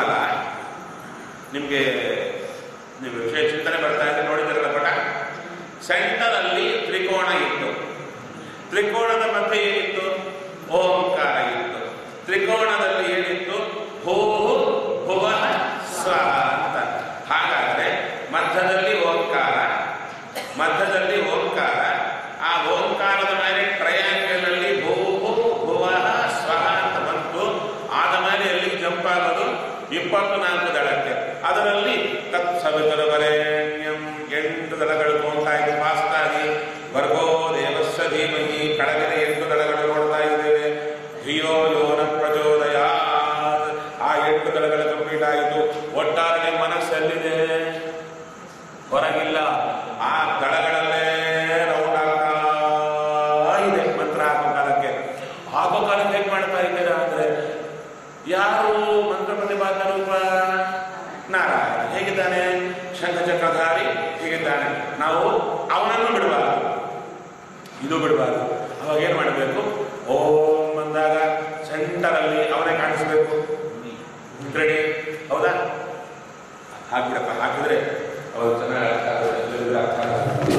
ಓಂಕಾರ ನಿಮಗೆ ನೀವು ವಿಷಯ ಚಿಂತನೆ ಬರ್ತಾ ಇದೆ ನೋಡಿದಿರಲ್ಲ ಪಟ ಸೆಂಟರಲ್ಲಿ ತ್ರಿಕೋಣ ಇತ್ತು ತ್ರಿಕೋಣದ ಮಧ್ಯೆ ಏನಿತ್ತು ಓಂಕಾರ ಇತ್ತು ತ್ರಿಕೋಣದಲ್ಲಿ ಏನಿತ್ತು ಭೂ ಭುವ ಸ್ವಹ ಅಂತ ಹಾಗಾದ್ರೆ ಮಧ್ಯದಲ್ಲಿ ಓಂಕಾರ ಮಧ್ಯದಲ್ಲಿ ಓಂಕಾರ ಆ ಓಂಕಾರದ ಮೇಲೆ ಟ್ರಯಾಂಗಲ್ ಅಲ್ಲಿ ಭೂ ಭುವ ಸ್ವಹ ಅಂತ ಬಂತು ಆದ ಮೇಲೆ ಎಲ್ಲಿಗೆ ಜಂಪ್ ಆಗೋದು ಇಪ್ಪತ್ನಾಲ್ಕು ದಳಕ್ಕೆ ಅದರಲ್ಲಿ ತತ್ಸವಿತರ ವರೇಣ್ಯಂ ಎಂಟು ದಳಗಳು ನೋಡ್ತಾ ಇದೆ ಫಾಸ್ಟ್ ಆಗಿ ವರ್ಗೋ ದೇವಸ್ವ ಧೀಮಹಿ ಕೆಳಗಿನ ಎಂಟು ದಳಗಳು ನೋಡ್ತಾ ಇದ್ದೇವೆ ಧಿಯೋ ಯೋನ ಪ್ರಚೋದಯ ಆ ಎಂಟು ದಳಗಳು ಕಂಪ್ಲೀಟ್ ಆಯಿತು ಒಟ್ಟಾರೆ ಮನಸ್ಸಲ್ಲಿದೆ ಹೊರಗಿಲ್ಲ ಆ ದಳಗಳಲ್ಲೇ ರೌಂಡ್ ಆಗ್ತಾ ಇದೆ ಮಂತ್ರ ಹಾಕೋ ಕಾಲಕ್ಕೆ ಹಾಕೋ ಕಾಲಕ್ಕೆ ಹೇಗೆ ಮಾಡ್ತಾ ಇದ್ದೀರಾ ಅಂದ್ರೆ ಯಾರು ಮಂತ್ರ ಪ್ರತಿಪಾದನ ರೂಪ ನಾರಾಯಣ ಹೇಗಿದ್ದಾನೆ ಶಂಖಚಕ್ರಧಾರಿ ಹೇಗಿದ್ದಾನೆ ನಾವು ಅವನನ್ನು ಬಿಡಬಾರದು ಇದು ಬಿಡಬಾರದು ಅವಾಗ ಏನ್ ಮಾಡಬೇಕು ಓಂ ಬಂದಾಗ ಸೆಂಟರಲ್ಲಿ ಅವನೇ ಕಾಣಿಸ್ಬೇಕು ರೆಡಿ ಹೌದಾ ಹಾಕ್ಬಿಡಪ್ಪ ಹಾಕಿದ್ರೆ ಅವಾಗ ಚೆನ್ನಾಗಿ ಅರ್ಥ ಆಗುತ್ತೆ ಎಲ್ಲರಿಗೂ ಅರ್ಥ ಆಗುತ್ತೆ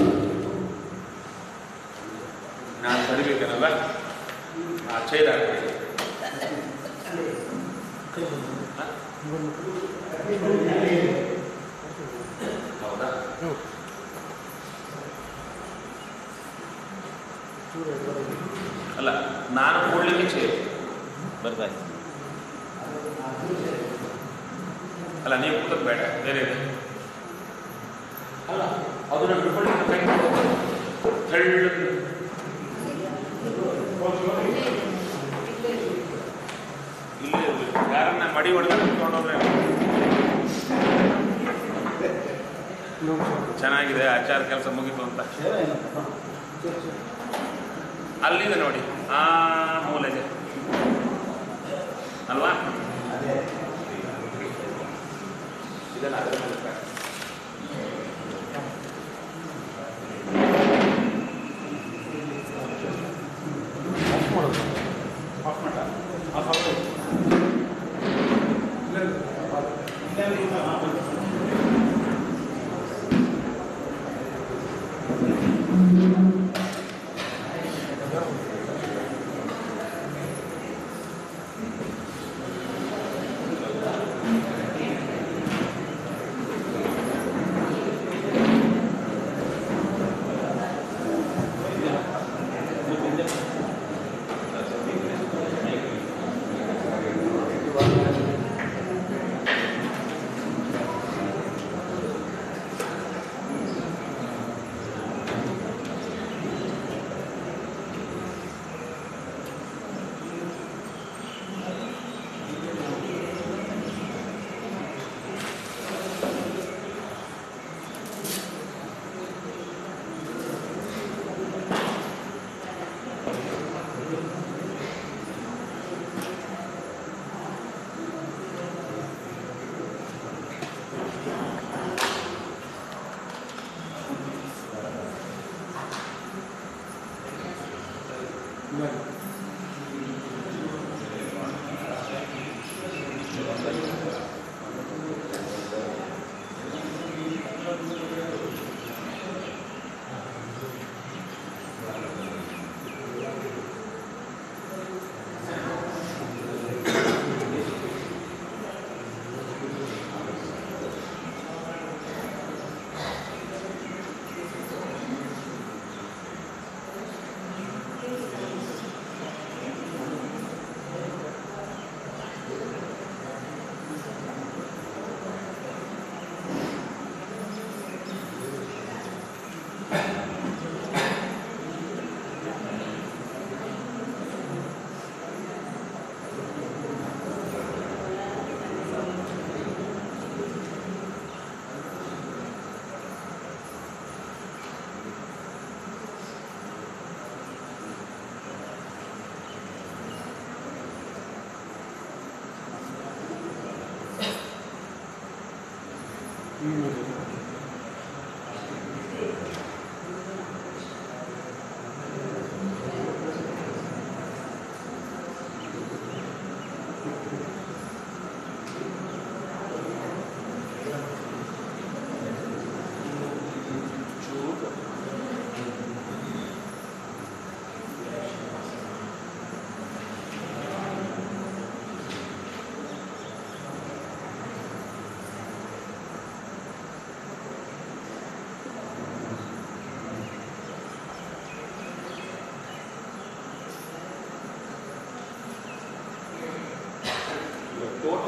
ನಾನು ಬರಿಬೇಕೇನಲ್ಲ ಆ ಚೈರ್ ಹಾಕ್ಬಿಡಿ ಹ? ಹೌದಾ ಅಲ್ಲ ನಾನು ಕೂಡ್ಲಿಕ್ಕೆ ಚೇರ್ ಬರ್ತಾ ಇದೆ. ಅಲ್ಲ ನೀವು ಕೂತದ್ ಬೇಡ ಬೇರೆ ಇದೆ ಅಲ್ಲ ಅದನ್ನ ಬಿಟ್ಕೊಂಡು ಕೈ ಮುಟ್ಕೊಂಡು ತೆಳ್ಳಗೆ ಇಲ್ಲೇ ಇರ್ಲಿ. ಯಾರನ್ನ ಮಡಿ ಹೊಡೆದ ಕುತ್ಕೊಂಡೋದ್ರೆ ಚೆನ್ನಾಗಿದೆ ಆಚಾರ ಕೆಲಸ ಮುಗೀತು ಅಂತ ಅಲ್ಲಿದೆ ನೋಡಿ ಆ ಮೂಲೆಗೆ ಅಲ್ವಾ ಇದನ್ನ ಅದರ ಮೇಲೆ ಇಟ್ಕೊಳ್ಳಿ.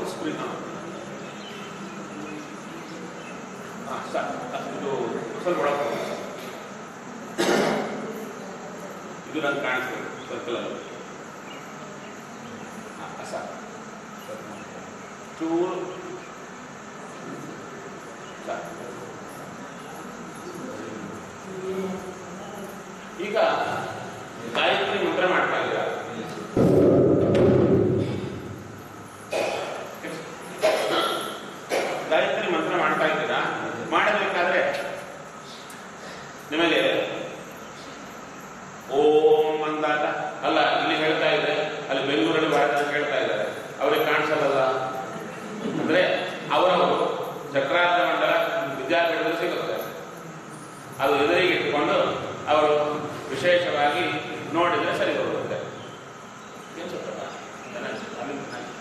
ಸ್ಕ್ರೀನ್ ಹಾಂ ಸರ್ ಇದು ಸ್ವಲ್ಪ ಒಳಗೆ ಹೋಗಿ. ಇದು ನಂಗೆ ಕಾಣಿಸ್ತದೆ ಸರ್ಕಲ್ ಅಲ್ಲಿ ಹಾಂ ಸರ್ ಚೂರು ಸರ್ ಈಗ ಗಾಯತ್ರಿ ಮಂತ್ರ ಮಾಡ್ತಾ ಇದ್ದೀರಾ ಗಾಯತ್ರಿ ಮಂತ್ರ ಮಾಡ್ತಾ ಇದ್ದೀರಾ ಮಾಡಬೇಕಾದ್ರೆ ನಿಮಗೆ ಓಂ ಅಂದಾಗ ಅಲ್ಲ ಇಲ್ಲಿ ಹೇಳ್ತಾ ಇದೆ ಅಲ್ಲಿ ಬೆಂಗಳೂರಲ್ಲಿ ಭಾರತ ಹೇಳ್ತಾ ಇದ್ದಾರೆ ಅವ್ರಿಗೆ ಕಾಣಿಸಲ್ಲ ಅಂದ್ರೆ ಅವರವರು ಚಕ್ರಾರ್ಥ ಮಂಡಲ ವಿದ್ಯಾಪೀಠದಲ್ಲಿ ಸಿಗುತ್ತೆ ಅದು ಎದುರಿಗೆ ಇಟ್ಕೊಂಡು ಅವರು ವಿಶೇಷವಾಗಿ ನೋಡಿದ್ರೆ ಸರಿ ಬರುತ್ತೆ ಏನ್ ಸ್ವಲ್ಪ ಚೆನ್ನಾಗಿ- ಅಲ್ಲಿ-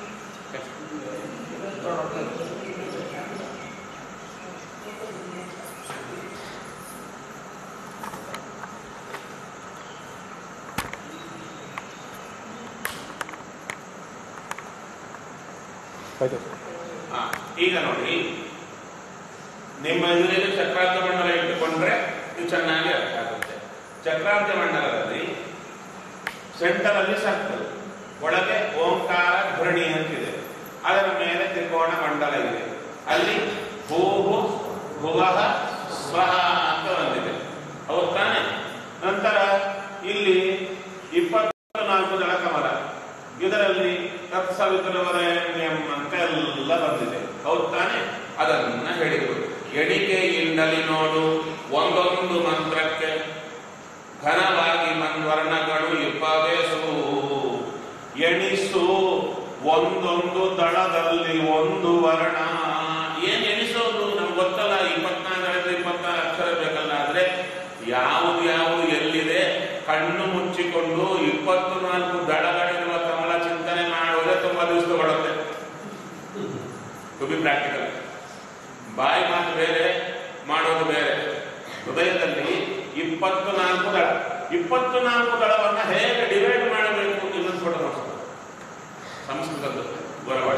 ಹಾ, ಈಗ ನೋಡಿ ನಿಮ್ಮ ಎದುರಿಗೆ ಚಕ್ರಾರ್ಥ ಮಂಡಲ ಇಟ್ಟುಕೊಂಡ್ರೆ ಇದು ಚೆನ್ನಾಗಿ ಅರ್ಥ ಆಗುತ್ತೆ ಚಕ್ರಾರ್ಥ ಮಂಡಲದಲ್ಲಿ ಸೆಂಟರ್ ಅಲ್ಲಿ ಸರ್ಕಲ್ ಒಳಗೆ ಓಂಕಾರ ಧ್ವನಿ ಅಂತಿದೆ ಅದರ ಮೇಲೆ ತ್ರಿಕೋಣ ಮಂಡಲ ಇದೆ ಅಲ್ಲಿ ಭೂಹು ಭುವಃ ಸ್ವಹ ಅಂತ ಬಂದಿದೆ ಹೌದು ತಾನೆ ನಂತರ ಇಲ್ಲಿ ಇಪ್ಪತ್ತು ನಾಲ್ಕು ದಳ ಕಮಲ ಇದರಲ್ಲಿ ತತ್ಸವಿತರವರೇಣ್ಯಂ ಅಂತ ಎಲ್ಲ ಬಂದಿದೆ ಹೌದು ತಾನೆ ಅದನ್ನ ಹೇಳಿದರು ಎಣಿಕೆಯಿಂದಲಿ ನೋಡು ಒಂದೊಂದು ಮಂತ್ರಕ್ಕೆ ಘನವಾಗಿ ಮನ್ವರ್ಣಗಳು ಇಪ್ಪವೇಸು ಎಣಿಸು ಒಂದೊಂದು ದಳದಲ್ಲಿ ಒಂದು ವರ್ಣ ಏನ್ ಎಣಿಸೋದು ನಮ್ಗೆ ಗೊತ್ತಲ್ಲ ಇಪ್ಪತ್ನಾಲ್ಕು ಇಪ್ಪತ್ನಾಲ್ಕು ಅಕ್ಷರ ಬೇಕಲ್ಲ ಆದ್ರೆ ಯಾವುದು ಯಾವುದು ಎಲ್ಲಿದೆ ಕಣ್ಣು ಮುಚ್ಚಿಕೊಂಡು ಇಪ್ಪತ್ತು ನಾಲ್ಕು ದಳಗಳಿರುವ ಕಮಲ ಚಿಂತನೆ ಮಾಡುವುದೇ ತುಂಬಾ ದಿವಸ ತಗೊಳುತ್ತೆ ಟು ಬಿ ಪ್ರಾಕ್ಟಿಕಲ್ ಬಾಯಿ ಮಾತು ಬೇರೆ ಮಾಡೋದು ಬೇರೆ ಹೃದಯದಲ್ಲಿ ಇಪ್ಪತ್ತು ನಾಲ್ಕು ದಳ ಇಪ್ಪತ್ತು ನಾಲ್ಕು ದಳವನ್ನ ಹೇಗೆ ಡಿವೈಡ್ ಮಾಡಬೇಕು ಇನ್ನೊಂದು ಫೋಟೋ ನೋಡ್ತಾರೆ ಸಂಸ್ಕೃತದ್ದು ಗೊರವಾಡ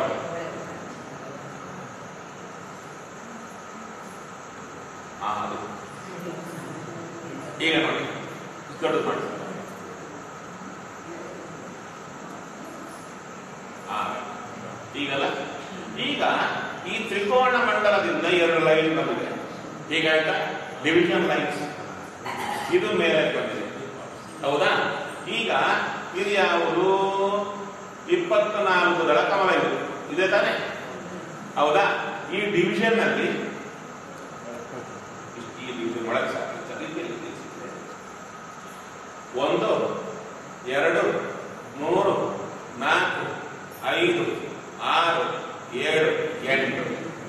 ಆ, ಅದು ಈಗ ನೋಡಿ ದೊಡ್ಡದು ಮಾಡಿ ಆ, ಈಗಲ್ಲ ಈಗ ಈ ತ್ರಿಕೋಣ ಮಂಡಲದಿಂದ ಎರಡು ಲೈನ್ ಬಂದಿದೆ ಹೀಗಾಯ್ತಾ ಡಿವಿಷನ್ ಲೈನ್ಸ್ ಇದು ಮೇಲೆ ಬಂದಿದೆ ಹೌದಾ ಈಗ ಇದು ಯಾವುದು ಇಪ್ಪತ್ನಾಲ್ಕು ದಳ ಕಮಲ ಇದೆ ಇದೆ ತಾನೆ ಹೌದಾ ಈ ಡಿವಿಷನ್ ನಲ್ಲಿ ಇಷ್ಟು ಈ ಡಿವಿಷನ್ ಒಳಗೆ ಸಾಕು ಸರಿ, ಇಲ್ಲಿ, ಇಲ್ಲಿ, ಇಲ್ಲಿ. ಒಂದು ಎರಡು ಮೂರು ನಾಲ್ಕು ಐದು ಆರು ಏಳು ಎಂಟು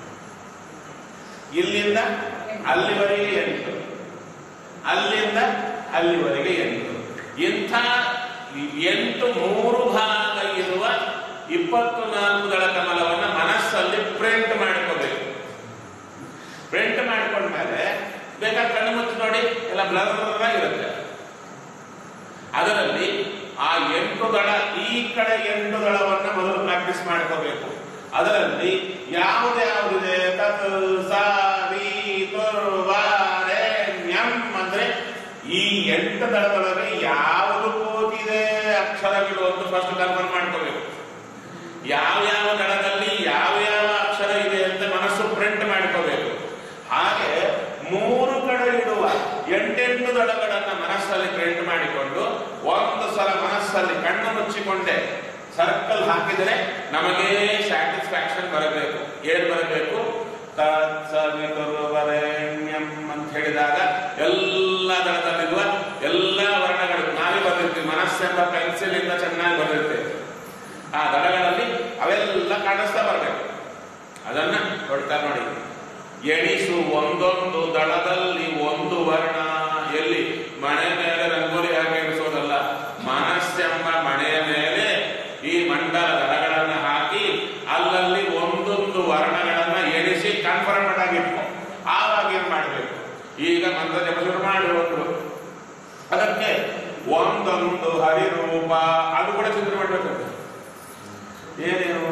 ಇಲ್ಲಿಂದ ಅಲ್ಲಿವರೆಗೆ ಎಂಟು ಅಲ್ಲಿಂದ ಅಲ್ಲಿವರೆಗೆ ಎಂಟು ಇಂಥ ಎಂಟು ಮೂರು ಭಾಗ ಇರುವ ಇಪ್ಪತ್ತು ನಾಲ್ಕು ದಳ ಕಮಲವನ್ನು ಮನಸ್ಸಲ್ಲಿ ಪ್ರಿಂಟ್ ಮಾಡ್ಕೋಬೇಕು ಪ್ರಿಂಟ್ ಮಾಡ್ಕೊಂಡ್ಮೇಲೆ ಬೇಕಾದ ಕಣ್ಣು ಮುಚ್ಚಿ ನೋಡಿ ಎಲ್ಲ ಬ್ಲರ್ ಇರುತ್ತೆ ಅದರಲ್ಲಿ ಆ ಎಂಟು ದಳ ಈ ಕಡೆ ಎಂಟು ದಳವನ್ನ ಮೊದಲು ಪ್ರಾಕ್ಟೀಸ್ ಮಾಡ್ಕೋಬೇಕು ಅದರಲ್ಲಿ ಯಾವ್ದು ಯಾವುದಿದೆ ತತ್ ಸ ರಿ ತುರ್ ವ ರೇ ನ್ಯಂ ಅಂದ್ರೆ ಈ ಎಂಟು ದಳದೊಳಗೆ ಯಾವುದು ಕೂತಿದೆ ಅಕ್ಷರಗಳು ಅಂತ ಫಸ್ಟ್ ಕನ್ಫರ್ಮ್ ಮಾಡ್ಕೋಬೇಕು ಯಾವ ಯಾವ ದಳದಲ್ಲಿ ಯಾವ ಯಾವ ಅಕ್ಷರ ಇದೆ ಅಂತ ಮನಸ್ಸು ಪ್ರಿಂಟ್ ಮಾಡ್ಕೋಬೇಕು ಹಾಗೆ ಮೂರು ಕಡೆ ಇಡುವ ಎಂಟೆಂಟು ದಳಗಳನ್ನ ಮನಸ್ಸಲ್ಲಿ ಪ್ರಿಂಟ್ ಮಾಡಿಕೊಂಡು ಒಂದು ಸಲ ಮನಸ್ಸಲ್ಲಿ ಕಣ್ಣು ಮುಚ್ಚಿಕೊಂಡೆ ಸರ್ಕಲ್ ಹಾಕಿದರೆ ನಮಗೆ ಸ್ಯಾಟಿಸ್ಫ್ಯಾಕ್ಷನ್ ಬರಬೇಕು ಏನ್ ಬರಬೇಕು ತತ್ಸವಿತುರ್ವರೆಣ್ಯಂ ಅಂತ ಹೇಳಿದಾಗ ಎಲ್ಲ ದಳದಲ್ಲಿರುವ ಎಲ್ಲ ವರ್ಣಗಳು ನಾವೇ ಬರೆದಿರ್ತೀವಿ ಮನಸ್ಸೆಂಬ ಪೆನ್ಸಿಲ್ ಇಂದ ಚೆನ್ನಾಗಿ ಬರೆದಿರ್ತೇವೆ ಆ ದಳಗಳಲ್ಲಿ ಅವೆಲ್ಲ ಕಾಣಿಸ್ತಾ ಬರಬೇಕು ಅದನ್ನ ಕೊಡ್ತಾ ನೋಡಿ ಎಣಿಸು ಒಂದೊಂದು ದಳದಲ್ಲಿ ಒಂದು ವರ್ಣ ಎಲ್ಲಿ ಮನೆ ಮೇಲೆ ರಂಗೋಲಿ ಹಾಕಿ ಎಣಿಸೋದಲ್ಲ ಮನಸ್ಸೆಂಬ ಮನೆಯ ಮೇಲೆ ಈ ಮಂಡಲ ದಳಗಳನ್ನ ಹಾಕಿ ಅಲ್ಲಲ್ಲಿ ಒಂದೊಂದು ವರ್ಣಗಳನ್ನ ಎಣಿಸಿ ಕನ್ಫರ್ಮ್ ಆಗಿ ಇಟ್ಕೊ ಆವಾಗ ಏನ್ ಮಾಡಬೇಕು ಈಗ ಮಂತ್ರ ಜಪ ಶುರು ಮಾಡುವುದು ಅದಕ್ಕೆ ಒಂದೊಂದು ಹರಿರೂಪ ಅದು ಕೂಡ ಚಿಂತನೆ ಮಾಡ್ಬೇಕಂತೆ ಏನೇನು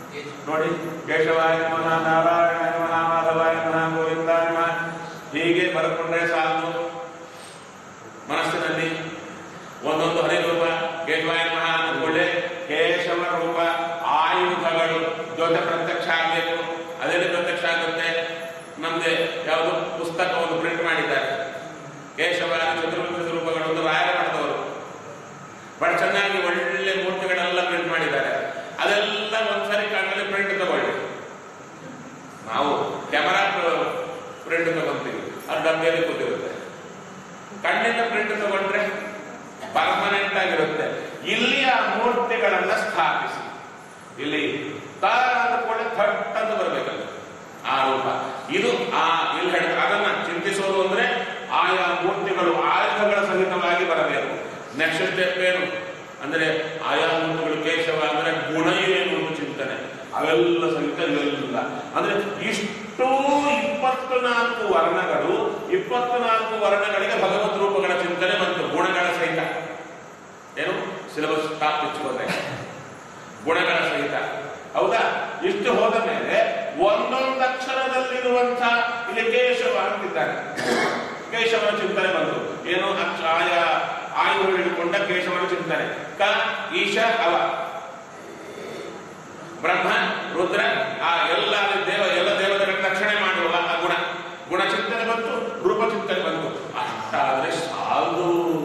ನೋಡಿ ಕೇಶವಾಯ ನಮಃ ನಾರಾಯಣ ನಮಃ ಮಾಧವಾಯ ನಮಃ ಗೋವಿಂದಾಯ ನಮಃ ಹೀಗೆ ಬರ್ಕೊಂಡ್ರೆ ಸಾಕು ಮನಸ್ಸಿನಲ್ಲಿ ಒಂದೊಂದು ಹರಿ ರೂಪ ಕೇಶವಾಯ ನಮಃ ಅಂದ್ಕೊಳ್ಳೆ ಕೇಶವ ರೂಪ ಆಯುಧಗಳು ಜೊತೆ ಪ್ರತ್ಯಕ್ಷ ಆಗಬೇಕು ಅದೇನು ಪ್ರತ್ಯಕ್ಷ ಆಗುತ್ತೆ ನಮ್ದೆ ಯಾವುದು ಪುಸ್ತಕವನ್ನು ಪ್ರಿಂಟ್ ಮಾಡಿದ್ದಾರೆ ಕೇಶವ ಚತುರ್ಮುಖ ರೂಪಗಳು ಒಂದು ರಾಯರ ಮಾಡಿದವರು ಬಹಳ ಚೆನ್ನಾಗಿ ಒಳ್ಳೆ ಮೂರ್ತಿಗಳೆಲ್ಲ ಪ್ರಿಂಟ್ ಮಾಡಿದ್ದಾರೆ ಅದೆಲ್ಲ ಒಂದ್ಸರಿ ಕಣ್ಣಲ್ಲಿ ಪ್ರಿಂಟ್ ತಗೊಳ್ಳಿ ನಾವು ಕ್ಯಾಮರಾ ಪ್ರಿಂಟ್ ತಗೊಂತೀವಿ ಅದು ಡಬ್ಬಿಯಲ್ಲಿ ಕೂತಿರುತ್ತೆ ಕಣ್ಣಿಂದ ಪ್ರಿಂಟ್ ತಗೊಂಡ್ರೆ ಪರ್ಮನೆಂಟ್ ಆಗಿರುತ್ತೆ ಇಲ್ಲಿ ಆ ಮೂರ್ತಿಗಳನ್ನ ಸ್ಥಾಪಿಸಿ ಇಲ್ಲಿ ತಾರ ಅಂದ್ಕೊಳ್ಳಿ ಥಟ್ ಅಂತ ಬರ್ಬೇಕಲ್ಲ ಆ ರೂಪ ಇದು ಆ ಇಲ್ಲಿ ಹೇಳಿದ ಅದನ್ನ ಚಿಂತಿಸೋದು ಅಂದ್ರೆ ಆಯಾ ಮೂರ್ತಿಗಳು ಆಯುಧಗಳ ಸಹಿತವಾಗಿ ಬರಬೇಕು ನೆಕ್ಸ್ಟ್ ಸ್ಟೆಪ್ ಏನು ಅಂದ್ರೆ ಆಯಾ ಮೂರ್ತಿಗಳು ಕೇಶವ ಅಂದ್ರೆ ಗುಣ ಏನು ಅಂತ ಚಿಂತನೆ ಅವೆಲ್ಲ ಸಹಿತ ಇವೆಲ್ಲ ಅಂದ್ರೆ ಇಷ್ಟು ಇಪ್ಪತ್ತು ನಾಲ್ಕು ವರ್ಣಗಳು ಇಪ್ಪತ್ತು ನಾಲ್ಕು ವರ್ಣಗಳಿಗೆ ಭಗವದ್ ರೂಪಗಳ ಚಿಂತನೆ ಮತ್ತು ಗುಣಗಳ ಸಹಿತ ಏನು ಸಿಲೆಬಸ್ ಟಾಪ್ ಹೋದ್ರೆ ಗುಣಗಳ ಸಹಿತ ಹೌದಾ ಇಷ್ಟು ಹೋದ ಮೇಲೆ ಒಂದೊಂದು ಅಕ್ಷರದಲ್ಲಿರುವಂತಹ ಇಲ್ಲಿ ಕೇಶವ ಅಂತಿದ್ದಾರೆ ಕೇಶವನ ಚಿಂತನೆ ಬಂತು ಏನು ಅಕ್ಷ ಆಯಾ ಆಯುಗಳು ಹಿಡಿದುಕೊಂಡ ಕೇಶವನ ಚಿಂತನೆ ಕ ಈಶ ಅವ ಬ್ರಹ್ಮ ರುದ್ರ ಆ ಎಲ್ಲ ದೇವ ಎಲ್ಲ ದೇವತೆಗಳ ರಕ್ಷಣೆ ಮಾಡುವ ಆ ಗುಣ ಗುಣ ಚಿಂತನೆ ಬಂತು ರೂಪ ಚಿಂತನೆ ಬಂತು ಅಷ್ಟಾದ್ರೆ ಸಾಲದು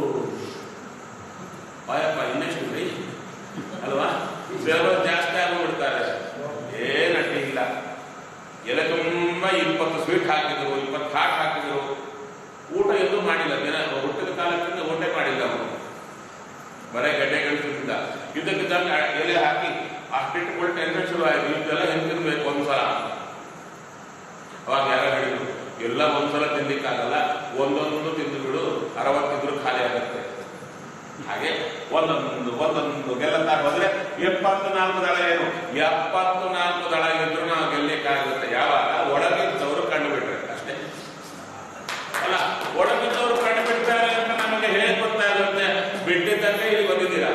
ಭಯಪ್ಪ ಇನ್ನೆಷ್ಟು ರೀ ಅಲ್ವಾ ಸಿಲೆಬಸ್ ಜಾಸ್ತಿ ಆಗೋಗ್ಬಿಡ್ತಾರೆ ಏನ್ ಅಡ್ಡಿ ಇಲ್ಲ ಎಲೆ ತುಂಬ ಇಪ್ಪತ್ತು ಸ್ವೀಟ್ ಹಾಕಿದ್ರು ಇಪ್ಪತ್ತು ಹಾಟ್ ಹಾಕಿದ್ರು ಊಟ ಎಂದೂ ಮಾಡಿಲ್ಲ ದಿನ ಹುಟ್ಟಿದ ಕಾಲಕ್ಕಿಂತ ಊಟ ಮಾಡಿಲ್ಲ ಅವನು ಬರೇ ಗಡ್ಡೆ ಗಳಿಸಿದ್ದ ಇದಕ್ಕಿದ್ದಂಗೆ ಎಲೆ ಹಾಕಿ ಅಷ್ಟಿಟ್ಕೊಂಡು ಟೆನ್ಷನ್ ಶುರು ಆಯ್ತು ಇದೆಲ್ಲ ಹೆಂಗ್ ತಿನ್ಬೇಕು ಒಂದ್ಸಲ ಅವಾಗ ಯಾರೋ ಹೇಳಿದ್ರು ಎಲ್ಲ ಒಂದ್ಸಲ ತಿನ್ಲಿಕ್ಕಾಗಲ್ಲ ಒಂದೊಂದು ತಿಂದು ಬಿಡು ಅರವತ್ತಿದ್ರು ಖಾಲಿ ಆಗುತ್ತೆ ಹಾಗೆ ಒಂದೊಂದು ಒಂದೊಂದು ಗೆಲ್ಲತಾ ಹೋದ್ರೆ ಎಪ್ಪತ್ತು ನಾಲ್ಕು ದಳ ಏನು ಎಪ್ಪತ್ತು ನಾಲ್ಕು ದಳ ಇದ್ರು ನಾವು ಗೆಲ್ಲಕ್ಕಾಗುತ್ತೆ ಯಾವಾಗ ಒಳಗಿದ್ದವರು ಕಂಡು ಬಿಟ್ರೆ ಅಷ್ಟೇ ಅಲ್ಲ ಒಳಗಿದ್ದವರು ಕಂಡು ಬಿಡ್ತಾರೆ ಅಂತ ನಮಗೆ ಹೇಗೆ ಗೊತ್ತಾಗುತ್ತೆ ಬಿಟ್ಟಿದ್ದಕ್ಕೆ ಇಲ್ಲಿ ಬಂದಿದ್ದೀರಾ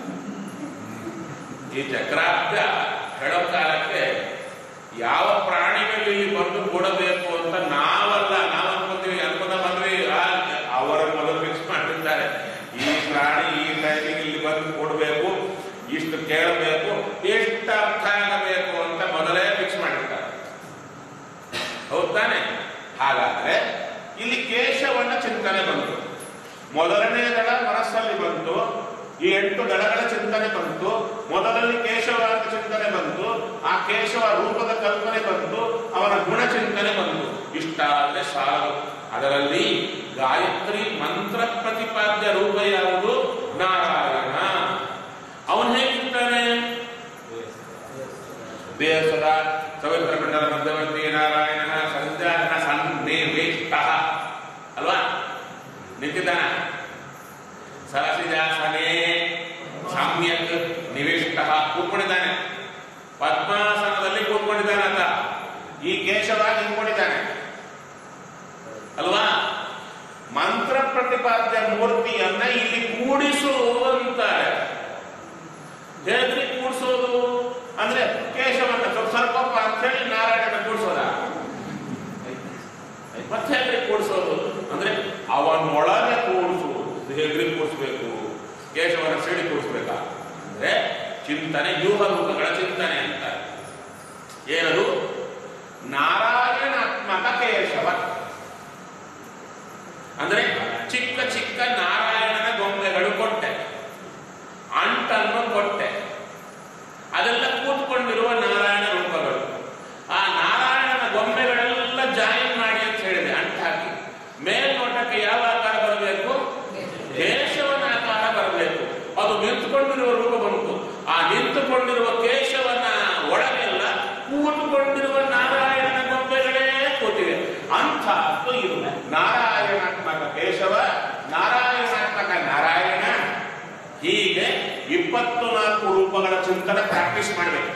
ಈ ಚಕ್ರಾಬ್ದ ಹೇಳೋ ಕಾಲಕ್ಕೆ ಯಾವ ಪ್ರಾಣಿಗಳು ಇಲ್ಲಿ ಬಂದು ಕೊಡಬೇಕು ಅಂತ ನಾವಲ್ಲ ನಾವು ಅನ್ಕೊಂತೀವಿ ಅನ್ಕೊಂಡ ಬಂದ್ವಿ ಆ, ಅವರ ಮೊದಲು ಫಿಕ್ಸ್ ಮಾಡಿರ್ತಾರೆ ಈ ಪ್ರಾಣಿ ಈ ಟೈಮಿಗೆ ಇಲ್ಲಿ ಬಂದು ಕೊಡಬೇಕು ಇಷ್ಟು ಕೇಳಬೇಕು ಎಷ್ಟು ಅರ್ಥ ಆಗಬೇಕು ಅಂತ ಮೊದಲೇ ಫಿಕ್ಸ್ ಮಾಡಿರ್ತಾರೆ ಹೌದ್ ತಾನೆ ಹಾಗಾದ್ರೆ ಇಲ್ಲಿ ಕೇಶವನ್ನ ಚಿಂತನೆ ಬಂತು ಮೊದಲನೇ ದಳ ಮನಸ್ಸಲ್ಲಿ ಬಂತು ಈ ಎಂಟು ದಳಗಳ ಚಿಂತನೆ ಬಂತು ಮೊದಲಲ್ಲಿ ಕೇಶವ ಅಂತ ಚಿಂತನೆ ಬಂತು ಆ ಕೇಶವ ರೂಪದ ಕಲ್ಪನೆ ಬಂತು ಅವನ ಗುಣ ಚಿಂತನೆ ಬಂತು ಇಷ್ಟಾದ್ರೆ ಸಾಲು ಅದರಲ್ಲಿ ಗಾಯತ್ರಿ ಮಂತ್ರ ಪ್ರತಿಪಾದ್ಯ ರೂಪ ಯಾವುದು ನಾರಾಯಣ ಅವನು ಹೇಗಿರ್ತಾನೆ ಬೇಸರ ಸವಿತ್ರ ಮಂಡಲ ಮಧ್ಯವರ್ತಿ ನಾರಾಯಣ ಸಂಧ್ಯಾನ ಸನ್ನಿವಿಷ್ಟ ಅಲ್ವಾ ನಿಂತಿದ್ದಾನ ಸರಸಿಜಾಸನೆ ಸಾಮ್ಯಕ್ ನಿವಿಷ್ಟ ಕೂತ್ಕೊಂಡಿದ್ದಾನೆ ಪದ್ಮಾಸನದಲ್ಲಿ ಕೂತ್ಕೊಂಡಿದ್ದಾನೆ ಅಂತ ಈ ಕೇಶವ ನಿಂತ್ಕೊಂಡಿದ್ದಾನೆ ಅಲ್ವಾ ಮಂತ್ರ ಪ್ರತಿಪಾದ್ಯ ಮೂರ್ತಿಯನ್ನ ಇಲ್ಲಿ ಕೂಡಿಸು ಅಂತಾರೆ ಹೇಗ್ರಿ ಕೂಡಿಸೋದು ಅಂದ್ರೆ ಕೇಶವನ್ನ ಸ್ವಲ್ಪ ಸ್ವಲ್ಪಪ್ಪ ಅಂತ ಹೇಳಿ ನಾರಾಯಣನ ಕೂಡಿಸೋದ ಮತ್ತೆ ಹೇಗ್ರಿ ಕೂಡಿಸೋದು ಅಂದ್ರೆ ಅವನೊಳಗೆ ಕೂಡಿಸು ಹೇಗ್ರಿ ಕೂಡಿಸ್ಬೇಕು ಕೇಶವನ ಸಿಡಿ ಕೂಡಿಸ್ಬೇಕಾ ಅಂದ್ರೆ ಚಿಂತನೆ ವ್ಯೂಹ ರೂಪಗಳ ಚಿಂತನೆ ಅಂತ ಏನದು ನಾರಾಯಣಾತ್ಮಕ ಕೇಶವ ಅಂದ್ರೆ ಚಿಕ್ಕ ಚಿಕ್ಕ ನಾರಾಯಣನ ಗೊಂಬೆಗಳು ಕೊಟ್ಟೆ ಅಂಟನ್ನು ಕೊಟ್ಟೆ ಅದೆಲ್ಲ ಕೂತ್ಕೊಂಡಿರುವ ನಾರಾಯಣ ರೂಪಗಳು ಆ ನಾರಾಯಣನ ಗೊಂಬೆಗಳೆಲ್ಲ ಜಾಯಿನ್ ಮಾಡಿ ಅಂತ ಹೇಳಿದೆ ಅಂಟ್ ಹಾಕಿ ಮೇಲ್ನೋಟಕ್ಕೆ ಯಾವ ಆಕಾರ ಬರಬೇಕು ಕೇಶವನ ಆಕಾರ ಬರಬೇಕು ಅದು ನಿಂತುಕೊಂಡಿರುವ ರೂಪ ಬಂತು ಆ ನಿಂತುಕೊಂಡಿರುವ ಕೇಶವನ ಒಳಗೆಲ್ಲ ಕೂತುಕೊಂಡಿರುವ ನಾರಾಯಣನ ಗೊಂಬೆಗಳೇ ಕೂತಿವೆ ಅಂಥ ಇದು ನಾರಾಯಣಾತ್ಮಕ ಕೇಶವ ನಾರಾಯಣಾತ್ಮಕ ನಾರಾಯಣ ಹೀಗೆ ಇಪ್ಪತ್ತು ನಾಲ್ಕು ರೂಪಗಳ ಚಿಂತನೆ ಪ್ರಾಕ್ಟೀಸ್ ಮಾಡಬೇಕು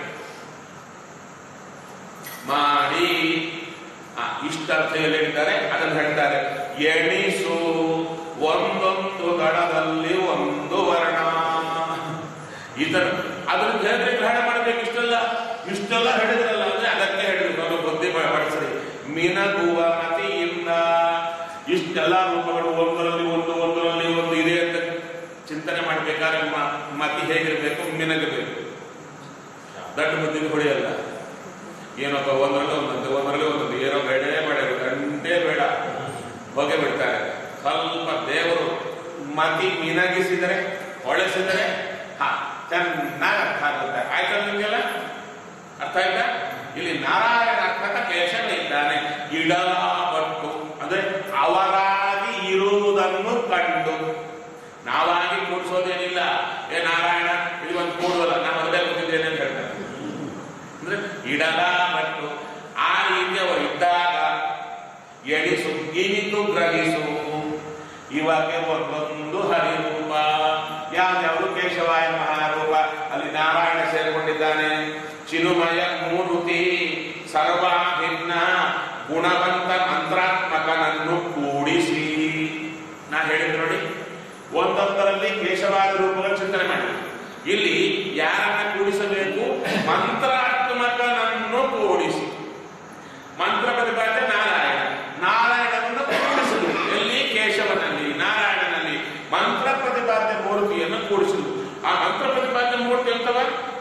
ಮಾಡಿ ಆ, ಇಷ್ಟ ಅರ್ಥದಲ್ಲಿ ಹೇಳಿದ್ದಾರೆ ಅದನ್ನು ಹೇಳ್ತಾರೆ ಎಣಿಸು ಒಂದೊಂದು ದಳದಲ್ಲಿ ಒಂದು ವರ್ಣ ಇದನ್ನು ಅದನ್ನು ಹೇಗೆ ಗ್ರಹಣ ಮಾಡಬೇಕು ಇಷ್ಟೆಲ್ಲ ಇಷ್ಟೆಲ್ಲ ಹೇಳಿದ್ರಲ್ಲ ಅಂದ್ರೆ ಅದಕ್ಕೆ ಹೇಳಿದ್ರು ನಾನು ಬುದ್ಧಿ ಪಡಿಸ್ರಿ ಮಿನಗುವ ಮತಿಯಿಂದ ಇಷ್ಟೆಲ್ಲ ರೂಪಗಳು ಒಂದರಲ್ಲಿ ಒಂದು ಒಂದರಲ್ಲಿ ಒಂದು ಇದೆ ಅಂತ ಚಿಂತನೆ ಮಾಡ್ಬೇಕಾದ್ರೆ ಮ- ಮತಿ ಹೇಗಿರ್ಬೇಕು ಮಿನಗಬೇಕು ದೊಡ್ಡ ಬುದ್ಧಿ ಹೊಡೆಯಲ್ಲ ಏನಪ್ಪ ಒಂದರಲ್ಲಿ ಒಂದೊಂದು ಒಂದರಲ್ಲಿ ಒಂದೊಂದು ಏನೋ ಬೇಡೇ ಬೇಡ ಗಂಟೆ ಬೇಡ ಹೋಗೇ ಬಿಡ್ತಾರೆ ಸ್ವಲ್ಪ ದೇವರು ಮತಿ ಮಿನಗಿಸಿದರೆ ಹೊಳೆಸಿದರೆ ಹಾ ಚೆನ್ನಾಗಿ ಅರ್ಥ ಆಗುತ್ತೆ ಆಯ್ತಾ ನಿಮಗೆಲ್ಲ ಅರ್ಥ ಆಯ್ತಾ ಇಲ್ಲಿ ನಾರಾಯಣಾತ್ಮಕ ಕೇಶವ ಇದ್ದಾನೆ ಇಡಬಟ್ಟು ಅಂದ್ರೆ ಅವರಾಗಿ ಇರುವುದನ್ನು ಕಂಡು ನಾವಾಗಿ ಕೂಡಿಸೋದೇನಿಲ್ಲ ಏ ನಾರಾಯಣ ಇದು ಒಂದು ಕೂಡುವಲ್ಲ ನಾನು ಮೊದಲೇ ಕೂತಿದ್ದೇನೆ ಅಂತ ಹೇಳ್ತಾರೆ ಅಂದ್ರೆ ಇಡಲಾಬಟ್ಟು ಆ ರೀತಿ ಅವರು ಇದ್ದಾಗ ಎಣಿಸು ಇನಿತು ಗ್ರಹಿಸು ಇವಾಗೆ ಒಂದೊಂದು ಹರಿರೂಪ ಯಾವ್ಯಾವುದು ಕೇಶವಾಯ ಮಹಾರೂಪ ಅಲ್ಲಿ ನಾರಾಯಣ ಸೇರಿಕೊಂಡಿದ್ದಾನೆ ಚಿನುಮಯ ಮೂರುತಿ ಸರ್ವಾಭಿನ್ನ ಗುಣವಂತ ಮಂತ್ರಾತ್ಮಕನನ್ನು ಕೂಡಿಸಿ ನಾ ಹೇಳಿದ್ ನೋಡಿ ಒಂದೊಂದರಲ್ಲಿ ಕೇಶವಾದ ರೂಪಗಳ ಚಿಂತನೆ ಮಾಡಿ ಇಲ್ಲಿ ಯಾರನ್ನ ಕೂಡಿಸಬೇಕು ಮಂತ್ರಾತ್ಮಕನನ್ನು ಕೂಡಿಸಿ ಮಂತ್ರ ಪ್ರತಿಪಾದ್ಯ ನಾರಾಯಣ ನಾರಾಯಣನನ್ನು ಕೂಡಿಸುವುದು ಎಲ್ಲಿ ಕೇಶವನಲ್ಲಿ ನಾರಾಯಣನಲ್ಲಿ ಮಂತ್ರ ಪ್ರತಿಪಾದ್ಯ ಮೂರ್ತಿಯನ್ನು ಕೂಡಿಸುವುದು ಆ ಮಂತ್ರ ಪ್ರತಿಪಾದ್ಯ ಮೂರ್ತಿ ಅಂತವ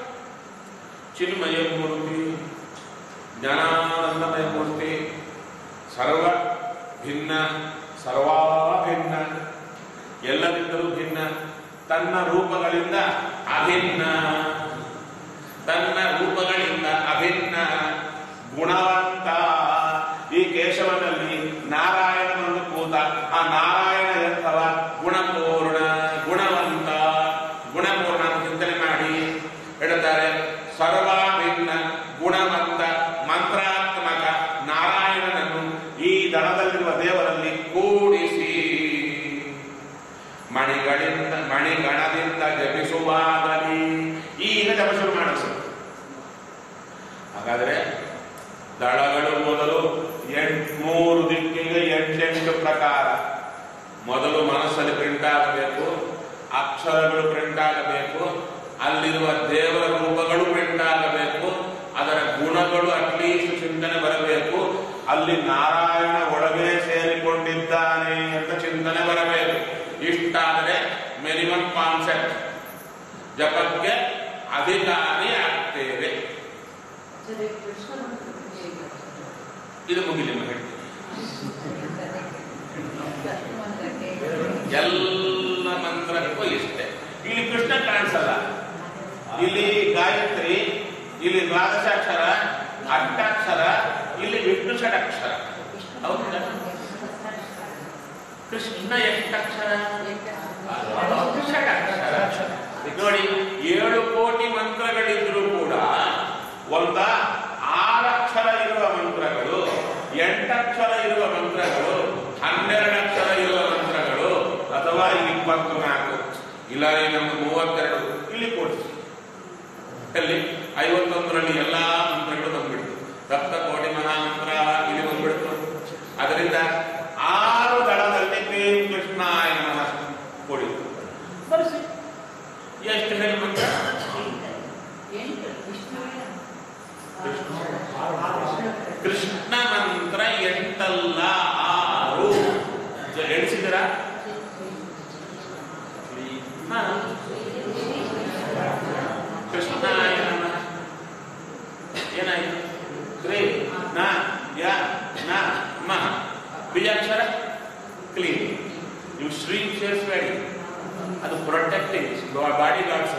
ಚಿನ್ಮಯ ಮೂರ್ತಿ ಜ್ಞಾನಾನಂದಮಯ ಮೂರ್ತಿ ಸರ್ವ ಭಿನ್ನ ಸರ್ವಾಭಿನ್ನ ಎಲ್ಲದಿಂದಲೂ ಭಿನ್ನ ತನ್ನ ರೂಪಗಳಿಂದ ಅಭಿನ್ನ ತನ್ನ ರೂಪಗಳಿಂದ ಅಭಿನ್ನ ಗುಣವಂತ ಈ ಕೇಶವನಲ್ಲಿ ನಾರಾಯಣನನ್ನು ಕೂತ ಆ ನಾರಾಯಣ ಎಂಥವ ಗುಣಪೂರ್ಣ ಗುಣವಂತ ಗುಣಪೂರ್ಣ ಅಂತ ಚಿಂತನೆ ಮಾಡಿ ಹೇಳ್ತಾರೆ ಸರ್ವಾಭಿನ್ನ ಗುಣವಂತ ಮಂತ್ರಾತ್ಮಕ ನಾರಾಯಣನನ್ನು ಈ ದಳದಲ್ಲಿರುವ ದೇವರಲ್ಲಿ ಕೂಡಿಸಿ ಮಣಿಗಳಿಂದ ಮಣಿಗಣದಿಂದ ಜಪಿಸುವಾಗಲಿ ಈಗ ಜಪ ಶುರು ಮಾಡಿಸು ಹಾಗಾದ್ರೆ ದಳಗಳು ಮೊದಲು ಎಂಟ್ ಮೂರು ದಿಕ್ಕಿಗೆ ಎಂಟೆಂಟು ಪ್ರಕಾರ ಮೊದಲು ಮನಸ್ಸಲ್ಲಿ ಪ್ರಿಂಟ್ ಆಗಬೇಕು ಅಕ್ಷರಗಳು ಪ್ರಿಂಟ್ ಆಗಬೇಕು ಅಲ್ಲಿರುವ ದೇವರ ರೂಪಗಳು ಪ್ರಿಂಟ್ ಆಗಬೇಕು ಅದರ ಗುಣಗಳು ಅಟ್ಲೀಸ್ಟ್ ಚಿಂತನೆ ಬರಬೇಕು ಅಲ್ಲಿ ನಾರಾಯಣ ಒಳಗೆ ಸೇರಿಕೊಂಡಿದ್ದಾನೆ ಅಂತ ಚಿಂತನೆ ಬರಬೇಕು ಇಷ್ಟಾದರೆ ಮಿನಿಮಮ್ ಕಾನ್ಸೆಪ್ಟ್ ಜಪಕ್ಕೆ ಅಧಿಕಾರಿ ಆಗ್ತೇವೆ ಆಚಾರ್ಯ ಕೃಷ್ಣ ಮಂತ್ರಕ್ಕೆ ಹೇಗೆ? ಇದು ಮುಗಿಲಿ ಹೇಳ್ತೀನಿ ಕೃಷ್ಣ ಮಂತ್ರಕ್ಕೆ ಎಲ್ಲ ಮಂತ್ರಕ್ಕೂ ಇಷ್ಟೇ ಇಲ್ಲಿ ಕೃಷ್ಣ ಕಾಣಿಸಲ್ಲ ಇಲ್ಲಿ ಗಾಯತ್ರಿ ಇಲ್ಲಿ ದ್ವಾದಶಾಕ್ಷರ ಅಷ್ಟಾಕ್ಷರ ಇಲ್ಲಿ ವಿಷ್ಣು ಷಡಕ್ಷರ ಹೌದಾ ಕೃಷ್ಣ ಎಷ್ಟಾಕ್ಷರ ಷಡಕ್ಷರ ನೋಡಿ ಏಳು ಕೋಟಿ ಮಂತ್ರಗಳಿದ್ರೂ ಕೂಡ ಒಂದ ಆರಕ್ಷರ ಇರುವ ಮಂತ್ರಗಳು ಎಂಟಕ್ಷರ ಇರುವ ಮಂತ್ರಗಳು ಹನ್ನೆರಡು ಅಕ್ಷರ ಇರುವ ಮಂತ್ರಗಳು ಅಥವಾ ಇಪ್ಪತ್ತು ನಾಲ್ಕು ಇಲ್ಲ ರೀ ನಮ್ದು ಮೂವತ್ತೆರಡು ಇಲ್ಲಿ ಕೊಡಿಸಿ ಅಲ್ಲಿ ಐವತ್ತೊಂದರಲ್ಲಿ ಎಲ್ಲಾ ಮಂತ್ರಗಳು ಬಂದ್ಬಿಡ್ತು ಸಪ್ತ ಕೋಟಿ ಮಹಾಮಂತ್ರ ಇಲ್ಲಿ ಬಂದ್ಬಿಡ್ತು ಅದರಿಂದ ಆರು ದಳದಲ್ಲಿ ಕ್ಲೀಂ ಕೃಷ್ಣಾಯ ನಮಃ ಕೊಡಿ ಬರ್ಸಿ ಎಷ್ಟು ಹೇಳಿ ಮಂತ್ರ ಎಂಟು ವಿಷ್ಣುವಿನ ಕೃಷ್ಣ ಮಂತ್ರ ಎಂಟಲ್ಲ ಆರು ಜ- ಎಣಿಸಿದ್ದೀರಾ ಹಾ. ಕೃಷ್ಣಾಯ ನಮಃ ಏನಾಯ್ತು ಕ್ರೀ ನ ಯ ನ ಮಹ ಬೀಜಾಕ್ಷರ ಕ್ಲೀನ್ ನೀವು ಶ್ರೀ ಸೇರಿಸಬೇಡಿ ಅದು ಪ್ರೊಟೆಕ್ಟಿಂಗ್ ಬಾಡಿ ಗಾರ್ಡ್ಸ್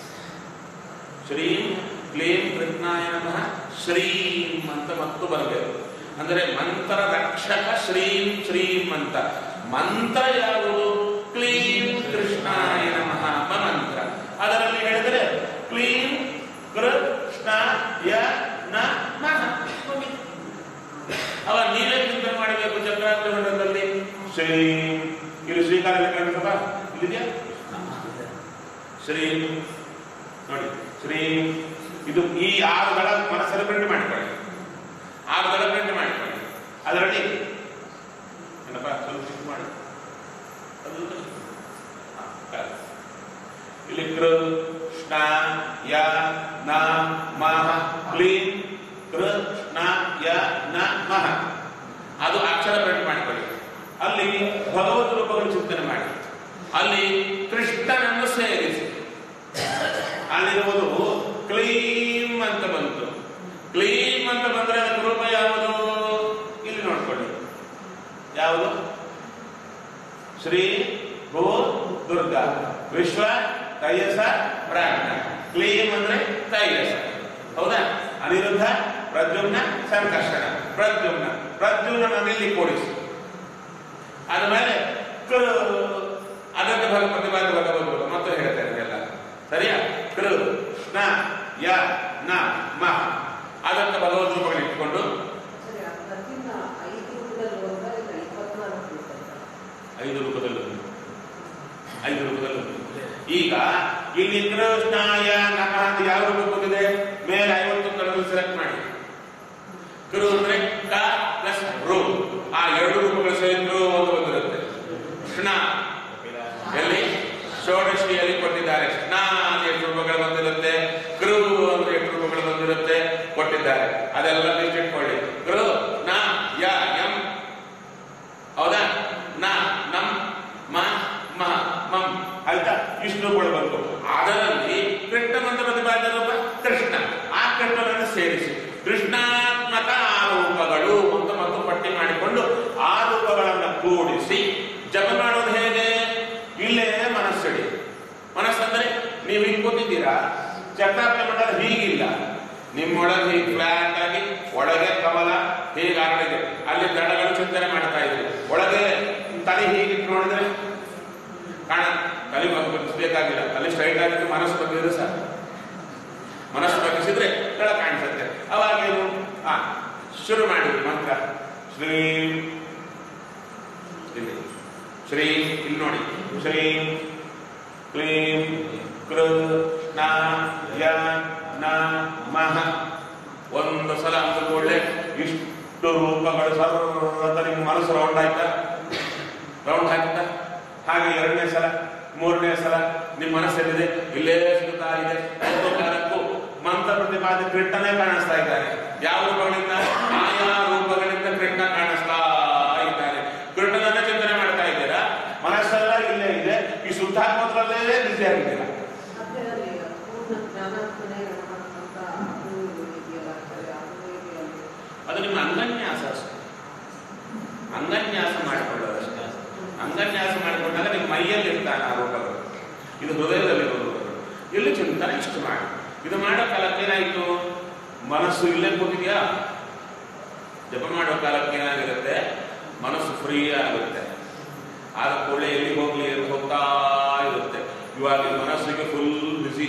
ಶ್ರೀಂ ಕ್ಲೀಂ ಕೃಷ್ಣಾಯ ನಮಃ ಶ್ರೀಂ ಅಂತ ಮತ್ತು ಬರಬೇಕು ಅಂದರೆ ಮಂತ್ರ ರಕ್ಷಕ ಶ್ರೀಂ ಶ್ರೀಂ ಅಂತ ಮಂತ್ರ ಯಾವುದು ಕ್ಲೀಂ ಕೃಷ್ಣಾಯ ನಮಃ ಎಂಬ ಮಂತ್ರ ಅದರಲ್ಲಿ ಹೇಳಿದರೆ ಕ್ಲೀಂ ಕೃಷ್ಣಾಯ ನಮಃ ಮುಗೀತು. ಅವಾಗ ನೀವೇ ಚಿಂತನೆ ಮಾಡಬೇಕು ಚಕ್ರಾರ್ಥ ಮಂಡಲದಲ್ಲಿ ಶ್ರೀಂ ಇಲ್ಲಿ ಶ್ರೀಕಾರ ಕಾಣಿಸಪ್ಪ ಇಲ್ಲಿದೆಯಾ ಶ್ರೀ ನೋಡಿ ಶ್ರೀ ಇದು ಈ ಆರು ದಳ ಮನಸ್ಸಲ್ಲಿ ಪ್ರಿಂಟ್ ಮಾಡಿಕೊಳ್ಳಿ ಆರು ದಳ ಪ್ರಿಂಟ್ ಮಾಡಿಕೊಳ್ಳಿ ಅದರಲ್ಲಿ ಏನಪ್ಪ ಸ್ವಲ್ಪ ಚಿಕ್ಕ ಮಾಡಿ ಅದು ಹಾ, ಕಾಲು. ಇಲ್ಲಿ ಕೃಷ್ಣ ಯ ನ ಮಹ ಕ್ಲೀಂ ಕೃಷ್ಣ ಯ ನ ಮಹ ಅದು ಅಕ್ಷರ ಪ್ರಿಂಟ್ ಮಾಡಿಕೊಳ್ಳಿ ಅಲ್ಲಿ ಭಗವದ್ ರೂಪಗಳು ಚಿಂತನೆ ಮಾಡಿ ಅಲ್ಲಿ ಕೃಷ್ಣನನ್ನು ಸೇರಿಸಿ ಅಲ್ಲಿರುವುದು ಕ್ಲೀಮ್ ಅಂತ ಬಂತು ಕ್ಲೀಮ್ ಅಂತ ಬಂದ್ರೆ ಅದಕ್ಕೆ ರೂಪ ಯಾವುದು ಇಲ್ಲಿ ನೋಡ್ಕೊಳ್ಳಿ ಯಾವುದು ಶ್ರೀ ಭೂ ದುರ್ಗಾ ವಿಶ್ವ ತೈಯಸ ಪ್ರಾಣ ಕ್ಲೀಮ್ ಅಂದ್ರೆ ತೈಯಸ ಹೌದಾ ಅನಿರುದ್ಧ ಪ್ರದ್ಯುಮ್ನ ಸಂಕರ್ಷಣ ಪ್ರದ್ಯುಮ್ನ ಪ್ರದ್ಯುಮ್ನ ಇಲ್ಲಿ ಕೂಡಿಸಿ ಆದ್ಮೇಲೆ ಕೃ ಅದಕ್ಕೆ ಭಗ ಪ್ರತಿಪಾದ ಭಗವಂತರು ಮತ್ತು ಹೇಳ್ತಾರೆ ಎಲ್ಲ ಸರಿಯಾ ಕೃ ನ ಯ ನ ಮ ಅದಕ್ಕೆ ಭಗವದ್ ರೂಪಗಳು ಇಟ್ಕೊಂಡು ಸರಿ ಅದಕ್ಕಿಂತ ಐದು ರೂಪದಲ್ಲಿ ಹೋದ್ರೆ ಇಲ್ಲ ಇಪ್ಪತ್ನಾಲ್ಕು ರೂಪಾಯಿ ಐದು ರೂಪದಲ್ಲಿ ಉಂಟು. ಐದು ರೂಪದಲ್ಲಿ ಉಂಟು. ಈಗ ಇಲ್ಲಿ ಕೃಷ್ಣಾಯ ನಮಃ ಅಂತ ಯಾವ ರೂಪ ಬಂದಿದೆ ಮೇಲೆ ಐವತ್ತೊಂದರಲ್ಲಿ ಸೆಲೆಕ್ಟ್ ಮಾಡಿ ಕೃ ಅಂದ್ರೆ ಕ ಪ್ಲಸ್ ರು ಆ ಎರಡು ರೂಪಗಳು ಸೇರಿದ್ರು ಒಂದು ಬಂದಿರುತ್ತೆ ಕೃಷ್ಣ ಎಲ್ಲಿ ಷೋಡಶಿಯಲ್ಲಿ ಕೊಟ್ಟಿದ್ದಾರೆ ಕೃಷ್ಣ ಅಂತ ಎಷ್ಟು ರೂಪಗಳು ಬಂದಿರುತ್ತೆ ಕೃ ಅಂದ್ರೆ ಎಷ್ಟು ರೂಪಗಳು ಬಂದಿರುತ್ತೆ ಕೊಟ್ಟಿದ್ದಾರೆ ಅದೆಲ್ಲ ಲಿಸ್ಟ್ ಇಟ್ಕೊಳ್ಳಿ ಕೃ ನ ಯ ಎಂ ಹೌದಾ ನ ನಂ ಮ ಮ ಮಂ ಆಯ್ತಾ ವಿಷ್ಣುಗಳು ಬಂತು ಅದರಲ್ಲಿ ಕೃಷ್ಣ ಮಂತ್ರ ಪ್ರತಿಪಾದ್ಯ ರೂಪ ಕೃಷ್ಣ ಆ ಕೃಷ್ಣನನ್ನು ಸೇರಿಸಿ ಕೃಷ್ಣಾತ್ಮಕ ಆ ರೂಪಗಳು ಅಂತ ಮತ್ತು ಪಟ್ಟಿ ಮಾಡಿಕೊಂಡು ಆ ರೂಪಗಳನ್ನು ಕೂಡಿಸಿ ಜಪ ಮಾಡೋದು ಹೇಗೆ ಇಲ್ಲೇ ಮನಸ್ಸಿಡಿ ಮನಸ್ಸಂದ್ರೆ ನೀವು ಹಿಂಗ್ ಕೂತಿದ್ದೀರಾ ಚಕ್ರಾಪಿ ಮಾಡೋದು ಹೀಗಿಲ್ಲ ನಿಮ್ಮೊಳಗೆ ಹೀಗೆ ಫ್ಲಾಟ್ ಆಗಿ ಒಳಗೆ ಕಮಲ ಹೀಗಾಗಲಿದೆ ಅಲ್ಲಿ ದಳಗಳು ಚಿಂತನೆ ಮಾಡ್ತಾ ಇದ್ರಿ ಒಳಗೆ ತಲೆ ಹೀಗೆ ನೋಡಿದ್ರೆ ಕಾಣ ತಲೆ ಬಗ್ಗಿಸ್ಬೇಕಾಗಿಲ್ಲ ತಲೆ ಸ್ಟ್ರೈಟ್ ಆಗಿದ್ದು ಮನಸ್ಸು ಬಗ್ಗಿದ್ರೆ ಸಾಕು ಮನಸ್ಸು ಬಗ್ಗಿಸಿದ್ರೆ ದಳ ಕಾಣಿಸುತ್ತೆ ಅವಾಗೇನು ಆ ಶುರು ಮಾಡಿದ್ವಿ ಮಂತ್ರ ಶ್ರೀ ಇಲ್ಲಿ ಶ್ರೀ ಇಲ್ಲಿ ನೋಡಿ ಶ್ರೀ ಕ್ಲೀಂ ಕೃ ನ ಯ ನ ಮಹ ಒಂದು ಸಲ ಅಂದುಕೊಳ್ಳೆ ಇಷ್ಟು ರೂಪಗಳು ಸರ್ವತ ನಿಮ್ಮ ಮನಸ್ಸು ರೌಂಡ್ ಆಯ್ತಾ ರೌಂಡ್ ಹಾಕಿತಾ ಹಾಗೆ ಎರಡನೇ ಸಲ ಮೂರನೇ ಸಲ ನಿಮ್ಮ ಮನಸ್ಸಲ್ಲಿದೆ ಇಲ್ಲೇ ಸುತ್ತಾ ಇದೆ ಒಂದು ಕಾಲಕ್ಕೂ ಮಂತ್ರ ಪ್ರತಿಪಾದ ಕೃಷ್ಣನೇ ಕಾಣಿಸ್ತಾ ಇದ್ದಾನೆ ಯಾವ ರೂಪಗಳಿಂದ ಆಯಾ ರೂಪಗಳಿಂದ ಕೃಷ್ಣ ಕಾಣಿಸ್ತಾ ಇದ್ದಾನೆ ಕೃಷ್ಣನನ್ನ ಚಿಂತನೆ ಮಾಡ್ತಾ ಇದ್ದೀರಾ ಮನಸ್ಸೆಲ್ಲ ಇಲ್ಲೇ ಇದೆ ಈ ಸುತ್ತಾತ್ಮತ್ರಲ್ಲೇ ಬಿಸಿ ಆಗಿದ್ದೀರಾ ಅದರಲ್ಲಿ ಪೂರ್ಣ ಜ್ಞಾನಾತ್ಮನೇ ನಮಃ ಅಂತ ಅದು ಇದೆಯಲ್ಲ ಸರಿ ಅದು ಇದೆಯಲ್ಲ ಅದು ನಿಮ್ಮ ಅಂಗನ್ಯಾಸ ಅಷ್ಟೇ ಅಂಗನ್ಯಾಸ ಮಾಡಿಕೊಳ್ಳೋದಷ್ಟೇ ಅಂಗನ್ಯಾಸ ಮಾಡಿಕೊಂಡಾಗ ನಿಮ್ಮ ಮೈಯಲ್ಲಿ ಇರ್ತಾನೆ ಆ ರೂಪಗಳು ಇದು ಹೃದಯದಲ್ಲಿ ರೂಪಗಳು ಇಲ್ಲಿ ಚಿಂತನೆ ಇಷ್ಟು ಮಾಡಿ ಇದು ಮಾಡೋ ಕಾಲಕ್ಕೆ ಏನಾಯಿತು ಮನಸ್ಸು ಇಲ್ಲೇ ಕೂತಿದ್ಯಾ ಜಪ ಮಾಡೋ ಕಾಲಕ್ಕೆ ಏನಾಗಿರುತ್ತೆ ಮನಸ್ಸು ಫ್ರೀ ಆಗುತ್ತೆ ಆದ ಕೂಡಲೇ ಎಲ್ಲಿ ಹೋಗ್ಲಿ ಎಲ್ಲಿ ಹೋಗ್ತಾ ಇರುತ್ತೆ ಇವಾಗ ಈ ಮನಸ್ಸಿಗೆ ಫುಲ್ ಬಿಸಿ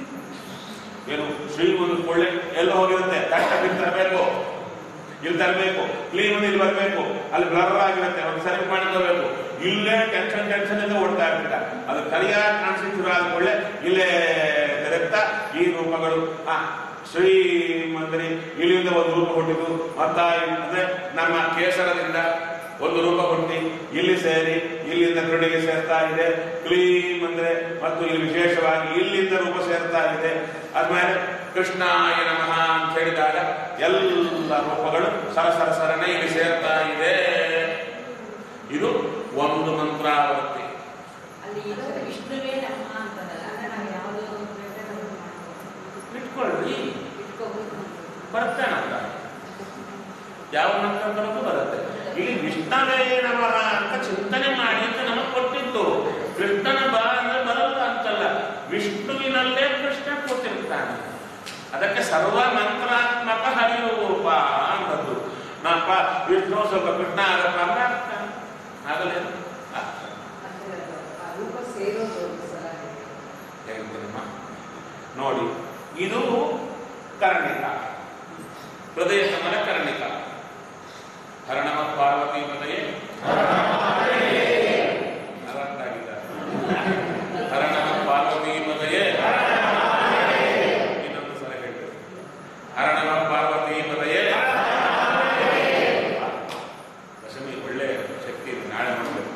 ಏನು ಶ್ರೀ ಒಂದು ಕೊಳ್ಳೆ ಎಲ್ಲ ಹೋಗಿರುತ್ತೆ ಕಷ್ಟ ಬಿಟ್ಟು ತರಬೇಕು ಇಲ್ಲಿ ತರಬೇಕು ಕ್ಲೀನ್ ಒಂದು ಇಲ್ಲಿ ಬರಬೇಕು ಅಲ್ಲಿ ಬ್ಲರ್ ಆಗಿರುತ್ತೆ ಒಂದು ಸರಿ ಮಾಡ್ಕೋಬೇಕು ಇಲ್ಲೇ ಟೆನ್ಷನ್ ಟೆನ್ಷನ್ ಇಂದ ಓಡ್ತಾ ಇರ್ತಿಲ್ಲ ಅದು ಸರಿಯಾಗಿ ಕಾಣಿಸಿ ಶುರು ಆದ ಕೊಳ್ಳೆ ಇಲ್ಲೇ ತೆರಗ್ತಾ ಈ ರೂಪಗಳು ಆ ಶ್ರೀ ಮಂದಿರಿ ಇಲ್ಲಿಂದ ಒಂದು ರೂಪ ಹುಟ್ಟಿದ್ದು ಮತ್ತ ಅಂದ್ರೆ ನಮ್ಮ ಕೇಸರದಿಂದ ಒಂದು ರೂಪ ಹುಟ್ಟಿ ಇಲ್ಲಿ ಸೇರಿ ಇಲ್ಲಿಂದ ಕೃಡಿಗೆ ಸೇರ್ತಾ ಇದೆ ಕ್ಲೀಮ್ ಅಂದ್ರೆ ಮತ್ತು ಇಲ್ಲಿ ವಿಶೇಷವಾಗಿ ಇಲ್ಲಿಂದ ರೂಪ ಸೇರ್ತಾ ಇದೆ ಆದ್ಮೇಲೆ ಕೃಷ್ಣಾಯ ನಮಃ ಅಂತ ಹೇಳಿದಾಗ ಎಲ್ಲ ರೂಪಗಳು ಸರಸರ ಸರನೆ ಇಲ್ಲಿ ಸೇರ್ತಾ ಇದೆ ಇದು ಒಂದು ಮಂತ್ರಾವೃತ್ತಿ ಅಲ್ಲಿ ಇರೋದು ವಿಷ್ಣುವೇ ನಮಃ ಅಂತದಲ್ಲ ಅಂದ್ರೆ ನಾವು ಯಾವುದೋ ಒಂದು ಬೇಕಾದ್ರೆ ಒಂದು ಮಾಡ್ಬೋದು. ಇಟ್ಕೊಳ್ಳಿ ಇಟ್ಕೋಬೇಕು ಬರ್ತೇನಂತ ಯಾವ ಮಂತ್ರ ಬರೋದು ಬರುತ್ತೆ ಇಲ್ಲಿ ವಿಷ್ಣವೇ ನಮಃ ಅಂತ ಚಿಂತನೆ ಮಾಡಿ ಅಂತ ನಮಗೆ ಕೊಟ್ಟಿತ್ತು ಕೃಷ್ಣನ ಬಾ ಅಂದ್ರೆ ಬರಲ್ಲ ಅಂತಲ್ಲ ವಿಷ್ಣುವಿನಲ್ಲೇ ಕೃಷ್ಣ ಕೂತಿರ್ತಾನೆ ಅದಕ್ಕೆ ಸರ್ವ ಮಂತ್ರಾತ್ಮಕ ಹರಿರೂಪ ಅನ್ನದ್ದು ನಪ್ಪ ವಿಷ್ಣು ಸ್ವಲ್ಪ ಕೃಷ್ಣ ಆಗಪ್ಪ ಅಂದ್ರೆ ಆಗ್ತಾನೆ. ಆಗಲೇನು ಆಗ್ತಾನೆ. ಅಂದ್ರೆ ಆ ರೂಪ ಸೇರೋದು ಒಂದು ಸಲ ಹೇಳ್ತೀನಮ್ಮ ನೋಡಿ ಇದು ಕರ್ಣಿಕ ಹೃದಯ ಕಮಲ ಕರ್ಣಿಕ ಹರಣಮ ಪಾರ್ವತಿ ಮನೆಯೇ ಹರಣಮ ಪಾರ್ವತಿ ಮನೆಯೇ ಇನ್ನೊಂದು ಸಲ ಹೇಳ್ತೀನಿ ಹರಣಮ ಪಾರ್ವತಿ ಮನೆಯೇ ದಶಮಿ ಒಳ್ಳೆ ಶಕ್ತಿ ಇದೆ ನಾಳೆ ಮಾಡಬೇಕು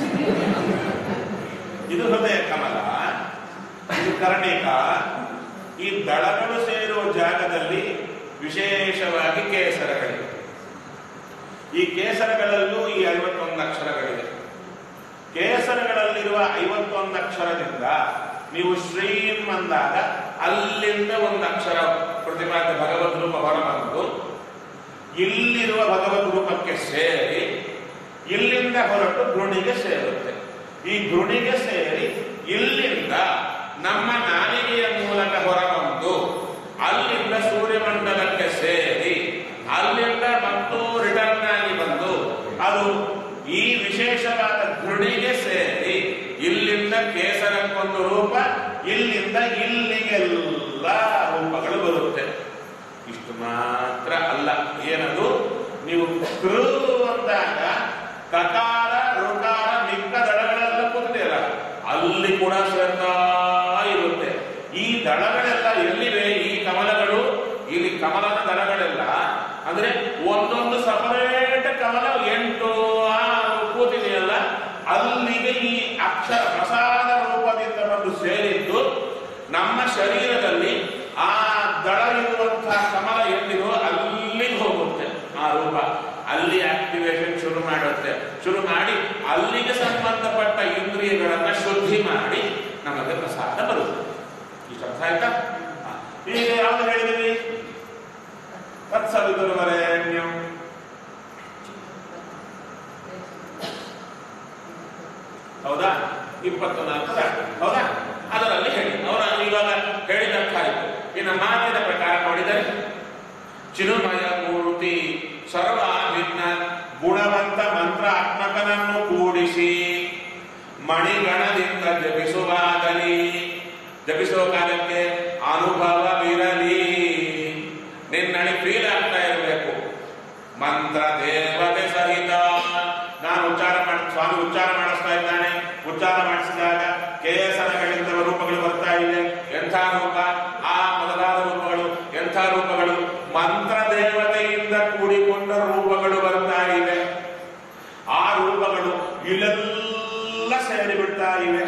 ಇದು ಹೃದಯ ಕಮಲ ಇದು ಕರ್ಣಿಕ ಈ ದಳಗಳು ಸೇರುವ ಜಾಗದಲ್ಲಿ ವಿಶೇಷವಾಗಿ ಕೇಸರಗಳಿವೆ ಈ ಕೇಸರಗಳಲ್ಲೂ ಈ ಐವತ್ತೊಂದು ಅಕ್ಷರಗಳಿವೆ ಕೇಸರಗಳಲ್ಲಿರುವ ಐವತ್ತೊಂದು ಅಕ್ಷರದಿಂದ ನೀವು ಶ್ರೀಂ ಅಂದಾಗ ಅಲ್ಲಿಂದ ಒಂದು ಅಕ್ಷರ ಪ್ರತಿಪಾದ ಭಗವದ್ ರೂಪ ಹೊರಬಂದು ಇಲ್ಲಿರುವ ಭಗವದ್ ರೂಪಕ್ಕೆ ಸೇರಿ ಇಲ್ಲಿಂದ ಹೊರಟು ಧ್ರುಣಿಗೆ ಸೇರುತ್ತೆ ಈ ಧ್ರುಣಿಗೆ ಸೇರಿ ಇಲ್ಲಿಂದ ನಮ್ಮ ನಾಲಿಗೆಯ ಮೂಲಕ ಹೊರಬಂದು ಅಲ್ಲಿಂದ ಸೂರ್ಯಮಂಡಲಕ್ಕೆ ಸೇರಿ ಅಲ್ಲಿಂದ ಮತ್ತು ರಿಟರ್ನ್ ಆಗಿ ಬಂದು ಅದು ಈ ವಿಶೇಷವಾದ ಧ್ರುಣಿಗೆ ಸೇರಿ ಇಲ್ಲಿಂದ ಕೇಸರಕ್ಕೊಂದು ರೂಪ ಇಲ್ಲಿಂದ ಇಲ್ಲಿಗೆಲ್ಲ ರೂಪಗಳು ಬರುತ್ತೆ ಇಷ್ಟು ಮಾತ್ರ ಅಲ್ಲ ಏನದು ನೀವು ಕೃ ಅಂದಾಗ ಕಕಾರ ಋಕಾರ ಮಿಕ್ಕ ದಳಗಳೆಲ್ಲ ಕೂತಿದೆಯಲ್ಲ ಅಲ್ಲಿ ಕೂಡ ಶ್ರದ್ಧಾ ಇರುತ್ತೆ ಈ ದಳಗಳೆಲ್ಲ ಎಲ್ಲಿವೆ ಈ ಕಮಲಗಳು ಇಲ್ಲಿ ಕಮಲದ ದಳಗಳೆಲ್ಲ ಅಂದ್ರೆ ಒಂದೊಂದು ಸಪರೇಟ್ ಕಮಲ ಎಂಟು ಆರು ಕೂತಿದೆಯಲ್ಲ ಅಲ್ಲಿಗೆ ಈ ಅಕ್ಷರ ಪ್ರಸಾದ ರೂಪದಿಂದ ಬಂದು ಸೇರಿದ್ದು ನಮ್ಮ ಶರೀರದಲ್ಲಿ ಆ ದಳ ಇರುವಂತಹ ಕಮಲ ಎಲ್ಲಿದೋ ಅಲ್ಲಿಗೆ ಹೋಗುತ್ತೆ ಆ ರೂಪ ಅಲ್ಲಿ ಆಕ್ಟಿವೇಶನ್ ಶುರು ಮಾಡುತ್ತೆ ಶುರು ಮಾಡಿ ಅಲ್ಲಿಗೆ ಸಂಬಂಧಪಟ್ಟ ಇಂದ್ರಿಯಗಳನ್ನ ಶುದ್ಧಿ ಮಾಡಿ ನಮಗೆ ಪ್ರಸಾದ ಬರುತ್ತೆ ಇಷ್ಟು ಅರ್ಥ ಆಯ್ತಾ ಹಾ. ಈಗ ಯಾವ್ದು ಹೇಳಿದೀವಿ ತತ್ಸವಿತುರ್ವರೆಣ್ಯಂ ಹೌದಾ ಇಪ್ಪತ್ತು ನಾಲ್ಕು ದಾಟಿ ಹೌದಾ ಅದರಲ್ಲಿ ಹೇಳಿ ಅವರ ಇವಾಗ ಹೇಳಿದ ಅರ್ಥ ಆಯಿತು ಇನ್ನು ಮಾತಿನ ಪ್ರಕಾರ ನೋಡಿದರೆ ಚಿರುಮಯ ಮೂರ್ತಿ ಸರ್ವಾಭಿನ್ನ ಗುಣವಂತ ಮಂತ್ರಾತ್ಮಕನನ್ನು ಕೂಡಿಸಿ ಮಣಿಗಣದಿಂದ ಜಪಿಸುವಾಗಲಿ ಜಪಿಸುವ ಕಾಲಕ್ಕೆ ಅನುಭವವಿರಲಿ ನಿನ್ನಳಿ ಫೀಲ್ ಆಗ್ತಾ ಇರಬೇಕು ಮಂತ್ರ ದೇವತೆ ಸಹಿತ ನಾನು ಉಚ್ಚಾರ ಮಾಡಿ ಸ್ವಾಮಿ ಉಚ್ಚಾರ ಮಾಡಿಸ್ತಾ ಇದ್ದಾನೆ ಉಚ್ಚಾರ ಮಾಡಿಸಿದಾಗ ಕೇಸರಗಳಿಂದ ರೂಪಗಳು ಬರ್ತಾ ಇದೆ ಎಂಥ ರೂಪ ಆ ಮೊದಲಾದ ರೂಪಗಳು ಎಂಥ ರೂಪಗಳು ಮಂತ್ರ ದೇವತೆಯಿಂದ ಕೂಡಿಕೊಂಡ ರೂಪಗಳು ಬರ್ತಾ ಇವೆ ಆ ರೂಪಗಳು ಇಲ್ಲೆಲ್ಲ ಸೇರಿ ಬಿಡ್ತಾ ಇವೆ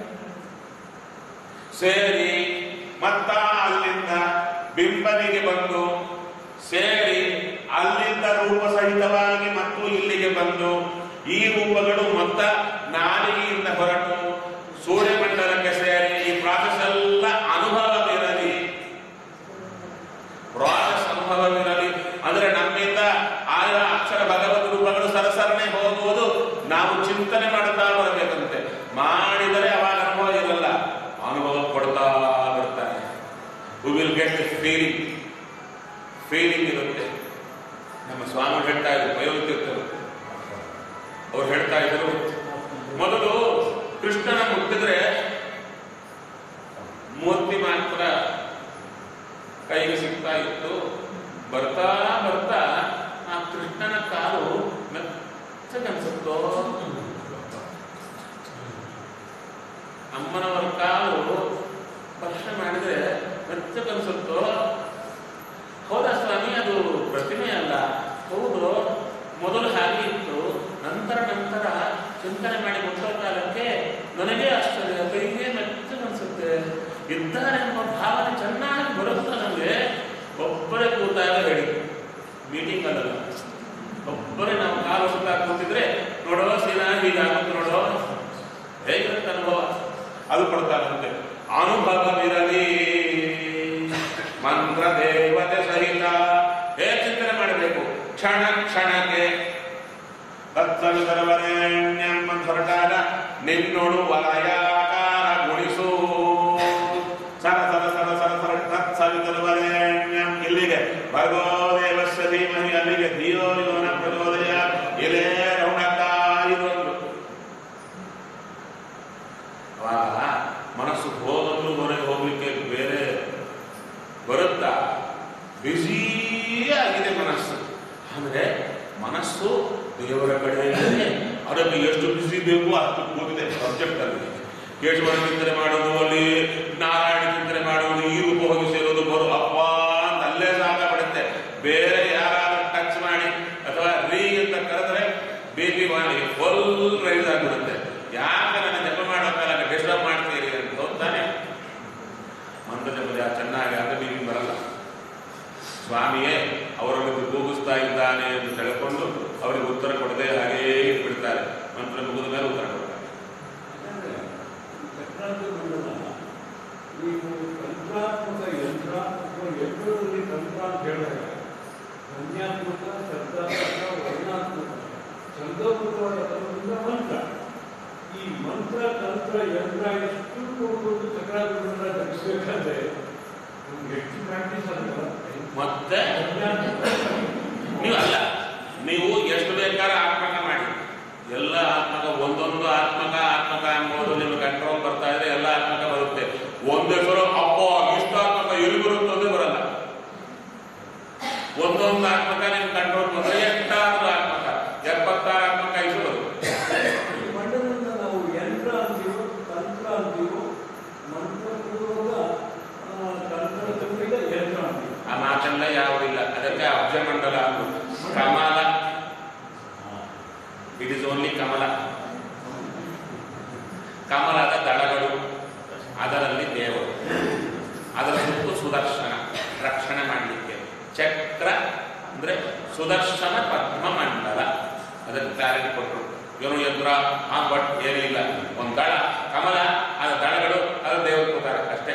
ಸೇರಿ ಮತ್ತ ಅಲ್ಲಿಂದ ಬಿಂಬನಿಗೆ ಬಂದು ಸೇರಿ ಅಲ್ಲಿಂದ ರೂಪ ಸಹಿತವಾಗಿ ಮತ್ತು ಇಲ್ಲಿಗೆ ಬಂದು ಈ ರೂಪಗಳು ಮತ್ತ ನಾಲಿಗೆಯಿಂದ ಹೊರಟು ಸೂರ್ಯಮಂಡಲಕ್ಕೆ ಸೇರಿ ಈ ಪ್ರಾಸೆಸ್ ಎಲ್ಲ ಅನುಭವವಿರಲಿ ಪ್ರಾಸೆಸ್ ಅನುಭವವಿರಲಿ ಅಂದ್ರೆ ನಮ್ಮಿಂದ ಆಯಾ ಅಕ್ಷರ ಭಗವದ್ ರೂಪಗಳು ಸರಸರಣೆ ಹೋಗುವುದು ನಾವು ಚಿಂತನೆ ಮಾಡುತ್ತಾ ಬರಬೇಕಂತೆ ಮಾಡಿದರೆ ಅವಾಗ ಅನುಭವ ಇರಲ್ಲ ಅನುಭವ ಕೊಡ್ತಾ ಬರ್ತಾನೆ we will get feeling feeling ಇರುತ್ತೆ ನಮ್ಮ ಸ್ವಾಮಿ ಹೇಳ್ತಾ ಇದ್ರು ವಯೋವೃತ್ತಿರ್ತರು ಅವ್ರು ಹೇಳ್ತಾ ಇದ್ರು ಮೊದಲು ಕೃಷ್ಣನ ಮುಟ್ಟಿದ್ರೆ ಮೂರ್ತಿ ಮಾತ್ರ ಕೈಗೆ ಸಿಗ್ತಾ ಇತ್ತು ಬರ್ತಾ ಬರ್ತಾ ಆ ಕೃಷ್ಣನ ಕಾಲು ಮೆಚ್ಚಗನ್ಸುತ್ತೋ ಅಮ್ಮನವರ ಕಾಲು ಸ್ಪರ್ಶ ಮಾಡಿದ್ರೆ ಮೆಚ್ಚಗನ್ಸುತ್ತೋ ಹೌದಾ ಸ್ವಾಮಿ ಅದು ಪ್ರತಿಮೆ ಅಲ್ಲ ಹೌದು ಮೊದಲು ಹಾಗೆ ಇತ್ತು ನಂತರ ನಂತರ ಚಿಂತನೆ ಮಾಡಿ ಮುಟ್ಟೋ ಕಾಲಕ್ಕೆ ನನಗೆ ಆಶ್ಚರ್ಯ ಕೈಗೆ ಮೆಚ್ಚಗನ್ಸುತ್ತೆ ಇದ್ದಾರೆ ಎಂಬ ಭಾವನೆ ಚೆನ್ನಾಗಿ ಬರುತ್ತೆ ನನಗೆ ಒಬ್ಬರೇ ಕೂತಾಗ ಹೇಳಿ ಮೀಟಿಂಗ್ ಅಲ್ಲ ಒಬ್ಬರೇ ನಾವು ಕಾಲು ಸುತ್ತ ಕೂತಿದ್ರೆ ನೋಡೋ ಸೀನಾ ಹೀಗಾಗುತ್ತೆ ನೋಡೋ ಹೇಗಿರುತ್ತೆ ಅನುಭವ ಅದು ಕೊಡ್ತಾರಂತೆ ಅನುಭವವಿರಲಿ ಮಂತ್ರ ದೇವತೆ ಸಹಿತ ಹೇಗೆ ಚಿಂತನೆ ಮಾಡಬೇಕು ಕ್ಷಣ ಕ್ಷಣಕ್ಕೆ ತತ್ಸವಿತರವರೆಣ್ಯಂ ಅಂತ ಹೊರಟಾಗ ನಿನ್ನೋಡು ವಲಯಾಕಾರ ಗುಣಿಸು ಸರ ಸರ ಸರ ಸರ ಸರ ತತ್ಸವಿತರವರೆಣ್ಯಂ ಇಲ್ಲಿಗೆ ಭರ್ಗೋ ದೇವಸ್ಯ ಧೀಮಹಿ ಅಲ್ಲಿಗೆ ಧಿಯೋ ಯೋನ ಪ್ರಚೋದಯ ಇಲ್ಲೇ ರೌಣತಾ ಇದೊಂದು ಅವಾಗ ಮನಸ್ಸು ಹೋಗಲು ಹೊರಗೆ ಹೋಗ್ಲಿಕ್ಕೆ ಬೇರೆ ಬರುತ್ತಾ ಬ್ಯುಸಿ ಆಗಿದೆ ಮನಸ್ಸು ಅಂದ್ರೆ ಮನಸ್ಸು ದೇವರ ಕಡೆಯಲ್ಲೇ ಅದಕ್ಕೆ ಎಷ್ಟು ಬಿಸಿ ಬೇಕು ಅಷ್ಟು ಕೂತಿದೆ ಸಬ್ಜೆಕ್ಟ್ ಅಲ್ಲಿ ಕೇಶವನ ಚಿಂತನೆ ಮಾಡೋದು ಅಲ್ಲಿ ನಾರಾಯಣ ಚಿಂತನೆ ಮಾಡೋದು ಈ ರೂಪ ಹೋಗಿ ಸೇರೋದು ಬರು ಅಪ್ಪ ಅಂತ ಅಲ್ಲೇ ಸಾಕಾಗ್ಬಿಡುತ್ತೆ ಬೇರೆ ಯಾರಾದ್ರೂ ಟಚ್ ಮಾಡಿ ಅಥವಾ ರೀ ಅಂತ ಕರೆದ್ರೆ ಬಿ ಪಿ ಮಾಡಿ ಫುಲ್ ರೈಸ್ ಆಗ್ಬಿಡುತ್ತೆ ಯಾಕೆ ನನ್ನ ಜಪ ಮಾಡೋ ಕಾಲ ಡಿಸ್ಟರ್ಬ್ ಮಾಡ್ತೀರಿ ಅಂತ ಹೋಗ್ತಾನೆ ಮಂತ್ರ ಜಪ ಚೆನ್ನಾಗಿ ಆಗ ಬಿ ಪಿ ಬರಲ್ಲ ಸ್ವಾಮಿಯೇ ಅವರನ್ನು ಕೂಗಿಸ್ತಾ ಇದ್ದಾನೆ ಎಂದು ತಿಳ್ಕೊಂಡು ಅವರಿಗೆ ಉತ್ತರ ಕೊಡದೆ ಹಾಗೇ ಬಿಡ್ತಾರೆ ಮಂತ್ರ ಮುಗಿದ ಮೇಲೆ ಉತ್ತರ ಕೊಡ್ತಾರೆ ಯಾಕಂದ್ರೆ ಚಕ್ರಾಂತಿ ಮಂಡಲ ನೀವು ತಂತ್ರಾತ್ಮಕ ಯಂತ್ರ ಅಥವಾ ಯಂತ್ರದಲ್ಲಿ ತಂತ್ರ ಅಂತ ಹೇಳಿದಾಗ ಧ್ವನ್ಯಾತ್ಮಕ ಶಬ್ದಾತ್ಮಕ ವರ್ಣಾತ್ಮಕ ಶಬ್ದಪೂರ್ವಕ ಪದದಿಂದ ಮಂತ್ರ ಈ ಮಂತ್ರ ತಂತ್ರ ಯಂತ್ರ ಎಷ್ಟು ನೋಡ್ಕೊಂಡು ಚಕ್ರಾಂತಿ ಮಂಡಲ ಧರಿಸಬೇಕಾದ್ರೆ ನಮ್ಗೆ ಎಷ್ಟು ಪ್ರಾಕ್ಟೀಸ್ ಆಗಲ್ಲ ಮತ್ತೆ ಧ್ವನ್ಯಾತ್ಮಕ ನೀವು ಅಲ್ಲ ನೀವು ಎಷ್ಟು ಬೇಕಾದ್ರೆ ಆತ್ಮಕ ಮಾಡಿ ಎಲ್ಲ ಆತ್ಮಕ ಒಂದೊಂದು ಆತ್ಮಕ ಆತ್ಮಕ ಎಂಬುದು ನಿಮ್ಗೆ ಕಂಟ್ರೋಲ್ ಬರ್ತಾ ಇದ್ರೆ ಎಲ್ಲ ಆತ್ಮಕ ಬರುತ್ತೆ ಒಂದೇ ಸಲ ಅಪ್ಪ ಇಷ್ಟು ಆತ್ಮಕ ಎಲ್ಲಿ ಬರುತ್ತೆ ಅಂದ್ರೆ ಬರಲ್ಲ ಒಂದೊಂದು ಆತ್ಮಕ ನಿಮ್ಗೆ ಕಂಟ್ರೋಲ್ ಬಂದ್ರೆ ಎಂಟಾರು ಆತ್ಮಕ ಎಪ್ಪತ್ತಾರು ಆತ್ಮಕ ಇಷ್ಟು ಬರುತ್ತೆ ಈ ಮಂಡಲದಿಂದ ನಾವು ಯಂತ್ರ ಅಂತೀವೋ ತಂತ್ರ ಅಂತೀವೋ ಮಂತ್ರಪೂರ್ವಕ ಆ, ತಂತ್ರ ತುಂಬಿದ ಯಂತ್ರ ಅಂತೀವಿ ಆ ಮಾತೆಲ್ಲ ಯಾವುದಿಲ್ಲ ಅದಕ್ಕೆ ಅಬ್ಜ ಮಂಡಲ ಅಂದ್ರು. ಕಮಲ ಇಟ್ ಇಸ್ ಓನ್ಲಿ ಕಮಲ ಕಮಲದ ದಳಗಳು ಅದರಲ್ಲಿ ದೇವರು ಅದರ ಸುತ್ತು ಸುದರ್ಶನ ರಕ್ಷಣೆ ಮಾಡಲಿಕ್ಕೆ ಚಕ್ರ ಅಂದ್ರೆ ಸುದರ್ಶನ ಪದ್ಮಮಂಡಲ ಅದಕ್ಕೆ ಕ್ಲಾರಿಟಿ ಕೊಟ್ಟರು ಏನು ಯಂತ್ರ ಆ ಬಟ್ ಏನಿಲ್ಲ ಒಂದು ದಳ ಕಮಲ ಅದರ ದಳಗಳು ಅದು ದೇವರು ಕೊಡ್ತಾರೆ ಅಷ್ಟೇ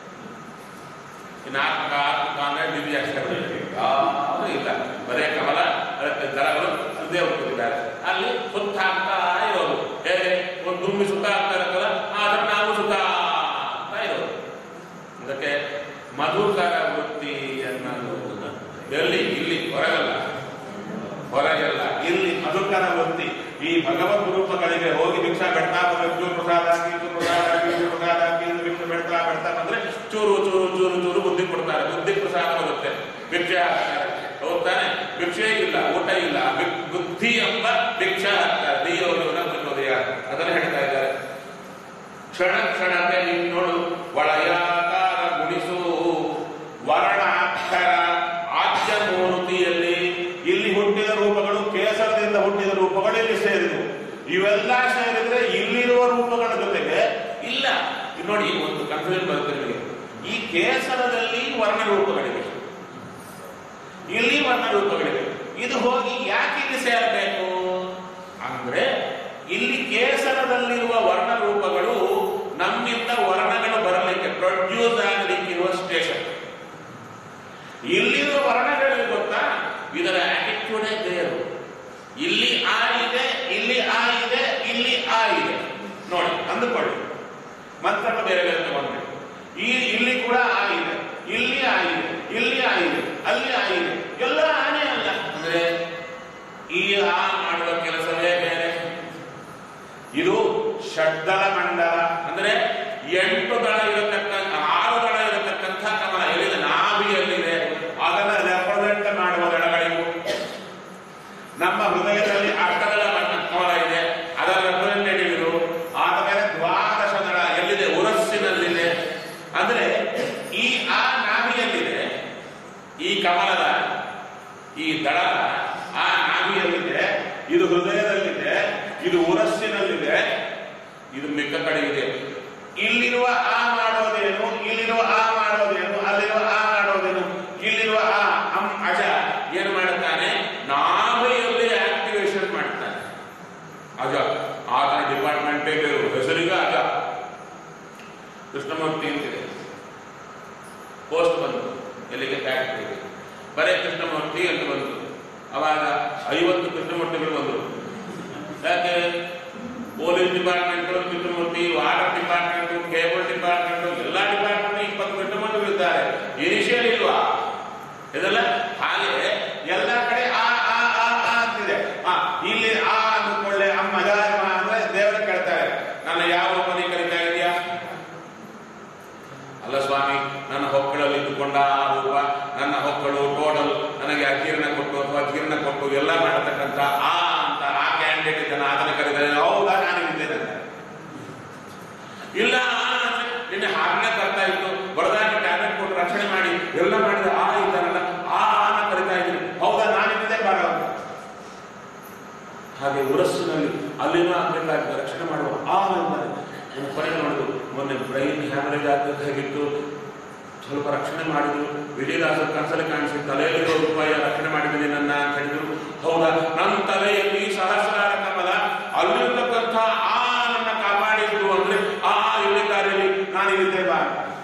ಇನ್ನು ಆತ್ಮಕ ಆತ್ಮಕ ಅಂದ್ರೆ ದಿವ್ಯ ಅಕ್ಷರಗಳು ಯಾವುದು ಇಲ್ಲ ಬರೇ ಕಮಲ ಅದಕ್ಕೆ ದಳಗಳು ಅದು ದೇವರು ಕೊಟ್ಟಿದ್ದಾರೆ ಅಲ್ಲಿ ಸುತ್ತ ಆಗ್ತಾ ಇರೋದು ಹೇಗೆ ಒಂದು ದುಂಬಿ ಸುತ್ತ ಆಗ್ತಾ ಇರುತ್ತಲ್ಲ ಆದ್ರೆ ನಾವು ಸುತ್ತ ಆಗ್ತಾ ಇರೋದು ಅದಕ್ಕೆ ಮಧುಕರ ವೃತ್ತಿ ಅನ್ನೋದು ಎಲ್ಲಿ ಇಲ್ಲಿ ಹೊರಗಲ್ಲ ಹೊರಗೆಲ್ಲ ಇಲ್ಲಿ ಮಧುಕರ ವೃತ್ತಿ ಈ ಭಗವದ್ ರೂಪಗಳಿಗೆ ಹೋಗಿ ಭಿಕ್ಷಾ ಬೆಡ್ತಾ ಬಂದ್ರೆ ಚೂರು ಪ್ರಸಾದ ಹಾಕಿ ಚೂರು ಪ್ರಸಾದ ಹಾಕಿ ಚೂರು ಪ್ರಸಾದ ಹಾಕಿ ಇದು ಭಿಕ್ಷೆ ಬೆಡ್ತಾ ಬೆಡ್ತಾ ಬಂದ್ರೆ ಚೂರು ಚೂರು ಚೂರು ಚೂರು ಬುದ್ಧಿ ಕೊಡ್ತಾರೆ ಬುದ್ಧಿ ಪ್ರಸಾದ ಬರುತ್ತೆ ಭಿಕ್ಷೆ ಹಾಕ್ತಾರೆ ಹೌದ್ ತಾನೆ ಭಿಕ್ಷೆ ಇಲ್ಲ ಊಟ ಇಲ್ಲ ಬಿ- ಬುದ್ಧಿ ಎಂಬ ಭಿಕ್ಷಾ ಹಾಕ್ತಾರೆ ದೀಯೋಜನ ಬುದ್ಧೋದಯ ಅದನ್ನು ಹೇಳ್ತಾ ಇದ್ದಾರೆ ಕ್ಷಣ ಕ್ಷಣಕ್ಕೆ ನಿನ್ನೋಳು ಒಳಯಾಕಾರ ಗುಣಿಸು ವರ್ಣಾಕ್ಷರ ಆದ್ಯ ಮೂರ್ತಿಯಲ್ಲಿ ಇಲ್ಲಿ ಹುಟ್ಟಿದ ರೂಪಗಳು ಕೇಸರದಿಂದ ಹುಟ್ಟಿದ ರೂಪಗಳು ಇಲ್ಲಿ ಸೇರಿದವು ಇವೆಲ್ಲ ಸೇರಿದ್ರೆ ಇಲ್ಲಿರುವ ರೂಪಗಳ ಜೊತೆಗೆ ಇಲ್ಲ ಇಲ್ಲಿ ನೋಡಿ ಒಂದು ಕನ್ಫ್ಯೂಷನ್ ಬರುತ್ತೆ ನಿಮಗೆ ಈ ಕೇಸರದಲ್ಲಿ ವರ್ಣ ರೂಪಗಳಿವೆ ಇಲ್ಲಿ ವರ್ಣ ರೂಪಗಳಿವೆ ಇದು ಹೋಗಿ ಯಾಕೆ ಇಲ್ಲಿ ಸೇರಬೇಕು ಅಂದ್ರೆ ಇಲ್ಲಿ ಕೇಸರದಲ್ಲಿರುವ ವರ್ಣ ರೂಪಗಳು ನಮ್ಮಿಂದ ವರ್ಣಗಳು ಬರಲಿಕ್ಕೆ ಪ್ರೊಡ್ಯೂಸ್ ಆಗಲಿಕ್ಕಿರುವ ಸ್ಟೇಷನ್ ಇಲ್ಲಿರುವ ವರ್ಣಗಳು ಗೊತ್ತಾ ಇದರ ಆಟಿಟ್ಯೂಡೇ ಬೇರು ಇಲ್ಲಿ ಆ ಇದೆ ಇಲ್ಲಿ ಆ ಇದೆ ಇಲ್ಲಿ ಆ ಇದೆ ನೋಡಿ ಅಂದುಕೊಳ್ಳಿ ಮಂತ್ರಗಳು ಬೇರೆ ಬೇರೆ ತಗೊಂಡ್ರೆ ಈ ಇಲ್ಲಿ ಕೂಡ ಆ ಇದೆ ಇಲ್ಲಿ ಆ ಇದೆ ಇಲ್ಲಿ ಆ ಇದೆ ಅಲ್ಲಿ ಆ ಇದೆ ಎಲ್ಲ ಆನೆ ಅಲ್ಲ ಅಂದ್ರೆ ಈ ಆ ಮಾಡುವ ಕೆಲಸವೇ ಬೇರೆ ಇದು ಷಡ್ದಳ ಮಂಡಲ ಅಂದ್ರೆ ಎಂಟು ದಳ ಇರತಕ್ಕಂಥ ಆರು ದಳ ಇರತಕ್ಕಂಥ ಕಮಲ ಎಲ್ಲಿದೆ ನಾಭಿಯಲ್ಲಿದೆ ಅದನ್ನ ರೆಪ್ರೆಸೆಂಟ್ ಮಾಡುವ ದಳಗಳಿವು ನಮ್ಮ ಹೃದಯದಲ್ಲಿ ಅಷ್ಟದಳ ಬಣ್ಣ ಕಮಲ ಇದೆ ಅದರ ರೆಪ್ರೆಸೆಂಟೇಟಿವ್ ಇದು ಆದ ಮೇಲೆ ದ್ವಾದಶ ದಳ ಎಲ್ಲಿದೆ ಉರಸ್ಸಿನಲ್ಲಿದೆ ಅಂದ್ರೆ ಈ ಆ ನಾಭಿಯಲ್ಲಿದೆ ಈ ಕಮಲದ ಈ ದಳ ಆ ನಾಭಿಯಲ್ಲಿದೆ ಇದು ಹೃದಯದಲ್ಲಿದೆ ಇದು ಉರಸ್ಸಿನಲ್ಲಿದೆ ಇದು ಮಿಕ್ಕ ಕಡೆ ಇದೆ ಇಲ್ಲಿರುವ ಆ ಮಾಡೋದೇನು ಇಲ್ಲಿರುವ ಆ ಮಾಡೋದೇನು ಅಲ್ಲಿರುವ ಆ ಮಾಡೋದೇನು ಇಲ್ಲಿರುವ ಆ ಅಂ ಅಜ ಏನು ಮಾಡುತ್ತಾನೆ ನಾಭಿಯಲ್ಲಿ ಆಕ್ಟಿವೇಶನ್ ಮಾಡ್ತಾನೆ ಅಜ ಆತನ ಡಿಪಾರ್ಟ್ಮೆಂಟೇ ಬೇರು ಹೆಸರಿಗೆ ಅಜ ಕೃಷ್ಣಮೂರ್ತಿ ಅಂತಿದೆ ಪೋಸ್ಟ್ ಬಂತು ಎಲ್ಲಿಗೆ ಫ್ಯಾಕ್ಟ್ರಿಗೆ ಬರೇ ಕೃಷ್ಣಮೂರ್ತಿ ಅಂತ ಬಂತು ಅವಾಗ ಐವತ್ತು ಕೃಷ್ಣಮೂರ್ತಿಗಳು ಬಂದರು ಯಾಕೆ police department Krishnamurthy water department cable department ಎಲ್ಲ ಡಿಪಾರ್ಟ್ಮೆಂಟ್ ಇಪ್ಪತ್ತು ಕೃಷ್ಣಮೂರ್ತಿಗಳು ಇದ್ದಾರೆ ಇನಿಷಿಯಲ್ ಇಲ್ವಾ ಇದೆಲ್ಲ ಹಾಗೆ ಎಲ್ಲ ಕಡೆ ಆ ಆ ಆ ಆ ಅಂತಿದೆ ಆ ಇಲ್ಲಿ ಆ ಅಂದ್ಕೊಳ್ಳೆ ಅಮ್ಮ ಅಜಾಯಮ ಅಂದ್ರೆ ದೇವರ ಕೇಳ್ತಾರೆ ನನ್ನ ಯಾವ ಮನೆ ಕರಿತಾ ಇದೆಯಾ ಅಲ್ಲ ಸ್ವಾಮಿ ನನ್ನ ಹೊಕ್ಕಳಲ್ಲಿ ಇದ್ದುಕೊಂಡ ಆ ರೂಪ ನನ್ನ ಹೊಕ್ಕಳು ಟೋಟಲ್ ನನಗೆ ಅಜೀರ್ಣ ಕೊಟ್ಟು ಅಥವಾ ಜೀರ್ಣ ಕೊಟ್ಟು ಎಲ್ಲ ಮಾಡತಕ್ಕಂಥ ಆ ಅಂತ ಆ ಕ್ಯಾಂಡಿಡೇಟ್ ಇದ್ದಾನೆ ಆತನ ಕರೀತಾರೆ ಹೌದಾ ನಾನು ಇದ್ದೇನೆ ಅಂತ. ಇಲ್ಲ ಆ ಅಂದ್ರೆ ನಿನ್ನೆ ಹಾಗನೆ ಬರ್ತಾ ಇತ್ತು ಬಡದಾಗಿ ಟ್ಯಾಬ್ಲೆಟ್ ಕೊಟ್ಟು ರಕ್ಷಣೆ ಮಾಡಿ ಎಲ್ಲ ಮಾಡಿದ ಆ ಇದ್ದಾನಲ್ಲ ಆ ಆನ ಕರಿತಾ ಇದ್ದೀನಿ ಹೌದಾ ನಾನಿದ್ದೆ ಬರ ಹಾಗೆ ಉರಸ್ಸಿನಲ್ಲಿ ಅಲ್ಲಿನೂ ಆಗ್ಬೇಕಾಗಿದೆ ರಕ್ಷಣೆ ಮಾಡುವ ಆ ಇದ್ದಾರೆ ಇನ್ನು ಕೊನೆಗೆ ನೋಡುದು ಮೊನ್ನೆ ಬ್ರೈನ್ ಹ್ಯಾಮರೇಜ್ ಆಗಬೇಕಾಗಿತ್ತು ಸ್ವಲ್ಪ ರಕ್ಷಣೆ ಮಾಡಿದ್ರು ವಿಜಯದಾಸರ ಕನಸಲ್ಲಿ ಕಾಣಿಸಿ ತಲೆಯಲ್ಲಿರೋ ರೂಪಾಯ ರಕ್ಷಣೆ ಮಾಡಿದ್ದೀನಿ ನನ್ನ ಅಂತ ಹೇಳಿದ್ರು ಹೌದಾ ನನ್ನ ತಲೆಯಲ್ಲಿ ಸಹಸ್ರಾರ ಕಮಲ ಅಲ್ಲಿರ್ತಕ್ಕಂಥ ಆ ನನ್ನ ಕಾಪಾಡಿದ್ರು ಅಂದ್ರೆ ಆ ಇಲ್ಲಿದ್ದಾರೆಲ್ಲಿ ನಾನು ಇಲ್ಲಿದ್ದೆ ಬಾ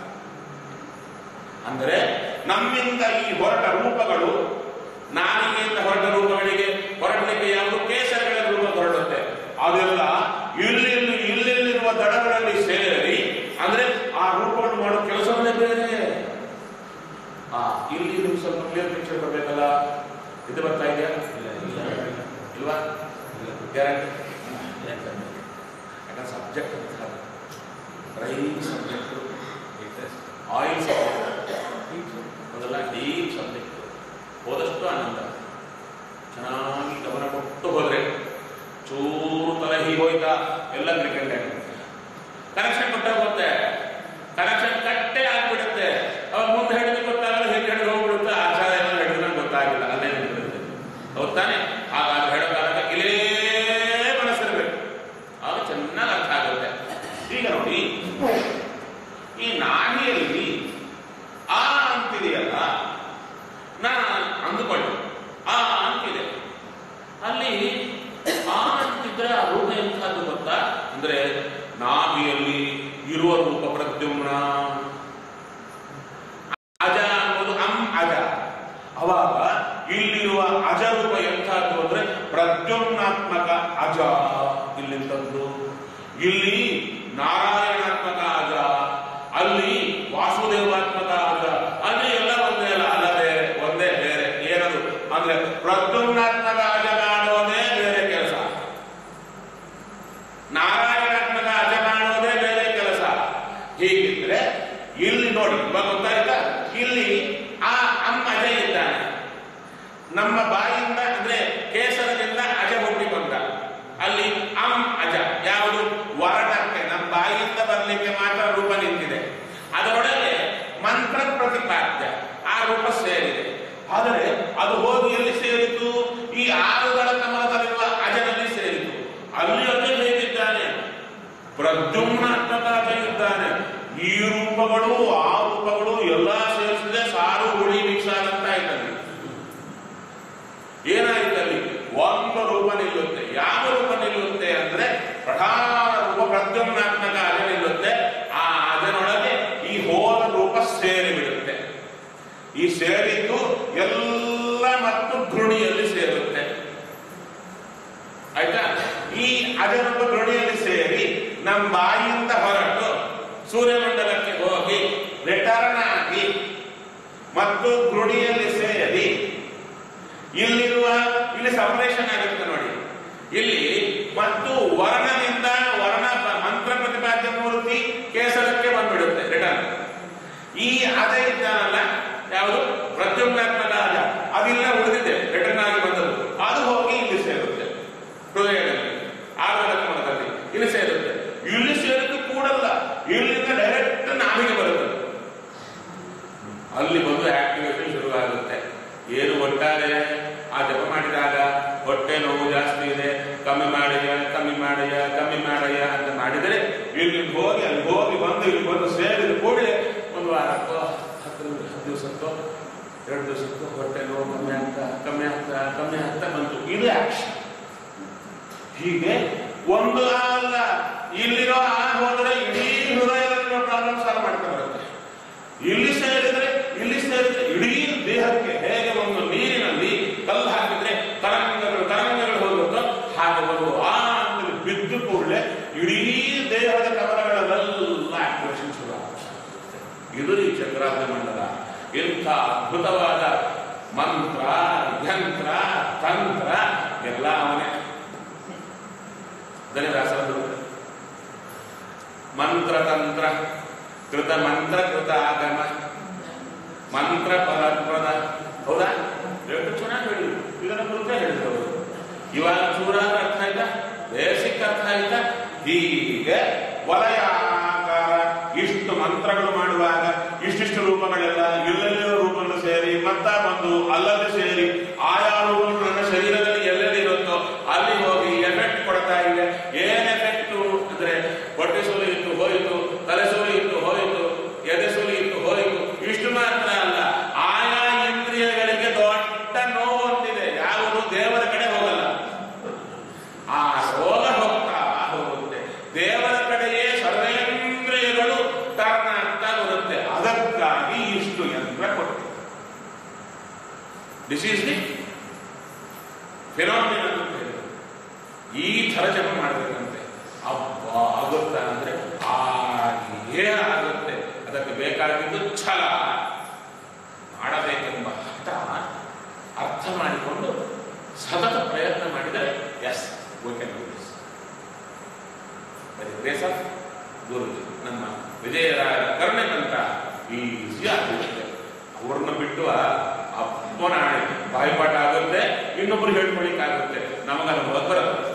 ಅಂದರೆ ನಮ್ಮಿಂದ ಈ ಹೊರಟ ರೂಪಗಳು ನಾಲಿಗೆಯಿಂದ ಹೊರಟ ರೂಪಗಳಿಗೆ ಹೊರಡಲಿಕ್ಕೆ ಯಾವುದು ಕೇಸರಗಳ ರೂಪ ಹೊರಡುತ್ತೆ ಅದೆಲ್ಲ ಇಲ್ಲಿಲ್ಲಿ ಇಲ್ಲಿರುವ ದಡಗಳಲ್ಲಿ ಸೇರಿ ಅಂದ್ರೆ ಆ ರೂಪವನ್ನು ಮಾಡೋ ಕೆಲಸವನ್ನೇ ಬೇರೆ ಆ ಇಲ್ಲಿ ನಿಮ್ಗೆ ಸ್ವಲ್ಪ ಕ್ಲಿಯರ್ ಪಿಕ್ಚರ್ ಬರಬೇಕಲ್ಲ ಇದು ಬರ್ತಾ ಇದೆಯಾ ಇಲ್ವಾ ಗ್ಯಾರಂಟಿ ಯಾಕಂದ್ರೆ subject dry subject oil subject ಅದೆಲ್ಲ ಡೀಪ್ ಸಬ್ಜೆಕ್ಟ್ ಹೋದಷ್ಟು ಆನಂದ ಚೆನ್ನಾಗಿ ಗಮನ ಕೊಟ್ಟು ಹೋದ್ರೆ ಚೂರು ತಲೆ ಹೀಗೆ ಹೋಯ್ತಾ ಎಲ್ಲ ಕ್ರಿಕೆಟ್ ಕನೆಕ್ಷನ್ ಕೊಟ್ಟೆ ಹೋಗುತ್ತೆ ಕನೆಕ್ಷನ್ ಕಟ್ಟೆ ಆಗ್ಬಿಡುತ್ತೆ ಅವಾಗ ಮುಂದೆ ಹಿಡಿದು ಗೊತ್ತಾಗಲ್ಲ ಹೇಗೆ ಹಿಡಿದು ಹೋಗ್ಬಿಡುತ್ತೆ ಆಚಾರ ಎಲ್ಲ ಹಿಡಿದ್ರೆ ಗೊತ್ತಾಗಿಲ್ಲ ಅಲ್ಲೇ ನಿಂತಿರುತ್ತೆ ಹೌದ್ ತಾನೆ ಹಾಗಾಗಿ ಹೇಳೋದಾಗ ಇಲ್ಲೇ ಮನಸ್ಸಿರ್ಬೇಕು ಆಗ ಚೆನ್ನಾಗಿ ಅರ್ಥ ಆಗುತ್ತೆ ಈಗ ನೋಡಿ ಈ ನಾಡಿಯಲ್ಲಿ ಆ ಅಂತಿದೆಯಲ್ಲ ನಾ ಅಂದುಕೊಳ್ಳಿ ಆ ಅಂತಿದೆ ಅಲ್ಲಿ ಆ ಅಂತಿದ್ರೆ ಆ ರೂಪ ಎಂಥದ್ದು ಗೊತ್ತಾ ಅಂದ್ರೆ ನಾಭಿಯಲ್ಲಿ ಇರುವ ರೂಪ ಪ್ರದ್ಯುಮ್ನ ಅಜ ಅನ್ನೋದು ಅಂ ಅಜ ಅವಾಗ ಇಲ್ಲಿರುವ ಅಜ ರೂಪ ಎಂಥದ್ದು ಅಂದ್ರೆ ಪ್ರದ್ಯುಮ್ನಾತ್ಮಕ ಅಜ ಇಲ್ಲಿಂತದ್ದು ಇಲ್ಲಿ ನಾರಾಯಣಾತ್ಮಕ ಅಜ ಅಲ್ಲಿ ವಾಸುದೇವಾತ್ಮಕ ಅಜ ಅಲ್ಲಿ ಎಲ್ಲ ಒಂದೇ ಅಲ್ಲ ಅಲ್ಲ ಬೇರೆ ಒಂದೇ ಬೇರೆ ಏನದು ಅಂದ್ರೆ ಪ್ರದ್ಯುಮ್ನಾತ್ಮಕ ಅಜ ಕಾಣುವುದೇ ಬೇರೆ ಕೆಲಸ ನಾರಾಯಣಾತ್ಮಕ ಅಜ ಕಾಣುವುದೇ ಬೇರೆ ಕೆಲಸ ಹೀಗಿದ್ರೆ ಇಲ್ಲಿ ನೋಡಿ ಇವಾಗ ಗೊತ್ತಾಯ್ತಾ ಇಲ್ಲಿ ಆ ಅಮ್ಮ ಅಜ ಇದ್ದಾನೆ ನಮ್ಮ ಬಾಯಿಂದ ಅಂದ್ರೆ ಕೇಸರದಿಂದ ಅಜ ಹುಟ್ಟಿಕೊಂಡ ಅಲ್ಲಿ ಅಂ ಅಜ ಯಾವುದು ವರಟಕ್ಕೆ ನಮ್ಮ ಬಾಯಿಂದ ಬರಲಿಕ್ಕೆ ಮಾತ್ರ ರೂಪ ನಿಂತಿದೆ ಅದರೊಳಗೆ ಮಂತ್ರ ಪ್ರತಿಪಾದ್ಯ ಆ ರೂಪ ಸೇರಿದೆ ಆದರೆ ಅದು ಹೋಗಿ ಎಲ್ಲಿ ಸೇರಿತು ಈ ಆರುಗಳ ಕಮಲದಲ್ಲಿರುವ ಅಜನಲ್ಲಿ ಸೇರಿತು ಅಲ್ಲಿ ಅಜ ಹೇಗಿದ್ದಾನೆ ಪ್ರದ್ಯುಮ್ನಾತ್ಮಕ ಅಜ ಇದ್ದಾನೆ ಈ ರೂಪಗಳು ಆ ರೂಪಗಳು ಎಲ್ಲ ಸೇರಿಸಿದೆ ಸಾರು ಹುಳಿ ಮಿಕ್ಸ್ ಆಗಂತ ಆಯ್ತಲ್ಲಿ ಏನಾಗಿದೆ ಅಲ್ಲಿ ಒಂದು ರೂಪ ನಿಲ್ಲುತ್ತೆ ಯಾವ ರೂಪ ನಿಲ್ಲುತ್ತೆ ಅಂದ್ರೆ ಪ್ರಧಾನ ರೂಪ ಪ್ರದ್ಯುಮ್ನಾತ್ಮಕ ಅಜ ನಿಲ್ಲುತ್ತೆ ಆ ಅಜನೊಳಗೆ ಈ ಹೋದ ರೂಪ ಸೇರಿ ಬಿಡುತ್ತೆ ಈ ಸೇರಿದ್ದು ಎಲ್ಲ ಮತ್ತು ಘೃಣಿಯಲ್ಲಿ ಸೇರುತ್ತೆ ಆಯ್ತಾ ಈ ಅಜರೂಪ ಘೃಣಿಯಲ್ಲಿ ಸೇರಿ ನಮ್ಮ ಬಾಯಿಯಿಂದ ಹೊರಟು ಸೂರ್ಯಮಂಡಲಕ್ಕೆ ಹೋಗಿ ರಿಟರ್ನ್ ಆಗಿ ಮತ್ತು ಘೃಣಿಯಲ್ಲಿ ಸೇರಿ ಇಲ್ಲಿರುವ ಇಲ್ಲಿ ಸಪರೇಷನ್ ಆಗುತ್ತೆ ನೋಡಿ ಇಲ್ಲಿ ಮತ್ತು ವರ್ಣದಿಂದ ವರ್ಣ ಮಂತ್ರ ಪ್ರತಿಪಾದ್ಯ ಮೂರ್ತಿ ಕೇಸರಕ್ಕೆ ಬಂದ್ಬಿಡುತ್ತೆ ರಿಟರ್ನ್ ಈ ಅದ ಇದ್ದಾನಲ್ಲ ಯಾವುದು ಪ್ರದ್ಯುಮ್ನಾತ್ಮಕ ಅದ ಅದಿಲ್ಲ ಉಳಿದಿದೆ ರಿಟರ್ನ್ ಆಗಿ ಬಂದದ್ದು ಅದು ಹೋಗಿ ಇಲ್ಲಿ ಸೇರುತ್ತೆ ಹೃದಯದಲ್ಲಿ ಆರ್ಧದ ಕಮಲದಲ್ಲಿ ಇಲ್ಲಿ ಸೇರುತ್ತೆ ಇಲ್ಲಿ ಸೇರಿದ್ದು ಕೂಡಲ್ಲ ಇಲ್ಲಿಂದ ಡೈರೆಕ್ಟ್ ನಾವಿಗೆ ಬರುತ್ತೆ ಅಲ್ಲಿ ಬಂದು ಆಕ್ಟಿವೇಶನ್ ಶುರುವಾಗುತ್ತೆ ಏನು ಒಟ್ಟಾರೆ ಆ ಜಪ ಮಾಡಿದಾಗ ಹೊಟ್ಟೆ ನೋವು ಜಾಸ್ತಿ ಇದೆ ಕಮ್ಮಿ ಮಾಡಯ್ಯ ಕಮ್ಮಿ ಮಾಡಯ್ಯ ಕಮ್ಮಿ ಮಾಡಯ್ಯ ಅಂತ ಮಾಡಿದರೆ ಇಲ್ಲಿ ಹೋಗಿ ಅಲ್ಲಿ ಹೋಗಿ ಬಂದು ಇಲ್ಲಿ ಬಂದು ಸೇರಿದ ಕೂಡಲೇ ಒಂದು ವಾರಕ್ಕೋ ಹತ್ತು ಹತ್ತು ದಿವಸಕ್ಕೋ ಎರಡು ದಿವಸಕ್ಕೋ ಹೊಟ್ಟೆ ನೋವು ಕಮ್ಮಿ ಆಗ್ತಾ ಕಮ್ಮಿ ಆಗ್ತಾ ಕಮ್ಮಿ ಆಗ್ತಾ ಬಂತು ಇದು ಆಕ್ಷನ್ ಹೀಗೆ ಒಂದು ಅಲ್ಲ ಇಲ್ಲಿರೋ ಆ ಹೋದರೆ ಇಡೀ ಹೃದಯದಲ್ಲಿರೋ ಪ್ರಾಬ್ಲಮ್ ಸಾಲ್ವ್ ಮಾಡ್ಕೊಂಡು ಬರುತ್ತೆ ಇಲ್ಲಿ ಸೇರಿದ್ರೆ ಇಲ್ಲಿ ಸೇರಿದ್ರೆ ಇಡೀ ದೇಹಕ್ಕೆ ಹೇಗೆ ಒಂದು ನೀರಿನಲ್ಲಿ ಕಲ್ಲು ಹಾಕಿದ್ರೆ ತರಂಗಗಳು ತರಂಗಗಳು ಹೋಗುತ್ತೋ ಹಾಗೆ ಒಂದು ಆ ಅಂತೇಳಿ ಬಿದ್ದು ಕೂಡಲೇ ಇಡೀ ದೇಹದ ಕಮಲಗಳಲ್ಲೆಲ್ಲ ಆಕ್ಟಿವೇಶನ್ ಶುರು ಆಗುತ್ತೆ. ಇದು ಈ ಚಕ್ರಾರ್ಧ ಮಂಡಲ ಇಂಥ ಅದ್ಭುತವಾದ ಮಂತ್ರ ಯಂತ್ರ ತಂತ್ರ ಎಲ್ಲ ಅವನೇ ಧನ್ಯವಾದ ಮಂತ್ರ ತಂತ್ರ ಕೃತ ಮಂತ್ರ ಕೃತ ಆಗಮ ಮಂತ್ರ ಪರಪ್ರದ ಹೌದಾ ಎಷ್ಟು ಚೆನ್ನಾಗಿ ಹೇಳಿದ್ರು ಇದನ್ನ ಕುರಿತೇ ಹೇಳಿದ್ರು ಅವರು ಇವಾಗ ಚೂರಾದ ಅರ್ಥ ಆಯ್ತಾ ಬೇಸಿಕ್ ಅರ್ಥ ಆಯ್ತಾ ಹೀಗೆ ವಲಯಾಕಾರ ಇಷ್ಟು ಮಂತ್ರಗಳು ಮಾಡುವಾಗ ಇಷ್ಟಿಷ್ಟು ರೂಪಗಳೆಲ್ಲ ಇಲ್ಲೆಲ್ಲಿರೋ ರೂಪಗಳು ಸೇರಿ ಮತ್ತ ಬಂದು ಅಲ್ಲಲ್ಲಿ ಸೇರಿ ಆಯಾ ರೂಪಗಳು ನನ್ನ ಶರೀರದಲ್ಲಿ ಎಲ್ಲೆಲ್ಲಿ ಇರುತ್ತೋ ಅಲ್ಲಿ ಹೋಗಿ ಎಫೆಕ್ಟ್ ಕೊಡ್ತಾ ಇದೆ ಏನ್ ಎಫೆಕ್ಟ್ ಅಂದ್ರೆ ಹೊಟ್ಟೆ ಸೋಲಿ ಇತ್ತು ಹೋಯಿತು ತಲೆ ಸೋಲಿ ಇತ್ತು ಹೋಯಿತು ಎದೆ ಸೋಲಿ ಇತ್ತು ಹೋಯಿತು ಇಷ್ಟು ದಿಸ್ ಈಸ್ ದಿ ಫಿನಾಮಿನ ಅಂತ ಹೇಳಿದ್ರು ಈ ಥರ ಜಪ ಮಾಡಬೇಕಂತೆ ಅಬ್ಬಾ ಆಗುತ್ತಾ ಅಂದ್ರೆ ಆಗೇ ಆಗುತ್ತೆ ಅದಕ್ಕೆ ಬೇಕಾಗಿದ್ದು ಛಲ ಮಾಡಬೇಕೆಂಬ ಹಠ ಅರ್ಥ ಮಾಡಿಕೊಂಡು ಸತತ ಪ್ರಯತ್ನ ಮಾಡಿದರೆ yes we can do this by grace of Guruji ನಮ್ಮ ವಿಜಯರಾಯರ ಕರುಣೆ ಅಂತ ಈಸಿ ಆಗುತ್ತೆ ಅವ್ರನ್ನ ಬಿಟ್ಟು ಅಪ್ಪನ ಆಣೆ ಬಾಯಿಪಾಠ ಆಗುತ್ತೆ ಇನ್ನೊಬ್ರು ಹೇಳ್ಕೊಳಿಕ್ಕಾಗುತ್ತೆ ನಮಗದು ಬರುತ್ತೆ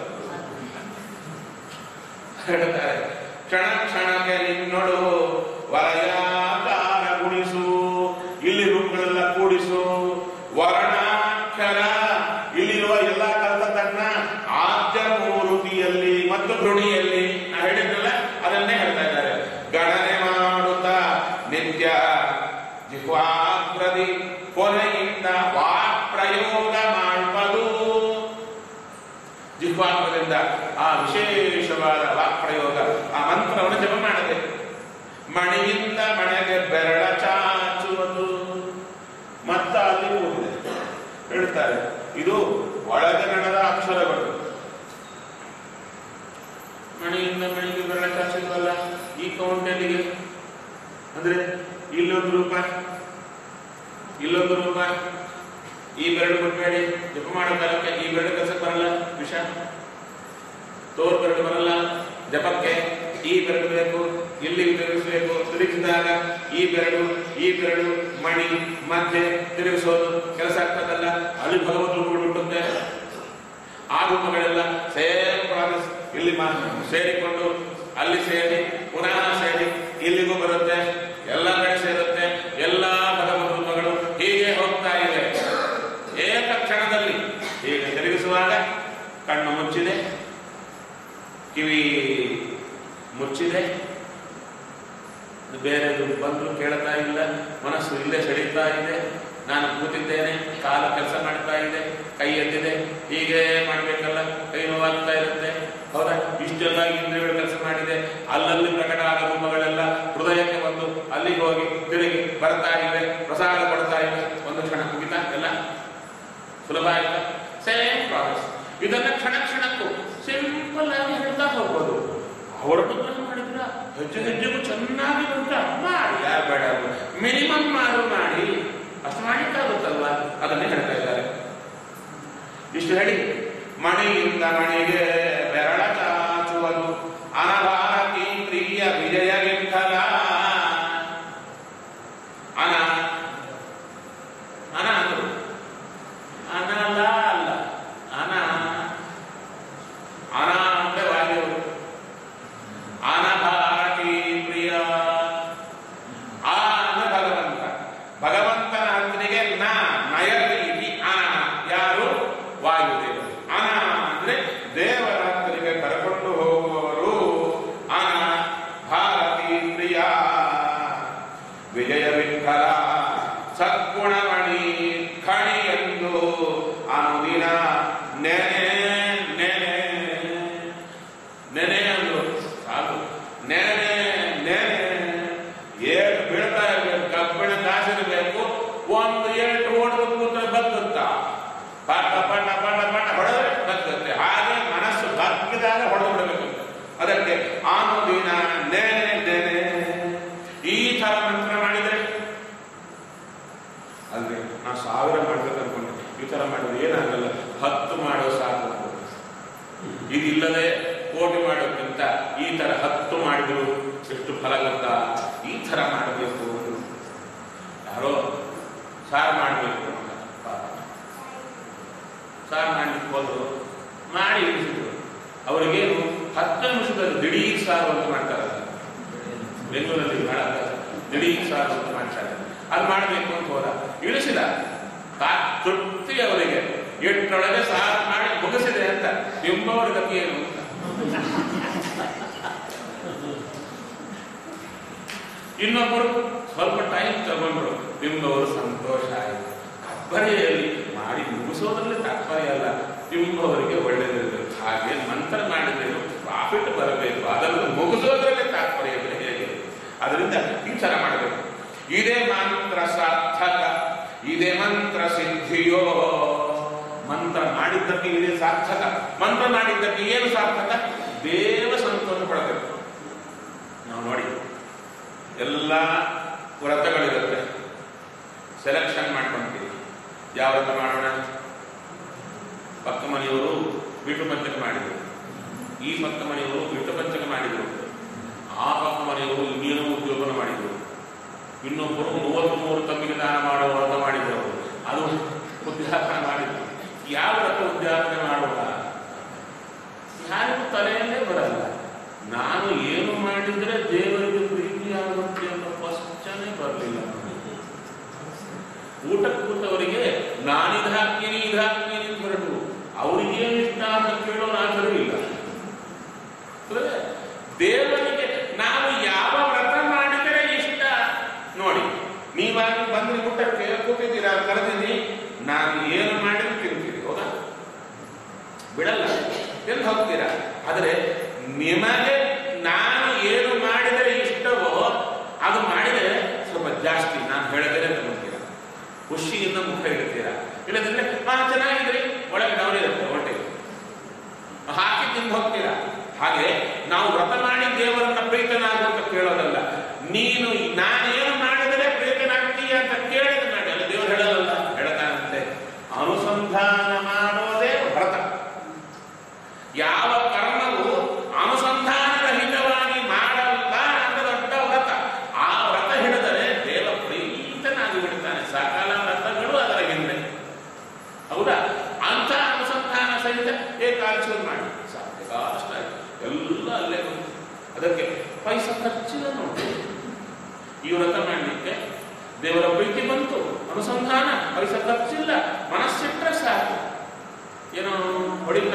ಹೇಳ್ತಾರೆ ಕ್ಷಣ ಕ್ಷಣಕ್ಕೆ ನಿನ್ನೊಳು ವಲಯಾಕಾರ ಗುಣಿಸು ಇಲ್ಲಿ ರೂಪಗಳೆಲ್ಲ ಕೂಡಿಸು ವರ್ಣಾಕ್ಷರ ಇಲ್ಲಿರುವ ಎಲ್ಲ ಕಲ್ತತನ್ನ ಆದ್ಯ ಮೂರುತಿಯಲ್ಲಿ ಮತ್ತು ಧ್ರುಣಿಯಲ್ಲಿ ನಾ ಹೇಳಿದ್ನಲ್ಲ ಅದನ್ನೇ ಹೇಳ್ತಾ ಇದ್ದಾರೆ ಗಣನೆ ಮಾಡುತ್ತಾ ನಿತ್ಯ ಜಿಹ್ವಾಗ್ರದಿ ಕೊನೆಯಿಂದ ವಾಕ್ ಪ್ರಯೋಗ ಮಾಡುವುದು ಜಿಹ್ವಾತ್ಮದಿಂದ ಆ ವಿಶೇಷವಾದ ವಾಕ್ಪ್ರಯೋಗ ಆ ಮಂತ್ರವನ್ನು ಜಪ ಮಾಡಬೇಕು ಮಣಿಯಿಂದ ಮಣೆಗೆ ಬೆರಳ ಚಾಚುವುದು ಮತ್ತ ಅಲ್ಲಿ ಹೋಗಿದೆ ಹೇಳ್ತಾರೆ ಇದು ಒಳಗೆ ನಡೆದ ಅಕ್ಷರಗಳು ಮಣಿಯಿಂದ ಮಣಿಗೆ ಬೆರಳ ಚಾಚಿದ್ವಲ್ಲ ಈ ಕೌಂಟೆಲ್ಲಿಗೆ ಅಂದ್ರೆ ಇಲ್ಲೊಂದು ರೂಪ ಇಲ್ಲೊಂದು ರೂಪ ಈ ಬೆರಳು ಬಿಟ್ಬೇಡಿ ಜಪ ಮಾಡೋ ಕಾಲಕ್ಕೆ ಈ ಬೆರಳು ಕೆಲಸಕ್ಕೆ ಬರಲ್ಲ ವಿಷ ತೋರ್ ಬೆರಳು ಬರಲ್ಲ ಜಪಕ್ಕೆ ಈ ಬೆರಳು ಬೇಕು ಇಲ್ಲಿ ತಿರುಗಿಸಬೇಕು ತಿರುಗಿಸಿದಾಗ ಈ ಬೆರಳು ಈ ಬೆರಳು ಮಣಿ ಮಧ್ಯೆ ತಿರುಗಿಸೋದು ಕೆಲಸ ಆಗ್ತದಲ್ಲ ಅಲ್ಲಿ ಭಗವತ್ ರೂಪಗಳು ಹುಟ್ಟುತ್ತೆ ಆ ರೂಪಗಳೆಲ್ಲ ಸೇಮ್ ಪ್ರಾಸೆಸ್ ಇಲ್ಲಿ ಮಾ ಸೇರಿಕೊಂಡು ಅಲ್ಲಿ ಸೇರಿ ಪುನಃ ಸೇರಿ ಇಲ್ಲಿಗೂ ಬರುತ್ತೆ ಎಲ್ಲ ಕಡೆ ಸೇರುತ್ತೆ ಎಲ್ಲ ಭಗವತ್ ರೂಪಗಳು ಹೀಗೆ ಹೋಗ್ತಾ ಇದೆ ಏಕ ಕ್ಷಣದಲ್ಲಿ ಹೀಗೆ ತಿರುಗಿಸುವಾಗ ಕಣ್ಣು ಮುಚ್ಚಿದೆ ಕಿವಿ ಮುಚ್ಚಿದೆ ಬೇರೆದು ಬಂದು ಕೇಳ್ತಾ ಇಲ್ಲ ಮನಸ್ಸು ಇಲ್ಲೇ ಸೆಳೀತಾ ಇದೆ ನಾನು ಕೂತಿದ್ದೇನೆ ಕಾಲು ಕೆಲಸ ಮಾಡ್ತಾ ಇದೆ ಕೈ ಎದ್ದಿದೆ ಹೀಗೆ ಮಾಡಬೇಕಲ್ಲ ಕೈ ನೋವಾಗ್ತಾ ಇರುತ್ತೆ ಹೌದಾ ಇಷ್ಟೆಲ್ಲ ಇಂದ್ರಿಯಗಳು ಕೆಲಸ ಮಾಡಿದೆ ಅಲ್ಲಲ್ಲಿ ಪ್ರಕಟ ಆದ ರೂಪಗಳೆಲ್ಲ ಹೃದಯಕ್ಕೆ ಬಂದು ಅಲ್ಲಿಗೆ ಹೋಗಿ ತಿರುಗಿ ಬರ್ತಾ ಇವೆ ಪ್ರಸಾದ ಕೊಡ್ತಾ ಇವೆ ಒಂದು ಕ್ಷಣ ಮುಗಿತಾ ಎಲ್ಲ ಸುಲಭ ಆಯ್ತಾ ಸೇಮ್ ಪ್ರಾಸೆಸ್ ಇದನ್ನ ಕ್ಷಣ ಕ್ಷಣಕ್ಕೂ ಸಿಂಪಲ್ ಆಗಿ ಹೇಳ್ತಾ ಹೋಗ್ಬೋದು ಅವರ ಬಗ್ಗೆ ಮಾಡಿದ್ರ ಹೆಜ್ಜೆ ಹೆಜ್ಜೆಗೂ ಚೆನ್ನಾಗಿ ಬಂತ ಮಾಡಿ ಯಾರು ಬೇಡ ಮಿನಿಮಮ್ ಮಾರು ಮಾಡಿ ಅಷ್ಟು ಮಾಡಿಕ್ಕಾಗುತ್ತಲ್ವಾ ಅದನ್ನೇ ಹೇಳ್ತಾ ಇದ್ದಾರೆ ಇಷ್ಟು ಹೇಳಿ ಮಣಿಯಿಂದ ಮಣಿಗೆ ಬೆರಳ ಚಾಚುವುದು ಅನಭಾರತಿ ಪ್ರಿಯ ವಿಜಯ ವಿಠಲ ಅನ ಅನ ಅಂದ್ರು ಅನಲ್ಲ ಅಲ್ಲ ಅನ ಅನ ಅಂದ್ರೆ ವಾಯುದೇವರು ಅನಭಾರತಿ ಪ್ರಿಯ ಆ ಅಂದ್ರೆ ಭಗವಂತ ಭಗವಂತನ ಹತ್ತಿರಿಗೆ ನ ನಯತಿ ಇತಿ ಅನ ಯಾರು ವಾಯುದೇವರು ಅನ ಅಂದ್ರೆ ದೇವರ ಹತ್ತಿರಿಗೆ ಕರ್ಕೊಂಡು ಹೋಗುವವರು ಅನ ಭಾರತಿ ಪ್ರಿಯ ವಿಜಯ ವಿಠಲ ಸದ್ಗುಣಮಣಿ ಖಣಿ ಎಂದು ಅನುದಿನ ನೆನೆ ನೆನೆ ನೆನೆ ಅಂದ್ರು ಸಾಕು ನೆನೆ ನೆನೆ ಏಟು ಬೀಳ್ತಾ ಇರ್ಬೇಕು ಕಬ್ಬಿಣ ಕಾಸಿರ್ಬೇಕು ಒಂದು ಏಟು ಓಡಿದ ಕೂತ್ರೆ ಬಗ್ಗುತ್ತಾ ಪಟ್ಟ ಪಟ್ಟ ಪಟ್ಟ ಪಟ್ಟ ಹೊಡೆದ್ರೆ ಬಗ್ಗುತ್ತೆ ಹಾಗೆ ಮನಸ್ಸು ಬಗ್ಗಿದಾಗ ಹೊಡೆದು ಬಿಡಬೇಕು ಅದಕ್ಕೆ ಆನುದಿನ ನೆನೆ ನೆನೆ ಈ ತರ ಮಂತ್ರ ಮಾಡಿದ್ರೆ ಅಲ್ರಿ ನಾ ಸಾವಿರ ಮಾಡ್ಬೇಕು ಅನ್ಕೊಂಡೆ ಈ ತರ ಮಾಡಿದ್ರೆ ಏನಾಗಲ್ಲ ಹತ್ತು ಮಾಡೋ ಸಾಕು ಇದಿಲ್ಲದೆ ಕೋಟಿ ಮಾಡೋಕ್ಕಿಂತ ಈ ತರ ಹತ್ತು ಮಾಡಿದ್ರು ಎಷ್ಟು ಫಲ ಗೊತ್ತಾ ಈ ತರ ಮಾಡಬೇಕು ಯಾರೋ ಸಾರು ಮಾಡಬೇಕು ಸಾರು ಮಾಡ್ಲಿಕ್ಕೆ ಹೋದ್ರು ಮಾಡಿ ಇಳಿಸಿದ್ರು ಅವರಿಗೇನು ಹತ್ತು ನಿಮಿಷದಲ್ಲಿ ದಿಢೀರ್ ಸಾರು ಅಂತ ಮಾಡ್ತಾರೆ ಬೆಂಗಳೂರಲ್ಲಿ ಬಹಳ ದಿಢೀರ್ ಸಾರು ಅಂತ ಮಾಡ್ತಾರೆ ಅದು ಮಾಡಬೇಕು ಅಂತ ಹೋದ ಇಳಿಸಿದ ಕಾ- ತೃಪ್ತಿ ಅವರಿಗೆ ಎಷ್ಟರೊಳಗೆ ಸಾರು ಮಾಡಿ ಮುಗಿಸಿದೆ ಅಂತ ಎಂಬವರ ಗತಿ ಏನು ಅಂತ ಇನ್ನೊಬ್ಬರು ಸ್ವಲ್ಪ ಟೈಮ್ ತಗೊಂಡ್ರು ನಿಮ್ಮವರು ಸಂತೋಷ ಆಯಿತು ತಾತ್ಪರ್ಯಲ್ಲಿ ಮಾಡಿ ಮುಗಿಸೋದ್ರಲ್ಲಿ ತಾತ್ಪರ್ಯ ಅಲ್ಲ ನಿಮ್ಮವರಿಗೆ ಒಳ್ಳೆಯದಿರಬೇಕು ಹಾಗೆ ಮಂತ್ರ ಮಾಡಿದ್ರೆ ಪ್ರಾಫಿಟ್ ಬರಬೇಕು ಅದನ್ನು ಮುಗಿಸೋದ್ರಲ್ಲಿ ತಾತ್ಪರ್ಯ ಇದೆ ಹೇಗೆ ಅದರಿಂದ ಈ ಥರ ಮಾಡಬೇಕು ಇದೇ ಮಂತ್ರ ಸಾರ್ಥಕ ಇದೇ ಮಂತ್ರ ಸಿದ್ಧ ಸಿದ್ಧಿಯೋ ಮಂತ್ರ ಮಾಡಿದ್ದಕ್ಕೆ ಇದೇ ಸಾರ್ಥಕ ಮಂತ್ರ ಮಾಡಿದ್ದಕ್ಕೆ ಏನು ಸಾರ್ಥಕ ದೇವ ಸಂತೋಷ ಪಡಬೇಕು ನಾವು ನೋಡಿ ಎಲ್ಲ ವ್ರತಗಳಿರುತ್ತೆ ಸೆಲೆಕ್ಷನ್ ಮಾಡ್ಕೊಂತೀವಿ ಯಾವ ವ್ರತ ಮಾಡೋಣ ಪಕ್ಕ ಮನೆಯವರು ಬಿಟ್ಟು ಪಂಚಕ ಮಾಡಿದರು ಈ ಪಕ್ಕ ಮನೆಯವರು ಬಿಟ್ಟು ಪಂಚಕ ಮಾಡಿದರು ಆ ಪಕ್ಕ ಮನೆಯವರು ಇನ್ನೇನೋ ಉದ್ಯೋಗನ ಮಾಡಿದರು ಇನ್ನೊಬ್ಬರು ಮೂವತ್ತ್ ಮೂರು ತಮ್ಮಿಗೆ ದಾನ ಮಾಡುವ ವ್ರತ ಮಾಡಿದರು ಅದು ಉದ್ಯಾಪನ ಮಾಡಿದ್ರು ಯಾವ ವ್ರತ ಉದ್ಯಾಪನೆ ಮಾಡುವ ಯಾರಿಗೂ ತಲೆಯಲ್ಲೇ ಬರಲ್ಲ ನಾನು ಏನು ಮಾಡಿದ್ರೆ ದೇವರಿಗೆ ಪ್ರೀತಿಯಾಗುತ್ತೆ ಅನ್ನೋ ಕ್ವಶನೇ ಬರಲಿಲ್ಲ ಊಟಕ್ಕೆ ಕೂತವರಿಗೆ ನಾನಿದು ಹಾಕ್ತೀನಿ ಇದು ಹಾಕ್ತೀನಿ ಅಂತ ಹೊರಟು ಅವ್ರಿಗೇನು ಇಷ್ಟ ಅಂತ ಕೇಳೋ ನಾಚರೂ ಇಲ್ಲ ಅಲ್ವೇ? ದೇವರಿಗೆ ನಾವು ಯಾವ ವ್ರತ ಮಾಡಿದರೆ ಇಷ್ಟ ನೋಡಿ ನೀವಾಗಿ ಬಂದ್ರೆ ಊಟಕ್ಕೆ ಕೂತಿದ್ದೀರಾ ಕರೆದಿನಿ ನಾನು ಏನು ಮಾಡಿದ್ರು ತಿಂತೀರಿ ಹೌದಾ ಬಿಡಲ್ಲ ಎಂದು ಹೋಗ್ತೀರಾ ಆದರೆ ನಿಮಗೆ ನಾನು ಏನು ಮಾಡಿದರೆ ಇಷ್ಟವೋ ಅದು ಮಾಡಿದರೆ ಸ್ವಲ್ಪ ಜಾಸ್ತಿ ನಾನು ಹೇಳದೇನೆ ತಗೊಳ್ತೀರಾ ಖುಷಿಯಿಂದ ಮುಖ ಇಡ್ತೀರಾ ಇಲ್ಲದಿದ್ರೆ ಹಾ ಚೆನ್ನಾಗಿದ್ರಿ ಒಳಗೆ ಡೌನ್ ಇರುತ್ತೆ ಹೊಟ್ಟೆಗೆ ಹಾಕಿ ತಿಂದು ಹೋಗ್ತೀರಾ ಹಾಗೆ ನಾವು ವ್ರತ ಮಾಡಿ ದೇವರನ್ನ ಪ್ರೀತನಾಗು ಅಂತ ಕೇಳೋದಲ್ಲ ನೀನು ನಾನೇನು ಮಾಡಿದರೆ ಪ್ರೀತನಾಗ್ತೀಯ ಅಂತ ಕೇಳಿದ್ರೆ ಮಾಡಿ ಅಲ್ಲ ದೇವರು ಹೇಳೋದಲ್ಲ ಹೇಳ್ತಾನಂತೆ ಅನುಸಂಧಾನ ಮಾಡೋದೇ ವ್ರತ ಯಾವ ಕರ್ಮವು ಅನುಸಂಧಾನರಹಿತವಾಗಿ ಮಾಡಲ್ಲ ಅಂತ ದೊಡ್ಡ ವ್ರತ ಆ ವ್ರತ ಹಿಡಿದರೆ ದೇವ ಪ್ರೀತನಾಗಿ ಬಿಡ್ತಾನೆ ಸಕಲ ವ್ರತಗಳು ಅದರ ಹಿಂದೆ ಹೌದಾ ಅಂತ ಅನುಸಂಧಾನ ಸಹಿತ ಏಕಾದಶಿ ಮಾಡಿ ಸಾಧ್ಯ ಅಷ್ಟ ಎಲ್ಲ ಅಲ್ಲೇ ಬಂತು ಅದಕ್ಕೆ ಪೈಸಾ ಖರ್ಚಿಲ್ಲ ನೋಡಿ ಈ ವ್ರತ ಮಾಡಲಿಕ್ಕೆ ದೇವರ ಪ್ರೀತಿ ಬಂತು ಅನುಸಂಧಾನ ಪೈಸಾ ಖರ್ಚಿಲ್ಲ ಮನಸ್ಸಿಟ್ರೆ ಸಾಕು ಏನೋ ಹೊಡಿತ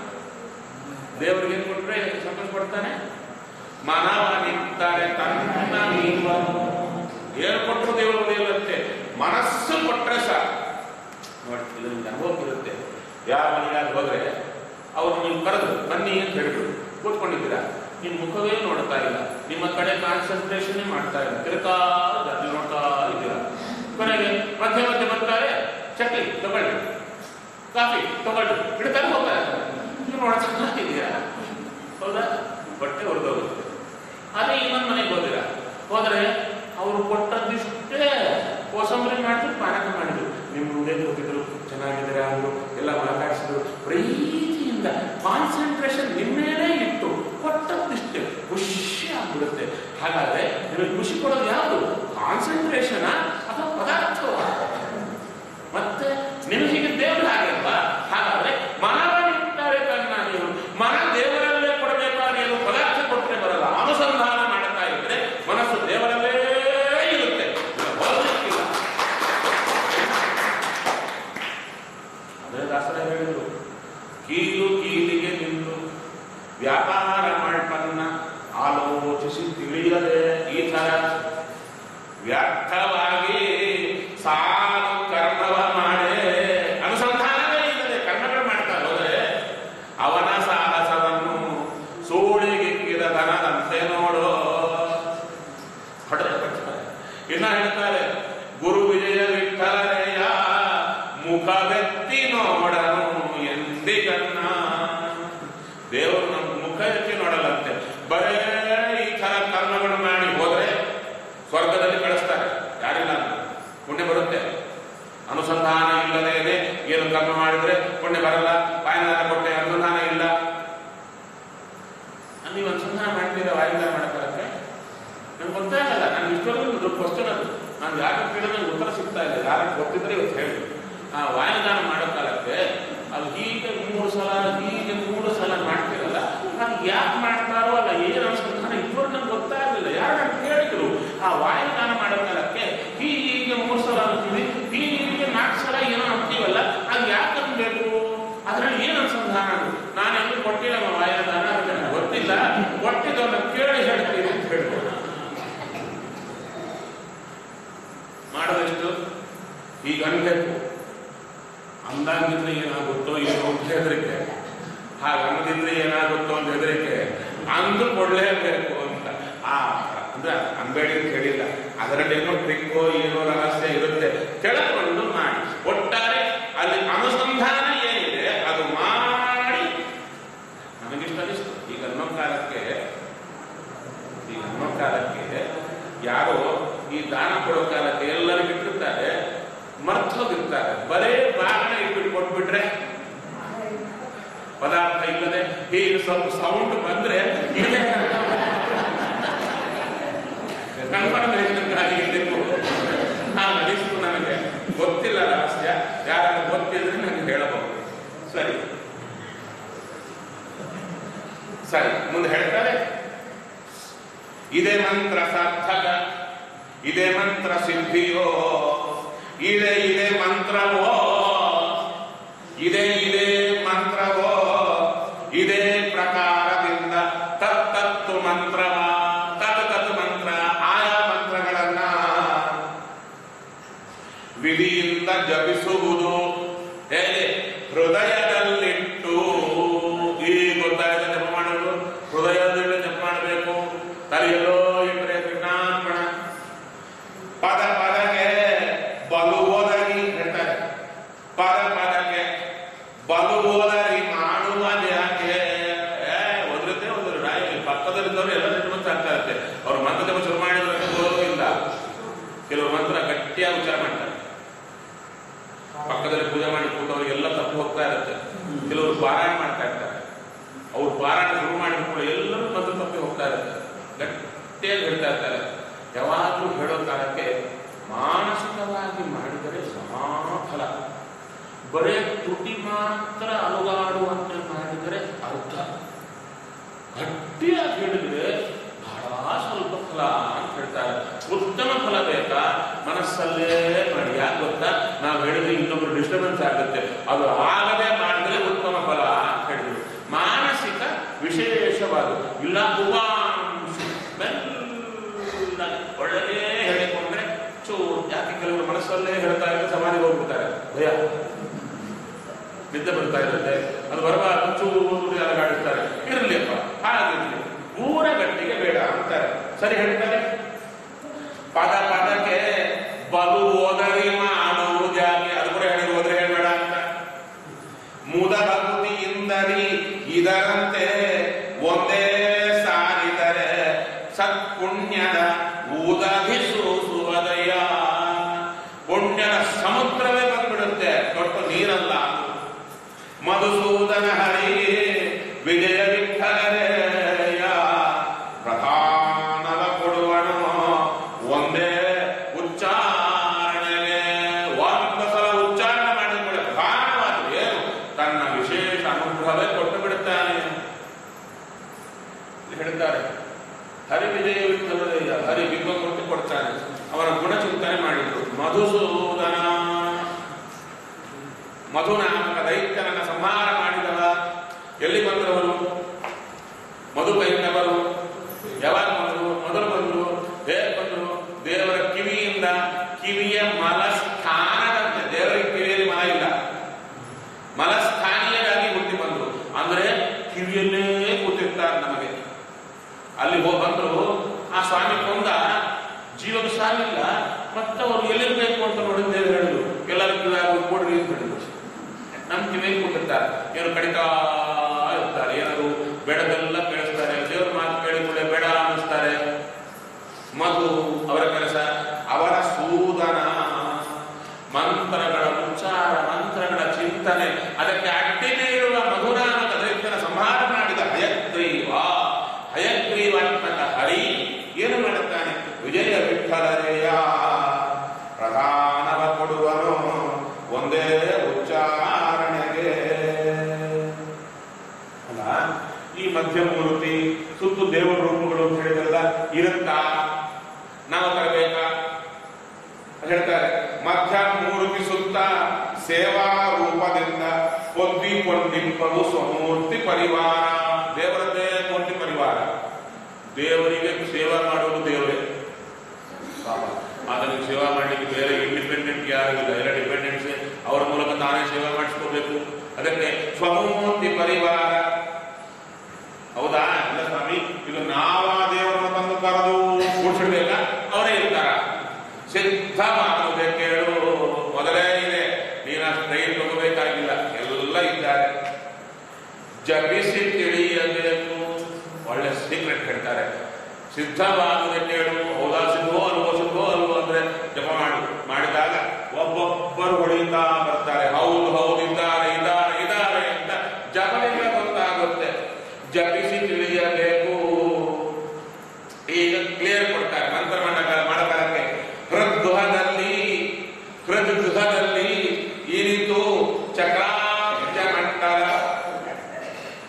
ದೇವರಿಗೆ ಏನು ಕೊಟ್ರೆ ಸಂತೋಷ ಪಡ್ತಾನೆ ಮಾನವ ನಿಂತಾರೆ ತನ್ನ ನೀವನು ಏನು ಕೊಟ್ಟರು ದೇವರು ಉಳಿಯಲ್ಲಂತೆ ಮನಸ್ಸು ಕೊಟ್ರೆ ಸಾಕು ನೋಡಿ ಇದು ನಿಮ್ಗೆ ಅನುಭವ ಇರುತ್ತೆ ಯಾವ ಮನೆಯಾಗ ಹೋದ್ರೆ ಅವ್ರು ನೀವು ಕರೆದು ಬನ್ನಿ ಅಂತ ಹೇಳಿದ್ರು ಕೂತ್ಕೊಂಡಿದ್ದೀರಾ ನಿಮ್ಮ ಮುಖವೇ ನೋಡ್ತಾ ಇಲ್ಲ ನಿಮ್ಮ ಕಡೆ ಕಾನ್ಸಂಟ್ರೇಷನ್ ಮಾಡ್ತಾ ಇಲ್ಲ ತಿರುಕಾ ನೀವು ನೋಡ್ತಾ ಇದ್ದೀರಾ ಕೊನೆಗೆ ಮಧ್ಯೆ ಮಧ್ಯೆ ಬರ್ತಾರೆ ಚಕ್ಲಿ ತಗೊಳ್ಳಿ ಕಾಫಿ ತಗೊಳ್ಳಿ ಇಡ್ತಾರೆ ಹೋಗ್ತಾರೆ ನೀವು ನೋಡ್ತಾ ಇದ್ದೀರಾ ಹೌದಾ ಬಟ್ಟೆ ಹೊರದೋಗುತ್ತೆ ಅದೇ ಇನ್ನೊಂದು ಮನೆಗೆ ಹೋದಿರ ಹೋದ್ರೆ ಅವರು ಕೊಟ್ಟದ್ದಿಷ್ಟೇ ಕೋಸಂಬರಿ ಮಾಡಿದ್ರು ಪಾನಕ ಮಾಡಿದ್ರು ನಿಮ್ಮ ಮುಂದೆ ಕೂತಿದ್ರು ಚೆನ್ನಾಗಿದ್ದಾರೆ ಅವರು ಎಲ್ಲ ಮಾತಾಡಿಸಿದ್ರು ಪ್ರೀತಿಯಿಂದ ಕಾನ್ಸಂಟ್ರೇಷನ್ ನಿಮ್ಮೇಲೆ ಇಟ್ಟು ಕೊಟ್ಟದ್ದಿಷ್ಟೇ ಖುಷಿ ಆಗ್ಬಿಡುತ್ತೆ ಹಾಗಾದ್ರೆ ನಿಮಗೆ ಖುಷಿ ಕೊಡೋದು ಯಾವುದು ಕಾನ್ಸಂಟ್ರೇಷನ್ ಅಥವಾ ಪದಾರ್ಥವ ಮತ್ತೆ ನಿಮಗೆ ಹೀಗೆ ದೇವರು ಹಾಗೆಲ್ವಾ ಹಾಗಾದ್ರೆ ಮನವನ್ನಿಟ್ಟರೆ ಕನ್ನ ನೀನು ಮನ ದೇವರಲ್ಲೇ ಕೊಡಬೇಕಾ ನೀನು ಪದಾರ್ಥ ಕೊಟ್ಟರೆ ಬರಲ್ಲ ಅನುಸಂಧಾನ ಮಾಡುತ್ತಾ ಇದ್ರೆ ಮನಸ್ಸು ದೇವರಲ್ಲೇ ಇರುತ್ತೆ ಹೋಗ್ಲಿಕ್ಕಿಲ್ಲ ಅದೇ ದಾಸರ ಹೇಳಿದ್ರು ಕೀಲು ಕೀಲಿಗೆ ನಿಲ್ಲು ವ್ಯಾಪಾರ ಮಾಡ್ಪನ್ನ ಆಲೋಚಿಸಿ ತಿಳಿಯದೆ ಈ ತರ ವ್ಯರ್ಥವಾಗಿ ಸಾಲು ಕರ್ಮವ ಮಾಡೇ ಅನುಸಂಧಾನವೇ ಇಲ್ಲದೆ ಕರ್ಮಗಳು ಮಾಡ್ತಾ ಹೋದರೆ ಅವನ ಸಾಹಸವನ್ನು ಸೂಳಿಗಿಕ್ಕಿದ ದನದಂತೆ ನೋಡೋ ಹೊಡೆದ ಪಡ್ತಾರೆ ಇನ್ನ ಹೇಳ್ತಾರೆ ಗುರು ವಿಜಯ ವಿಠಲನೆಯ ಮುಖವೆತ್ತಿ ನೋಡನು ಎಂದಿಗನ್ನ ದೇವರು ನಮ್ಮ ಮುಖ ಎತ್ತಿ ನೋಡಲ್ಲಂತೆ ಬರೇ ಈ ತರ ಕರ್ಮಗಳು ಮಾಡಿ ಹೋದ್ರೆ ಸ್ವರ್ಗದಲ್ಲಿ ಕಳಿಸ್ತಾರೆ ಯಾರಿಲ್ಲ ಅಂತ ಪುಣ್ಯ ಬರುತ್ತೆ ಅನುಸಂಧಾನ ಇಲ್ಲದೆ ಇದೆ ಏನು ಕರ್ಮ ಮಾಡಿದ್ರೆ ಪುಣ್ಯ ಬರಲ್ಲ ವಾಯುದಾನ ಕೊಟ್ಟೆ ಅನುಸಂಧಾನ ಇಲ್ಲ ನೀವು ಅನುಸಂಧಾನ ಮಾಡ್ತೀರಾ ವಾಯುದಾನ ಮಾಡಕ್ಕೆ ನಂಗೆ ಗೊತ್ತಾಗಲ್ಲ ನಾನು ಇಷ್ಟೊಂದು ದೊಡ್ಡ ಕ್ವಶನ್ ಅದು ನಾನು ಯಾರು ಕೇಳಿದ್ರೆ ನಂಗೆ ಉತ್ತರ ಸಿಗ್ತಾ ಇಲ್ಲ ಯಾರು ಗೊತ್ತಿದ್ರೆ ಇವತ್ತು ಹೇಳಿ ಆ ವಾಯುದಾನ ಮಾಡೋ ಕಾಲಕ್ಕೆ ಅದು ಹೀಗೆ ಮೂರು ಸಲ ಹೀಗೆ ಮೂರು ಸಲ ಮಾಡ್ತಿರಲ್ಲ ಅದು ಯಾಕೆ ಮಾಡ್ತಾರೋ ಅಲ್ಲ ಏನು ಅನುಸಂಧಾನ ಇದುವರೆಗೆ ನಂಗೆ ಗೊತ್ತಾಗಲಿಲ್ಲ ಯಾರು ನಾನು ಕೇಳಿದ್ರು ಆ ವಾಯುದಾನ ಮಾಡೋ ಕಾಲಕ್ಕೆ ಹೀಗೆ ಮೂರು ಸಲ ಅಂತೀವಿ ಹೀಗೆ ನಾಲ್ಕು ಸಲ ಏನೋ ಅಂತೀವಲ್ಲ ಅದು ಯಾಕೆ ಅನ್ಬೇಕು ಅದ್ರಲ್ಲಿ ಏನು ಅನುಸಂಧಾನ ಅದು? ನಾನು ಎಲ್ಲೂ ಕೊಟ್ಟಿಲ್ಲ ವಾಯುದಾನ ಅದಕ್ಕೆ ನನಗೆ ಗೊತ್ತಿಲ್ಲ ಕೊಟ್ಟಿದ್ದವ್ರನ್ನ ಕೇಳಿ ಹೇಳ್ತೀನಿ ಅಂತ ಹೇಳ್ಬೋದು ಮಾಡೋದೆಷ್ಟು ಈಗ ಅನ್ಬೇಕು ಅಂದಾಗಿದ್ರೆ ಏನಾಗುತ್ತೋ ಏನೋ ಅಂತ ಹೆದರಿಕೆ ಹಾಗೆ ಅನ್ನದಿದ್ರೆ ಏನಾಗುತ್ತೋ ಅಂತ ಹೆದರಿಕೆ ಅಂದು ಕೊಡ್ಲೇಬೇಕು ಅಂತ ಆ ಅಂದ್ರೆ ಅನ್ಬೇಡಿ ಅಂತ ಹೇಳಿಲ್ಲ ಅದರಲ್ಲಿ ಏನೋ ಟ್ರಿಕ್ಕೋ ಏನೋ ರಹಸ್ಯ ಇರುತ್ತೆ ತಿಳ್ಕೊಂಡು ಮಾಡಿ ಒಟ್ಟಾರೆ ಪದಾರ್ಥ ಇಲ್ಲದೆ ಹೀಗೆ ಸ್ವಲ್ಪ ಸೌಂಡ್ ಬಂದ್ರೆ ಇದೇ ಕನ್ಫರ್ಮೇಷನ್ಗಾಗಿ ಇರಬೇಕು ಆ ನಡೆಸಿತು ನನಗೆ ಗೊತ್ತಿಲ್ಲ ರಹಸ್ಯ ಯಾರಾದ್ರೂ ಗೊತ್ತಿದ್ರೆ ನನಗೆ ಹೇಳಬಹುದು ಸರಿ ಸರಿ ಮುಂದೆ ಹೇಳ್ತಾರೆ ಇದೇ ಮಂತ್ರ ಸಾರ್ಥಕ ಇದೇ ಮಂತ್ರ ಸಿದ್ಧಿಯೋ ಇದೇ ಇದೇ ಮಂತ್ರವೋ ಇದೇ ಇದೇ ಮಂತ್ರವೋ ಇದೇ ಪ್ರಕಾರದಿಂದ ತತ್ತತ್ತು ಮಂತ್ರವ ತತ್ ತತ್ ಮಂತ್ರ ಆಯಾ ಮಂತ್ರಗಳನ್ನ ವಿಧಿಯಿಂದ ಜಪಿಸುವುದು ಹೇಗೆ ಹೃದಯದಲ್ಲಿಟ್ಟು ಈ ಗೊತ್ತಾಗದ ಜಪ ಮಾಡೋದು ಹೃದಯದಲ್ಲಿಟ್ಟು ಜಪ ಮಾಡಬೇಕು ತಲೆಯಲ್ಲೋ ಇಟ್ಟರೆ ಕೃಷ್ಣಾರ್ಪಣ ಪದ ಪದಕ್ಕೆ ಬಲು ಓದರಿ ಹೇಳ್ತಾರೆ ಪದ ಪದಕ್ಕೆ ಬಲು ಓದರಿ ಮಾಡುವುದು ಯಾಕೆ ಏ, ಒದರುತ್ತೆ ಒದರು ರಾಯ ಪಕ್ಕದಲ್ಲಿದ್ದವರು ಎಲ್ಲ ಜನ್ಮಂತ ಆಗ್ತಾ ಇರುತ್ತೆ ಅವ್ರು ಮಂತ್ರ ಜಪ ಶುರು ಮಾಡಿದ್ರೆ ಓದೋದು ಇಲ್ಲ ಕೆಲವರು ಮಂತ್ರ ಗಟ್ಟಿಯಾಗಿ ಉಚ್ಚಾರ ಮಾಡ್ತಾರೆ ಪಕ್ಕದಲ್ಲಿ ಪೂಜೆ ಮಾಡಿ ಕೂತವ್ರಿಗೆ ಎಲ್ಲ ತಪ್ಪು ಹೋಗ್ತಾ ಇರುತ್ತೆ ಕೆಲವರು ಪಾರಾಯಣ ಮಾಡ್ತಾ ಇರ್ತಾರೆ ಅವ್ರು ಪಾರಾಯಣ ಶುರು ಮಾಡಿದ ಕೂಡ ಎಲ್ಲರೂ ಮಂತ್ರ ತಪ್ಪಿ ಹೋಗ್ತಾ ಇರುತ್ತೆ ಗಟ್ಟಿಯಾಗಿ ಹೇಳ್ತಾ ಇರ್ತಾರೆ ಯಾವಾಗಲೂ ಹೇಳೋ ಕಾಲಕ್ಕೆ ಮಾನಸಿಕವಾಗಿ ಮಾಡಿದರೆ ಮಹಾಫಲ ಬರೇ ತುಟಿ ಮಾತ್ರ ಅಲುಗಾಡುವಂತೆ ಮಾಡಿದರೆ ಅರ್ಥ ಗಟ್ಟಿಯಾಗಿ ಹೇಳಿದ್ರೆ ಬಹಳ ಸ್ವಲ್ಪ ಫಲ ಅಂತ ಹೇಳ್ತಾರೆ ಉತ್ತಮ ಫಲ ಬೇಕಾ ಮನಸ್ಸಲ್ಲೇ ಮಾಡಿ ಯಾಕೆ ಗೊತ್ತಾ ನಾವು ಹೇಳಿದ್ರೆ ಇನ್ನೊಬ್ರು ಡಿಸ್ಟರ್ಬೆನ್ಸ್ ಆಗುತ್ತೆ ಅದು ಆಗದೆ ಮಾಡಿದ್ರೆ ಉತ್ತಮ ಫಲ ಅಂತ ಹೇಳಿದ್ರು ಮಾನಸಿಕ ವಿಶೇಷವಾದ ಇಲ್ಲ ಉಪಾಂಶ ಮೆಲ್ಲಗೆ ಒಳ್ಳೆದೇ ಹೇಳಿಕೊಂಡ್ರೆ ಚೂರು ಯಾಕೆ ಕೆಲವರು ಮನಸ್ಸಲ್ಲೇ ಹೇಳ್ತಾ ಇದ್ರೆ ಸಮಾಧಿಗೆ ಹೋಗ್ಬಿಡ್ತಾರೆ ಭಯ ನಿದ್ದೆ ಬರ್ತಾ ಇರುತ್ತೆ ಅದು ಬರಬಾರ್ದು ಚೂರು ಅಲಗಾಡಿಸ್ತಾರೆ ಇರಲಿಪ್ಪ ಹಾಗಿರ್ಲಿ ಊರ ಗಟ್ಟಿಗೆ ಬೇಡ ಅಂತಾರೆ ಸರಿ ಹೇಳ್ತಾರೆ ಪದ ಪದಕ್ಕೆ ಬಲು ಓದರಿ ಮಾಡುವುದು ಯಾಕೆ ಅದು ಕೂಡ ಹೇಳಿ ಹೋದ್ರೆ ಹೇಳ್ಬೇಡ ಅಂತ ಮುದ ಭಕ್ತಿಯಿಂದರಿ ಇದರಂತೆ ಒಂದೇ ಸಾರಿದರೆ ಸತ್ಪುಣ್ಯದ ಊದಭಿಸೂಸುವುದಯ್ಯ ಪುಣ್ಯದ ಸಮುದ್ರವೇ ಬಂದ್ಬಿಡುತ್ತೆ ದೊಡ್ಡ ನೀರಲ್ಲ ಮಧುಸೂದನ ಹರಿ ವಿಜಯ ವಿಠಲರೇಯ ಪ್ರಧಾನವ ಕೊಡುವನು ಒಂದೇ ಉಚ್ಚಾರಣೆಗೆ ಒಂದು ಸಲ ಉಚ್ಚಾರಣೆ ಮಾಡಿದ ಪ್ರಧಾನವಾದ ಏನು ತನ್ನ ವಿಶೇಷ ಅನುಗ್ರಹವೇ ಕೊಟ್ಟು ಬಿಡುತ್ತಾನೆ ಇಲ್ಲಿ ಹೇಳ್ತಾರೆ ಹರಿ ವಿಜಯ ವಿಠಲರೇಯ ಹರಿ ಬಿಂಬ ಕೊಟ್ಟು ಕೊಡ್ತಾನೆ ಅವನ ಗುಣಚಿಂತನೆ ಮಾಡಿದ್ರು ಮಧುಸೂದನ ಮಧುನಾಮಕ ದೈತ್ಯನನ್ನ ಸಂಹಾರ ಮಾಡಿದವ ಎಲ್ಲಿ ಬಂದವರು ಮಧು ಕೈಂದವರು ಯಾವಾಗ ಬಂದರು ಮೊದಲು ಬಂದರು ಹೇಗೆ ಬಂದರು ದೇವರ ಕಿವಿಯಿಂದ ಕಿವಿಯ ಮಲಸ್ಥಾನದಂತೆ ದೇವರಿಗೆ ಕಿವಿಯಲ್ಲಿ ಮಲ ಇಲ್ಲ ಮಲಸ್ಥಾನೀಯರಾಗಿ ಹುಟ್ಟಿ ಬಂದರು ಅಂದ್ರೆ ಕಿವಿಯಲ್ಲೇ ಕೂತಿರ್ತಾರೆ ನಮಗೆ ಅಲ್ಲಿ ಹೋಗಿ ಬಂದ್ರು ಆ ಸ್ವಾಮಿ ಕೊಂದ ಜೀವನ ಸಾಲಿಲ್ಲ ಮತ್ತೆ ಅವರು ಎಲ್ಲಿರ್ಬೇಕು ಅಂತ ನೋಡಿದ ದೇವರು ಹೇಳಿದ್ರು ಎಲ್ಲರೂ ಕಿವಿಯಾಗಿ ಕೊಡ್ರಿ ಅಂತ ಹೇಳಿದ್ರು ನಮ್ಮ ಕಿವಿಯಲ್ಲಿ ಕೂತಿರ್ತಾರೆ ಏನು ಕಡಿತಾ ಇರ್ತಾರೆ ಏನಾದ್ರು ಬೇಡದೆಲ್ಲ ಕೇಳಿಸ್ತಾರೆ ದೇವ್ರ ಮಾತು ಕೇಳಿಕೊಳ್ಳೆ ಬೇಡ ಅನ್ನಿಸ್ತಾರೆ ಮಧು ಅವರ ಕೆಲಸ ಅವರ ಸೂದನ ಮಂತ್ರಗಳ ಉಚ್ಚಾರ ಮಂತ್ರಗಳ ಚಿಂತನೆ ಅದಕ್ಕೆ ಅಡ್ಡಿನೇ ಇರುವ ಮಧುನಾಮಕ ದೈತ್ಯನ ಸಂಹಾರ ಮಾಡಿದ ಹಯಗ್ರೀವ ಹಯಗ್ರೀವಾತ್ಮಕ ಹರಿ ಏನು ಮಾಡುತ್ತಾನೆ ವಿಜಯ ವಿಠಲರೆಯ ಪ್ರಧಾನವ ಕೊಡುವನು ಒಂದೇ ಉಚ್ಚಾರಣೆಗೆ ಅಲ್ಲ ಈ ಮಧ್ಯಮೂರ್ತಿ ಸುತ್ತು ದೇವರ ರೂಪಗಳು ಅಂತ ಹೇಳಿದ್ರಲ್ಲ ಇರುತ್ತಾ ನಾವು ತರಬೇಕಾ ಹೇಳ್ತಾರೆ ಮಧ್ಯ ಮೂರ್ತಿ ಸುತ್ತ ಸೇವಾ ರೂಪದಿಂದ ಒದ್ದಿಕೊಂಡಿಪ್ಪದು ಸ್ವಮೂರ್ತಿ ಪರಿವಾರ ದೇವರದ್ದೇ ಮೂರ್ತಿ ಪರಿವಾರ ದೇವರಿಗೆ ಸೇವಾ ಮಾಡುವುದು ದೇವರೇ ಪಾಪ ಆತನಿಗೆ ಸೇವಾ ಮಾಡಲಿಕ್ಕೆ ಬೇರೆ ಇಂಡಿಪೆಂಡೆಂಟ್ ಯಾರು ಇಲ್ಲ ಎಲ್ಲ ಡಿಪೆಂಡೆನ್ಸ್ ಅವರ ಮೂಲಕ ತಾನೇ ಸೇವಾ ಮಾಡಿಸ್ಕೋಬೇಕು ಅದಕ್ಕೆ ಸ್ವಮೂರ್ತಿ ಪರಿವಾರ ಹೌದಾ ಇಲ್ಲ ಸ್ವಾಮಿ ಇದು ನಾವ ದೇವರನ್ನು ತಂದು ಕರೆದು ಕೂಡಿಸಿಡ್ಬೇಕಾ ಅವರೇ ಇರ್ತಾರ ಸಿದ್ಧವಾಗುವುದೇ ಕೇಳು ಮೊದಲೇ ಇದೆ ನೀನು ಟ್ರೈನ್ ತಗೋಬೇಕಾಗಿಲ್ಲ ಎಲ್ಲ ಇದ್ದಾರೆ ಜಪಿಸಿ ತಿಳಿಯಬೇಕು ಒಳ್ಳೆ ಸೀಕ್ರೆಟ್ ಹೇಳ್ತಾರೆ ಸಿದ್ಧವಾಗುವುದೇ ಕೇಳು ಹೌದಾ ಸಿದ್ಧವೋ ಅಲ್ವೋ ಸಿದ್ಧವೋ ಅಲ್ವೋ ಅಂದ್ರೆ ಜಪ ಮಾಡು ಮಾಡಿದಾಗ ಒಬ್ಬೊಬ್ಬರು ಹೊಡೆಯುತ್ತಾ ಬರ್ತಾರೆ ಹೌದು ಹೌದು ಇದ್ದಾರೆ ಇದ್ದಾರೆ ಇದ್ದಾರೆ ಅಂತ ಜಪದಿಂದ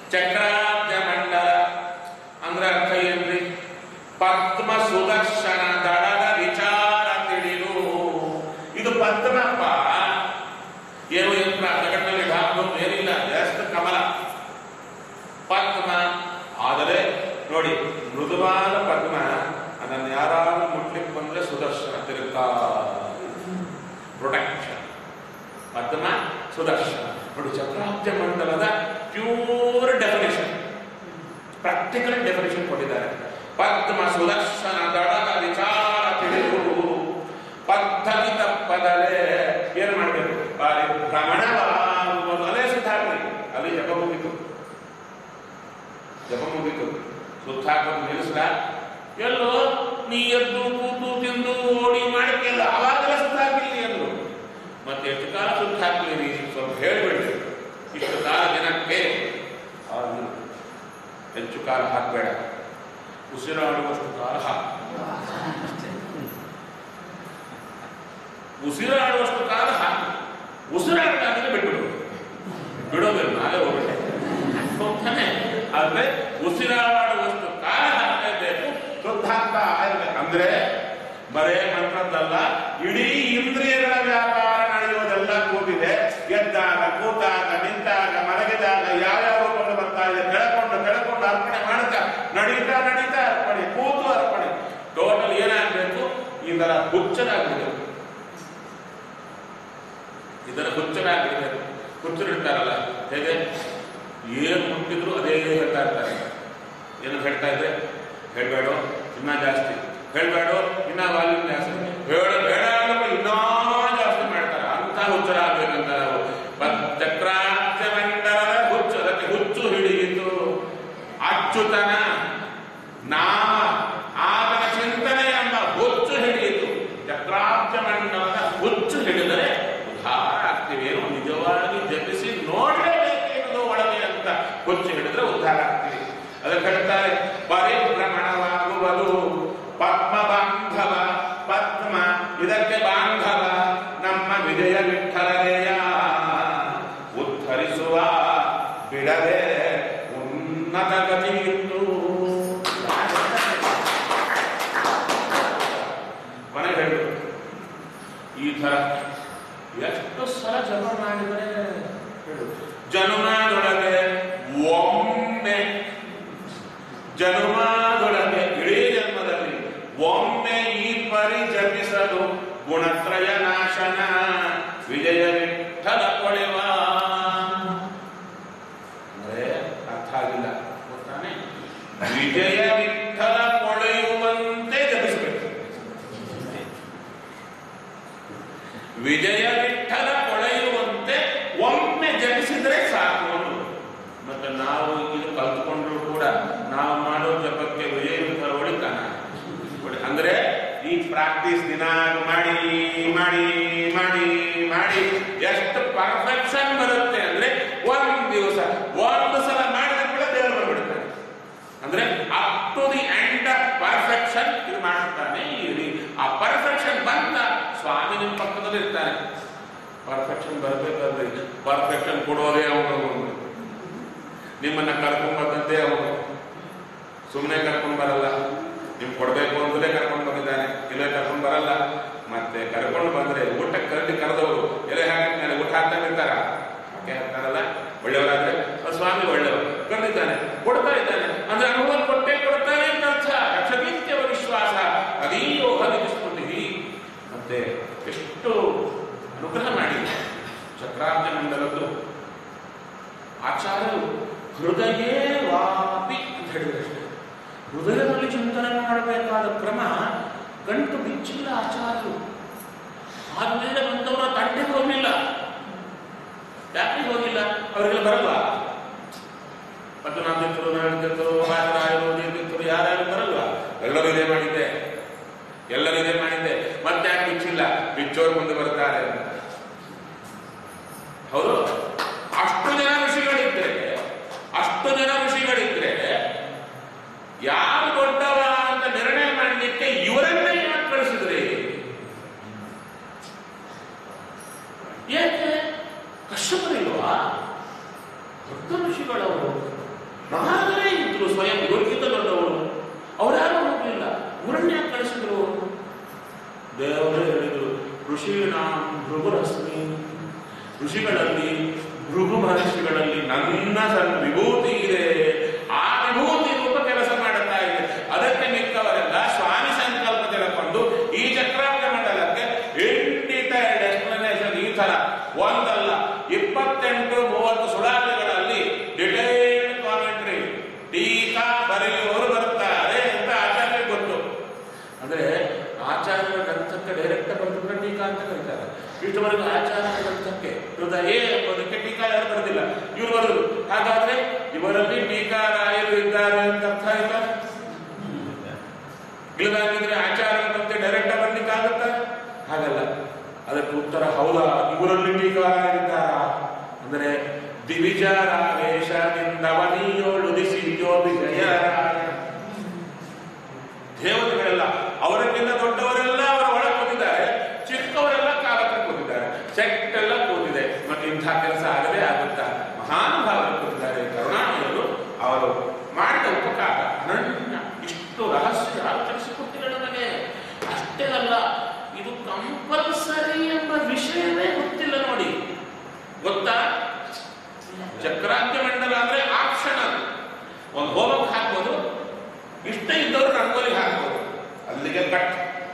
ಚಕ್ರಾಬ್ಜ ಮಂಡಲ ಅಂದ್ರೆ ಅರ್ಥ ಏನ್ರಿ ಪದ್ಮ ಸುದರ್ಶನ ದಳದ ವಿಚಾರ ತಿಳಿದು ಇದು ಪದ್ಮಪ್ಪ ಏನು ಯಂತ್ರ ಜಗತ್ತಿನಲ್ಲಿ ಹಾಕೋದು ಏನಿಲ್ಲ ಜಾಸ್ತಿ ಕಮಲ ಪದ್ಮ ಆದರೆ ನೋಡಿ ಮೃದುವಾದ ಪದ್ಮ ಅದನ್ನು ಯಾರಾದ್ರೂ ಮುಟ್ಲಿಕ್ಕೆ ಬಂದ್ರೆ ಸುದರ್ಶನ ತಿರುಗ್ತಾ ಪ್ರೊಟೆಕ್ಷನ್ ಪದ್ಮ ಸುದರ್ಶನ ನೋಡಿ ಚಕ್ರಾಬ್ಜ ಮಂಡಲದ ಪ್ಯೂರ್ ಡೆಫಿನೇಷನ್ ಪ್ರಾಕ್ಟಿಕಲ್ ಡೆಫಿನೇಷನ್ ಕೊಟ್ಟಿದ್ದಾರೆ ಪದ್ಮ ಸುದರ್ಶನ ದಳದ ವಿಚಾರ ತಿಳಿದು ಪದ್ಧತಿ ತಪ್ಪದಲೇ ಏನ್ ಮಾಡಬೇಕು ಬಾರಿ ಭ್ರಮಣವಾಗುವುದು ಅದೇ ಸುಧಾರಣೆ ಅಲ್ಲಿ ಜಪ ಮುಗಿತು ಜಪ ಮುಗಿತು ಸುತ್ತಾಕೋದು ನಿಲ್ಲಿಸ್ಲ ಎಲ್ಲೋ ನೀ ಎದ್ದು ಕೂತು ತಿಂದು ಓಡಿ ಮಾಡಕ್ಕೆಲ್ಲ ಅವಾಗೆಲ್ಲ ಸುತ್ತಾಕಿಲ್ಲ ಎಂದು ಮತ್ತೆ ಎಷ್ಟು ಕಾಲ ಸುತ್ತಾಕ್ಲಿರಿ ಸ್ವಲ್ಪ ಹೇಳ್ಬಿಡ್ರಿ ಇಷ್ಟು ಕಾಲ ದಿನಕ್ಕೆ ಆಗಿಲ್ಲ. ಹೆಚ್ಚು ಕಾಲ ಹಾಕಬೇಡ ಉಸಿರಾಡುವಷ್ಟು ಕಾಲ ಹಾಕು ಉಸಿರಾಡುವಷ್ಟು ಕಾಲ ಹಾಕು ಉಸಿರಾಡಲಾದ್ರೆ ಬಿಟ್ಬಿಡು ಬಿಡೋದಿಲ್ಲ ನಾಳೆ ಹೋಗ್ಬಿಟ್ಟೆ ಹೋಗ್ತಾನೆ ಆದ್ರೆ ಉಸಿರಾಡುವಷ್ಟು ಕಾಲ ಹಾಕಬೇಕು ಸುತ್ತ ಹಾಕ್ತಾ ಇರ್ಬೇಕು ಅಂದ್ರೆ ಬರೇ ಮಂತ್ರದ್ದಲ್ಲ ಇಡೀ ಇಂದ್ರಿಯಗಳ ವ್ಯಾಪಾರ ನಡೆಯುವುದೆಲ್ಲ ಕೂತಿದೆ ಎದ್ದಾಗ ಕೂತಾಗ ನಿಂತಾಗ ಮಲಗಿದಾಗ ಯಾವ್ಯಾವ ಕೊಂಡು ಬರ್ತಾ ಇದೆ ಕೆಳಕೊಂಡು ಕೆಳಕೊಂಡು ಅರ್ಪಣೆ ಮಾಡ್ತಾ ನಡೀತಾ ನಡೀತಾ ಅರ್ಪಣೆ ಕೂತು ಅರ್ಪಣೆ ಟೋಟಲ್ ಏನಾಗಬೇಕು ಇದರ ಹುಚ್ಚನಾಗಬೇಕು ಇದರ ಹುಚ್ಚನಾಗಬೇಕು ಹುಚ್ಚರಿರ್ತಾರಲ್ಲ ಹೇಗೆ ಏನು ಮುಟ್ಟಿದ್ರು ಅದೇ ಹೇಳ್ತಾ ಇರ್ತಾರೆ ಏನು ಹೇಳ್ತಾ ಇದ್ರೆ ಹೇಳ್ಬೇಡ ಇನ್ನ ಜಾಸ್ತಿ ಹೇಳ್ಬೇಡ ಇನ್ನ ವಾಲ್ಯೂಮ್ ಜಾಸ್ತಿ ಹೇಳ ಬೇಡ ಅನ್ನೋದು ಇನ್ನೂ ಜಾಸ್ತಿ ಮಾಡ್ತಾರೆ ಅಂತ ಹುಚ್ಚರಾಗಬೇಕಂತ ನಾವು ಬಟ್ ಚಕ್ರಾಬ್ಜ ಮಂಡಲದ ಹುಚ್ಚು ಅದಕ್ಕೆ ಹುಚ್ಚು ಹಿಡಿಯಿತು ಅಚ್ಚುತನ ನಾಮ ಆತನ ಚಿಂತನೆ ಎಂಬ ಹುಚ್ಚು ಹಿಡಿಯಿತು ಚಕ್ರಾಬ್ಜ ಮಂಡಲದ ಹುಚ್ಚು ಹಿಡಿದರೆ ಉದ್ಧಾರ ಆಗ್ತೀವಿ ಏನು ನಿಜವಾಗಿ ಜಪಿಸಿ ನೋಡಲೇಬೇಕೇನದು ಒಳಗೆ ಅಂತ ಹುಚ್ಚು ಹಿಡಿದ್ರೆ ಉದ್ಧಾರ ಆಗ್ತೀವಿ ಅದಕ್ಕೆ ಹೇಳ್ತಾರೆ ಪರಿಭ್ರಮಣವಾಗುವುದು ಪದ್ಮ ಬಾಂಧವ ಪದ್ಮ ಇದಕ್ಕೆ ಬಾಂಧವ ನಮ್ಮ ವಿಜಯ ವಿಠಲನೆಯ ಉದ್ಧರಿಸುವ ಬಿಡದೆ ಉನ್ನತ ಗತಿಯಿತ್ತು ಮನೆ ಹೇಳು ಈ ತರ ಎಷ್ಟು ಸಲ ಜಪ ಮಾಡಿದರೆ ಹೇಳು ಜನುಮದೊಳಗೆ ಒಮ್ಮೆ ಜನುಮದೊಳಗೆ ಇಡೀ ಜನ್ಮದಲ್ಲಿ ಒಮ್ಮೆ ಈ ಪರಿ ಜಪಿಸಲು ಗುಣತ್ರಯ ನಾಶನ ವಿಜಯ ವಿಠಲ ಕೊಳೆವ ಅಂದ್ರೆ ಅರ್ಥ ಆಗಿಲ್ಲ ಗೊತ್ತಾನೆ ವಿಜಯ ವಿಠಲ ಕೊಳೆಯುವಂತೆ ಜಪಿಸಬೇಕು ವಿಜಯ ವಿಠಲ ಕೊಳೆಯುವಂತೆ ಒಮ್ಮೆ ಜಪಿಸಿದ್ರೆ ಸಾಕು ಅನ್ನೋದು. ಮತ್ತೆ ನಾವು ಇದು ಕಲ್ತ್ಕೊಂಡ್ರು ಕೂಡ ನಾವು ಮಾಡೋ ಜಪಕ್ಕೆ ವಿಜಯ ವಿಠಲ ಹೊಡಿತಾನ ಹೊಡಿ- ಅಂದ್ರೆ ಈ ಪ್ರಾಕ್ಟೀಸ್ ದಿನ ಮಾಡಿ ಮಾಡಿ ಮಾಡಿ ಮಾಡಿ ಎಷ್ಟು ಪರ್ಫೆಕ್ಷನ್ ಬರುತ್ತೆ ಅಂದ್ರೆ ಒಂದ್ ದಿವಸ ಒಂದು ಸಲ ಮಾಡಿದ ಕೂಡ ದೇವರು ಬಂದ್ಬಿಡ್ತಾನೆ ಅಂದ್ರೆ up to the end of perfection ಇದು ಮಾಡ್ತಾನೆ ಇರಿ ಆ ಪರ್ಫೆಕ್ಷನ್ ಬಂದ ಸ್ವಾಮಿ ನಿಮ್ಮ ಪಕ್ಕದಲ್ಲಿ ಇರ್ತಾನೆ ಪರ್ಫೆಕ್ಷನ್ ಬರಬೇಕಾದ್ರೆ ಪರ್ಫೆಕ್ಷನ್ ಕೊಡೋದೇ ಅವನು ನಿಮ್ಮನ್ನ ಕರ್ಕೊಂಡ್ ಬಂದಂತೆ ಅವನು ಸುಮ್ಮನೆ ಕರ್ಕೊಂಡ್ ಬರಲ್ಲ ನಿಮ್ ಕೊಡ್ಬೇಕು ಅಂತಲೇ ಕರ್ಕೊಂಡ್ ಬಂದಿದ್ದಾನೆ ಇಲ್ಲ ಕರ್ಕೊಂಡ್ ಬರಲ್ಲ ಮತ್ತೆ ಕರ್ಕೊಂಡು ಬಂದ್ರೆ ಊಟಕ್ಕೆ ಕರೆದು ಕರೆದವರು ಎಲೆ ಹಾಕಿದ್ಮೇಲೆ ಊಟ ಹಾಕ್ತಾ ಇರ್ತಾರ ಹಾಗೆ ಹಾಕ್ತಾರಲ್ಲ ಒಳ್ಳೆಯವರಾದ್ರೆ ಆ ಸ್ವಾಮಿ ಒಳ್ಳೆಯವರು ಕರೆದಿದ್ದಾನೆ ಕೊಡ್ತಾ ಇದ್ದಾನೆ ಅಂದ್ರೆ ಅನುಭವ ಕೊಟ್ಟೆ ಕೊಡ್ತಾನೆ ಅಂತ ಅರ್ಥ ಲಕ್ಷಗೀತ್ಯವ ವಿಶ್ವಾಸ ಅದೀಯೋ ಹರಿಸ್ಕೊಂಡಿವಿ ಮತ್ತೆ ಎಷ್ಟು ಅನುಗ್ರಹ ಮಾಡಿ ಚಕ್ರಾಬ್ಜ ಮಂಡಲದ್ದು ಆಚಾರ್ಯರು ಹೃದಯೇ ವಾಪಿ ಅಂತ ಹೇಳಿದರಷ್ಟೇ ಹೃದಯದಲ್ಲಿ ಚಿಂತನೆ ಮಾಡಬೇಕಾದ ಕ್ರಮ ಗಂಟು ಬಿಚ್ಚಿಲ್ಲ ಆಚಾರ್ಯರು ಆದ್ಮೇಲೆ ಬಂದವರ ತಂಟೆಗೆ ಹೋಗಲಿಲ್ಲ ಯಾಕೆ ಹೋಗಿಲ್ಲ ಅವರಿಗೆಲ್ಲ ಬರಲ್ವಾ ಪದ್ಮನಾಭ ತೀರ್ಥರು ನಾರಾಯಣ ತೀರ್ಥರು ರಾಜರಾಯರು ತೀರ್ಥರು ಯಾರ್ಯಾರು ಬರಲ್ವಾ ಎಲ್ಲರೂ ಇದೇ ಮಾಡಿದ್ದೆ ಎಲ್ಲರೂ ಇದೇ ಮಾಡಿದ್ದೆ ಮತ್ತೆ ಯಾಕೆ ಬಿಚ್ಚಿಲ್ಲ ಬಿಚ್ಚೋರು ಮುಂದೆ ಬರ್ತಾರೆ ಹೌದು ಅಷ್ಟು ಜನ ಋಷಿಗಳಿದ್ರೆ ಅಷ್ಟು ಜನ ಋಷಿಗಳಿದ್ರೆ ಯಾರು ದೊಡ್ಡವ ಅಂತ ನಿರ್ಣಯ ಮಾಡಲಿಕ್ಕೆ ಇವರನ್ನೇ ಯಾಕೆ ಕಳಿಸಿದ್ರಿ ಏಕೆ ಕಶ್ಯಪರಿಲ್ವಾ ದೊಡ್ಡ ಋಷಿಗಳವರು ಋಷೀಣಾಂ ಭೃಗುರಸ್ಮಿ ಋಷಿಗಳಲ್ಲಿ ಭೃಗು ಮಹರ್ಷಿಗಳಲ್ಲಿ ನನ್ನ ಸಣ್ಣ ವಿಭೂತಿ ಇದೆ ಆ ವಿಭೂತಿ ರೂಪ ಕೆಲಸ ಮಾಡುತ್ತಾ ಇದೆ ಅದಕ್ಕೆ ಮಿಕ್ಕವರೆಲ್ಲ ಸ್ವಾಮಿ ಸಂಕಲ್ಪ ತಿಳ್ಕೊಂಡು ಈ ಚಕ್ರಾಂಗ ಮಂಡಲಕ್ಕೆ ಇಂಡಿಟೈಡ್ ಎಕ್ಸ್ಪ್ಲನೇಷನ್ ಈ ತರ ಒಂದಲ್ಲ ಇಪ್ಪತ್ತೆಂಟು ಮೂವತ್ತು ಸುಳಾಪಿಗಳಲ್ಲಿ ಡಿಟೈಲ್ಡ್ ಕಾಮೆಂಟ್ರಿ ಟೀಕಾ ಬರೆಯುವವರು ಬರುತ್ತಾರೆ ಅಂತ ಆಚಾರ್ಯರಿಗೆ ಗೊತ್ತು ಅಂದ್ರೆ ಆಚಾರ್ಯರ ಗ್ರಂಥಕ್ಕೆ ಡೈರೆಕ್ಟ್ ಬರೆದ್ರೆ ಟೀಕಾ ಅಂತ ಕರೀತಾರೆ ಇಷ್ಟವರೆಗೂ ಆಚಾರ್ಯರ ಗ್ರಂಥಕ್ಕೆ ಹೃದಯ ಎಂಬುದಕ್ಕೆ ಟೀಕಾ ಯಾರು ಬರೆದಿಲ್ಲ ಇವರು ಬರೋದು ಹಾಗಾದ್ರೆ ಇವರಲ್ಲಿ ಟೀಕಾರಾಯರು ಇದ್ದಾರೆ ಅಂತ ಅರ್ಥ ಆಯ್ತಾ ಇಲ್ಲದಾಗಿದ್ರೆ ಆಚಾರ್ಯರ ಗ್ರಂಥ ಡೈರೆಕ್ಟ್ ಬರ್ಲಿಕ್ಕಾಗತ್ತ ಹಾಗಲ್ಲ ಅದಕ್ಕೆ ಉತ್ತರ ಹೌದಾ ಇವರಲ್ಲಿ ಟೀಕಾರಾಯರಿದ್ದಾರ ಅಂದರೆ ದಿವಿಜಾರಾವೇಶದಿಂದ ವನಿಯೋಳು ದಿಸಿಯೋ ವಿಜಯರಾಯ ದೇವತೆಗಳೆಲ್ಲ ಅವರಿಗಿಂತ ದೊಡ್ಡವರೆಲ್ಲ ಅವರ ಒಳಗೆ ಕೂತಿದ್ದಾರೆ ಚಿಕ್ಕವರೆಲ್ಲ ಕಾಲಕ್ಕೆ ಕೂತಿದ್ದಾರೆ ಸೆಟ್ ಎಲ್ಲ ಕೂತಿದೆ ಮತ್ತೆ ಇಂಥ ಕೆಲಸ ಆಗದೆ ಆಗುತ್ತಾ ಮಹಾನುಭಾವರು ಕೂತಿದ್ದಾರೆ ಕರುಣಾಮಯರು ಅವರು ಮಾಡಿದ ಉಪಕಾರ ಅನನ್ಯ ಇಷ್ಟು ರಹಸ್ಯ ಯಾರು ತಿಳಿಸಿಕೊಟ್ಟಿಲ್ಲ ನಮಗೆ ಅಷ್ಟೇ ಅಲ್ಲ ಇದು ಕಂಪಲ್ಸರಿ ಎಂಬ ವಿಷಯವೇ ಗೊತ್ತಿಲ್ಲ ನೋಡಿ ಗೊತ್ತಾ ಚಕ್ರಾಂತ್ಯ ಮಂಡಲ ಅಂದ್ರೆ ಆಪ್ಷನಲ್ ಒಂದು ಹೋಮಕ್ಕೆ ಹಾಕ್ಬೋದು ಇಷ್ಟ ಇದ್ದವರು ರಂಗೋಲಿ ಹಾಕ್ಬೋದು ಅಲ್ಲಿಗೆ ಕಟ್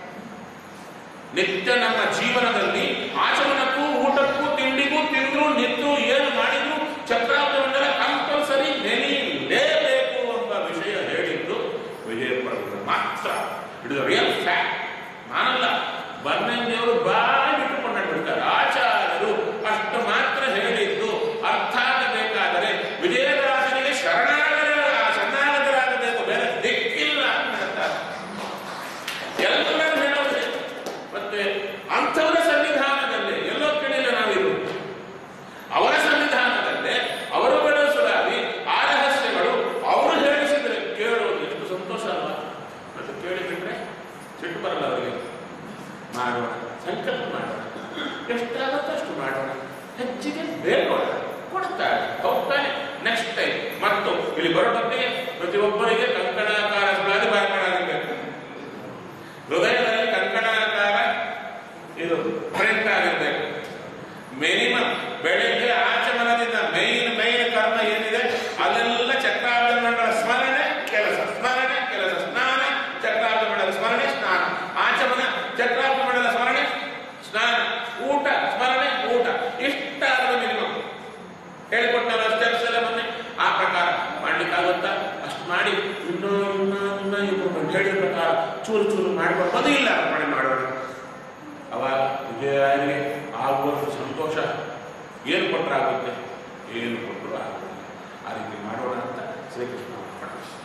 ನಿತ್ಯ ನಮ್ಮ ಜೀವನದಲ್ಲಿ ಆಚರಣಕ್ಕೂ ಊಟಕ್ಕೂ ತಿಂಡಿಗೂ ತಿಂದ್ರು ನಿಂತು ಏನು ಮಾಡಿದ್ರು ಚಕ್ರಾಂತ ಮಂಡಲ ಕಂಪಲ್ಸರಿ ನೆನೆಯಲೇಬೇಕು ಎಂಬ ವಿಷಯ ಹೇಳಿದ್ದು ವಿಜಯಪುರ ಮಾತ್ರ ಇಟ್ ಇಸ್ ರಿಯಲ್ ಫ್ಯಾಕ್ಟ್ ನಾನಲ್ಲ ಬನ್ನಂಜಿಯವರು ಬಾಯಿ ಬಿಟ್ಟುಕೊಂಡು ಬಿಡ್ತಾರೆ ಆಚಾರ್ಯರು ಅಷ್ಟು ಮಾತ್ರ ಹೇಳಿದ್ದು ಅರ್ಥ ಆಗಬೇಕಾದರೆ ವಿಜಯದಾಸನಿಗೆ ಶರಣಾಗರ ಶರಣಾಗತರಾಗಬೇಕು ಬೇರೆ ದಿಕ್ಕಿಲ್ಲ ಅಂತ ಹೇಳ್ತಾರೆ ಎಲ್ಲರೂ ಹೇಳೋದೇ ಮತ್ತೆ ಅಂಥವರ ಸನ್ನಿಧಾನದಲ್ಲಿ ಎಲ್ಲೋ ಕೇಳಿಲ್ಲ ನಾವಿರು ಅವರ ಸನ್ನಿಧಾನದಲ್ಲೇ ಅವರು ಬೆಳೆಸಲಾಗಿ ಆ ರಹಸ್ಯಗಳು ಅವರು ಹೇಳಿಸಿದ್ರೆ ಕೇಳೋದು ಎಷ್ಟು ಸಂತೋಷ ಅಲ್ವಾ ಮತ್ತೆ ಕೇಳಿಬಿಟ್ರೆ ಸಿಟ್ಟು ಬರಲ್ಲ ಅವರಿಗೆ ಮಾಡೋಣ ಸಂಕಲ್ಪ ಮಾಡೋಣ ಎಷ್ಟಾಗುತ್ತೋ ಅಷ್ಟು ಮಾಡೋಣ ಹೆಚ್ಚಿಗೆ ಬೇಕೋಣ ಕೊಡ್ತಾರೆ ಹೋಗ್ತಾನೆ ನೆಕ್ಸ್ಟ್ ಟೈಮ್ ಮತ್ತು ಇಲ್ಲಿ ಬರೋ ಹೊತ್ತಿಗೆ ಪ್ರತಿಯೊಬ್ಬರಿಗೆ ಕಂಕಣಾಕಾರ ಸುಳ್ಳಾದಿ ಬಾಯ್ಪಾಡಾಗಬೇಕು ಹೃದಯದಲ್ಲಿ ಕಂಕಣಾಕಾರ ಇದು ಪ್ರಿಂಟ್ ಆಗಿರ್ಬೇಕು ಮಿನಿಮಮ್ ಬೆಳಿಗ್ಗೆ ಆಚಮನದಿಂದ ಮೈನ್ ಮೈನ್ ಕರ್ಮ ಏನಿದೆ ಅಲ್ಲೆಲ್ಲ ಚಕ್ರಾರ್ಧ ಮಂಡಲ ಸ್ಮರಣೆ ಕೆಲಸ ಸ್ಮರಣೆ ಕೆಲಸ ಸ್ನಾನ ಚಕ್ರಾರ್ಧ ಮಂಡಲ ಸ್ಮರಣೆ ಸ್ನಾನ ಆಚಮನ ಚಕ್ರಾರ್ಧ ಮಂಡಲ ಸ್ಮರಣೆ ಸ್ನಾನ ಊಟ ಸ್ಮರಣೆ ಊಟ ಇಷ್ಟಾದ್ರೂ ಮಿನಿಮಮ್ ಹೇಳಿಕೊಟ್ಟಲ್ಲ ಸ್ಟೆಪ್ಸ್ ಎಲ್ಲ ಮೊನ್ನೆ ಆ ಪ್ರಕಾರ ಮಾಡ್ಲಿಕ್ಕಾಗುತ್ತಾ ಅಷ್ಟು ಮಾಡಿ ಇನ್ನೂ ಇನ್ನೂ ಇನ್ನೂ ಇಬ್ಬರು ಹೇಳಿದ ಪ್ರಕಾರ ಚೂರು ಚೂರು ಮಾಡ್ಕೊಂಡು ಅದು ಇಲ್ಲ ಅರ್ಪಣೆ ಮಾಡೋಣ ಅವಾಗ ವಿಜಯನಿಗೆ ಆಗುವಷ್ಟು ಸಂತೋಷ ಏನು ಕೊಟ್ಟರಾಗುತ್ತೆ ಏನು ಕೊಟ್ಟರು ಆಗುತ್ತೆ ಆ ರೀತಿ ಮಾಡೋಣ ಅಂತ ಶ್ರೀಕೃಷ್ಣ ಅರ್ಪಣೆ